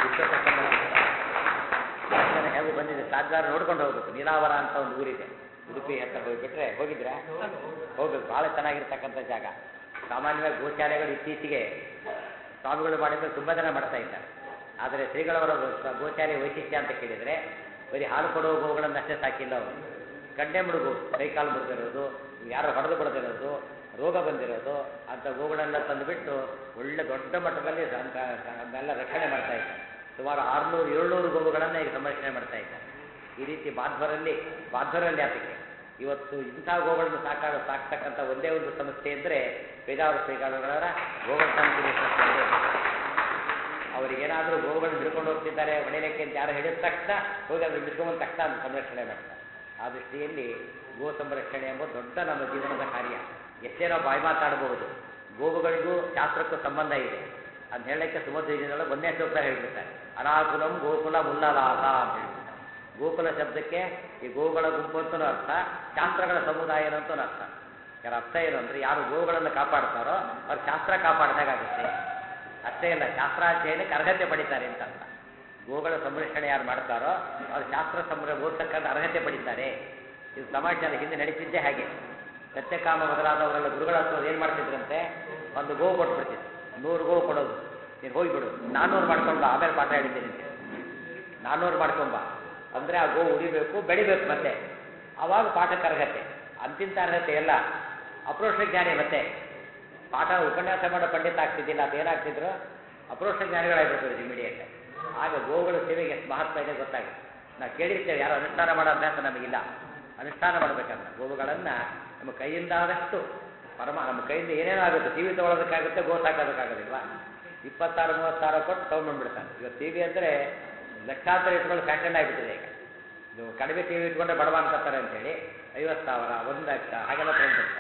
ವಿಶ್ವಸಂಬಂಧ ಹೇಗೂ ಬಂದಿದೆ ಸಾಧ್ಯಾರ ನೋಡ್ಕೊಂಡು ಹೋಗ್ಬೇಕು ನೀಲಾವರ ಅಂತ ಒಂದು ಊರಿದೆ ಉಡುಪಿ ಹತ್ರ ಹೋಗಿಬಿಟ್ರೆ ಹೋಗಿದ್ರೆ ಹೋಗ್ಬೇಕು ಭಾಳ ಚೆನ್ನಾಗಿರ್ತಕ್ಕಂಥ ಜಾಗ ಸಾಮಾನ್ಯವಾಗಿ ಗೋಶಾಲೆಗಳು ಇತ್ತೀಚೆಗೆ ಸ್ವಾಮಿಗಳು ಮಾಡಿದ್ರೆ ತುಂಬ ಜನ ಮಾಡ್ತಾ ಇದ್ದಾರೆ ಆದರೆ ಶ್ರೀಗಳವರ ಗೋ- ಗೋಶಾಲೆ ವೈಶಿಷ್ಟ್ಯ ಅಂತ ಕೇಳಿದರೆ ಬರೀ ಹಾಲು ಕೊಡುವ ಗೋವುಗಳನ್ನು ಅಷ್ಟೇ ಸಾಕಿಲ್ಲ ಅವರು ಗಡ್ಡೆ ಮುಡುಗು ಕೈಕಾಲು ಮುರಿದಿರೋದು ಯಾರು ಹೊಡೆದು ಬಿಡದಿರೋದು ರೋಗ ಬಂದಿರೋದು ಅಂಥ ಗೋವುಗಳೆಲ್ಲ ತಂದುಬಿಟ್ಟು ಒಳ್ಳೆ ದೊಡ್ಡ ಮಟ್ಟದಲ್ಲಿ ಸಂಕ- ಅದನ್ನೆಲ್ಲ ರಕ್ಷಣೆ ಮಾಡ್ತಾ ಇದ್ದಾರೆ ಸುಮಾರು ಆರುನೂರು ಏಳ್ನೂರು ಗೋವುಗಳನ್ನು ಈಗ ಸಂರಕ್ಷಣೆ ಮಾಡ್ತಾ ಇದ್ದಾರೆ ಈ ರೀತಿ ಬಾಧ್ವರಲ್ಲಿ ಬಾಧ್ವರಲ್ಲಿ ಆತಕ್ಕೆ ಇವತ್ತು ಇಂಥ ಗೋಗಳನ್ನು ಸಾಕ ಸಾಕ್ತಕ್ಕಂಥ ಒಂದೇ ಒಂದು ಸಂಸ್ಥೆ ಅಂದರೆ ಪೇಜಾವರ ಶ್ರೀಗಳವರ ಗೋವರ್ಧನ ಸಂಸ್ಥೆ ಅವರಿಗೇನಾದರೂ ಗೋವುಗಳನ್ನು ಹಿಡ್ಕೊಂಡು ಹೋಗ್ತಿದ್ದಾರೆ ಹೊಡೆಯಲಿಕ್ಕೆ ಅಂತ ಯಾರು ಹೇಳಿದ ತಕ್ಷಣ ಹೋಗಿ ಅದನ್ನು ಹಿಡ್ಕೊಂಬಂದ ತಕ್ಷಣ ಅದನ್ನು ಸಂರಕ್ಷಣೆ ಮಾಡ್ತಾರೆ ಆ ದೃಷ್ಟಿಯಲ್ಲಿ ಗೋ ಸಂರಕ್ಷಣೆ ಎಂಬ ದೊಡ್ಡ ನಮ್ಮ ಜೀವನದ ಕಾರ್ಯ ಎಷ್ಟೇ ನಾವು ಬಾಯಿ ಮಾತಾಡಬಹುದು ಗೋವುಗಳಿಗೂ ಶಾಸ್ತ್ರಕ್ಕೂ ಸಂಬಂಧ ಇದೆ ಅಂತ ಹೇಳಲಿಕ್ಕೆ ಸುಮಧ್ವಜನಗಳು ಒಂದೇ ಸೂಕ್ತ ಹೇಳ್ಬಿಡ್ತಾರೆ ಅನಾಕುಲಂ ಗೋಕುಲ ಮುಲ್ಲಲಾಸ ಅಂತ ಹೇಳ್ಬಿಡ್ತಾರೆ ಗೋಕುಲ ಶಬ್ದಕ್ಕೆ ಈ ಗೋವುಗಳ ಗುಂಪು ಅಂತಲೂ ಅರ್ಥ ಶಾಸ್ತ್ರಗಳ ಸಮುದಾಯ ಅಂತಲೂ ಅರ್ಥ ಯಾರ ಅರ್ಥ ಏನು ಅಂದರೆ ಯಾರು ಗೋವುಗಳನ್ನು ಕಾಪಾಡ್ತಾರೋ ಅವ್ರು ಶಾಸ್ತ್ರ ಕಾಪಾಡ್ದಾಗುತ್ತೆ ಅಷ್ಟೇ ಇಲ್ಲ ಶಾಸ್ತ್ರಾಧ್ಯಯನಕ್ಕೆ ಅರ್ಹತೆ ಪಡಿತಾರೆ ಅಂತ ಅರ್ಥ ಗೋಗಳ ಸಂರಕ್ಷಣೆ ಯಾರು ಮಾಡ್ತಾರೋ ಅವ್ರು ಶಾಸ್ತ್ರ ಸಂರ ಓದ್ತಕ್ಕಂಥ ಅರ್ಹತೆ ಪಡಿತಾರೆ ಇದು ಸಮಾಜದಲ್ಲಿ ಹಿಂದೆ ನಡೀತಿದ್ದೇ ಹಾಗೆ ಸತ್ಯಕಾಮ ಮೊದಲಾದವರೆಲ್ಲ ಗುರುಗಳ ಹತ್ರ ಏನು ಮಾಡ್ತಿದ್ರಂತೆ ಒಂದು ಗೋವು ಕೊಟ್ಬಿಡ್ತಿದ್ರು ನೂರು ಗೋವು ಕೊಡೋದು ನೀನು ಹೋಗಿಬಿಡು ನಾನ್ನೂರು ಮಾಡ್ಕೊಂಬ ಆಮೇಲೆ ಪಾಠ ಹೇಳಿದ್ದೀನಿ ಅಂತ ನಾನ್ನೂರು ಮಾಡ್ಕೊಂಬ ಅಂದರೆ ಆ ಗೋವು ಉಳಿಬೇಕು ಬೆಳಿಬೇಕು ಮತ್ತೆ ಆವಾಗ ಪಾಠಕ್ಕೆ ಅರ್ಹತೆ ಅಂತಿಂತ ಅರ್ಹತೆ ಎಲ್ಲ ಅಪ್ರೋಷ ಜ್ಞಾನಿ ಮತ್ತೆ ಪಾಠ ಉಪನ್ಯಾಸ ಮಾಡೋ ಪಂಡಿತ ಆಗ್ತಿದ್ದಿಲ್ಲ ಅದೇನಾಗ್ತಿದ್ರು ಅಪ್ರೋಷ ಜ್ಞಾನಿಗಳಾಗ್ಬಿಡ್ತಾರೆ ಇಮಿಡಿಯೇಟ್ ಆಗ ಗೋವುಗಳ ಸೇವೆಗೆ ಎಷ್ಟು ಮಹತ್ವ ಇದೆ ಗೊತ್ತಾಗುತ್ತೆ ನಾವು ಕೇಳಿರ್ತೇವೆ ಯಾರು ಅನುಷ್ಠಾನ ಮಾಡೋ ಅಭ್ಯಾಸ ನಮಗಿಲ್ಲ ಅನುಷ್ಠಾನ ಮಾಡಬೇಕಂದ್ರೆ ಗೋವುಗಳನ್ನು ನಮ್ಮ ಕೈಯಿಂದಾದಷ್ಟು ಪರಮ ನಮ್ಮ ಕೈಯಿಂದ ಏನೇನೋ ಆಗುತ್ತೆ ಟಿ ವಿ ತೊಗೊಳೋದಕ್ಕಾಗುತ್ತೆ ಗೋ ಸಾಕೋದಕ್ಕಾಗೋದಿಲ್ವಾ ಇಪ್ಪತ್ತಾರು ಮೂವತ್ತಾರು ಕೊಟ್ಟು ತೊಗೊಂಡ್ಬಂದ್ಬಿಡ್ತಾನೆ ಇವತ್ತು ಟಿ ವಿ ಅಂದರೆ ಲಕ್ಷಾಂತರ ಇಟ್ಕೊಂಡು ಫ್ಯಾಷನ್ ಆಗಿಬಿಟ್ಟಿದೆ ಈಗ ಇದು ಕಡಿಮೆ ಟಿ ವಿ ಇಟ್ಕೊಂಡ್ರೆ ಬಡವ ಅನ್ಕೋತಾರೆ ಅಂತೇಳಿ ಐವತ್ತು ಸಾವಿರ ಒಂದು ಲಕ್ಷ ಹಾಗೆಲ್ಲ ತೊಗೊಂಡ್ಬಿಡ್ತಾರೆ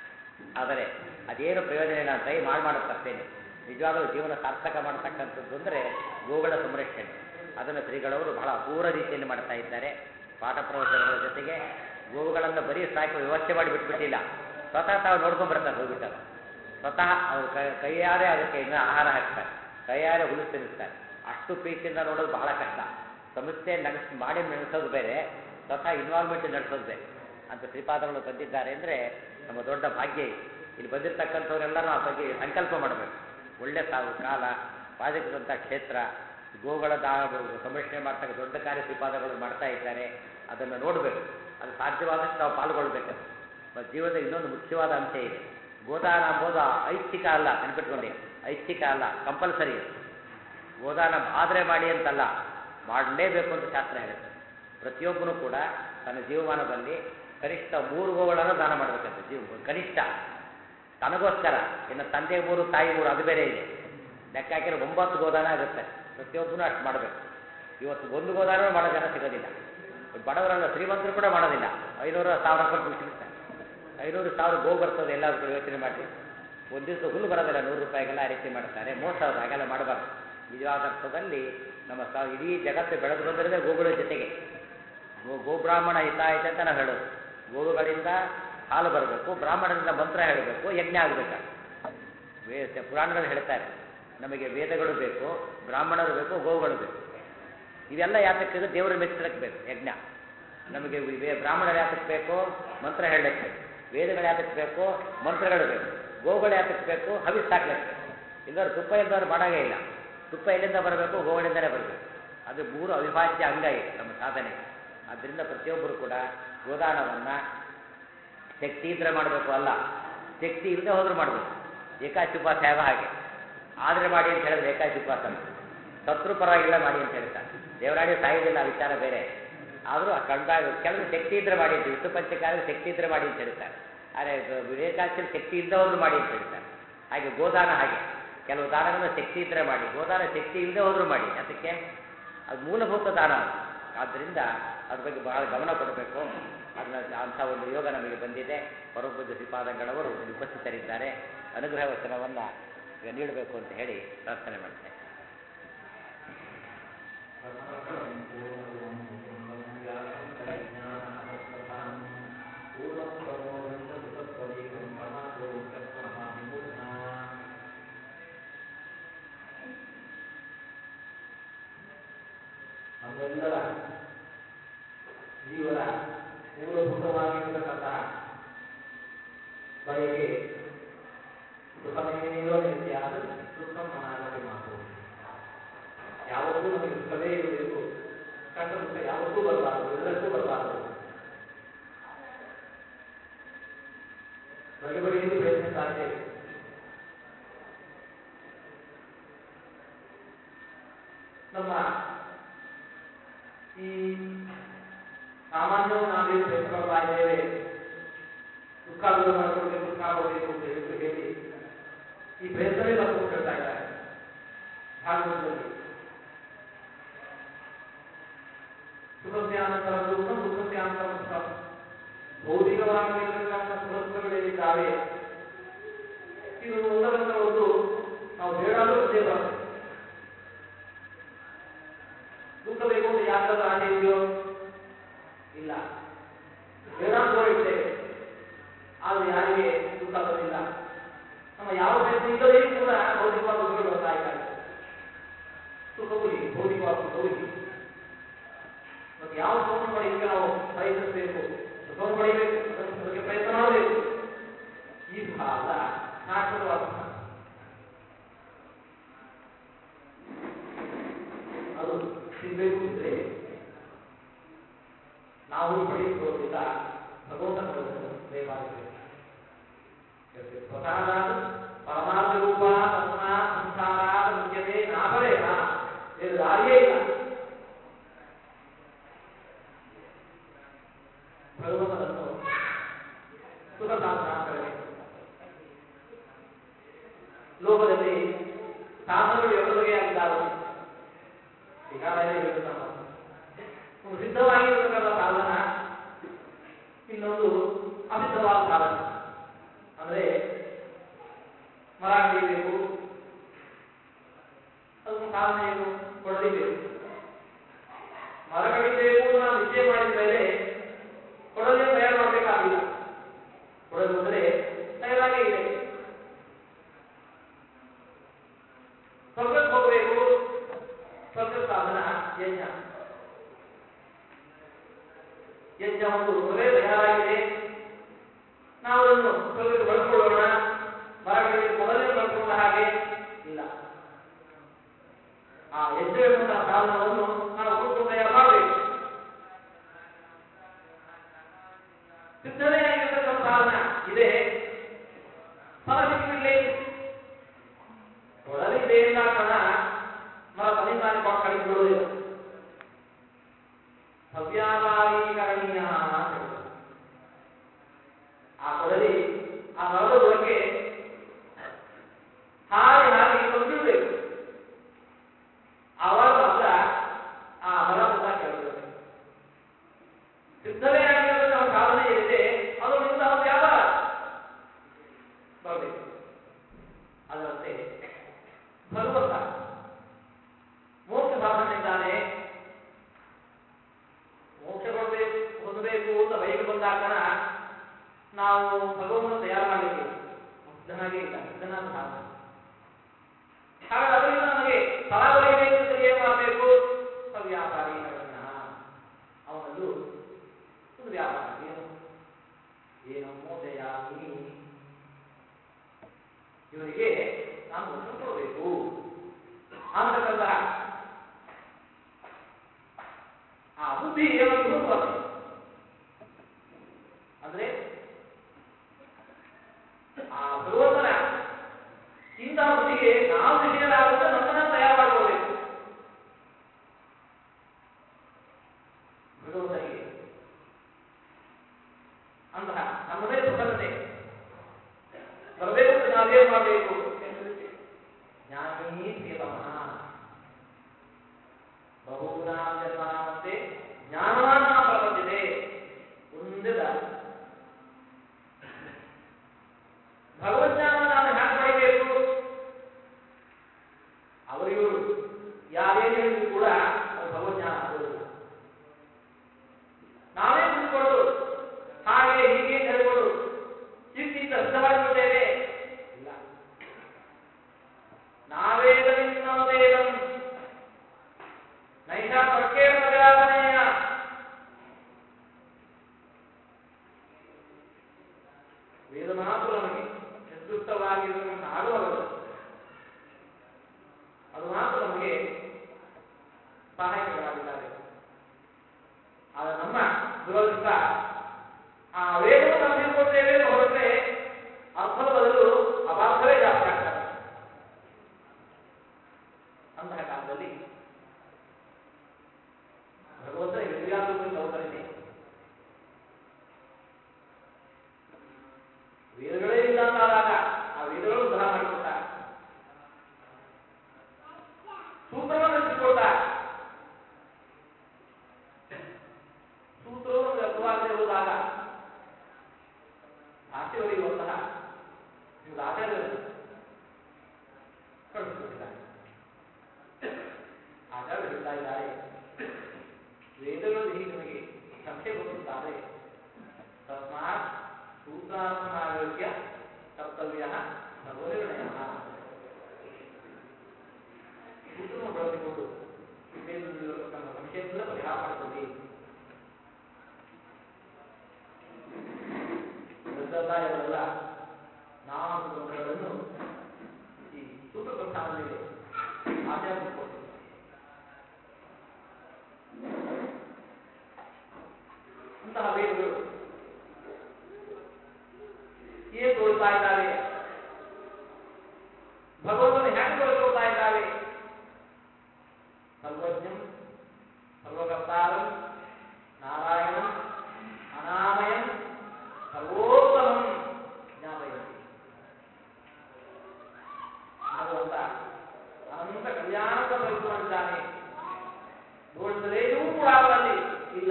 ಆದರೆ ಅದೇನು ಪ್ರಯೋಜನ ಇಲ್ಲ ಅಂತ ಈ ಮಾಡಿ ಮಾಡೋದು ತಪ್ಪೇನೆ ನಿಜವಾಗಲೂ ಜೀವನ ಸಾರ್ಥಕ ಮಾಡತಕ್ಕಂಥದ್ದು ಅಂದರೆ ಗೋಗಳ ಸಂರಕ್ಷಣೆ ಅದನ್ನು ಶ್ರೀಗಳವರು ಬಹಳ ಅಪೂರ್ವ ರೀತಿಯಲ್ಲಿ ಮಾಡ್ತಾ ಇದ್ದಾರೆ ಪಾಠ ಪ್ರವಚನಗಳ ಜೊತೆಗೆ ಗೋವುಗಳನ್ನು ಬರೀ ಸಾಕಿ ವ್ಯವಸ್ಥೆ ಮಾಡಿ ಬಿಟ್ಬಿಟ್ಟಿಲ್ಲ ಸ್ವತಃ ತಾವು ನೋಡ್ಕೊಂಡ್ಬರ್ತಾರೆ ಹೋಗ್ಬಿಟ್ಟಲ್ಲ ಸ್ವತಃ ಅವರು ಕೈ ಕೈಯಾರೆ ಅದಕ್ಕೆ ಇನ್ನೂ ಆಹಾರ ಹಾಕ್ತಾರೆ ಕೈಯಾರೆ ಹುಲ್ಲು ತಿನ್ನಿಸ್ತಾರೆ ಅಷ್ಟು ಪ್ರೀತಿಯಿಂದ ನೋಡೋದು ಬಹಳ ಕಷ್ಟ ಸಂಸ್ಥೆ ನಡೆಸ್ ಮಾಡಿ ನಡೆಸೋದು ಬೇರೆ ಸ್ವತಃ ಇನ್ವಾಲ್ವ್ಮೆಂಟ್ ನಡೆಸೋದು ಬೇರೆ ಅಂತ ಶ್ರೀಪಾದಗಳು ಬಂದಿದ್ದಾರೆ ಅಂದರೆ ನಮ್ಮ ದೊಡ್ಡ ಭಾಗ್ಯ ಇದು ಇಲ್ಲಿ ಬಂದಿರತಕ್ಕಂಥವರೆಲ್ಲರೂ ಆ ಬಗ್ಗೆ ಸಂಕಲ್ಪ ಮಾಡಬೇಕು ಒಳ್ಳೆ ತಾವು ಕಾಲ ಪಾದಕದಂಥ ಕ್ಷೇತ್ರ ಗೋಗಳ ದಾ ಸಂರಕ್ಷಣೆ ಮಾಡ್ತಕ್ಕ ದೊಡ್ಡ ಕಾರ್ಯ ಶ್ರೀಪಾದಗಳು ಮಾಡ್ತಾ ಇದ್ದಾರೆ ಅದನ್ನು ನೋಡಬೇಕು ಅದು ಸಾಧ್ಯವಾದಷ್ಟು ನಾವು ಪಾಲ್ಗೊಳ್ಬೇಕು ಮತ್ತು ಜೀವನದ ಇನ್ನೊಂದು ಮುಖ್ಯವಾದ ಅಂಶ ಇದೆ ಗೋದಾನ ಅಂಬೋದು ಐಚ್ಛಿಕ ಅಲ್ಲ ನೆನ್ಪಿಟ್ಕೊಂಡು ಐಚ್ಛಿಕ ಅಲ್ಲ ಕಂಪಲ್ಸರಿ ಗೋದಾನ ಆದರೆ ಮಾಡಿ ಅಂತಲ್ಲ ಮಾಡಲೇಬೇಕು ಅಂತ ಶಾಸ್ತ್ರ ಹೇಳುತ್ತೆ ಪ್ರತಿಯೊಬ್ಬನು ಕೂಡ ತನ್ನ ಜೀವಮಾನದಲ್ಲಿ ಕನಿಷ್ಠ ಮೂರು ಗೋಗಳನ್ನು ದಾನ ಮಾಡಬೇಕಂತೆ ಜೀವ ಕನಿಷ್ಠ ತನಗೋಸ್ಕರ ಇನ್ನು ತಂದೆ ಮೂರು ತಾಯಿ ಮೂರು ಅದು ಬೇರೆ ಇದೆ ಲೆಕ್ಕ ಹಾಕಿದ್ರೆ ಒಂಬತ್ತು ಗೋದಾನ ಆಗುತ್ತೆ ಪ್ರತಿಯೊಬ್ಬನು ಅಷ್ಟು ಮಾಡಬೇಕು ಇವತ್ತು ಒಂದು ಗೋದಾನ ಮಾಡೋ ಜನ ಸಿಗೋದಿಲ್ಲ ಬಡವರಲ್ಲ ಶ್ರೀಮಂತರು ಕೂಡ ಮಾಡೋದಿಲ್ಲ ಐನೂರು ಸಾವಿರ ಕೊಟ್ಟು ಬಿಟ್ಟಿರ್ತಾರೆ ಐನೂರು ಸಾವಿರ ಗೋ ಬರ್ತದೆ ಎಲ್ಲಾದ್ರೂ ಯೋಚನೆ ಮಾಡಿ ಒಂದು ದಿವಸ ಹುಲ್ಲು ಬರೋದಿಲ್ಲ ನೂರು ರೂಪಾಯಿಗೆಲ್ಲ ಆ ರೀತಿ ಮಾಡ್ತಾರೆ ಮೋಸ ಅದು ಹಾಗೆಲ್ಲ ಮಾಡಬಾರ್ದು ನಿಜವಾದ ಅರ್ಥದಲ್ಲಿ ನಮ್ಮ ಸ ಇಡೀ ಜಗತ್ತು ಬೆಳೆದು ಬಂದಿರೋದೇ ಗೋಗಳ ಜೊತೆಗೆ ಗೋ ಗೋಬ್ರಾಹ್ಮಣ ಹಿತಾಯಿತ ಅಂತ ನಾವು ಹೇಳೋದು ಗೋವುಗಳಿಂದ ಹಾಲು ಬರಬೇಕು ಬ್ರಾಹ್ಮಣರಿಂದ ಮಂತ್ರ ಹೇಳಬೇಕು ಯಜ್ಞ ಆಗಬೇಕು ವೇ ಪುರಾಣಗಳು ಹೇಳ್ತಾರೆ ನಮಗೆ ವೇದಗಳು ಬೇಕು ಬ್ರಾಹ್ಮಣರು ಬೇಕು ಗೋವುಗಳು ಬೇಕು ಇವೆಲ್ಲ ಯಾತಕ್ಕೆ ದೇವರ ಮೆಚ್ಚಲಿಕ್ಕೆ ಬೇಕು ಯಜ್ಞ ನಮಗೆ ವಿ- ವೇ- ಬ್ರಾಹ್ಮಣರು ಯಾತಕ್ಕೆ ಬೇಕು ಮಂತ್ರ ಹೇಳಲಿಕ್ಕೆ ಬೇಕು ವೇದಗಳು ಯಾತಕ್ಕೆ ಬೇಕು ಮಂತ್ರಗಳು ಬೇಕು ಗೋವುಗಳು ಯಾತಕ್ಕೆ ಬೇಕು ಹವಿಸ್ ಹಾಕ್ಲಿಕ್ಕೆ ಬೇಕು ಇಲ್ಲವ್ರು ತುಪ್ಪ ಇದ್ದವ್ರು ಮಾಡಾಗೇ ಇಲ್ಲ ತುಪ್ಪ ಎಲ್ಲಿಂದ ಬರಬೇಕು ಗೋವುಗಳಿಂದಲೇ ಬರಬೇಕು ಅದು ಮೂರು ಅವಿಭಾಜ್ಯ ಅಂಗ ಇದೆ ನಮ್ಮ ಸಾಧನೆ ಆದ್ದರಿಂದ ಪ್ರತಿಯೊಬ್ಬರು ಕೂಡ ಗೋದಾನವನ್ನು ಶಕ್ತಿ ಇದ್ರೆ ಮಾಡಬೇಕು ಅಲ್ಲ ಶಕ್ತಿ ಇಲ್ಲದೆ ಹೋದ್ರೂ ಮಾಡಬೇಕು ಏಕಾಶಿ ಉಪವಾಸ ಯಾವ ಹಾಗೆ ಆದರೆ ಮಾಡಿ ಅಂತ ಹೇಳಿದ್ರೆ ಏಕಾಶಿ ಉಪವಾಸ ಅಲ್ಲ. ಸತ್ರು ಪರವಾಗಿಲ್ಲ ಮಾಡಿ ಅಂತ ಹೇಳ್ತಾರೆ ದೇವರಾಡಿ ಸಾಯೋದಿಲ್ಲ ಆ ವಿಚಾರ ಬೇರೆ ಆದರೂ ಆ ಕಂಡಾಗ ಕೆಲವು ಶಕ್ತಿ ಇದ್ರೆ ಮಾಡಿ ಅಂತ ವಿಷ್ಣು ಪಂಚಕಾಲ ಶಕ್ತಿ ಇದ್ರೆ ಮಾಡಿ ಅಂತ ಹೇಳ್ತಾರೆ ಆದರೆ ವಿವೇಕಾಚಲ್ ಶಕ್ತಿ ಇಲ್ಲದೆ ಹೋದ್ರು ಮಾಡಿ ಅಂತ ಹೇಳ್ತಾರೆ ಹಾಗೆ ಗೋದಾನ ಹಾಗೆ ಕೆಲವು ದಾನಗಳನ್ನು ಶಕ್ತಿ ಇದ್ರೆ ಮಾಡಿ ಗೋದಾನ ಶಕ್ತಿ ಇಲ್ಲದೆ ಹೋದ್ರು ಮಾಡಿ ಅದಕ್ಕೆ ಅದು ಮೂಲಭೂತ ದಾನ ಅದು ಆದ್ದರಿಂದ ಅದ್ರ ಬಗ್ಗೆ ಬಹಳ ಗಮನ ಕೊಡಬೇಕು ಅದನ್ನ ಅಂಥ ಒಂದು ಯೋಗ ನಮಗೆ ಬಂದಿದೆ ಪರಮಪೂಜ್ಯ ಶ್ರೀಪಾದಂಗಳವರು ಇಲ್ಲಿ ಉಪಸ್ಥಿತರಿದ್ದಾರೆ ಅನುಗ್ರಹ ವಚನವನ್ನು ಈಗ ನೀಡಬೇಕು ಅಂತ ಹೇಳಿ ಪ್ರಾರ್ಥನೆ ಮಾಡ್ತೇನೆ ನಮ್ಮೆಲ್ಲರ ಜೀವನ ಮೂಲಭೂತವಾಗಿರತಕ್ಕಂತಹ ಬಯಕೆ ಸುಖಮೇವ ನಿತ್ಯಾದ ದುಃಖ ಮನಾಗತಿ ಮಾತು ಯಾವತ್ತೂ ನಮಗೆ ಸುಖವೇ ಇರಬೇಕು ಕಷ್ಟ ದುಃಖ ಯಾವತ್ತೂ ಬರಬಾರದು ಎಲ್ಲರಿಗೂ ಬರಬಾರದು ಬಗೆ ಬಗೆಯಲ್ಲಿ ಪ್ರಯತ್ನಿಸ್ತಾ ಇದ್ದೇವೆ ನಮ್ಮ ಈ ಸಾಮಾನ್ಯವಾಗಿ ನಾವೇನು ಪ್ರಯತ್ನ ಮಾಡ್ತಾ ಇದ್ದೇವೆ ದುಃಖ ದೂರ ಮಾಡಿಕೊಳ್ಳಬೇಕು ದುಃಖ ಬರಬೇಕು ಅಂತ ಹೇಳಿದ್ರು ಹೇಳಿ ಈ ಪ್ರಯತ್ನವೇ ತಪ್ಪು ಅಂತ ಹೇಳ್ತಾ ಇದ್ದಾರೆ ಭಾಗವತದಲ್ಲಿ ಸುಖಸ್ಯಾನಂತರ ದುಃಖ ದುಃಖಸ್ಯಾನಂತರ ಸುಖ ಭೌತಿಕವಾಗಿರತಕ್ಕಂಥ ಸುಖಗಳಿದ್ದಾವೆ ಇದು ಒಂದರಿಂದ ಒಂದು ನಾವು ಬೇಡಾದರೂ ಮುಂದೆ ಬರ್ತದೆ ದುಃಖ ಬೇಕು ಅಂತ ಯಾಕಾದ್ರೂ ಆಸೆ ಇದೆಯೋ ಇಲ್ಲ ಬೇಡ ಅಂತ ಇರ್ತೇವೆ ಆದ್ರೆ ಯಾರಿಗೆ ದುಃಖ ಬರಲಿಲ್ಲ ನಮ್ಮ ಯಾವ ಪ್ರಯತ್ನ ಇಲ್ಲದೇ ಕೂಡ ಭೌತಿಕವಾದ ದುಃಖಗಳು ಬರ್ತಾ ಇದ್ದಾರೆ ಸುಖವು ಹೀಗೆ ಭೌತಿಕವಾದ ಸುಖವು ಹೀಗೆ ಮತ್ತೆ ಯಾವ ಸುಖವನ್ನು ಪಡೆಯಲಿಕ್ಕೆ ನಾವು ಪ್ರಯತ್ನಿಸಬೇಕು ಸುಖವನ್ನು ಪಡೆಯಬೇಕು ಅದನ್ನು ಅದಕ್ಕೆ ಪ್ರಯತ್ನ ಮಾಡಬೇಕು ಈ ಸುಖ ಅಲ್ಲ ಶಾಶ್ವತವಾದ ಸುಖ ಅದು ಸಿಗಬೇಕು ಇದ್ರೆ ನಾವು ಪಡೆಯುವುದರಿಂದ ಭಗವಂತನ ದಯಮಾಡಬೇಕು ಸ್ವತಃ ಪರಮಾರ್ಥ ರೂಪ ತಸ್ಮಾ ಸಂಸಾರಾದ ಮುಖ್ಯತೆ ನಾಪರೇಣ ಬೇರೆ ದಾರಿಯೇ ಇಲ್ಲ ಭಗವಂತನನ್ನು ಸುಖ ಸಾಧನ ಕರಬೇಕು ಲೋಕದಲ್ಲಿ ಸಾಧನಗಳು ಎರಡು ಬಗೆಯಾಗಿದ್ದಾವೆ ಈಗಾಗಲೇ ಹೇಳಿದ ನಾವು ಒಂದು ಸಿದ್ಧವಾಗಿರತಕ್ಕಂಥ ಸಾಧನ ಇನ್ನೊಂದು ಅಸಿದ್ಧವಾದ ಸಾಧನ ಅಂದ್ರೆ ಮರ ಕಡಿಬೇಕು ಅದಕ್ಕೆ ಸಾಧನ ಏನು ಕೊಡಲಿಬೇಕು ಮರ ಕಡಿಬೇಕು ಅಂತ ನಾವು ನಿಶ್ಚಯ ಮಾಡಿದ ಮೇಲೆ ಕೊಡಲಿಯನ್ನು ತಯಾರು ಮಾಡಬೇಕಾಗಿಲ್ಲ ಕೊಡಲು ಅಂದರೆ ತಯಾರಾಗೇ ಇದೆ ಸ್ವರ್ಗಕ್ಕೆ ಹೋಗಬೇಕು ಸ್ವರ್ಗ ಸಾಧನ ಯಜ್ಞ ಯಜ್ಞ ಒಂದು ಮೊದಲೇ ತಯಾರಾಗಿದೆ ನಾವು ಅದನ್ನು ಸ್ವರ್ಗಕ್ಕೆ ಬಳಸಿಕೊಳ್ಳೋಣ ಮರಗಳಿಗೆ ಮೊದಲೇ ಬಳಸಿಕೊಂಡ ಹಾಗೆ ಇಲ್ಲ ಆ ಯಜ್ಞ ಎಂಬಂತಹ ಸಾಧನವನ್ನು ನಾವು ಹುಡುಕೊಂಡು ತಯಾರು ಮಾಡಬೇಕು ಸಿದ್ಧನೇ ಆಗಿರತಕ್ಕಂಥ ಸಾಧನ ಇದೆ ಫಲ ಸಿಕ್ಕಿರಲಿ ಕೊಡಲಿದೆ ಎಂದ ಕಣ ಮರ ತನ್ನಿಂದಾನೆ ಕೊಟ್ಟು ಕಳಿಸಿಬಿಡುವುದಿಲ್ಲ ಸವ್ಯಾಪಾರೀಕರಣೀಯ ಅಂತ ಹೇಳ್ತಾರೆ. ಆ ಕೊಡಲಿ ಆ ಮರದ ಬುಡಕ್ಕೆ ಹಾಗೆ ಹಾಗೆ ತಂದಿಡಬೇಕು ಆವಾಗ ಮಾತ್ರ ಆ ಮರ ಮುಖ ಕೇಳಬೇಕು ಸಿದ್ಧವೇ ಆಗಿರೋದು ನಮ್ಮ ಸಾಧನೆ ಏನಿದೆ ಅದು ಇಂತಹ ವ್ಯಾಪಾರ ನಾವು ಭಗವಂತನ ತಯಾರು ಮಾಡಲಿಕ್ಕೆ ಮುಗ್ಧನಾಗೇ ಇಲ್ಲ ಮುಗ್ಧನಾದ ಭಾವನೆ ಹಾಗಾದ್ರೆ ಅದರಿಂದ ನಮಗೆ ಫಲ ಒಲಿಯಬೇಕು ಅಂತ ಏನು ಮಾಡಬೇಕು ವ್ಯಾಪಾರಿ ಕರಣ್ಯ ಅವನಲ್ಲೂ ಒಂದು ವ್ಯಾಪಾರ ಏನು ಏನು ಮೋದಯಾಮಿ ಇವರಿಗೆ ನಾನು ಮೋಕ್ಷ ಕೊಡಬೇಕು ಅಂತಕ್ಕಂತಹ ಆ ಬುದ್ಧಿ ಏನಾದ್ರು ಬರ್ತದೆ ಅಂದ್ರೆ ಆ ಭಗವಂತನ ಇಂತಹ ಬುದ್ಧಿಗೆ ನಾವು ವಿಷಯರಾದಂತೆ ನಮ್ಮನ್ನ ತಯಾರು ಮಾಡಿಕೊಳ್ಬೇಕು ಭಗವಂತನಿಗೆ ಅಂತಹ ನಮ್ಮ ಮೇಲೆ ಪ್ರಸನ್ನತೆ ಬರಬೇಕು ಅಂತ ನಾವೇನ್ ಮಾಡಬೇಕು ಜ್ಞಾನಿ ಪ್ರಿಯತಮಃ ಬಹುನಾಮ ಜನ್ಮನಾಮಂತೆ ಜ್ಞಾನವಾನ ಪ್ರಪಂಚತೆ ಒಂದೇ ದಾರಿ ಭಗವಜ್ಞಾನ ನಾನು ಹ್ಯಾಕ್ ಪಡಿಬೇಕು ಅವರಿವರು ಯಾರೇನು ಹೇಳಿದ್ರು ಕೂಡ ಅದು ಭಗವಜ್ಞಾನ ಆಗೋದಿಲ್ಲ ನಾವೇ ಕುಳಿತುಕೊಂಡು ಹಾಗೆ ಹೀಗೆ ಅಂತ ಹೇಳಿಕೊಂಡು ಚಿಂತಿತ ಸಿದ್ಧವಾಗಿಬಿಡ್ತೇವೆ ಇಲ್ಲ ನಾವೇದಮಿನ್ನಮ ವೇದಂ ನೈಷಾ ತರ್ಕೇಣ ಪ್ರಜಾಪನೆಯ ವೇದ ಮಾತ್ರ ನಮಗೆ ನಿರ್ದಿಷ್ಟವಾಗಿರುವಂತಹ ಆಡುವವರು ಅದು ಮಾತ್ರ ನಮಗೆ ಸಹಾಯಕಗಳಾಗಿದ್ದಾರೆ ಆದರೆ ನಮ್ಮ ದುರದೃಷ್ಟ ಆ ವೇದವನ್ನು ನಾವು ತಿಳ್ಕೊಳ್ತೇವೆ ಅಂತ ಹೊರಟ್ರೆ ಅರ್ಥದ ಬದಲು ಅಪಾರ್ಥವೇ ಜಾಸ್ತಿ ಆಗ್ತದೆ ಅಂತಹ ಕಾಲದಲ್ಲಿ ಭಗವಂತನ ವಿದ್ಯಾರ್ಥಿ ಅವತರಿಸಿ ವೇದಗಳೇ ಇಲ್ಲ ಅಂತಾದಾಗ ಆ ವೇದಗಳು ಉದ್ಧಾರ ಮಾಡಿಕೊಟ್ಟ ಸೂತ್ರಗಳನ್ನು ರಚಿಸಿಕೊಟ್ಟ ಸೂತ್ರವು ನಮಗೆ ಅರ್ಥವಾಗದೆ ಹೋದಾಗ ಭಾಷೆ ಬರೆಯುವಂತಹ ನಿಮ್ಗೆ ಆಚಾರ್ಯರನ್ನು ಕಳಿಸಿಕೊಟ್ಟಿದ್ದಾರೆ ಆಚಾರ್ಯರು ಹೇಳ್ತಾ ಇದ್ದಾರೆ ವೇದಗಳಲ್ಲಿ ಹೀಗೆ ನಿಮಗೆ ಸಂಕ್ಷೇಪ ಗೊತ್ತಾದರೆ ತಸ್ಮಾತ್ ಸೂತ್ರಾರ್ಥಮಾಯೋಗ್ಯ ಕರ್ತವ್ಯ ಸರ್ವನಿರ್ಣಯ ಸೂತ್ರವನ್ನು ಬಳಸಿಕೊಂಡು ವೇದದಲ್ಲಿರತಕ್ಕಂಥ ಸಂಶಯದಿಂದ ಪರಿಹಾರ ಮಾಡಿಕೊಳ್ಳಿ ಇದೆಲ್ಲ ಇವರೆಲ್ಲ ನಾಲ್ಕು ಗ್ರಂಥಗಳನ್ನು ಈ ಸೂತ್ರ ಪ್ರಸ್ಥಾನದ ಮೇಲೆ ಆಚಾರ್ಯ ಕೊಟ್ಟಿದ್ದಾರೆ ಅಂತಹ ವೇದಗಳು ಏನ್ ತೋರಿಸ್ತಾ ಇದ್ದಾವೆ ಭಗವಂತನ ಹ್ಯಾಂಗ ತೋರಿಸ್ಕೊಳ್ತಾ ಇದ್ದಾವೆ ಸರ್ವಜ್ಞಂ ಸರ್ವಕರ್ತಾರಂ ನಾರಾಯಣಂ ಅನಾಮಯಂ ಸರ್ವೋತ್ತಮಂ ಜ್ಞಾಪಯಂತಿ ಭಗವಂತ ಅನಂತ ಕಲ್ಯಾಣದ ಪ್ರಯತ್ನ ಮಾಡಿದ್ದಾನೆ ದೋಷದಲ್ಲೇನೂ ಕೂಡ ಅವರಲ್ಲಿ ಇಲ್ಲ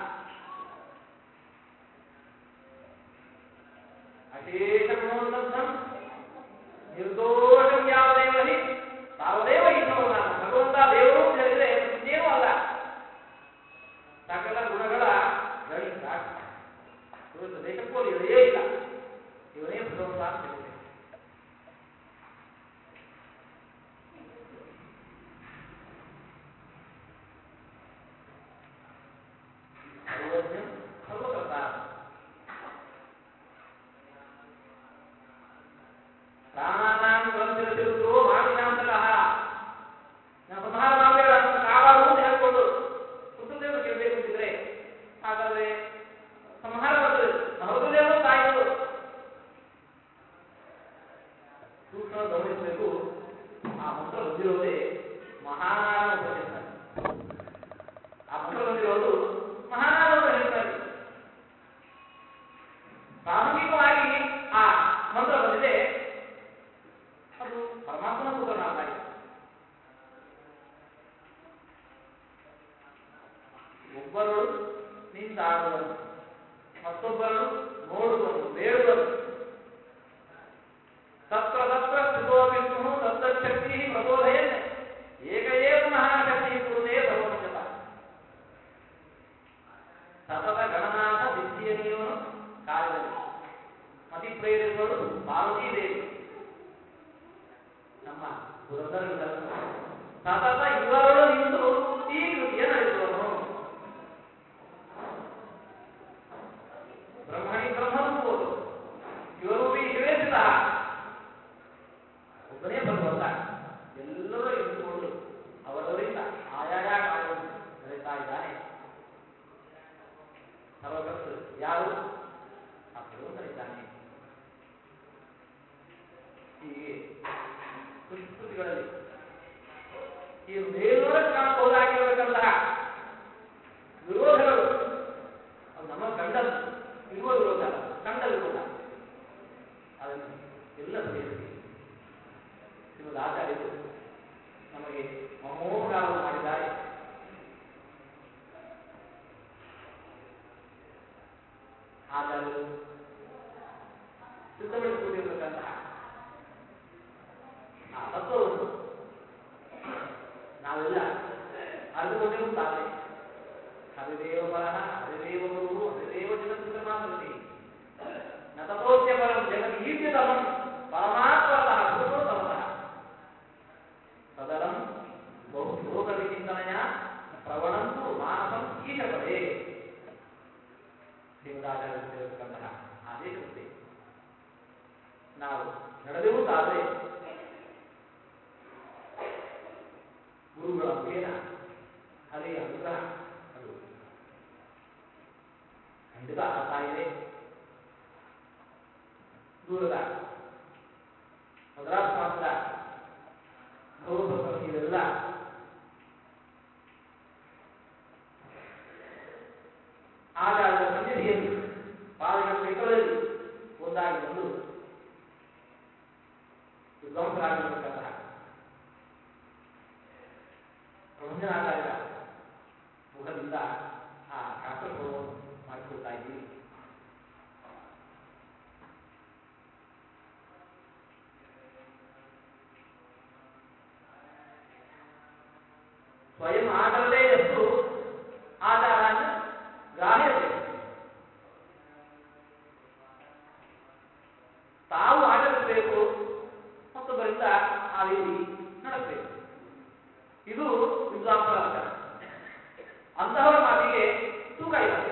ಅಶೇಷ ಗುಣೋನ್ನತಂ ನಿರ್ದೋಷಂ ಯಾವದೇವ ಹಿ ತಾವದೇವ ಈಶ್ವರೋ ನಾಮ ಭಗವಂತ ದೇವರು ಅಂತ ಹೇಳಿದ್ರೆ ಇನ್ನೇನೂ ಅಲ್ಲ ಸಕಲ ಗುಣಗಳ ಗಣಿ ಸಾಕು ಇವತ್ತು ದೇಶಕ್ಕೂ ಇರೇ ಇಲ್ಲ ಇವನೇ ಭಗವಂತ ಅಂತ ಹೇಳಿದೆ ಸರ್ವಜ್ಞಂ ಸರ್ವಕರ್ತಾರಂ ಪ್ರಾಣಾನಾಂ ಗ್ರಂಥಿರತಿರುತ್ತೋ ಮಾನಿಶಾಂತಕಃ ಪಾರ್ವತೀ ದೇವಿ ನಮ್ಮ ಪುರಂದರ ಸತತ ಇವರೊಳು ನಿಂತು ಈ ಕೃತಿಯ ನಡೆಸುವನು ಬ್ರಹ್ಮಣಿ ಬ್ರಹ್ಮರೂಪರು ಶಿವರೂಪಿ ಶಿವೇಶಿತ ಒಬ್ಬನೇ ಭಗವಂತ ಎಲ್ಲರೂ ಎನಿಸಿಕೊಂಡು ಅವರವರಿಂದ ಆಯಾಯ ಕಾರ್ಯವನ್ನು ನಡೆಸ್ತಾ ಇದ್ದಾನೆ ಸರ್ವಕರ್ತೃ ಯಾರು ಆ ಭಗವಂತನಿದ್ದಾನೆ ಹೀಗೆ ಕೃತಿಗಳಲ್ಲಿ ಈ ಮೇಲ್ನೋಡಕ್ಕೆ ಕಾಣಬಹುದಾಗಿರಬೇಕಂತಹ ವಿರೋಧಗಳು ಅದು ನಮ್ಮ ಕಂಡದ್ದು ಇರುವ ವಿರೋಧ ಅಲ್ಲ, ಕಂಡ ವಿರೋಧ ಅದನ್ನು ಎಲ್ಲ ಬಗೆಹರಿಸಿ ಶ್ರೀಮದ್ ಆಚಾರ್ಯರು ನಮಗೆ ಮಹೋಪಕಾರವನ್ನು ಮಾಡಿದ್ದಾರೆ ಆಚಾರ್ಯರು ಸಿದ್ಧಪಡಿಸಿಕೊಂಡಿರತಕ್ಕಂತಹ ಆ ತತ್ವವನ್ನು ನಾವೆಲ್ಲ ಅರಿತುಕೊಂಡೇ ಮುಂತಾದರೆ ಹರಿದೇವ ಪರಃ ಹರಿದೇವ ಗುರು ಹರಿದೇವ ಜಗತ್ಕೃತಮಾಸತಿ ನ ತಥೋತ್ಯ ಪರಂ ಜಗತ್ ಈರ್ಯತಮಂ ಪರಮಾತ್ಮತಃ ಪೂರ್ವತಮತಃ ತದರಂ ಬಹು ಪುರೋಗತಿ ಚಿಂತನೆಯ ಪ್ರವಣಂತು ಮಾನಸಂ ಈಶಪದೇ ಶ್ರೀಮದಾಚಾರ್ಯಂತಹ ಆದೇಶದಂತೆ ನಾವು ನಡೆದೆವುದಾದರೆ ಗುರುಗಳ ಮುಖೇನ ಹರಿಯ ಅನುಗ್ರಹ ಅದು ಖಂಡಿತ ಆಗ್ತಾ ಇದೆ ದೂರದ ಮದ್ರಾಸ್ ಪ್ರಾಂತದ ಗೌರವ ಇವೆಲ್ಲ ಆಗಾಗ ಸನ್ನಿಧಿಯಲ್ಲಿ ಪಾದಗಳ ಕ್ಷೇತ್ರದಲ್ಲಿ ಒಂದಾಗಿ ಬಂದು ವಿದ್ವಾಂಸರಾಗಿರತಕ್ಕಂತಹ ಪ್ರಬಂಧನಾಚಾರ್ಯರ ಮುಖದಿಂದ ಆ ಶಾಸ್ತ್ರವನ್ನು ಮಾಡಿಕೊಳ್ತಾ ಇದ್ದೀವಿ ಸ್ವಯಂ ಆಚರಣೆ ಎಷ್ಟು ಆಚಾರಾನ ಗ್ರಾಹ್ಯತೆ ತಾವು ಆಚರಿಸಬೇಕು ಮತ್ತೊಬ್ಬರಿಂದ ಆ ರೀತಿ ನಡೆಸಬೇಕು ಇದು ವಿದ್ವಾಂಸರ ಲಕ್ಷಣ ಅಂತಹವರ ಮಾತಿಗೆ ತೂಕ ಇರುತ್ತೆ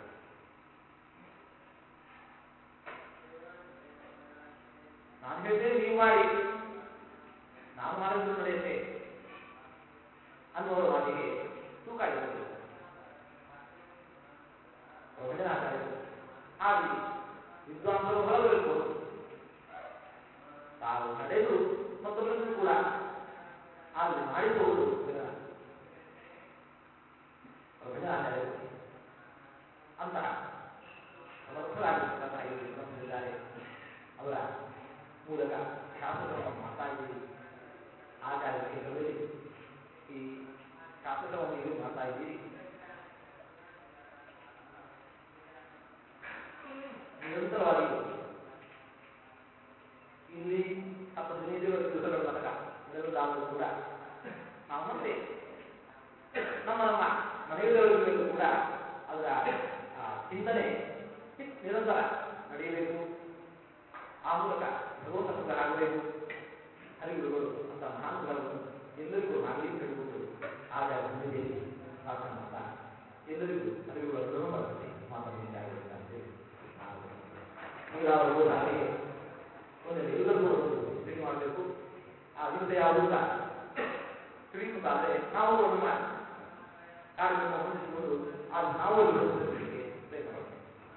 ನಾನು ಹೇಳ್ತೇನೆ ನೀವು ಮಾಡಿ ನಾನು ಮಾಡಿದ್ರು ನಡೆಯುತ್ತೆ ಅನ್ನುವರ ಮಾತಿಗೆ ತೂಕ ಇರುತ್ತೆ ಪ್ರವಚನಾಚಾರ್ಯರು ಆ ರೀತಿ ವಿದ್ವಾಂಸರು ಹೊರಗಿರ್ಬೋದು ತಾವು ನಡೆದು ಮತ್ತೊಬ್ಬರನ್ನು ಕೂಡ ಆದರೆ ಮಾಡಿಸುವುದು ಇದರ ಪ್ರವಚನಾಚಾರ್ಯರು ಅಂತಹ ಸಮರ್ಥರಾಗಿರ್ತಕ್ಕಂತಹ ಈ ವಿದ್ವಾಂಸರಿದ್ದಾರೆ ಅವರ ಮೂಲಕ ಶಾಸ್ತ್ರವನ್ನು ಮಾಡ್ತಾ ಇದ್ದೀವಿ ಆಚಾರ್ಯ ಕ್ಷೇತ್ರದಲ್ಲಿ ಈ ಶಾಸ್ತ್ರವನ್ನು ಇಲ್ಲಿ ಮಾಡ್ತಾ ಇದ್ದೀವಿ ನಿರಂತರವಾಗಿ ಇಲ್ಲಿ ಹತ್ತು ಹದಿನೈದು ದಿವಸಗಳ ತನಕ ನಿಲ್ಲುವುದಾದರೂ ಕೂಡ ನಾವು ಮತ್ತೆ ನಮ್ಮ ನಮ್ಮ ಮನೆಯವರವರಿಗೂ ಕೂಡ ಅದರ ಆ, ಚಿಂತನೆ ನಿರಂತರ ನಡೆಯಬೇಕು ಆ ಮೂಲಕ ಭಗವಂತ ಅನುಗ್ರಹ ಆಗಬೇಕು ಹರಿಗುರುಗಳು ಅಂತ ಮಹಾನುಭಾವರು ಎಲ್ಲರಿಗೂ ಆಗಲಿ ಹೇಳಿಕೊಂಡು ಆಗ ಸನ್ನಿಧಿಯಲ್ಲಿ ಪ್ರಾರ್ಥನೆ ಮಾಡ್ತಾ ಎಲ್ಲರಿಗೂ ಹರಿಗುರುಗಳ ಅನುಗ್ರಹ ಬರುತ್ತೆ ಮಾತನಾಡಿದ್ದಾರೆ ನೀರಾವರಿಗೂ ಹಾಗೆ ಒಂದು ಎಲ್ಲರಿಗೂ ಒಂದು ಭೇಟಿ ಮಾಡಬೇಕು ಆ ದಿವಸ ಯಾವುದು ಅಂತ ತಿಳಿಯುವುದಾದರೆ ನಾವು ನಮ್ಮ ಕಾರ್ಯಕ್ರಮ ಹೊಂದಿಸಿಕೊಂಡು ಆ ನಾವು ನಡೆಸಲಿಕ್ಕೆ ಪ್ರಯತ್ನ ಮಾಡ್ತೇವೆ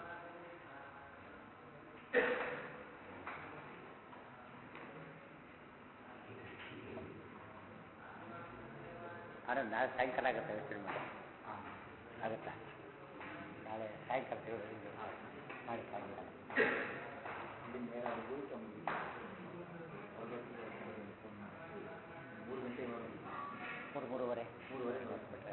ಆದರೆ ನಾಳೆ ಸಾಯಂಕಾಲ ಆಗುತ್ತೆ ವ್ಯವಸ್ಥೆ ಮಾಡಿ ಹಾಂ ಆಗುತ್ತಾ ನಾಳೆ ಸಾಯಂಕಾಲ ತಿಳಿ- ಇದು ಮಾಡಿ ಸಾಯಂಕಾಲ ಮೂರು ಮೂರುವರೆ ಮೂರುವರೆ ಬಿಟ್ಟರೆ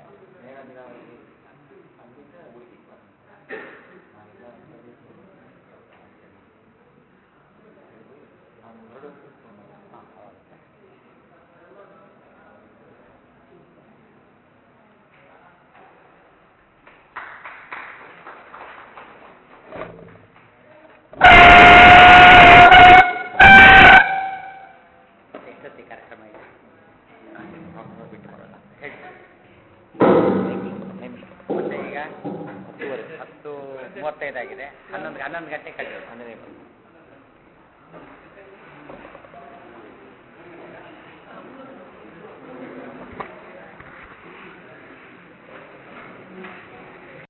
ಹಾಂ ಹೌದು